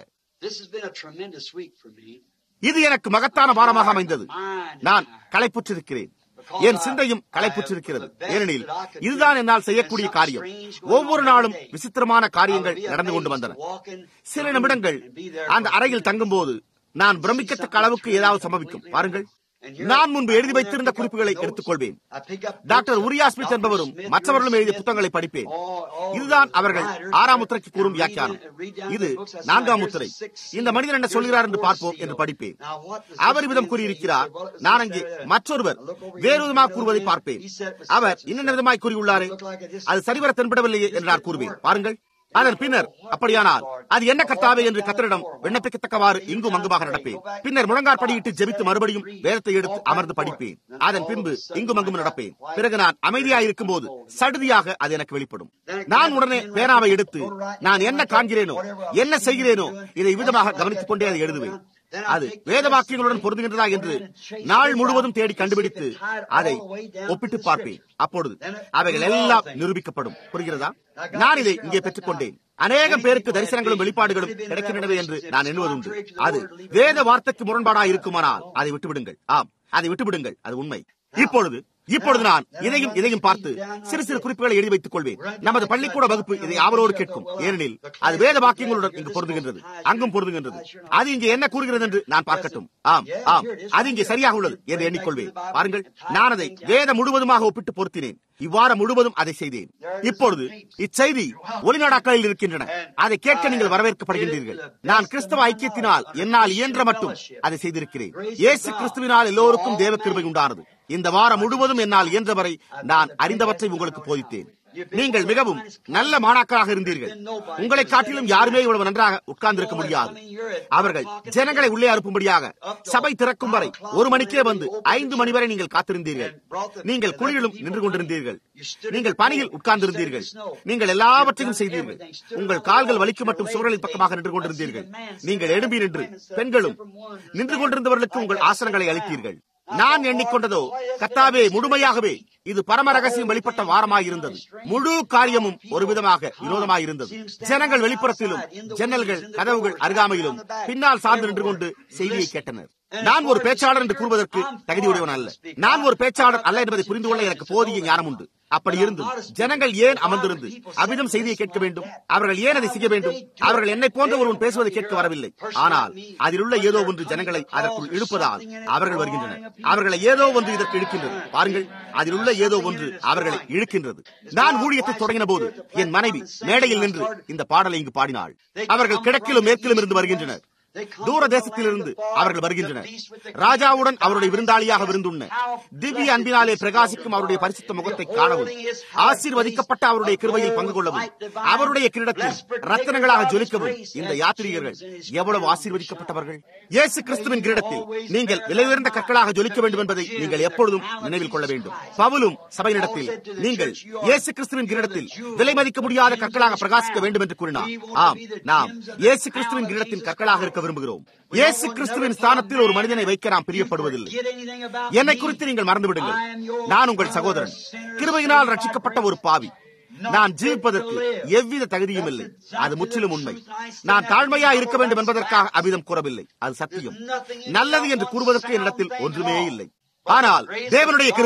இது எனக்கு மகத்தான வாரமாக அமைந்தது நான் களைப்புற்றிருக்கிறேன் என் சிந்தையும் களைப்புற்றிருக்கிறது ஏனெனில் இதுதான் என்னால் செய்யக்கூடிய காரியம் ஒவ்வொரு நாளும் விசித்திரமான காரியங்கள் நடந்து கொண்டு வந்தன சில நிமிடங்கள் அந்த அறையில் தங்கும் போது நான் பிரமிக்கத்தக்க அளவுக்கு ஏதாவது சம்பவிக்கும் பாருங்கள் நான் முன்பு எழுதி வைத்திருந்த குறிப்புகளை எடுத்துக்கொள்வேன் டாக்டர் உரியா ஸ்மித் என்பவரும் மற்றவர்களும் எழுதிய புத்தகங்களை படிப்பேன் இதுதான் அவர்கள் ஆறாம் முத்திரைக்கு கூறும் வியாக்கியானம் இது நான்காம் முத்திரை இந்த மனிதன் என்ன சொல்கிறார் என்று பார்ப்போம் என்று படிப்பேன் அவர் விதம் கூறியிருக்கிறார் நான் அங்கே மற்றொருவர் வேறு விதமாக கூறுவதை பார்ப்பேன் அவர் இன்னென்ன விதமாய் கூறியுள்ளாரே அது சரிவர தென்படவில்லையே என்று நான் கூறுவேன் பாருங்கள் அதன் பின்னர் அப்படியானால் அது என்ன கத்தாவே என்று கத்தரிடம் விண்ணப்பிக்கத்தக்கவாறு இங்கும் அங்குமாக நடப்பேன் பின்னர் முழங்கார் படியிட்டு ஜெபித்து மறுபடியும் வேதத்தை எடுத்து அமர்ந்து படிப்பேன் அதன் பின்பு இங்கும் அங்கும் நடப்பேன் பிறகு நான் அமைதியாக இருக்கும் போது சடுதியாக அது எனக்கு வெளிப்படும் நான் உடனே பேனாவை எடுத்து நான் என்ன காண்கிறேனோ என்ன செய்கிறேனோ இதை விதமாக கவனித்துக் கொண்டே அதை எழுதுவேன் அது வேத வாக்கியங்களுடன் பொருந்துகின்றதா என்று நாள் முழுவதும் தேடி கண்டுபிடித்து அதை ஒப்பிட்டு பார்ப்பேன் அப்பொழுது அவைகள் எல்லாம் நிரூபிக்கப்படும் புரிகிறதா நான் இதை இங்கே பெற்றுக்கொண்டேன் அநேகம் பேருக்கு தரிசனங்களும் வெளிப்பாடுகளும் கிடைக்கின்றன என்று நான் எண்ணுவதுண்டு அது வேத வார்த்தைக்கு முரண்பாடாக இருக்குமானால் அதை விட்டுவிடுங்கள் ஆம் அதை விட்டுவிடுங்கள் அது உண்மை இப்பொழுது இப்பொழுது நான் இதையும் இதையும் பார்த்து சிறு சிறு குறிப்புகளை எழுதி வைத்துக் கொள்வேன் நமது பள்ளிக்கூட வகுப்பு இதை ஆவலோடு கேட்கும் ஏனெனில் அது வேத வாக்கியங்களுடன் இங்கு பொருந்துகின்றது அங்கும் பொருந்துகின்றது அது இங்கே என்ன கூறுகிறது என்று நான் பார்க்கட்டும் ஆம் ஆம் அது இங்கே சரியாக உள்ளது என்று எண்ணிக்கொள்வேன் பாருங்கள் நான் அதை வேத முழுவதுமாக ஒப்பிட்டு பொருத்தினேன் இவ்வாறு முழுவதும் அதை செய்தேன் இப்பொழுது இச்செய்தி ஒளிநாடாக்களில் இருக்கின்றன அதை கேட்க நீங்கள் வரவேற்கப்படுகின்றீர்கள் நான் கிறிஸ்தவ ஐக்கியத்தினால் என்னால் இயன்ற மட்டும் அதை செய்திருக்கிறேன் இயேசு கிறிஸ்துவினால் எல்லோருக்கும் தேவ கிருபை உண்டானது இந்த வாரம் முழுவதும் என்னால் இயன்றவரை நான் அறிந்தவற்றை உங்களுக்கு போதித்தேன் நீங்கள் மிகவும் நல்ல மாணாக்கராக இருந்தீர்கள் உங்களை காட்டிலும் யாருமே இவ்வளவு நன்றாக உட்கார்ந்திருக்க முடியாது அவர்கள் ஜனங்களை உள்ளே அனுப்பும்படியாக சபை திறக்கும் வரை ஒரு மணிக்கே வந்து ஐந்து மணி வரை நீங்கள் காத்திருந்தீர்கள் நீங்கள் குளிரிலும் நின்று கொண்டிருந்தீர்கள் நீங்கள் பணியில் உட்கார்ந்திருந்தீர்கள் நீங்கள் எல்லாவற்றையும் செய்தீர்கள் உங்கள் கால்கள் வலிக்கு மட்டும் சுவர்களின் பக்கமாக நின்று கொண்டிருந்தீர்கள் நீங்கள் எழும்பி நின்று பெண்களும் நின்று கொண்டிருந்தவர்களுக்கு உங்கள் ஆசனங்களை அளித்தீர்கள் நான் எண்ணிக்கொண்டதோ கத்தாவே முழுமையாகவே இது பரம ரகசியம் வெளிப்பட்ட வாரமாயிருந்தது முழு காரியமும் ஒரு விதமாக விரோதமாயிருந்தது ஜனங்கள் வெளிப்புறத்திலும் ஜன்னல்கள் கதவுகள் அருகாமையிலும் பின்னால் சார்ந்து நின்று கொண்டு செய்தியை கேட்டனர் நான் ஒரு பேச்சாளர் என்று கூறுவதற்கு தகுதியுடையவன் அல்ல நான் ஒரு பேச்சாளர் அல்ல என்பதை புரிந்து கொள்ள எனக்கு போதிய ஞானம் உண்டு அப்படி இருந்தும் ஜனங்கள் ஏன் அமர்ந்திருந்து அவ்விதம் செய்தியை கேட்க வேண்டும் அவர்கள் ஏன் அதை செய்ய வேண்டும் அவர்கள் என்னை போன்ற ஒருவன் பேசுவதை கேட்க வரவில்லை ஆனால் அதில் உள்ள ஏதோ ஒன்று ஜனங்களை அதற்குள் இழுப்பதால் அவர்கள் வருகின்றனர் அவர்களை ஏதோ ஒன்று இதற்கு இழுக்கின்றது பாருங்கள் அதில் உள்ள ஏதோ ஒன்று அவர்களை இழுக்கின்றது நான் ஊழியத்தை தொடங்கின போது என் மனைவி மேடையில் நின்று இந்த பாடலை இங்கு பாடினாள் அவர்கள் கிழக்கிலும் மேற்கிலும் இருந்து வருகின்றனர் தூர தேசத்திலிருந்து அவர்கள் வருகின்றனர் ராஜாவுடன் அவருடைய விருந்தாளியாக விருந்துண்ண திவ்ய அன்பினாலே பிரகாசிக்கும் அவருடைய பரிசுத்த முகத்தை காணவும் ஆசீர்வதிக்கப்பட்ட அவருடைய கிருபையில் பங்கு கொள்ளவும் அவருடைய கிரீடத்தில் ரத்தனங்களாக ஜொலிக்கவும் இந்த யாத்திரிகர்கள் எவ்வளவு ஆசீர்வதிக்கப்பட்டவர்கள் இயேசு கிறிஸ்துவின் கிரீடத்தில் நீங்கள் விலை உயர்ந்த கற்களாக ஜொலிக்க வேண்டும் என்பதை நீங்கள் எப்பொழுதும் நினைவில் கொள்ள வேண்டும் பவுலும் சபையினிடத்தில் நீங்கள் இயேசு கிறிஸ்துவின் கிரீடத்தில் விலை மதிக்க முடியாத கற்களாக பிரகாசிக்க வேண்டும் என்று கூறினார் ஆம் நாம் இயேசு கிறிஸ்துவின் கிரீடத்தின் கற்களாக இருக்க விரும்புகிறோம் இயேசு கிறிஸ்துவின் ஸ்தானத்தில் ஒரு மனிதனை வைக்க நாம் பிரியப்படுவதில்லை என்னை குறித்து நீங்கள் மறந்துவிடுங்கள் நான் உங்கள் சகோதரன் கிருபையினால் ரட்சிக்கப்பட்ட ஒரு பாவி நான் ஜீவிப்பதற்கு எவ்வித தகுதியும் இல்லை அது முற்றிலும் உண்மை நான் தாழ்மையா இருக்க வேண்டும் என்பதற்காக அபிதம் கூறவில்லை அது சத்தியம் நல்லது என்று கூறுவதற்கு என்னிடத்தில் ஒன்றுமே இல்லை ஆனால் தேவனுடைய கிருபையோ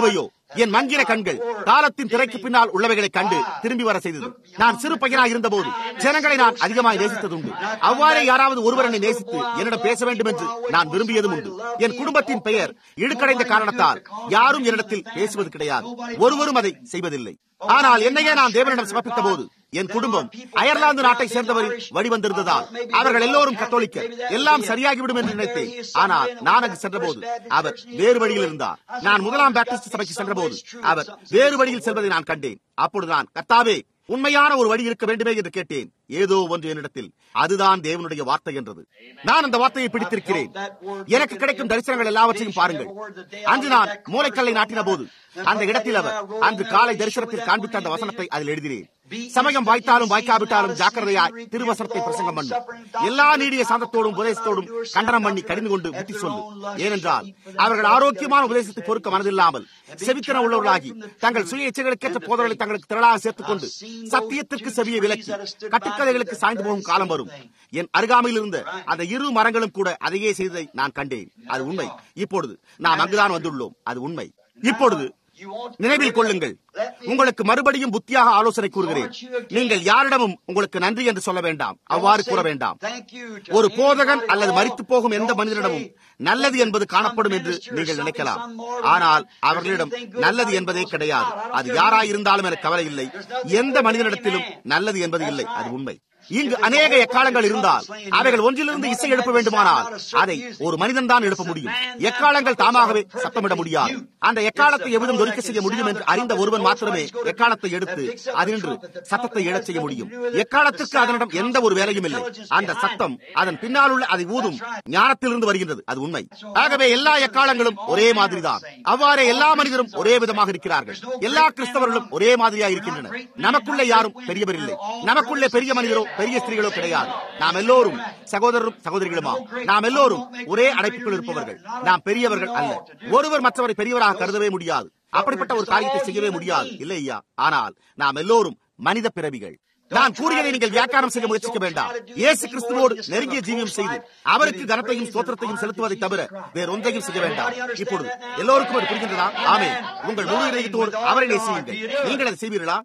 என் மங்கின கண்கள் காலத்தின் திரைக்கு பின்னால் உள்ளவைகளை கண்டு திரும்பி வர செய்தது நான் சிறு பையனாய் இருந்தபோது ஜனங்களை நான் அதிகமாய் நேசித்ததுண்டு அவ்வாறே யாராவது ஒருவர் என்னை நேசித்து என்னிடம் பேச வேண்டும் என்று நான் விரும்பியதும் உண்டு என் குடும்பத்தின் பெயர் இடுக்கடைந்த காரணத்தால் யாரும் என்னிடத்தில் பேசுவது கிடையாது ஒருவரும் அதை செய்வதில்லை ஆனால் என்னையே நான் தேவனிடம் சமர்ப்பித்த போது என் குடும்பம் அயர்லாந்து நாட்டை சேர்ந்தவரில் வழிவந்திருந்ததால் அவர்கள் எல்லோரும் கத்தோலிக்க எல்லாம் சரியாகிவிடும் என்று நினைத்தேன் ஆனால் நான் அங்கு சென்றபோது அவர் வேறு வழியில் இருந்தார் நான் முதலாம் பேப்டிஸ்ட் சபைக்கு சென்றபோது அவர் வேறு வழியில் செல்வதை நான் கண்டேன் அப்பொழுது நான் கத்தாவே உண்மையான ஒரு வழி இருக்க வேண்டுமே என்று கேட்டேன் ஏதோ ஒன்று என்னிடத்தில் அதுதான் தேவனுடைய வார்த்தை என்றது நான் அந்த வார்த்தையை பிடித்திருக்கிறேன் எனக்கு கிடைக்கும் தரிசனங்கள் எல்லாவற்றையும் பாருங்கள் அன்று நான் மூளைக்கல்லை நாட்டின போது அந்த இடத்தில் அவர் அன்று காலை தரிசனத்தில் காண்பித்த அந்த வசனத்தை அதில் எழுதினேன் சமயம் வாய்த்தாலும் வாய்க்காவிட்டாலும் ஜாக்கிரதையாய் திருவசனத்தை பிரசங்கம் பண்ணும் எல்லா நீடிய சாந்தத்தோடும் உபதேசத்தோடும் கண்டனம் பண்ணி கடிந்து கொண்டு புத்தி சொல்லு ஏனென்றால் அவர்கள் ஆரோக்கியமான உபதேசத்தை பொறுக்க மனதில்லாமல் செவித்தின உள்ளவர்களாகி தங்கள் சுய இச்சைகளுக்கேற்ற போதர்களை தங்களுக்கு திரளாக சேர்த்துக் கொண்டு சத்தியத்திற்கு செவிய விலக்கி கட்டுக்கதைகளுக்கு சாய்ந்து போகும் காலம் வரும் என் அருகாமையில் இருந்த அந்த இரு மரங்களும் கூட அதையே செய்ததை நான் கண்டேன் அது உண்மை இப்பொழுது நாம் அங்குதான் வந்துள்ளோம் அது உண்மை இப்பொழுது நினைவில் கொள்ளுங்கள் உங்களுக்கு மறுபடியும் புத்தியாக ஆலோசனை கூறுகிறேன் நீங்கள் யாரிடமும் உங்களுக்கு நன்றி என்று சொல்ல வேண்டாம் அவ்வாறு கூற வேண்டாம் ஒரு போதகன் அல்லது மறித்து போகும் எந்த மனிதனிடமும் நல்லது என்பது காணப்படும் என்று நீங்கள் நினைக்கலாம் ஆனால் அவர்களிடம் நல்லது என்பதே கிடையாது அது யாராயிருந்தாலும் எனக்கு கவலை இல்லை எந்த மனிதனிடத்திலும் நல்லது என்பது இல்லை அது உண்மை இங்கு அநேக எக்காலங்கள் இருந்தால் அவைகள் ஒன்றிலிருந்து இசை எழுப்ப வேண்டுமானால் அதை ஒரு மனிதன் தான் எழுப்ப முடியும் எக்காலங்கள் தாமாகவே சத்தமிட முடியாது அந்த எக்காலத்தை எவ்விதம் ஒலிக்க செய்ய முடியும் என்று அறிந்த ஒருவன் மாத்திரமே எக்காலத்தை எடுத்து அதினின்று சத்தத்தை எழச் செய்ய முடியும் எக்காலத்திற்கு அதனிடம் எந்த ஒரு வேலையும் இல்லை அந்த சத்தம் அதன் பின்னால் உள்ள அதை ஊதும் ஞானத்திலிருந்து வருகின்றது அது உண்மை ஆகவே எல்லா எக்காலங்களும் ஒரே மாதிரிதான் அவ்வாறே எல்லா மனிதரும் ஒரே விதமாக இருக்கிறார்கள் எல்லா கிறிஸ்தவர்களும் ஒரே மாதிரியாக இருக்கின்றனர் நமக்குள்ளே யாரும் பெரியவர் இல்லை நமக்குள்ளே பெரிய மனிதரோ பெரிய ஸ்திரீகளோ கிடையாது நாம் எல்லோரும் சகோதரரும் சகோதரிகளுமா நாம் எல்லோரும் ஒரே அடைப்புக்குள் இருப்பவர்கள் நாம் பெரியவர்கள் அல்ல ஒருவர் மற்றவரை பெரியவராக கருதவே முடியாது அப்படிப்பட்ட ஒரு காரியத்தை செய்யவே முடியாது இல்லை ஐயா ஆனால் நாம் எல்லோரும் மனித பிறவிகள் நான் கூறியதை நீங்கள் வியாக்கியானம் செய்ய முயற்சிக்க வேண்டாம் இயேசு கிறிஸ்துவோடு நெருங்கிய ஜீவியம் செய்து அவருக்கு கனத்தையும் ஸ்தோத்திரத்தையும் செலுத்துவதை தவிர வேற ஒன்றையும் செய்ய வேண்டாம் இப்பொழுது எல்லோருக்கும் அது புரிகின்றதா ஆமே உங்கள் முழு இதயத்தோடு அவரை நேசியுங்கள் நீங்கள் அதை செய்வீர்களா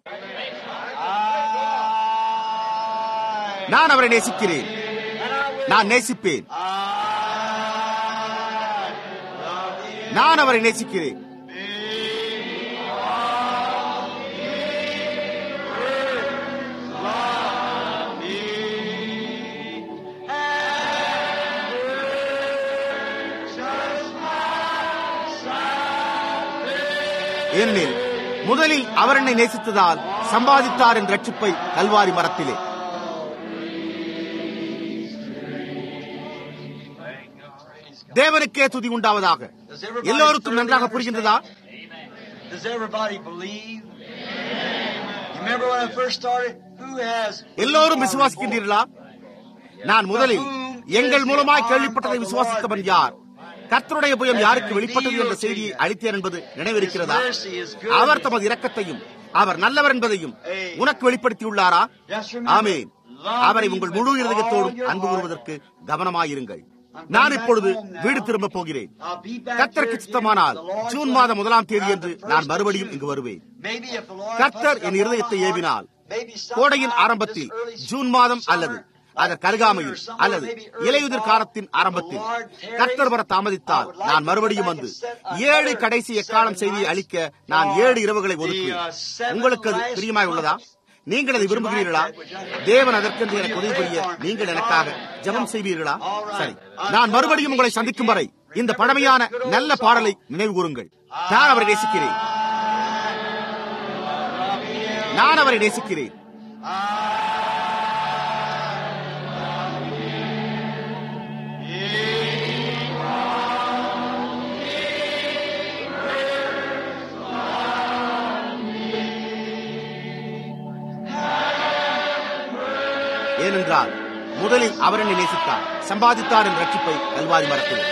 நான் அவரை நேசிக்கிறேன் நான் நேசிப்பேன் நான் அவரை நேசிக்கிறேன் ஏனெனில் முதலில் அவர் என்னை நேசித்ததால் சம்பாதித்தார் என்ற ரட்சிப்பை கல்வாரி மரத்திலே தேவனுக்கே துதி உண்டாவதாக எல்லோருக்கும் நன்றாக புரிகின்றதா Does everybody believe? You remember when I first started? Who has எல்லோரும் விசுவாசிக்கின்றீர்களா நான் முதலில் எங்கள் மூலமாய் கேள்விப்பட்டதை விசுவாசித்தவன் யார் கர்த்தருடைய புயம் யாருக்கு வெளிப்பட்டது என்ற செய்தியை அளித்தேன் என்பது நினைவிருக்கிறதா அவர் தமது இரக்கத்தையும் அவர் நல்லவர் என்பதையும் உனக்கு வெளிப்படுத்தியுள்ளாரா ஆமேன் அவரை உங்கள் முழு இருதயத்தோடும் அன்பு கூறுவதற்கு கவனமாயிருங்கள் நான் இப்பொழுது வீடு திரும்ப போகிறேன் கத்தருக்கு சித்தமானால் ஜூன் மாதம் முதலாம் தேதி என்று நான் மறுபடியும் இங்கு வருவேன் கர்த்தர் என் இருதயத்தை ஏவினால் கோடையின் ஆரம்பத்தில் ஜூன் மாதம் அல்லது அதற்கு அருகாமையில் அல்லது இலையுதிர் காலத்தின் ஆரம்பத்தில் கர்த்தர் வர தாமதித்தால் நான் மறுபடியும் வந்து ஏழு கடைசி எக்காலம் செய்தியை அளிக்க நான் ஏழு இரவுகளை ஒதுக்குவேன் உங்களுக்கு அது பிரியமாய் உள்ளதா நீங்கள் அதை விரும்புகிறீர்களா தேவன் அதற்கென்று எனக்கு உதவி புரிய நீங்கள் எனக்காக ஜெபம் செய்வீர்களா சரி நான் மறுபடியும் உங்களை சந்திக்கும் வரை இந்த பழமையான நல்ல பாடலை நினைவு கூறுங்கள் நான் அவரை நேசிக்கிறேன் நான் அவரை நேசிக்கிறேன் ஏனென்றால் முதலில் அவர் என்னை நேசித்தார் சம்பாதித்தார் என்ற ரட்சிப்பை கல்வாரி மரத்தில்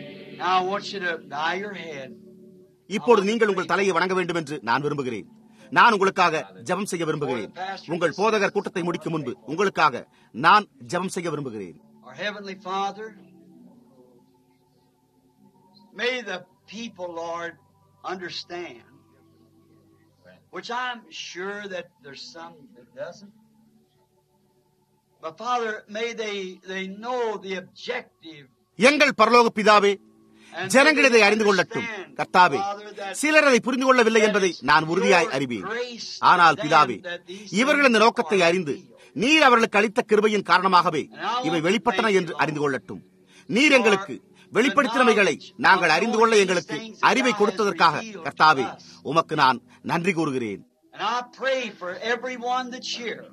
Now I want you to bow your head. இப்பொழுது நீங்கள் உங்கள் தலையை வணங்க வேண்டும் என்று நான் விரும்புகிறேன் நான் உங்களுக்காக ஜெபம் செய்ய விரும்புகிறேன் உங்கள் போதகர் கூட்டத்தை முடிக்கும் முன்பு உங்களுக்காக நான் ஜெபம் செய்ய விரும்புகிறேன் Our Heavenly Father, may the people, Lord, understand, which I'm sure that there's some that doesn't. But Father, may they, they know the objective எங்கள் பரலோக பிதாவே ஜனங்கள் இதை அறிந்து கொள்ளட்டும் கர்த்தாவே சிலர் அதை புரிந்து கொள்ளவில்லை என்பதை நான் உறுதியாய் அறிவேன் ஆனால் பிதாவே இவர்கள் இந்த நோக்கத்தை அறிந்து நீர் அவர்களுக்கு அளித்த கிருபையின் காரணமாகவே இவை வெளிப்பட்டன என்று அறிந்து கொள்ளட்டும் நீர் எங்களுக்கு வெளிப்படுத்தினவைகளை நாங்கள் அறிந்து கொள்ள எங்களுக்கு அறிவை கொடுத்ததற்காக கர்த்தாவே உமக்கு நான் நன்றி கூறுகிறேன் And I pray for everyone that's here.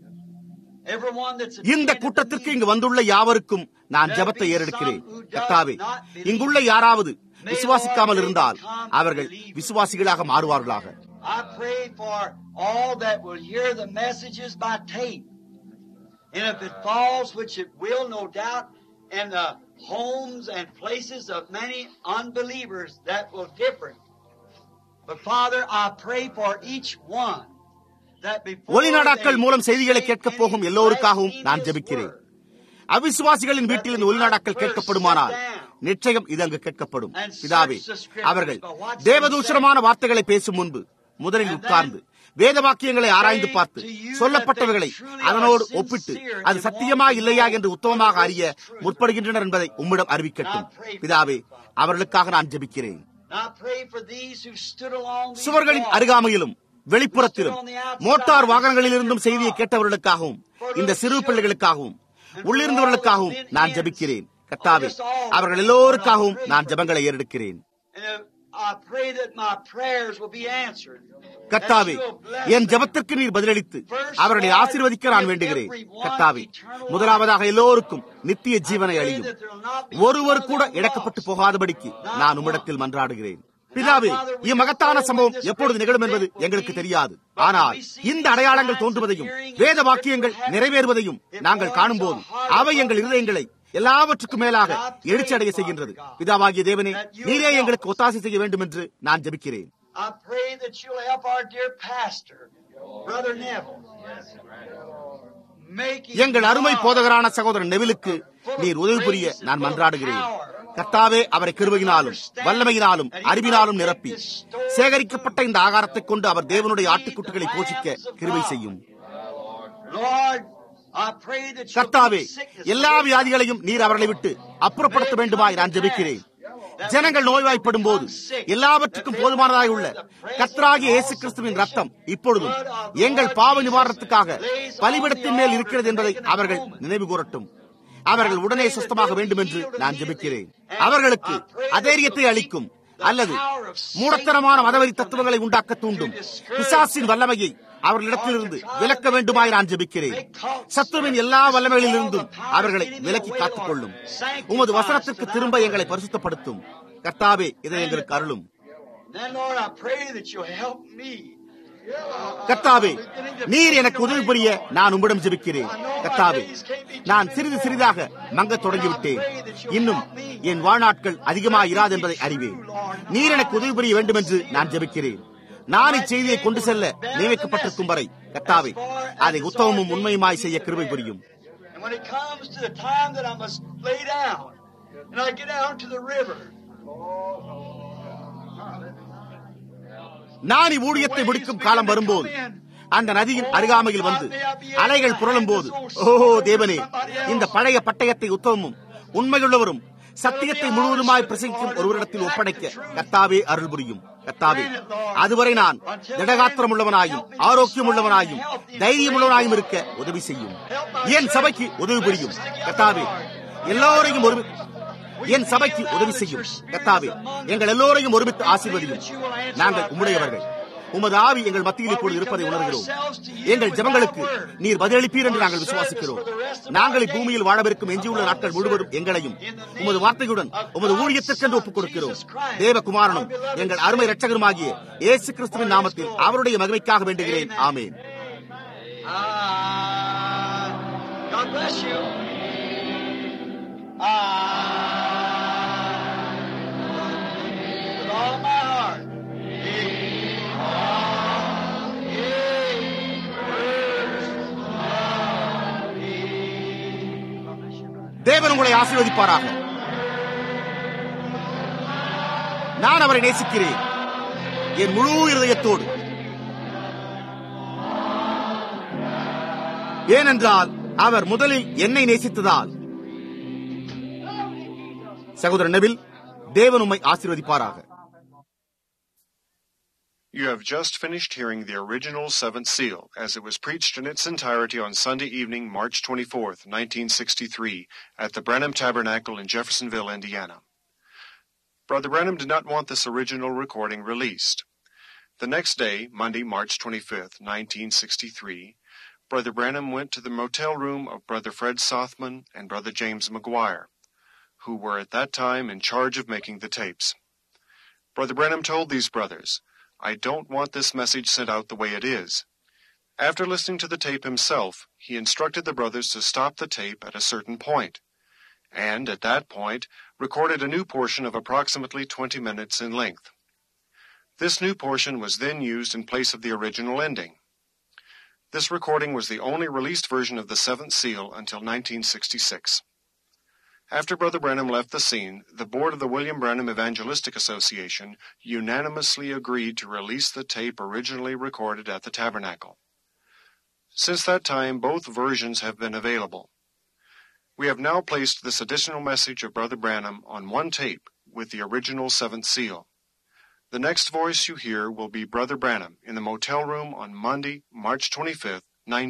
Everyone that's இந்த attended the கூட்டத்திற்கு meeting. இங்கு வந்துள்ள யாவருக்கும் நான் ஜெபத்தை ஏறெடுக்கிறேன் கர்த்தாவே இங்குள்ள யாராவது விசுவாசிக்காமல் இருந்தால் அவர்கள் விசுவாசிகளாக மாறுவார்களாக I pray for all that will hear the messages by tape. And if it falls, which it will no doubt, in the homes and places of many unbelievers, that will differ. But Father, I pray for each one that before ஒளிநாடாக்கள் they மூலம் செய்திகளை say கேட்கப் போகும் any எல்லோருக்காகவும் blasphemy நான் is ஜெபிக்கிறேன் word. அவிசுவாசிகளின் வீட்டில் இந்த ஒளிநாடாக்கள் கேட்கப்படுமானால் நிச்சயம் இது அங்கு கேட்கப்படும் பிதாவே அவர்கள் தேவதூஷணமான வார்த்தைகளை பேசும் முன்பு முதலில் உட்கார்ந்து வேத வாக்கியங்களை ஆராய்ந்து பார்த்து சொல்லப்பட்டவைகளை அதனோடு ஒப்பிட்டு அது சத்தியமா இல்லையா என்று உத்தமமாக அறிய முற்படுகின்றனர் என்பதை உம்மிடம் அறிவிக்கட்டும் பிதாவே அவர்களுக்காக நான் ஜெபிக்கிறேன் And I pray for these who stood along these சுவர்களின் walls. அருகாமையிலும் வெளிப்புறத்திலும் மோட்டார் வாகனங்களிலிருந்தும் செய்தியை கேட்டவர்களுக்காகவும் இந்த சிறு பிள்ளைகளுக்காகவும் உள்ளிருந்தவர்களுக்காகவும் நான் ஜெபிக்கிறேன் கர்த்தாவே அவர்கள் எல்லோருக்காகவும் நான் ஜெபங்களை ஏறெடுக்கிறேன் And uh, I pray that my prayers will be answered. கர்த்தாவே That you will bless N them. ஜெபத்திற்கு நீர் பதிலளித்து அவர்களை ஆசீர்வதிக்க நான் வேண்டுகிறேன் கர்த்தாவே முதலாவதாக எல்லோருக்கும் நித்திய ஜீவனை அழியும் ஒருவர் கூட இழக்கப்பட்டு போகாதபடிக்கு நான் உம்மிடத்தில் மன்றாடுகிறேன் பிதாவே இம்மகத்தான சம்பவம் எப்பொழுது நிகழும் என்பது எங்களுக்கு தெரியாது ஆனால் இந்த அடையாளங்கள் தோன்றுவதையும் வேத வாக்கியங்கள் நிறைவேறுவதையும் நாங்கள் காணும்போது அவை எங்கள் இருதயங்களை எல்லாவற்றுக்கும் மேலாக எழுச்சடைய செய்கின்றது பிதாவாகிய தேவனே நீரே எங்களுக்கு ஒத்தாசை செய்ய வேண்டும் என்று நான் ஜெபிக்கிறேன் I pray that you'll help our dear pastor, Brother Neville. Make his எங்கள் அருமை heart போதகரான சகோதரன் நெவிலுக்கு நீர் உதவி புரிய நான் மன்றாடுகிறேன் கர்த்தாவே அவரை கிருபையினாலும் வல்லமையினாலும் அறிவினாலும் நிரப்பி சேகரிக்கப்பட்ட இந்த ஆகாரத்தைக் கொண்டு அவர் தேவனுடைய ஆட்டுக்குட்டிகளை போஷிக்க கிருபை செய்யும் Lord, I pray that you'll கர்த்தாவே keep sickness எல்லா away. வியாதிகளையும் நீர் அவர்களை விட்டு அப்புறப்படுத்த வேண்டுமாய் நான் ஜெபிக்கிறேன் ஜனங்கள் நோய்வாய்ப்படும் போது எல்லாவற்றுக்கும் போதுமானதாய் உள்ள கர்த்தராகிய இயேசு கிறிஸ்துவின் ரத்தம் இப்பொழுதும் எங்கள் பாவ நிவாரணத்துக்காக பலிபிடத்தின் மேல் இருக்கிறது என்பதை அவர்கள் நினைவு கூறட்டும் அவர்கள் உடனே சுத்தமாக வேண்டும் என்று நான் ஜெபிக்கிறேன் அவர்களுக்கு அதேரியத்தை அளிக்கும் அல்லது மூடத்தனமான மதவெறி தத்துவங்களை உண்டாக்க தூண்டும் பிசாசின் வல்லமையை அவர்களிடத்திலிருந்து விலக்க வேண்டுமாய் நான் ஜெபிக்கிறேன் சத்துருவின் எல்லா வல்லமைகளிலிருந்தும் அவர்களை விலக்கி காத்துக் கொள்ளும் உமது வசனத்திற்கு திரும்ப எங்களை பரிசுத்தப்படுத்தும் கர்த்தாவே இதை எங்களுக்கு அருளும் Then, Lord, I pray that you'll help me. கர்த்தாவே நீர் எனக்கு உதவி புரிய நான் உம்மிடம் ஜெபிக்கிறேன் கர்த்தாவே நான் சிறிது சிறிதாக மங்கத் தொடங்கிவிட்டேன் இன்னும் என் வாழ்நாட்கள் அதிகமாக இராது என்பதை அறிவேன் நீர் எனக்கு உதவி புரிய வேண்டும் என்று நான் ஜெபிக்கிறேன் நான் இச்செய்தியை கொண்டு செல்ல நியமிக்கப்பட்டிருக்கும் வரை கர்த்தாவே அதை உத்தமமும் உண்மையுமாய் செய்ய கிருபை புரியும் And when it comes to the time that I must lay down, and I get out to the river, நான் இவ்வூழியத்தை முடிக்கும் காலம் வரும்போது அந்த நதியின் அருகாமையில் வந்து அலைகள் புரளும் போது ஓஹோ தேவனே இந்த பழைய பட்டயத்தை உத்தமமும் உண்மையுள்ளவரும் சத்தியத்தை முழுவதுமாய் பிரசங்கிக்கும் ஒருவரிடத்தில் ஒப்படைக்க கர்த்தாவே அருள் புரியும் கர்த்தாவே அதுவரை நான் திடகாத்திரம் உள்ளவனாயும் ஆரோக்கியம் உள்ளவனாயும் தைரியம் உள்ளவனாயும் இருக்க உதவி செய்யும் என் சபைக்கு உதவி புரியும் கர்த்தாவே எல்லோரையும் ஒரு என் சபைக்கு உதவி செய்யும் கர்த்தாவே எங்கள் எல்லோரையும் ஒருமித்து ஆசீர்வதியும் நாங்கள் உம்முடையவர்கள் உமது ஆவி எங்கள் மத்தியில் இப்பொழுது இருப்பதை உணர்கிறோம் எங்கள் ஜெபங்களுக்கு நீர் பதிலளிப்பீர் என்று நாங்கள் விசுவாசிக்கிறோம் நாங்கள் இப்பூமியில் வாழவிருக்கும் எஞ்சியுள்ள நாட்கள் முழுவதும் எங்களையும் உமது வார்த்தையுடன் உமது ஊழியத்திற்கென்று ஒப்புக் கொடுக்கிறோம் தேவகுமாரனும் எங்கள் அருமை இரட்சகருமாகிய இயேசு கிறிஸ்துவின் நாமத்தில் அவருடைய மகிமைக்காக வேண்டுகிறேன் ஆமேன் I, God bless you. I, with all my heart, தேவன் உங்களை ஆசீர்வதிப்பாராக நான் அவரை நேசிக்கிறேன் என் முழு இருதயத்தோடு ஏனென்றால் அவர் முதலில் என்னை நேசித்ததால் சகோதரன் நபில் தேவன் உம்மை ஆசீர்வதிப்பாராக You have just finished hearing the original seventh seal as it was preached in its entirety on Sunday evening, March 24th, 1963, at the Branham Tabernacle in Jeffersonville, Indiana. Brother Branham did not want this original recording released. The next day, Monday, March 25th, 1963, Brother Branham went to the motel room of Brother Fred Sothman and Brother James McGuire, who were at that time in charge of making the tapes. Brother Branham told these brothers, I don't want this message sent out the way it is. After listening to the tape himself, he instructed the brothers to stop the tape at a certain point, and at that point recorded a new portion of approximately 20 minutes in length. This new portion was then used in place of the original ending. This recording was the only released version of the seventh seal until 1966. After Brother Branham left the scene, the board of the William Branham Evangelistic Association unanimously agreed to release the tape originally recorded at the tabernacle. Since that time, both versions have been available. We have now placed this additional message of Brother Branham on one tape with the original seventh seal. The next voice you hear will be Brother Branham in the motel room on Monday, March 25th,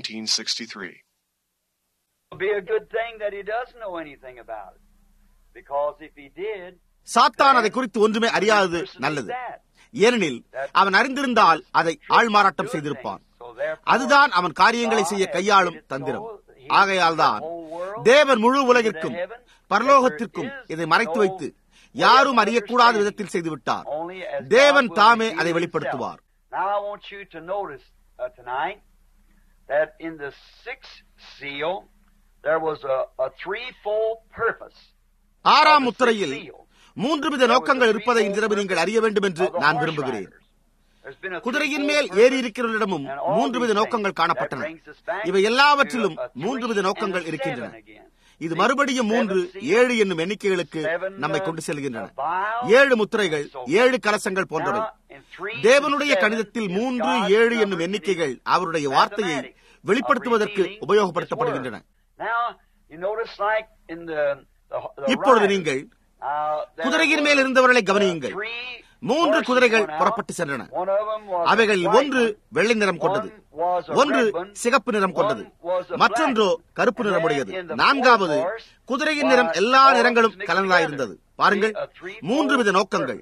1963. It'll be a good thing that he doesn't know anything about it. Because if he did, சாத்தான் அதை குறித்து ஒன்றுமே அறியாதது நல்லது ஏனெனில் அவன் அறிந்திருந்தால் அதை ஆள்மாறாட்டம் செய்திருப்பான் அதுதான் அவன் காரியங்களை செய்ய கையாளும் தந்திரம் ஆகையால் தான் தேவன் முழு உலகிற்கும் பரலோகத்திற்கும் இதை மறைத்து வைத்து யாரும் அறியக்கூடாத விதத்தில் செய்துவிட்டார் தேவன் தாமே அதை வெளிப்படுத்துவார் Now I want you to notice uh, tonight that in the sixth seal there was a, a threefold purpose. ஆறாம் முத்திரையில் மூன்று வித நோக்கங்கள் இருப்பதை இன்றிரவு நீங்கள் அறிய வேண்டும் என்று நான் விரும்புகிறேன் குதிரையின் மேல் ஏறி இருக்கிறவர்களிடமும் மூன்று வித நோக்கங்கள் காணப்பட்டன இவை எல்லாவற்றிலும் மூன்று வித நோக்கங்கள் இருக்கின்றன இது மறுபடியும் மூன்று ஏழு என்னும் எண்ணிக்கைகளுக்கு நம்மை கொண்டு செல்கின்றன ஏழு முத்திரைகள் ஏழு கலசங்கள் போன்றவை தேவனுடைய கணிதத்தில் மூன்று ஏழு என்னும் எண்ணிக்கைகள் அவருடைய வார்த்தையை வெளிப்படுத்துவதற்கு உபயோகப்படுத்தப்படுகின்றன இப்பொழுது நீங்கள் குதிரையின் மேல் இருந்தவர்களை கவனியுங்கள் மூன்று குதிரைகள் புறப்பட்டு சென்றன அவைகள் ஒன்று வெள்ளை நிறம் கொண்டது ஒன்று சிகப்பு நிறம் கொண்டது மற்றொன்றோ கருப்பு நிறமுடையது நான்காவது குதிரையின் நிறம் எல்லா நிறங்களும் கலந்ததாயிருந்தது பாருங்கள் மூன்று வித நோக்கங்கள்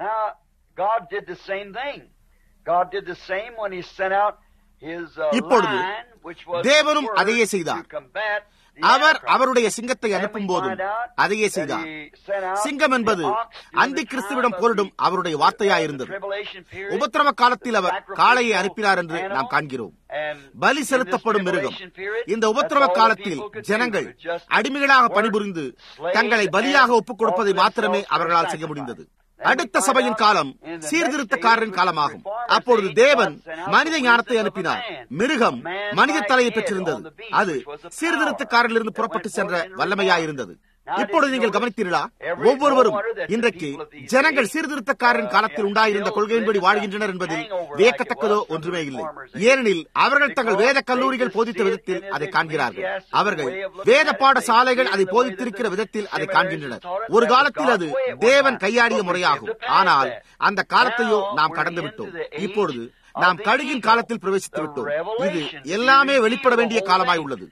இப்பொழுது தேவனும் அதையே செய்தார் அவர் அவருடைய சிங்கத்தை அனுப்பும் போதும் அதையே செய்தார் சிங்கம் என்பது அந்தி கிறிஸ்துவிடம் போரிடும் அவருடைய வார்த்தையாயிருந்தது உபத்திரவ காலத்தில் அவர் காளையை அனுப்பினார் என்று நாம் காண்கிறோம் பலி செலுத்தப்படும் மிருகம் இந்த உபத்திரவ காலத்தில் ஜனங்கள் அடிமைகளாக பணிபுரிந்து தங்களை பலியாக ஒப்புக் கொடுப்பதை மாத்திரமே அவர்களால் செய்ய முடிந்தது அடுத்த சபையின் காலம் சீர்திருத்தக்காரரின் காலமாகும் அப்பொழுது தேவன் மனித ஞானத்தை அனுப்பினார் மிருகம் மனித தலையை பெற்றிருந்தது அது சீர்திருத்தக்காரிலிருந்து புறப்பட்டு சென்ற வல்லமையாயிருந்தது இப்பொழுது நீங்கள் கவனித்தீர்களா ஒவ்வொருவரும் இன்றைக்கு ஜனங்கள் சீர்திருத்தக்காரரின் காலத்தில் உண்டாயிருந்த கொள்கையின்படி வாழ்கின்றனர் என்பதில் வியக்கத்தக்கதோ ஒன்றுமே இல்லை ஏனெனில் அவர்கள் தங்கள் வேத கல்லூரிகள் போதித்த விதத்தில் அதை காண்கிறார்கள் அவர்கள் வேத பாடசாலைகள் அதை போதித்திருக்கிற விதத்தில் அதை காண்கின்றனர் ஒரு காலத்தில் அது தேவன் கையாடிய முறையாகும் ஆனால் அந்த காலத்தையோ நாம் கடந்து விட்டோம் இப்பொழுது நாம் கழுகின் காலத்தில் பிரவேசித்து விட்டோம் இது எல்லாமே வெளிப்பட வேண்டிய காலமாய் உள்ளது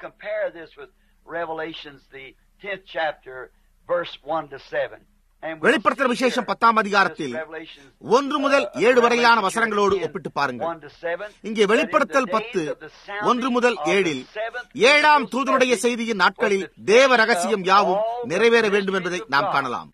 வெளிப்படுத்துற விசேஷம் பத்தாம் அதிகாரத்தில் ஒன்று முதல் ஏழு வரையிலான வசனங்களோடு ஒப்பிட்டு பாருங்கள் இங்கே வெளிப்படுத்தல் பத்து ஒன்று முதல் ஏழில் ஏழாம் தூதனுடைய செய்தியின் நாட்களில் தேவ ரகசியம் யாவும் நிறைவேற வேண்டும் என்பதை நாம் காணலாம்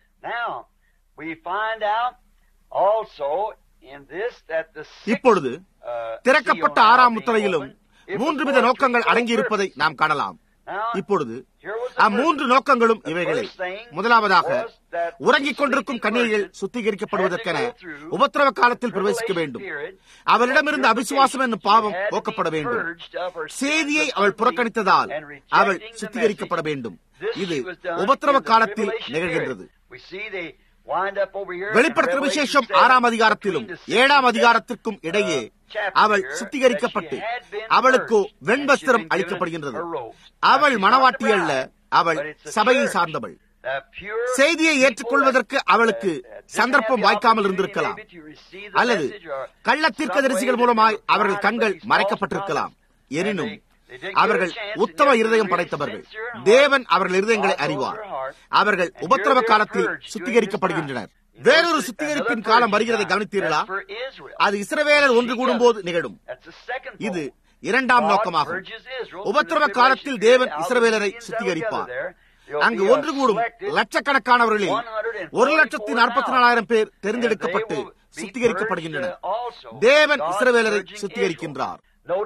இப்பொழுது திறக்கப்பட்ட ஆறாம் முத்திரையிலும் மூன்று வித நோக்கங்கள் அடங்கியிருப்பதை நாம் காணலாம் இப்பொழுது அம்மூன்று நோக்கங்களும் இவைகளே முதலாவதாக உறங்கிக் கொண்டிருக்கும் கண்ணீர்கள் சுத்திகரிக்கப்படுவதற்கென உபத்திரவ காலத்தில் பிரவேசிக்க வேண்டும் அவளிடமிருந்து அவிசுவாசம் என்னும் பாவம் போக்கப்பட வேண்டும் செய்தியை அவள் புறக்கணித்ததால் அவள் சுத்திகரிக்கப்பட வேண்டும் இது உபத்திரவ காலத்தில் நிகழ்கின்றது வெளிப்படுத்தும் விசேஷம் ஆறாம் அதிகாரத்திலும் ஏழாம் அதிகாரத்திற்கும் இடையே அவள் சுத்திகரிக்கப்பட்டு அவளுக்கு வெண்வஸ்திரம் அளிக்கப்படுகின்றது அவள் மணவாட்டி அல்ல அவள் சபையை சார்ந்தவள் செய்தியை ஏற்றுக்கொள்வதற்கு அவளுக்கு சந்தர்ப்பம் வாய்க்காமல் இருந்திருக்கலாம் அல்லது கள்ளத்தீர்க்க தரிசிகள் மூலமாய் அவர்கள் கண்கள் மறைக்கப்பட்டிருக்கலாம் எனினும் அவர்கள் உத்தம இருதயம் படைத்தவர்கள் தேவன் அவர்கள் இருதயங்களை அறிவார் அவர்கள் உபத்திரவ காலத்தில் சுத்திகரிக்கப்படுகின்றனர் வேறொரு சுத்திகரிப்பின் காலம் வருகிறதை கவனித்தீர்களா அது இஸ்ரவேலர் ஒன்று கூடும் போது நிகழும் இது இரண்டாம் நோக்கமாகும் உபத்திரவ காலத்தில் தேவன் இஸ்ரவேலரை சுத்திகரிப்பார் அங்கு ஒன்று கூடும் லட்சக்கணக்கானவர்களில் ஒரு லட்சத்தி நாற்பத்தி நாலாயிரம் பேர் தேர்ந்தெடுக்கப்பட்டு சுத்திகரிக்கப்படுகின்றனர் தேவன் இஸ்ரவேலரை சுத்திகரிக்கின்றார்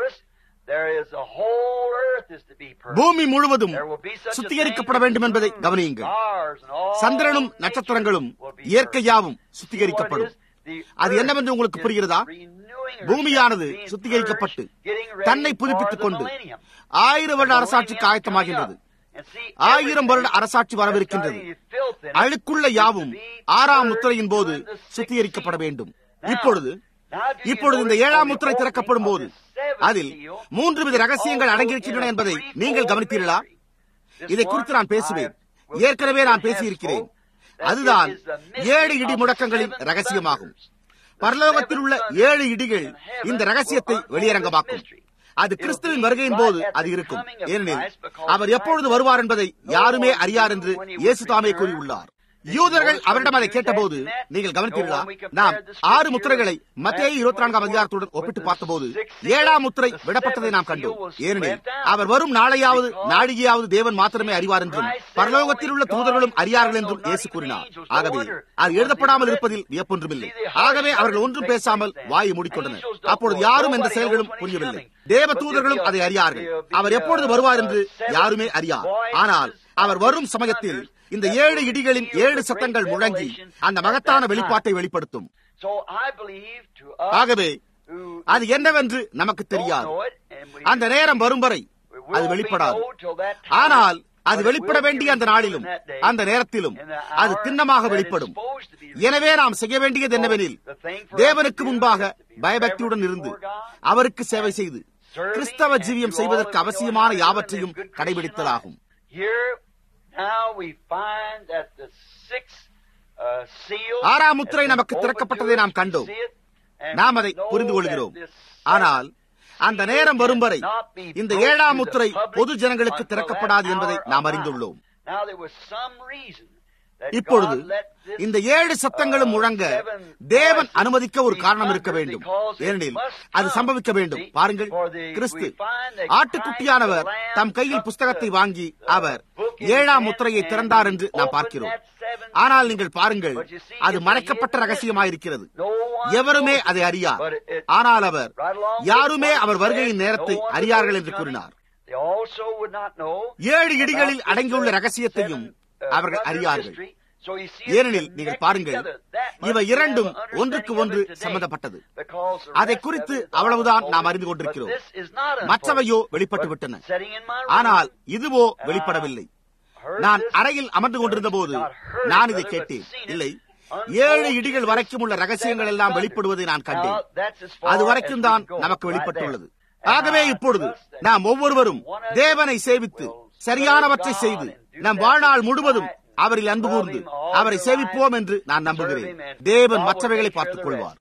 பூமி முழுவதும் சுத்திகரிக்கப்பட வேண்டும் என்பதை கவனியுங்கள் சந்திரனும் நட்சத்திரங்களும் இயற்கையாவும் சுத்திகரிக்கப்படும் அது என்னவென்று உங்களுக்கு புரிகிறதா பூமியானது சுத்திகரிக்கப்பட்டு தன்னை புதுப்பித்துக் கொண்டு ஆயிரம் வருட அரசாட்சிக்கு ஆயத்தமாகின்றது ஆயிரம் வருட அரசாட்சி வரவிருக்கின்றது அழுக்குள்ள யாவும் ஆறாம் முத்திரையின் போது சுத்திகரிக்கப்பட வேண்டும் இப்பொழுது இப்பொழுது இந்த ஏழாம் முத்திரை திறக்கப்படும் போது அதில் மூன்று வித ரகசியங்கள் அடங்கியிருக்கின்றன என்பதை நீங்கள் கவனித்தீர்களா இதை குறித்து நான் பேசுவேன் ஏற்கனவே நான் பேசியிருக்கிறேன் அதுதான் ஏழு இடி முழக்கங்களின் ரகசியமாகும் பரலோகத்தில் உள்ள ஏழு இடிகள் இந்த ரகசியத்தை வெளியரங்கமாக்கும் அது கிறிஸ்துவின் வருகையின் போது அது இருக்கும் ஏனெனில் அவர் எப்பொழுது வருவார் என்பதை யாருமே அறியார் என்று இயேசு தாமே கூறியுள்ளார் யூதர்கள் அவரிடம் அதை கேட்டபோது நீங்கள் கவனித்தீர்களா நாம் ஆறு முத்திரைகளை மத்திய இருபத்தி நான்காம் அதிகாரத்துடன் ஒப்பிட்டு பார்த்தபோது ஏழாம் முத்திரை விடப்பட்டதை நாம் கண்டோம் ஏனெனில் அவர் வரும் நாளையாவது நாழிகையாவது தேவன் மாத்திரமே அறிவார் என்றும் பரலோகத்தில் உள்ள தூதர்களும் அறியார்கள் என்றும் இயேசு கூறினார் ஆகவே அது எழுதப்படாமல் இருப்பதில் வியப்பொன்றுமில்லை ஆகவே அவர்கள் ஒன்றும் பேசாமல் வாயை மூடிக்கொண்டனர் அப்பொழுது யாரும் எந்த செயல்களும் புரியவில்லை தேவ தூதர்களும் அதை அறியார்கள் அவர் எப்பொழுது வருவார் என்று யாருமே அறியார் ஆனால் அவர் வரும் சமயத்தில் இந்த ஏழு இடிகளின் ஏழு சத்தங்கள் முழங்கி அந்த மகத்தான வெளிப்பாட்டை வெளிப்படுத்தும் ஆகவே அது என்னவென்று நமக்கு தெரியாது அந்த நேரம் வரும் வரை அது வெளிப்படாது ஆனால் அது வெளிப்பட வேண்டிய அந்த நாளிலும் அந்த நேரத்திலும் அது திண்ணமாக வெளிப்படும் எனவே நாம் செய்ய வேண்டியது என்னவெனில் தேவனுக்கு முன்பாக பயபக்தியுடன் இருந்து அவருக்கு சேவை செய்து கிறிஸ்தவ ஜீவியம் செய்வதற்கு அவசியமான யாவற்றையும் கடைபிடித்தலாகும் ஆறாம் முத்திரை நமக்கு திறக்கப்பட்டதை நாம் கண்டோம் நாம் அதை புரிந்து கொள்கிறோம் ஆனால் அந்த நேரம் வரும் வரை இந்த ஏழாம் முத்திரை பொது ஜனங்களுக்கு திறக்கப்படாது என்பதை நாம் அறிந்துள்ளோம் இப்பொழுது இந்த ஏழு சத்தங்களும் முழங்க தேவன் அனுமதிக்க ஒரு காரணம் இருக்க வேண்டும் ஏனெனில் அது சம்பவிக்க வேண்டும் பாருங்கள் கிறிஸ்து ஆட்டுக்குட்டியானவர் தம் கையில் புஸ்தகத்தை வாங்கி அவர் ஏழாம் முத்திரையை திறந்தார் என்று நாம் பார்க்கிறோம் ஆனால் நீங்கள் பாருங்கள் அது மறைக்கப்பட்ட ரகசியமாயிருக்கிறது எவருமே அதை அறியார் ஆனால் அவர் யாருமே அவர் வருகையின் நேரத்தை அறியார்கள் என்று கூறினார் ஏழு இடிகளில் அடங்கியுள்ள ரகசியத்தையும் அவர்கள் அறியார்கள் ஏனெனில் நீங்கள் பாருங்கள் இவை இரண்டும் ஒன்றுக்கு ஒன்று சம்பந்தப்பட்டது அதை குறித்து அவ்வளவுதான் நாம் அறிந்து கொண்டிருக்கிறோம் மற்றவையோ வெளிப்பட்டு விட்டன ஆனால் இதுவோ வெளிப்படவில்லை நான் அறையில் அமர்ந்து கொண்டிருந்த போது நான் இதை கேட்டேன் இல்லை ஏழு இடிகள் வரைக்கும் உள்ள ரகசியங்கள் எல்லாம் வெளிப்படுவதை நான் கண்டேன் அது வரைக்கும் தான் நமக்கு வெளிப்பட்டுள்ளது ஆகவே இப்பொழுது நாம் ஒவ்வொருவரும் தேவனை சேவித்து சரியானவற்றை செய்து நம் வாழ்நாள் முழுவதும் அவரில் அன்பு கூர்ந்து அவரை சேவிப்போம் என்று நான் நம்புகிறேன் தேவன் மற்றவைகளை பார்த்துக் கொள்வார்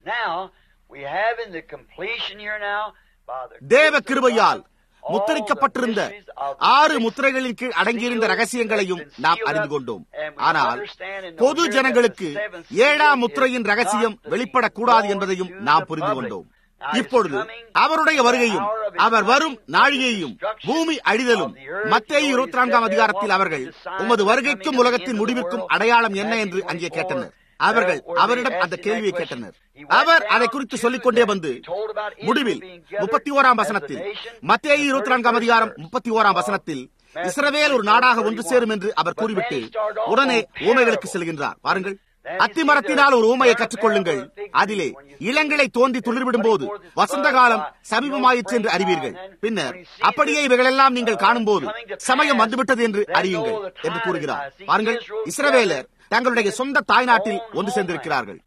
தேவ கிருபையால் முத்திரிக்கப்பட்டிருந்த ஆறு முத்திரைகளின் கீழ் அடங்கியிருந்த ரகசியங்களையும் நாம் அறிந்து கொண்டோம் ஆனால் பொது ஜனங்களுக்கு ஏழாம் முத்திரையின் ரகசியம் வெளிப்படக்கூடாது என்பதையும் நாம் புரிந்து கொண்டோம் இப்பொழுது அவருடைய வருகையும் அவர் வரும் நாழிகையும் பூமி அழிதலும் மத்திய இருபத்தி நான்காம் அதிகாரத்தில் அவர்கள் உமது வருகைக்கும் உலகத்தின் முடிவிற்கும் அடையாளம் என்ன என்று அங்கே கேட்டனர் அவர்கள் அவரிடம் அந்த கேள்வியை கேட்டனர் அவர் அதை குறித்து சொல்லிக் கொண்டே வந்து முடிவில் முப்பத்தி ஓராம் வசனத்தில் மத்திய இருபத்தி நான்காம் அதிகாரம் முப்பத்தி ஓராம் வசனத்தில் இஸ்ரவேல் ஒரு நாடாக ஒன்று சேரும் என்று அவர் கூறிவிட்டு உடனே ஊமைகளுக்கு செல்கின்றார் பாருங்கள் அத்திமரத்தினால் ஒரு ஊமையை கற்றுக்கொள்ளுங்கள் அதிலே இளங்களை தோன்றி துளிர்விடும் போது வசந்த காலம் சமீபமாயிற்று என்று அறிவீர்கள் பின்னர் அப்படியே இவைகளெல்லாம் நீங்கள் காணும் போது சமயம் வந்துவிட்டது என்று அறியுங்கள் என்று கூறுகிறார் பாருங்கள் இஸ்ரவேலர் தங்களுடைய சொந்த தாய்நாட்டில் ஒன்று சேர்ந்திருக்கிறார்கள்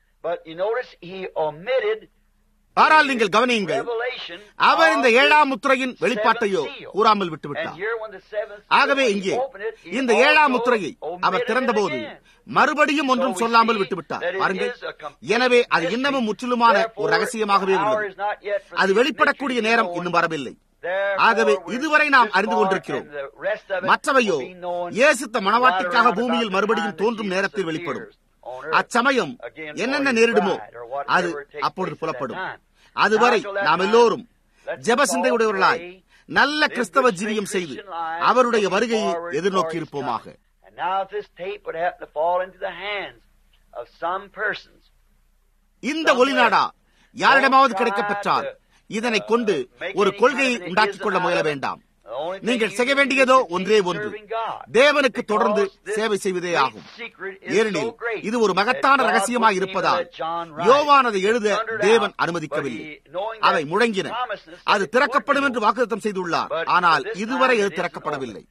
ஆனால் நீங்கள் கவனியுங்கள் அவர் இந்த ஏழாம் முத்திரையின் வெளிப்பாட்டையோ கூறாமல் விட்டுவிட்டார் ஆகவே இங்கே இந்த ஏழாம் முத்திரையை அவர் திறந்தபோது மறுபடியும் ஒன்றும் சொல்லாமல் விட்டுவிட்டார் பாருங்கள் எனவே அது இன்னமும் முற்றிலுமான ஒரு ரகசியமாகவே உள்ளது அது வெளிப்படக்கூடிய நேரம் இன்னும் வரவில்லை ஆகவே இதுவரை நாம் அறிந்து கொண்டிருக்கிறோம் மற்றவையோ இயேசுத்த மனவாட்டிக்காக பூமியில் மறுபடியும் தோன்றும் நேரத்தில் வெளிப்படும் அச்சமயம் என்னென்ன நேரிடுமோ அது அப்பொழுது புலப்படும் அதுவரை நாம் எல்லோரும் ஜப சிந்தையுடையவர்களாய் நல்ல கிறிஸ்தவ ஜீவியம் செய்து அவருடைய வருகையை எதிர்நோக்கி இருப்போமாக இந்த ஒளிநாடா யாரிடமாவது கிடைக்கப்பெற்றால் இதனை கொண்டு ஒரு கொள்கையை உண்டாக்கிக் கொள்ள முயல வேண்டாம் நீங்கள் செய்ய வேண்டியதோ ஒன்றே ஒன்று தேவனுக்கு தொடர்ந்து சேவை செய்வதே ஆகும் ஏனெனில் இது ஒரு மகத்தான ரகசியமாய் இருப்பதால் யோவான் அதை எழுத தேவன் அனுமதிக்கவில்லை அவை முழங்கின அது திறக்கப்படும் என்று வாக்குத்தம் செய்துள்ளார் ஆனால் இதுவரை அது திறக்கப்படவில்லை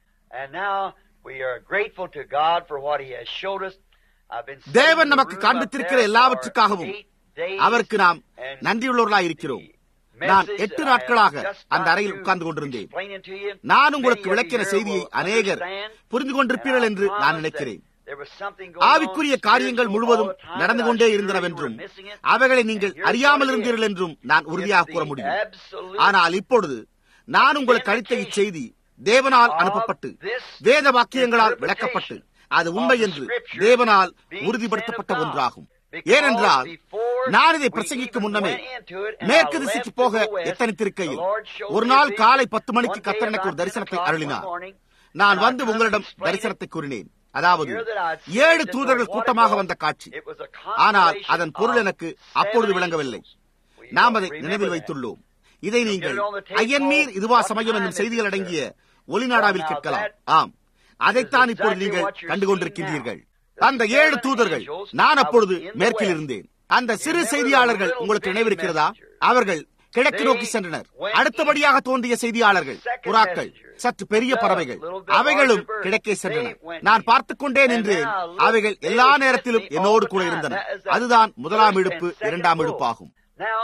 தேவன் நமக்கு காண்பித்திருக்கிற எல்லாவற்றுக்காகவும் அவருக்கு நாம் நன்றியுள்ளவர்களாய் இருக்கிறோம் நான் எட்டு நாட்களாக அந்த அறையில் உட்கார்ந்து கொண்டிருந்தேன் நான் உங்களுக்கு விளக்கின செய்தியை அநேகர் புரிந்து கொண்டிருப்பீர்கள் என்று நான் நினைக்கிறேன் ஆவிக்குரிய காரியங்கள் முழுவதும் நடந்து கொண்டே இருந்தனவென்றும் அவைகளை நீங்கள் அறியாமல் இருந்தீர்கள் என்றும் நான் உறுதியாக கூற முடியும் ஆனால் இப்பொழுது நான் உங்களுக்கு அளித்த இச்செய்தி தேவனால் அனுப்பப்பட்டு வேத வாக்கியங்களால் விளக்கப்பட்டு அது உண்மை என்று தேவனால் உறுதிப்படுத்தப்பட்ட ஒன்றாகும் ஏனென்றால் நான் இதை பிரசங்கிக்கும் முன்னமே மேற்கு திசைக்கு போக எத்தனித்திருக்கையில் ஒரு நாள் காலை பத்து மணிக்கு கத்தர் எனக்கு ஒரு தரிசனத்தை அருளினார் நான் வந்து உங்களிடம் தரிசனத்தை கூறினேன் அதாவது ஏழு தூதர்கள் கூட்டமாக வந்த காட்சி ஆனால் அதன் பொருள் எனக்கு அப்பொழுது விளங்கவில்லை நாம் அதை நினைவில் வைத்துள்ளோம் இதை நீங்கள் ஐயன்மீர் இதுவா சமயம் என்னும் செய்திகள் அடங்கிய ஒளிநாடாவில் கேட்கலாம் ஆம் அதைத்தான் இப்பொழுது நீங்கள் கண்டுகொண்டிருக்கின்றீர்கள் அந்த ஏழு தூதர்கள் நான் அப்பொழுது மேற்கில் இருந்தேன் அந்த சிறு செய்தியாளர்கள் உங்களுக்கு நினைவிருக்கிறதா அவர்கள் கிழக்கு நோக்கி சென்றனர் அடுத்தபடியாக தோன்றிய செய்தியாளர்கள் புறாக்கள் சற்று பெரிய பறவைகள் அவைகளும் கிழக்கே சென்றன நான் பார்த்துக் கொண்டே நின்றேன் அவைகள் எல்லா நேரத்திலும் என்னோடு கூட இருந்தன அதுதான் முதலாம் இழுப்பு இரண்டாம் இழுப்பாகும்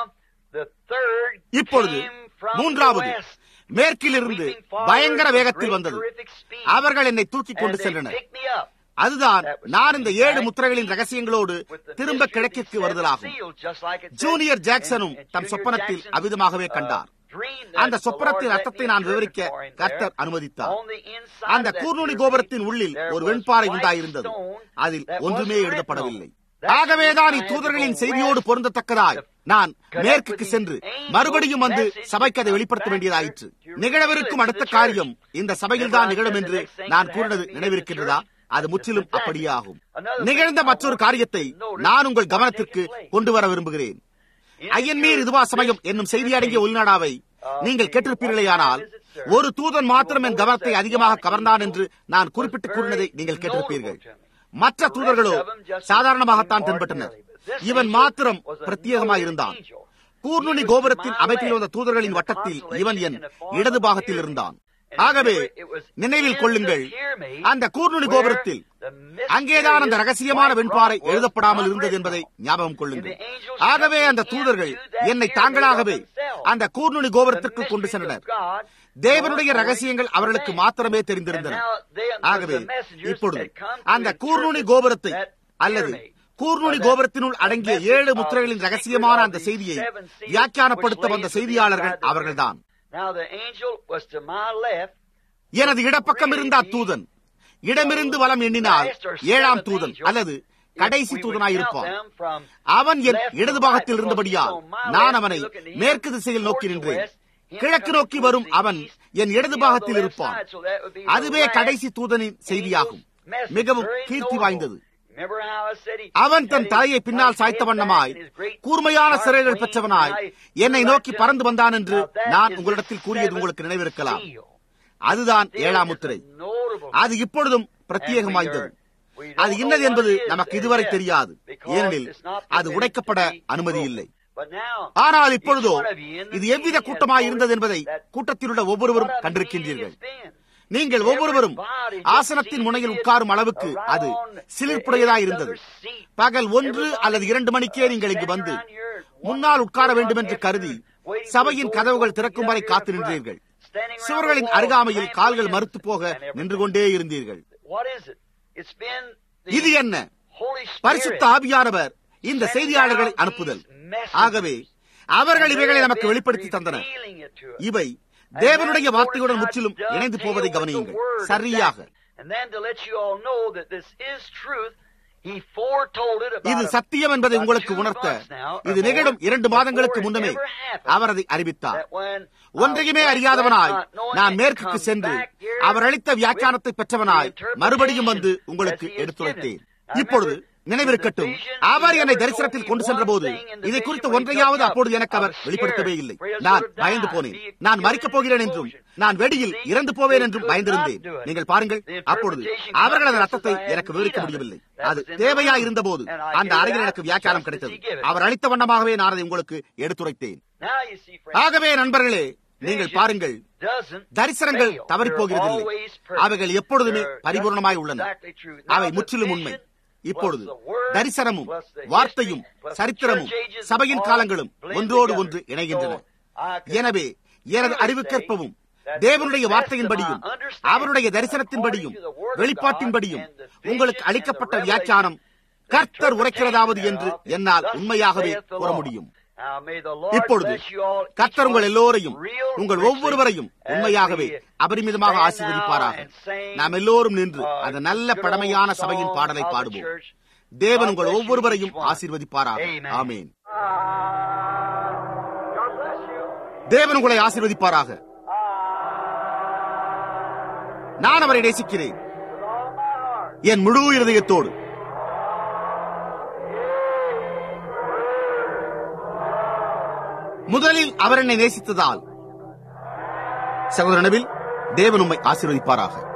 இப்பொழுது மூன்றாவது மேற்கிலிருந்து பயங்கர வேகத்தில் வந்தது அவர்கள் என்னை தூக்கிக் கொண்டு சென்றனர் அதுதான் நான் இந்த ஏழு முத்திரைகளின் ரகசியங்களோடு திரும்ப கிழக்கிற்கு வருதலாகும் ஜூனியர் ஜாக்சனும் தம் சொப்பனத்தில் அவிதமாகவே கண்டார் அந்த சொப்பனத்தின் அர்த்தத்தை நான் விவரிக்க கர்த்தர் அனுமதித்தார் அந்த கூர்நுனி கோபுரத்தின் உள்ளில் ஒரு வெண்பாறை உண்டாயிருந்தது அதில் ஒன்றுமே எழுதப்படவில்லை ஆகவேதான் இத்தூதர்களின் செய்தியோடு பொருந்தத்தக்கதாய் நான் மேற்குக்கு சென்று மறுபடியும் வந்து சபைக்கு அதை வெளிப்படுத்த வேண்டியதாயிற்று நிகழவிருக்கும் அடுத்த காரியம் இந்த சபையில் தான் நிகழும் என்று நான் கூறினது நினைவிருக்கின்றதா அது முற்றிலும் அப்படியே ஆகும் நிகழ்ந்த மற்றொரு காரியத்தை நான் உங்கள் கவனத்திற்கு கொண்டு வர விரும்புகிறேன் ஐயன்மீர் இதுவா சமயம் என்னும் செய்தி அடங்கிய உள்நாடாவை நீங்கள் கேட்டிருப்பீர்களேயானால் ஒரு தூதன் மாத்திரம் என் கவனத்தை அதிகமாக கவர்ந்தான் என்று நான் குறிப்பிட்டு கூறினதை நீங்கள் கேட்டிருப்பீர்கள் மற்ற தூதர்களோ சாதாரணமாகத்தான் தென்பட்டனர் இவன் மாத்திரம் பிரத்யேகமாக இருந்தான் கூர்நுனி கோபுரத்தின் அமைப்பில் வந்த தூதர்களின் வட்டத்தில் இவன் என் இடது பாகத்தில் இருந்தான் ஆகவே நினைவில் கொள்ளுங்கள் அந்த கூர்நுனி கோபுரத்தில் அங்கேதான் அந்த ரகசியமான வெண்பாறை எழுதப்படாமல் இருந்தது என்பதை ஞாபகம் கொள்ளுங்கள் ஆகவே அந்த தூதர்கள் என்னை தாங்களாகவே அந்த கூர்நுனி கோபுரத்திற்கு கொண்டு சென்றனர் தேவனுடைய ரகசியங்கள் அவர்களுக்கு மாத்திரமே தெரிந்திருந்தன ஆகவே இப்பொழுது அந்த கூர்நுனி கோபுரத்தை அல்லது கூர்நுனி கோபுரத்தினுள் அடங்கிய ஏழு முத்திரைகளின் ரகசியமான அந்த செய்தியை வியாக்கியானப்படுத்த வந்த செய்தியாளர்கள் அவர்கள்தான் எனது இடப்பக்கம் இருந்த அத்தூதன் இடமிருந்து வலம் எண்ணினால் ஏழாம் தூதன் அல்லது கடைசி தூதனாயிருப்பான் அவன் என் இடது பாகத்தில் இருந்தபடியால் நான் அவனை மேற்கு திசையில் நோக்கி நின்றேன் கிழக்கு நோக்கி வரும் அவன் என் இடது பாகத்தில் இருப்பான் அதுவே கடைசி தூதனின் செய்தியாகும் மிகவும் கீர்த்தி வாய்ந்தது அவன் தன் தலையை பின்னால் சாய்த்த வண்ணமாய் கூர்மையான சிறைகள் பெற்றவனாய் என்னை நோக்கி பறந்து வந்தான் என்று நான் உங்களிடத்தில் கூறியது உங்களுக்கு நினைவிருக்கலாம் அதுதான் ஏழாம் முத்திரை அது இப்பொழுதும் பிரத்யேகம் வாய்ந்தது அது இன்னது என்பது நமக்கு இதுவரை தெரியாது ஏனெனில் அது உடைக்கப்பட அனுமதி இல்லை ஆனால் இப்பொழுதோ இது எவ்வித கூட்டமாய் இருந்தது என்பதை கூட்டத்தில் உள்ள ஒவ்வொருவரும் கண்டிருக்கின்றீர்கள் நீங்கள் ஒவ்வொருவரும் ஆசனத்தின் முனையில் உட்காரும் அளவுக்கு அது சிலிர்ப்புடையதாய் இருந்தது பகல் ஒன்று அல்லது இரண்டு மணிக்கே நீங்கள் இங்கு வந்து முன்னால் உட்கார வேண்டும் என்று கருதி சபையின் கதவுகள் திறக்கும் வரை காத்து நின்றீர்கள் சுவர்களின் அருகாமையில் கால்கள் மறுத்து போக நின்று கொண்டே இருந்தீர்கள் இது என்ன பரிசுத்த ஆவியானவர் இந்த செய்தியாளர்களை அனுப்புதல் ஆகவே அவர்கள் இவைகளை நமக்கு வெளிப்படுத்தி தந்தனர் இவை தேவனுடைய வார்த்தையுடன் முற்றிலும் இணைந்து போவதை கவனியுங்கள் சரியாக இது சத்தியம் என்பதை உங்களுக்கு உணர்த்த இது நிகழும் இரண்டு மாதங்களுக்கு முன்னமே அவர் அதை அறிவித்தார் ஒன்றையுமே அறியாதவனாய் நான் மேற்குக்கு சென்று அவர் அளித்த வியாக்கியானத்தை பெற்றவனாய் மறுபடியும் வந்து உங்களுக்கு எடுத்துரைத்தேன் இப்பொழுது நினைவிருக்கட்டும் அவர் என்னை தரிசனத்தில் கொண்டு சென்ற போது இதை குறித்த ஒன்றையாவது அப்பொழுது எனக்கு அவர் வெளிப்படுத்தவே இல்லை நான் பயந்து போனேன் நான் மறிக்கப் போகிறேன் என்றும் நான் வெடியில் இறந்து போவேன் என்றும் பயந்திருந்தேன் நீங்கள் பாருங்கள் அப்பொழுது அவர்கள் அந்த ரத்தத்தை எனக்கு விவரிக்க முடியவில்லை அது தேவையா இருந்த போது அந்த அறையில் எனக்கு வியாக்கியானம் கிடைத்தது அவர் அளித்த வண்ணமாகவே நான் அதை உங்களுக்கு எடுத்துரைத்தேன் ஆகவே நண்பர்களே நீங்கள் பாருங்கள் தரிசனங்கள் தவறி போகிறதில்லை அவைகள் எப்பொழுதுமே பரிபூர்ணமாய் உள்ளன அவை முற்றிலும் உண்மை இப்பொழுது தரிசனமும் வார்த்தையும் சரித்திரமும் சபையின் காலங்களும் ஒன்றோடு ஒன்று இணைகின்றன எனவே எனது அறிவுக்கேற்பவும் தேவனுடைய வார்த்தையின்படியும் அவருடைய தரிசனத்தின்படியும் வெளிப்பாட்டின்படியும் உங்களுக்கு அளிக்கப்பட்ட வியாக்கியானம் கர்த்தர் உரைக்கிறதாவது என்று என்னால் உண்மையாகவே கூற முடியும் இப்பொழுது கர்த்தர் உங்கள் எல்லோரையும் உங்கள் ஒவ்வொருவரையும் உண்மையாகவே அபரிமிதமாக ஆசீர்வதிப்பாராக நாம் எல்லோரும் நின்று அந்த நல்ல பழமையான சபையின் பாடலை பாடுவோம் தேவன் உங்கள் ஒவ்வொருவரையும் ஆசீர்வதிப்பாராக ஆமேன் தேவன் உங்களை ஆசீர்வதிப்பாராக நான் அவரை நேசிக்கிறேன் என் முழு இருதயத்தோடு முதலில் அவர் என்னை நேசித்ததால் சகோதரனவில் தேவன் உம்மை ஆசீர்வதிப்பாராக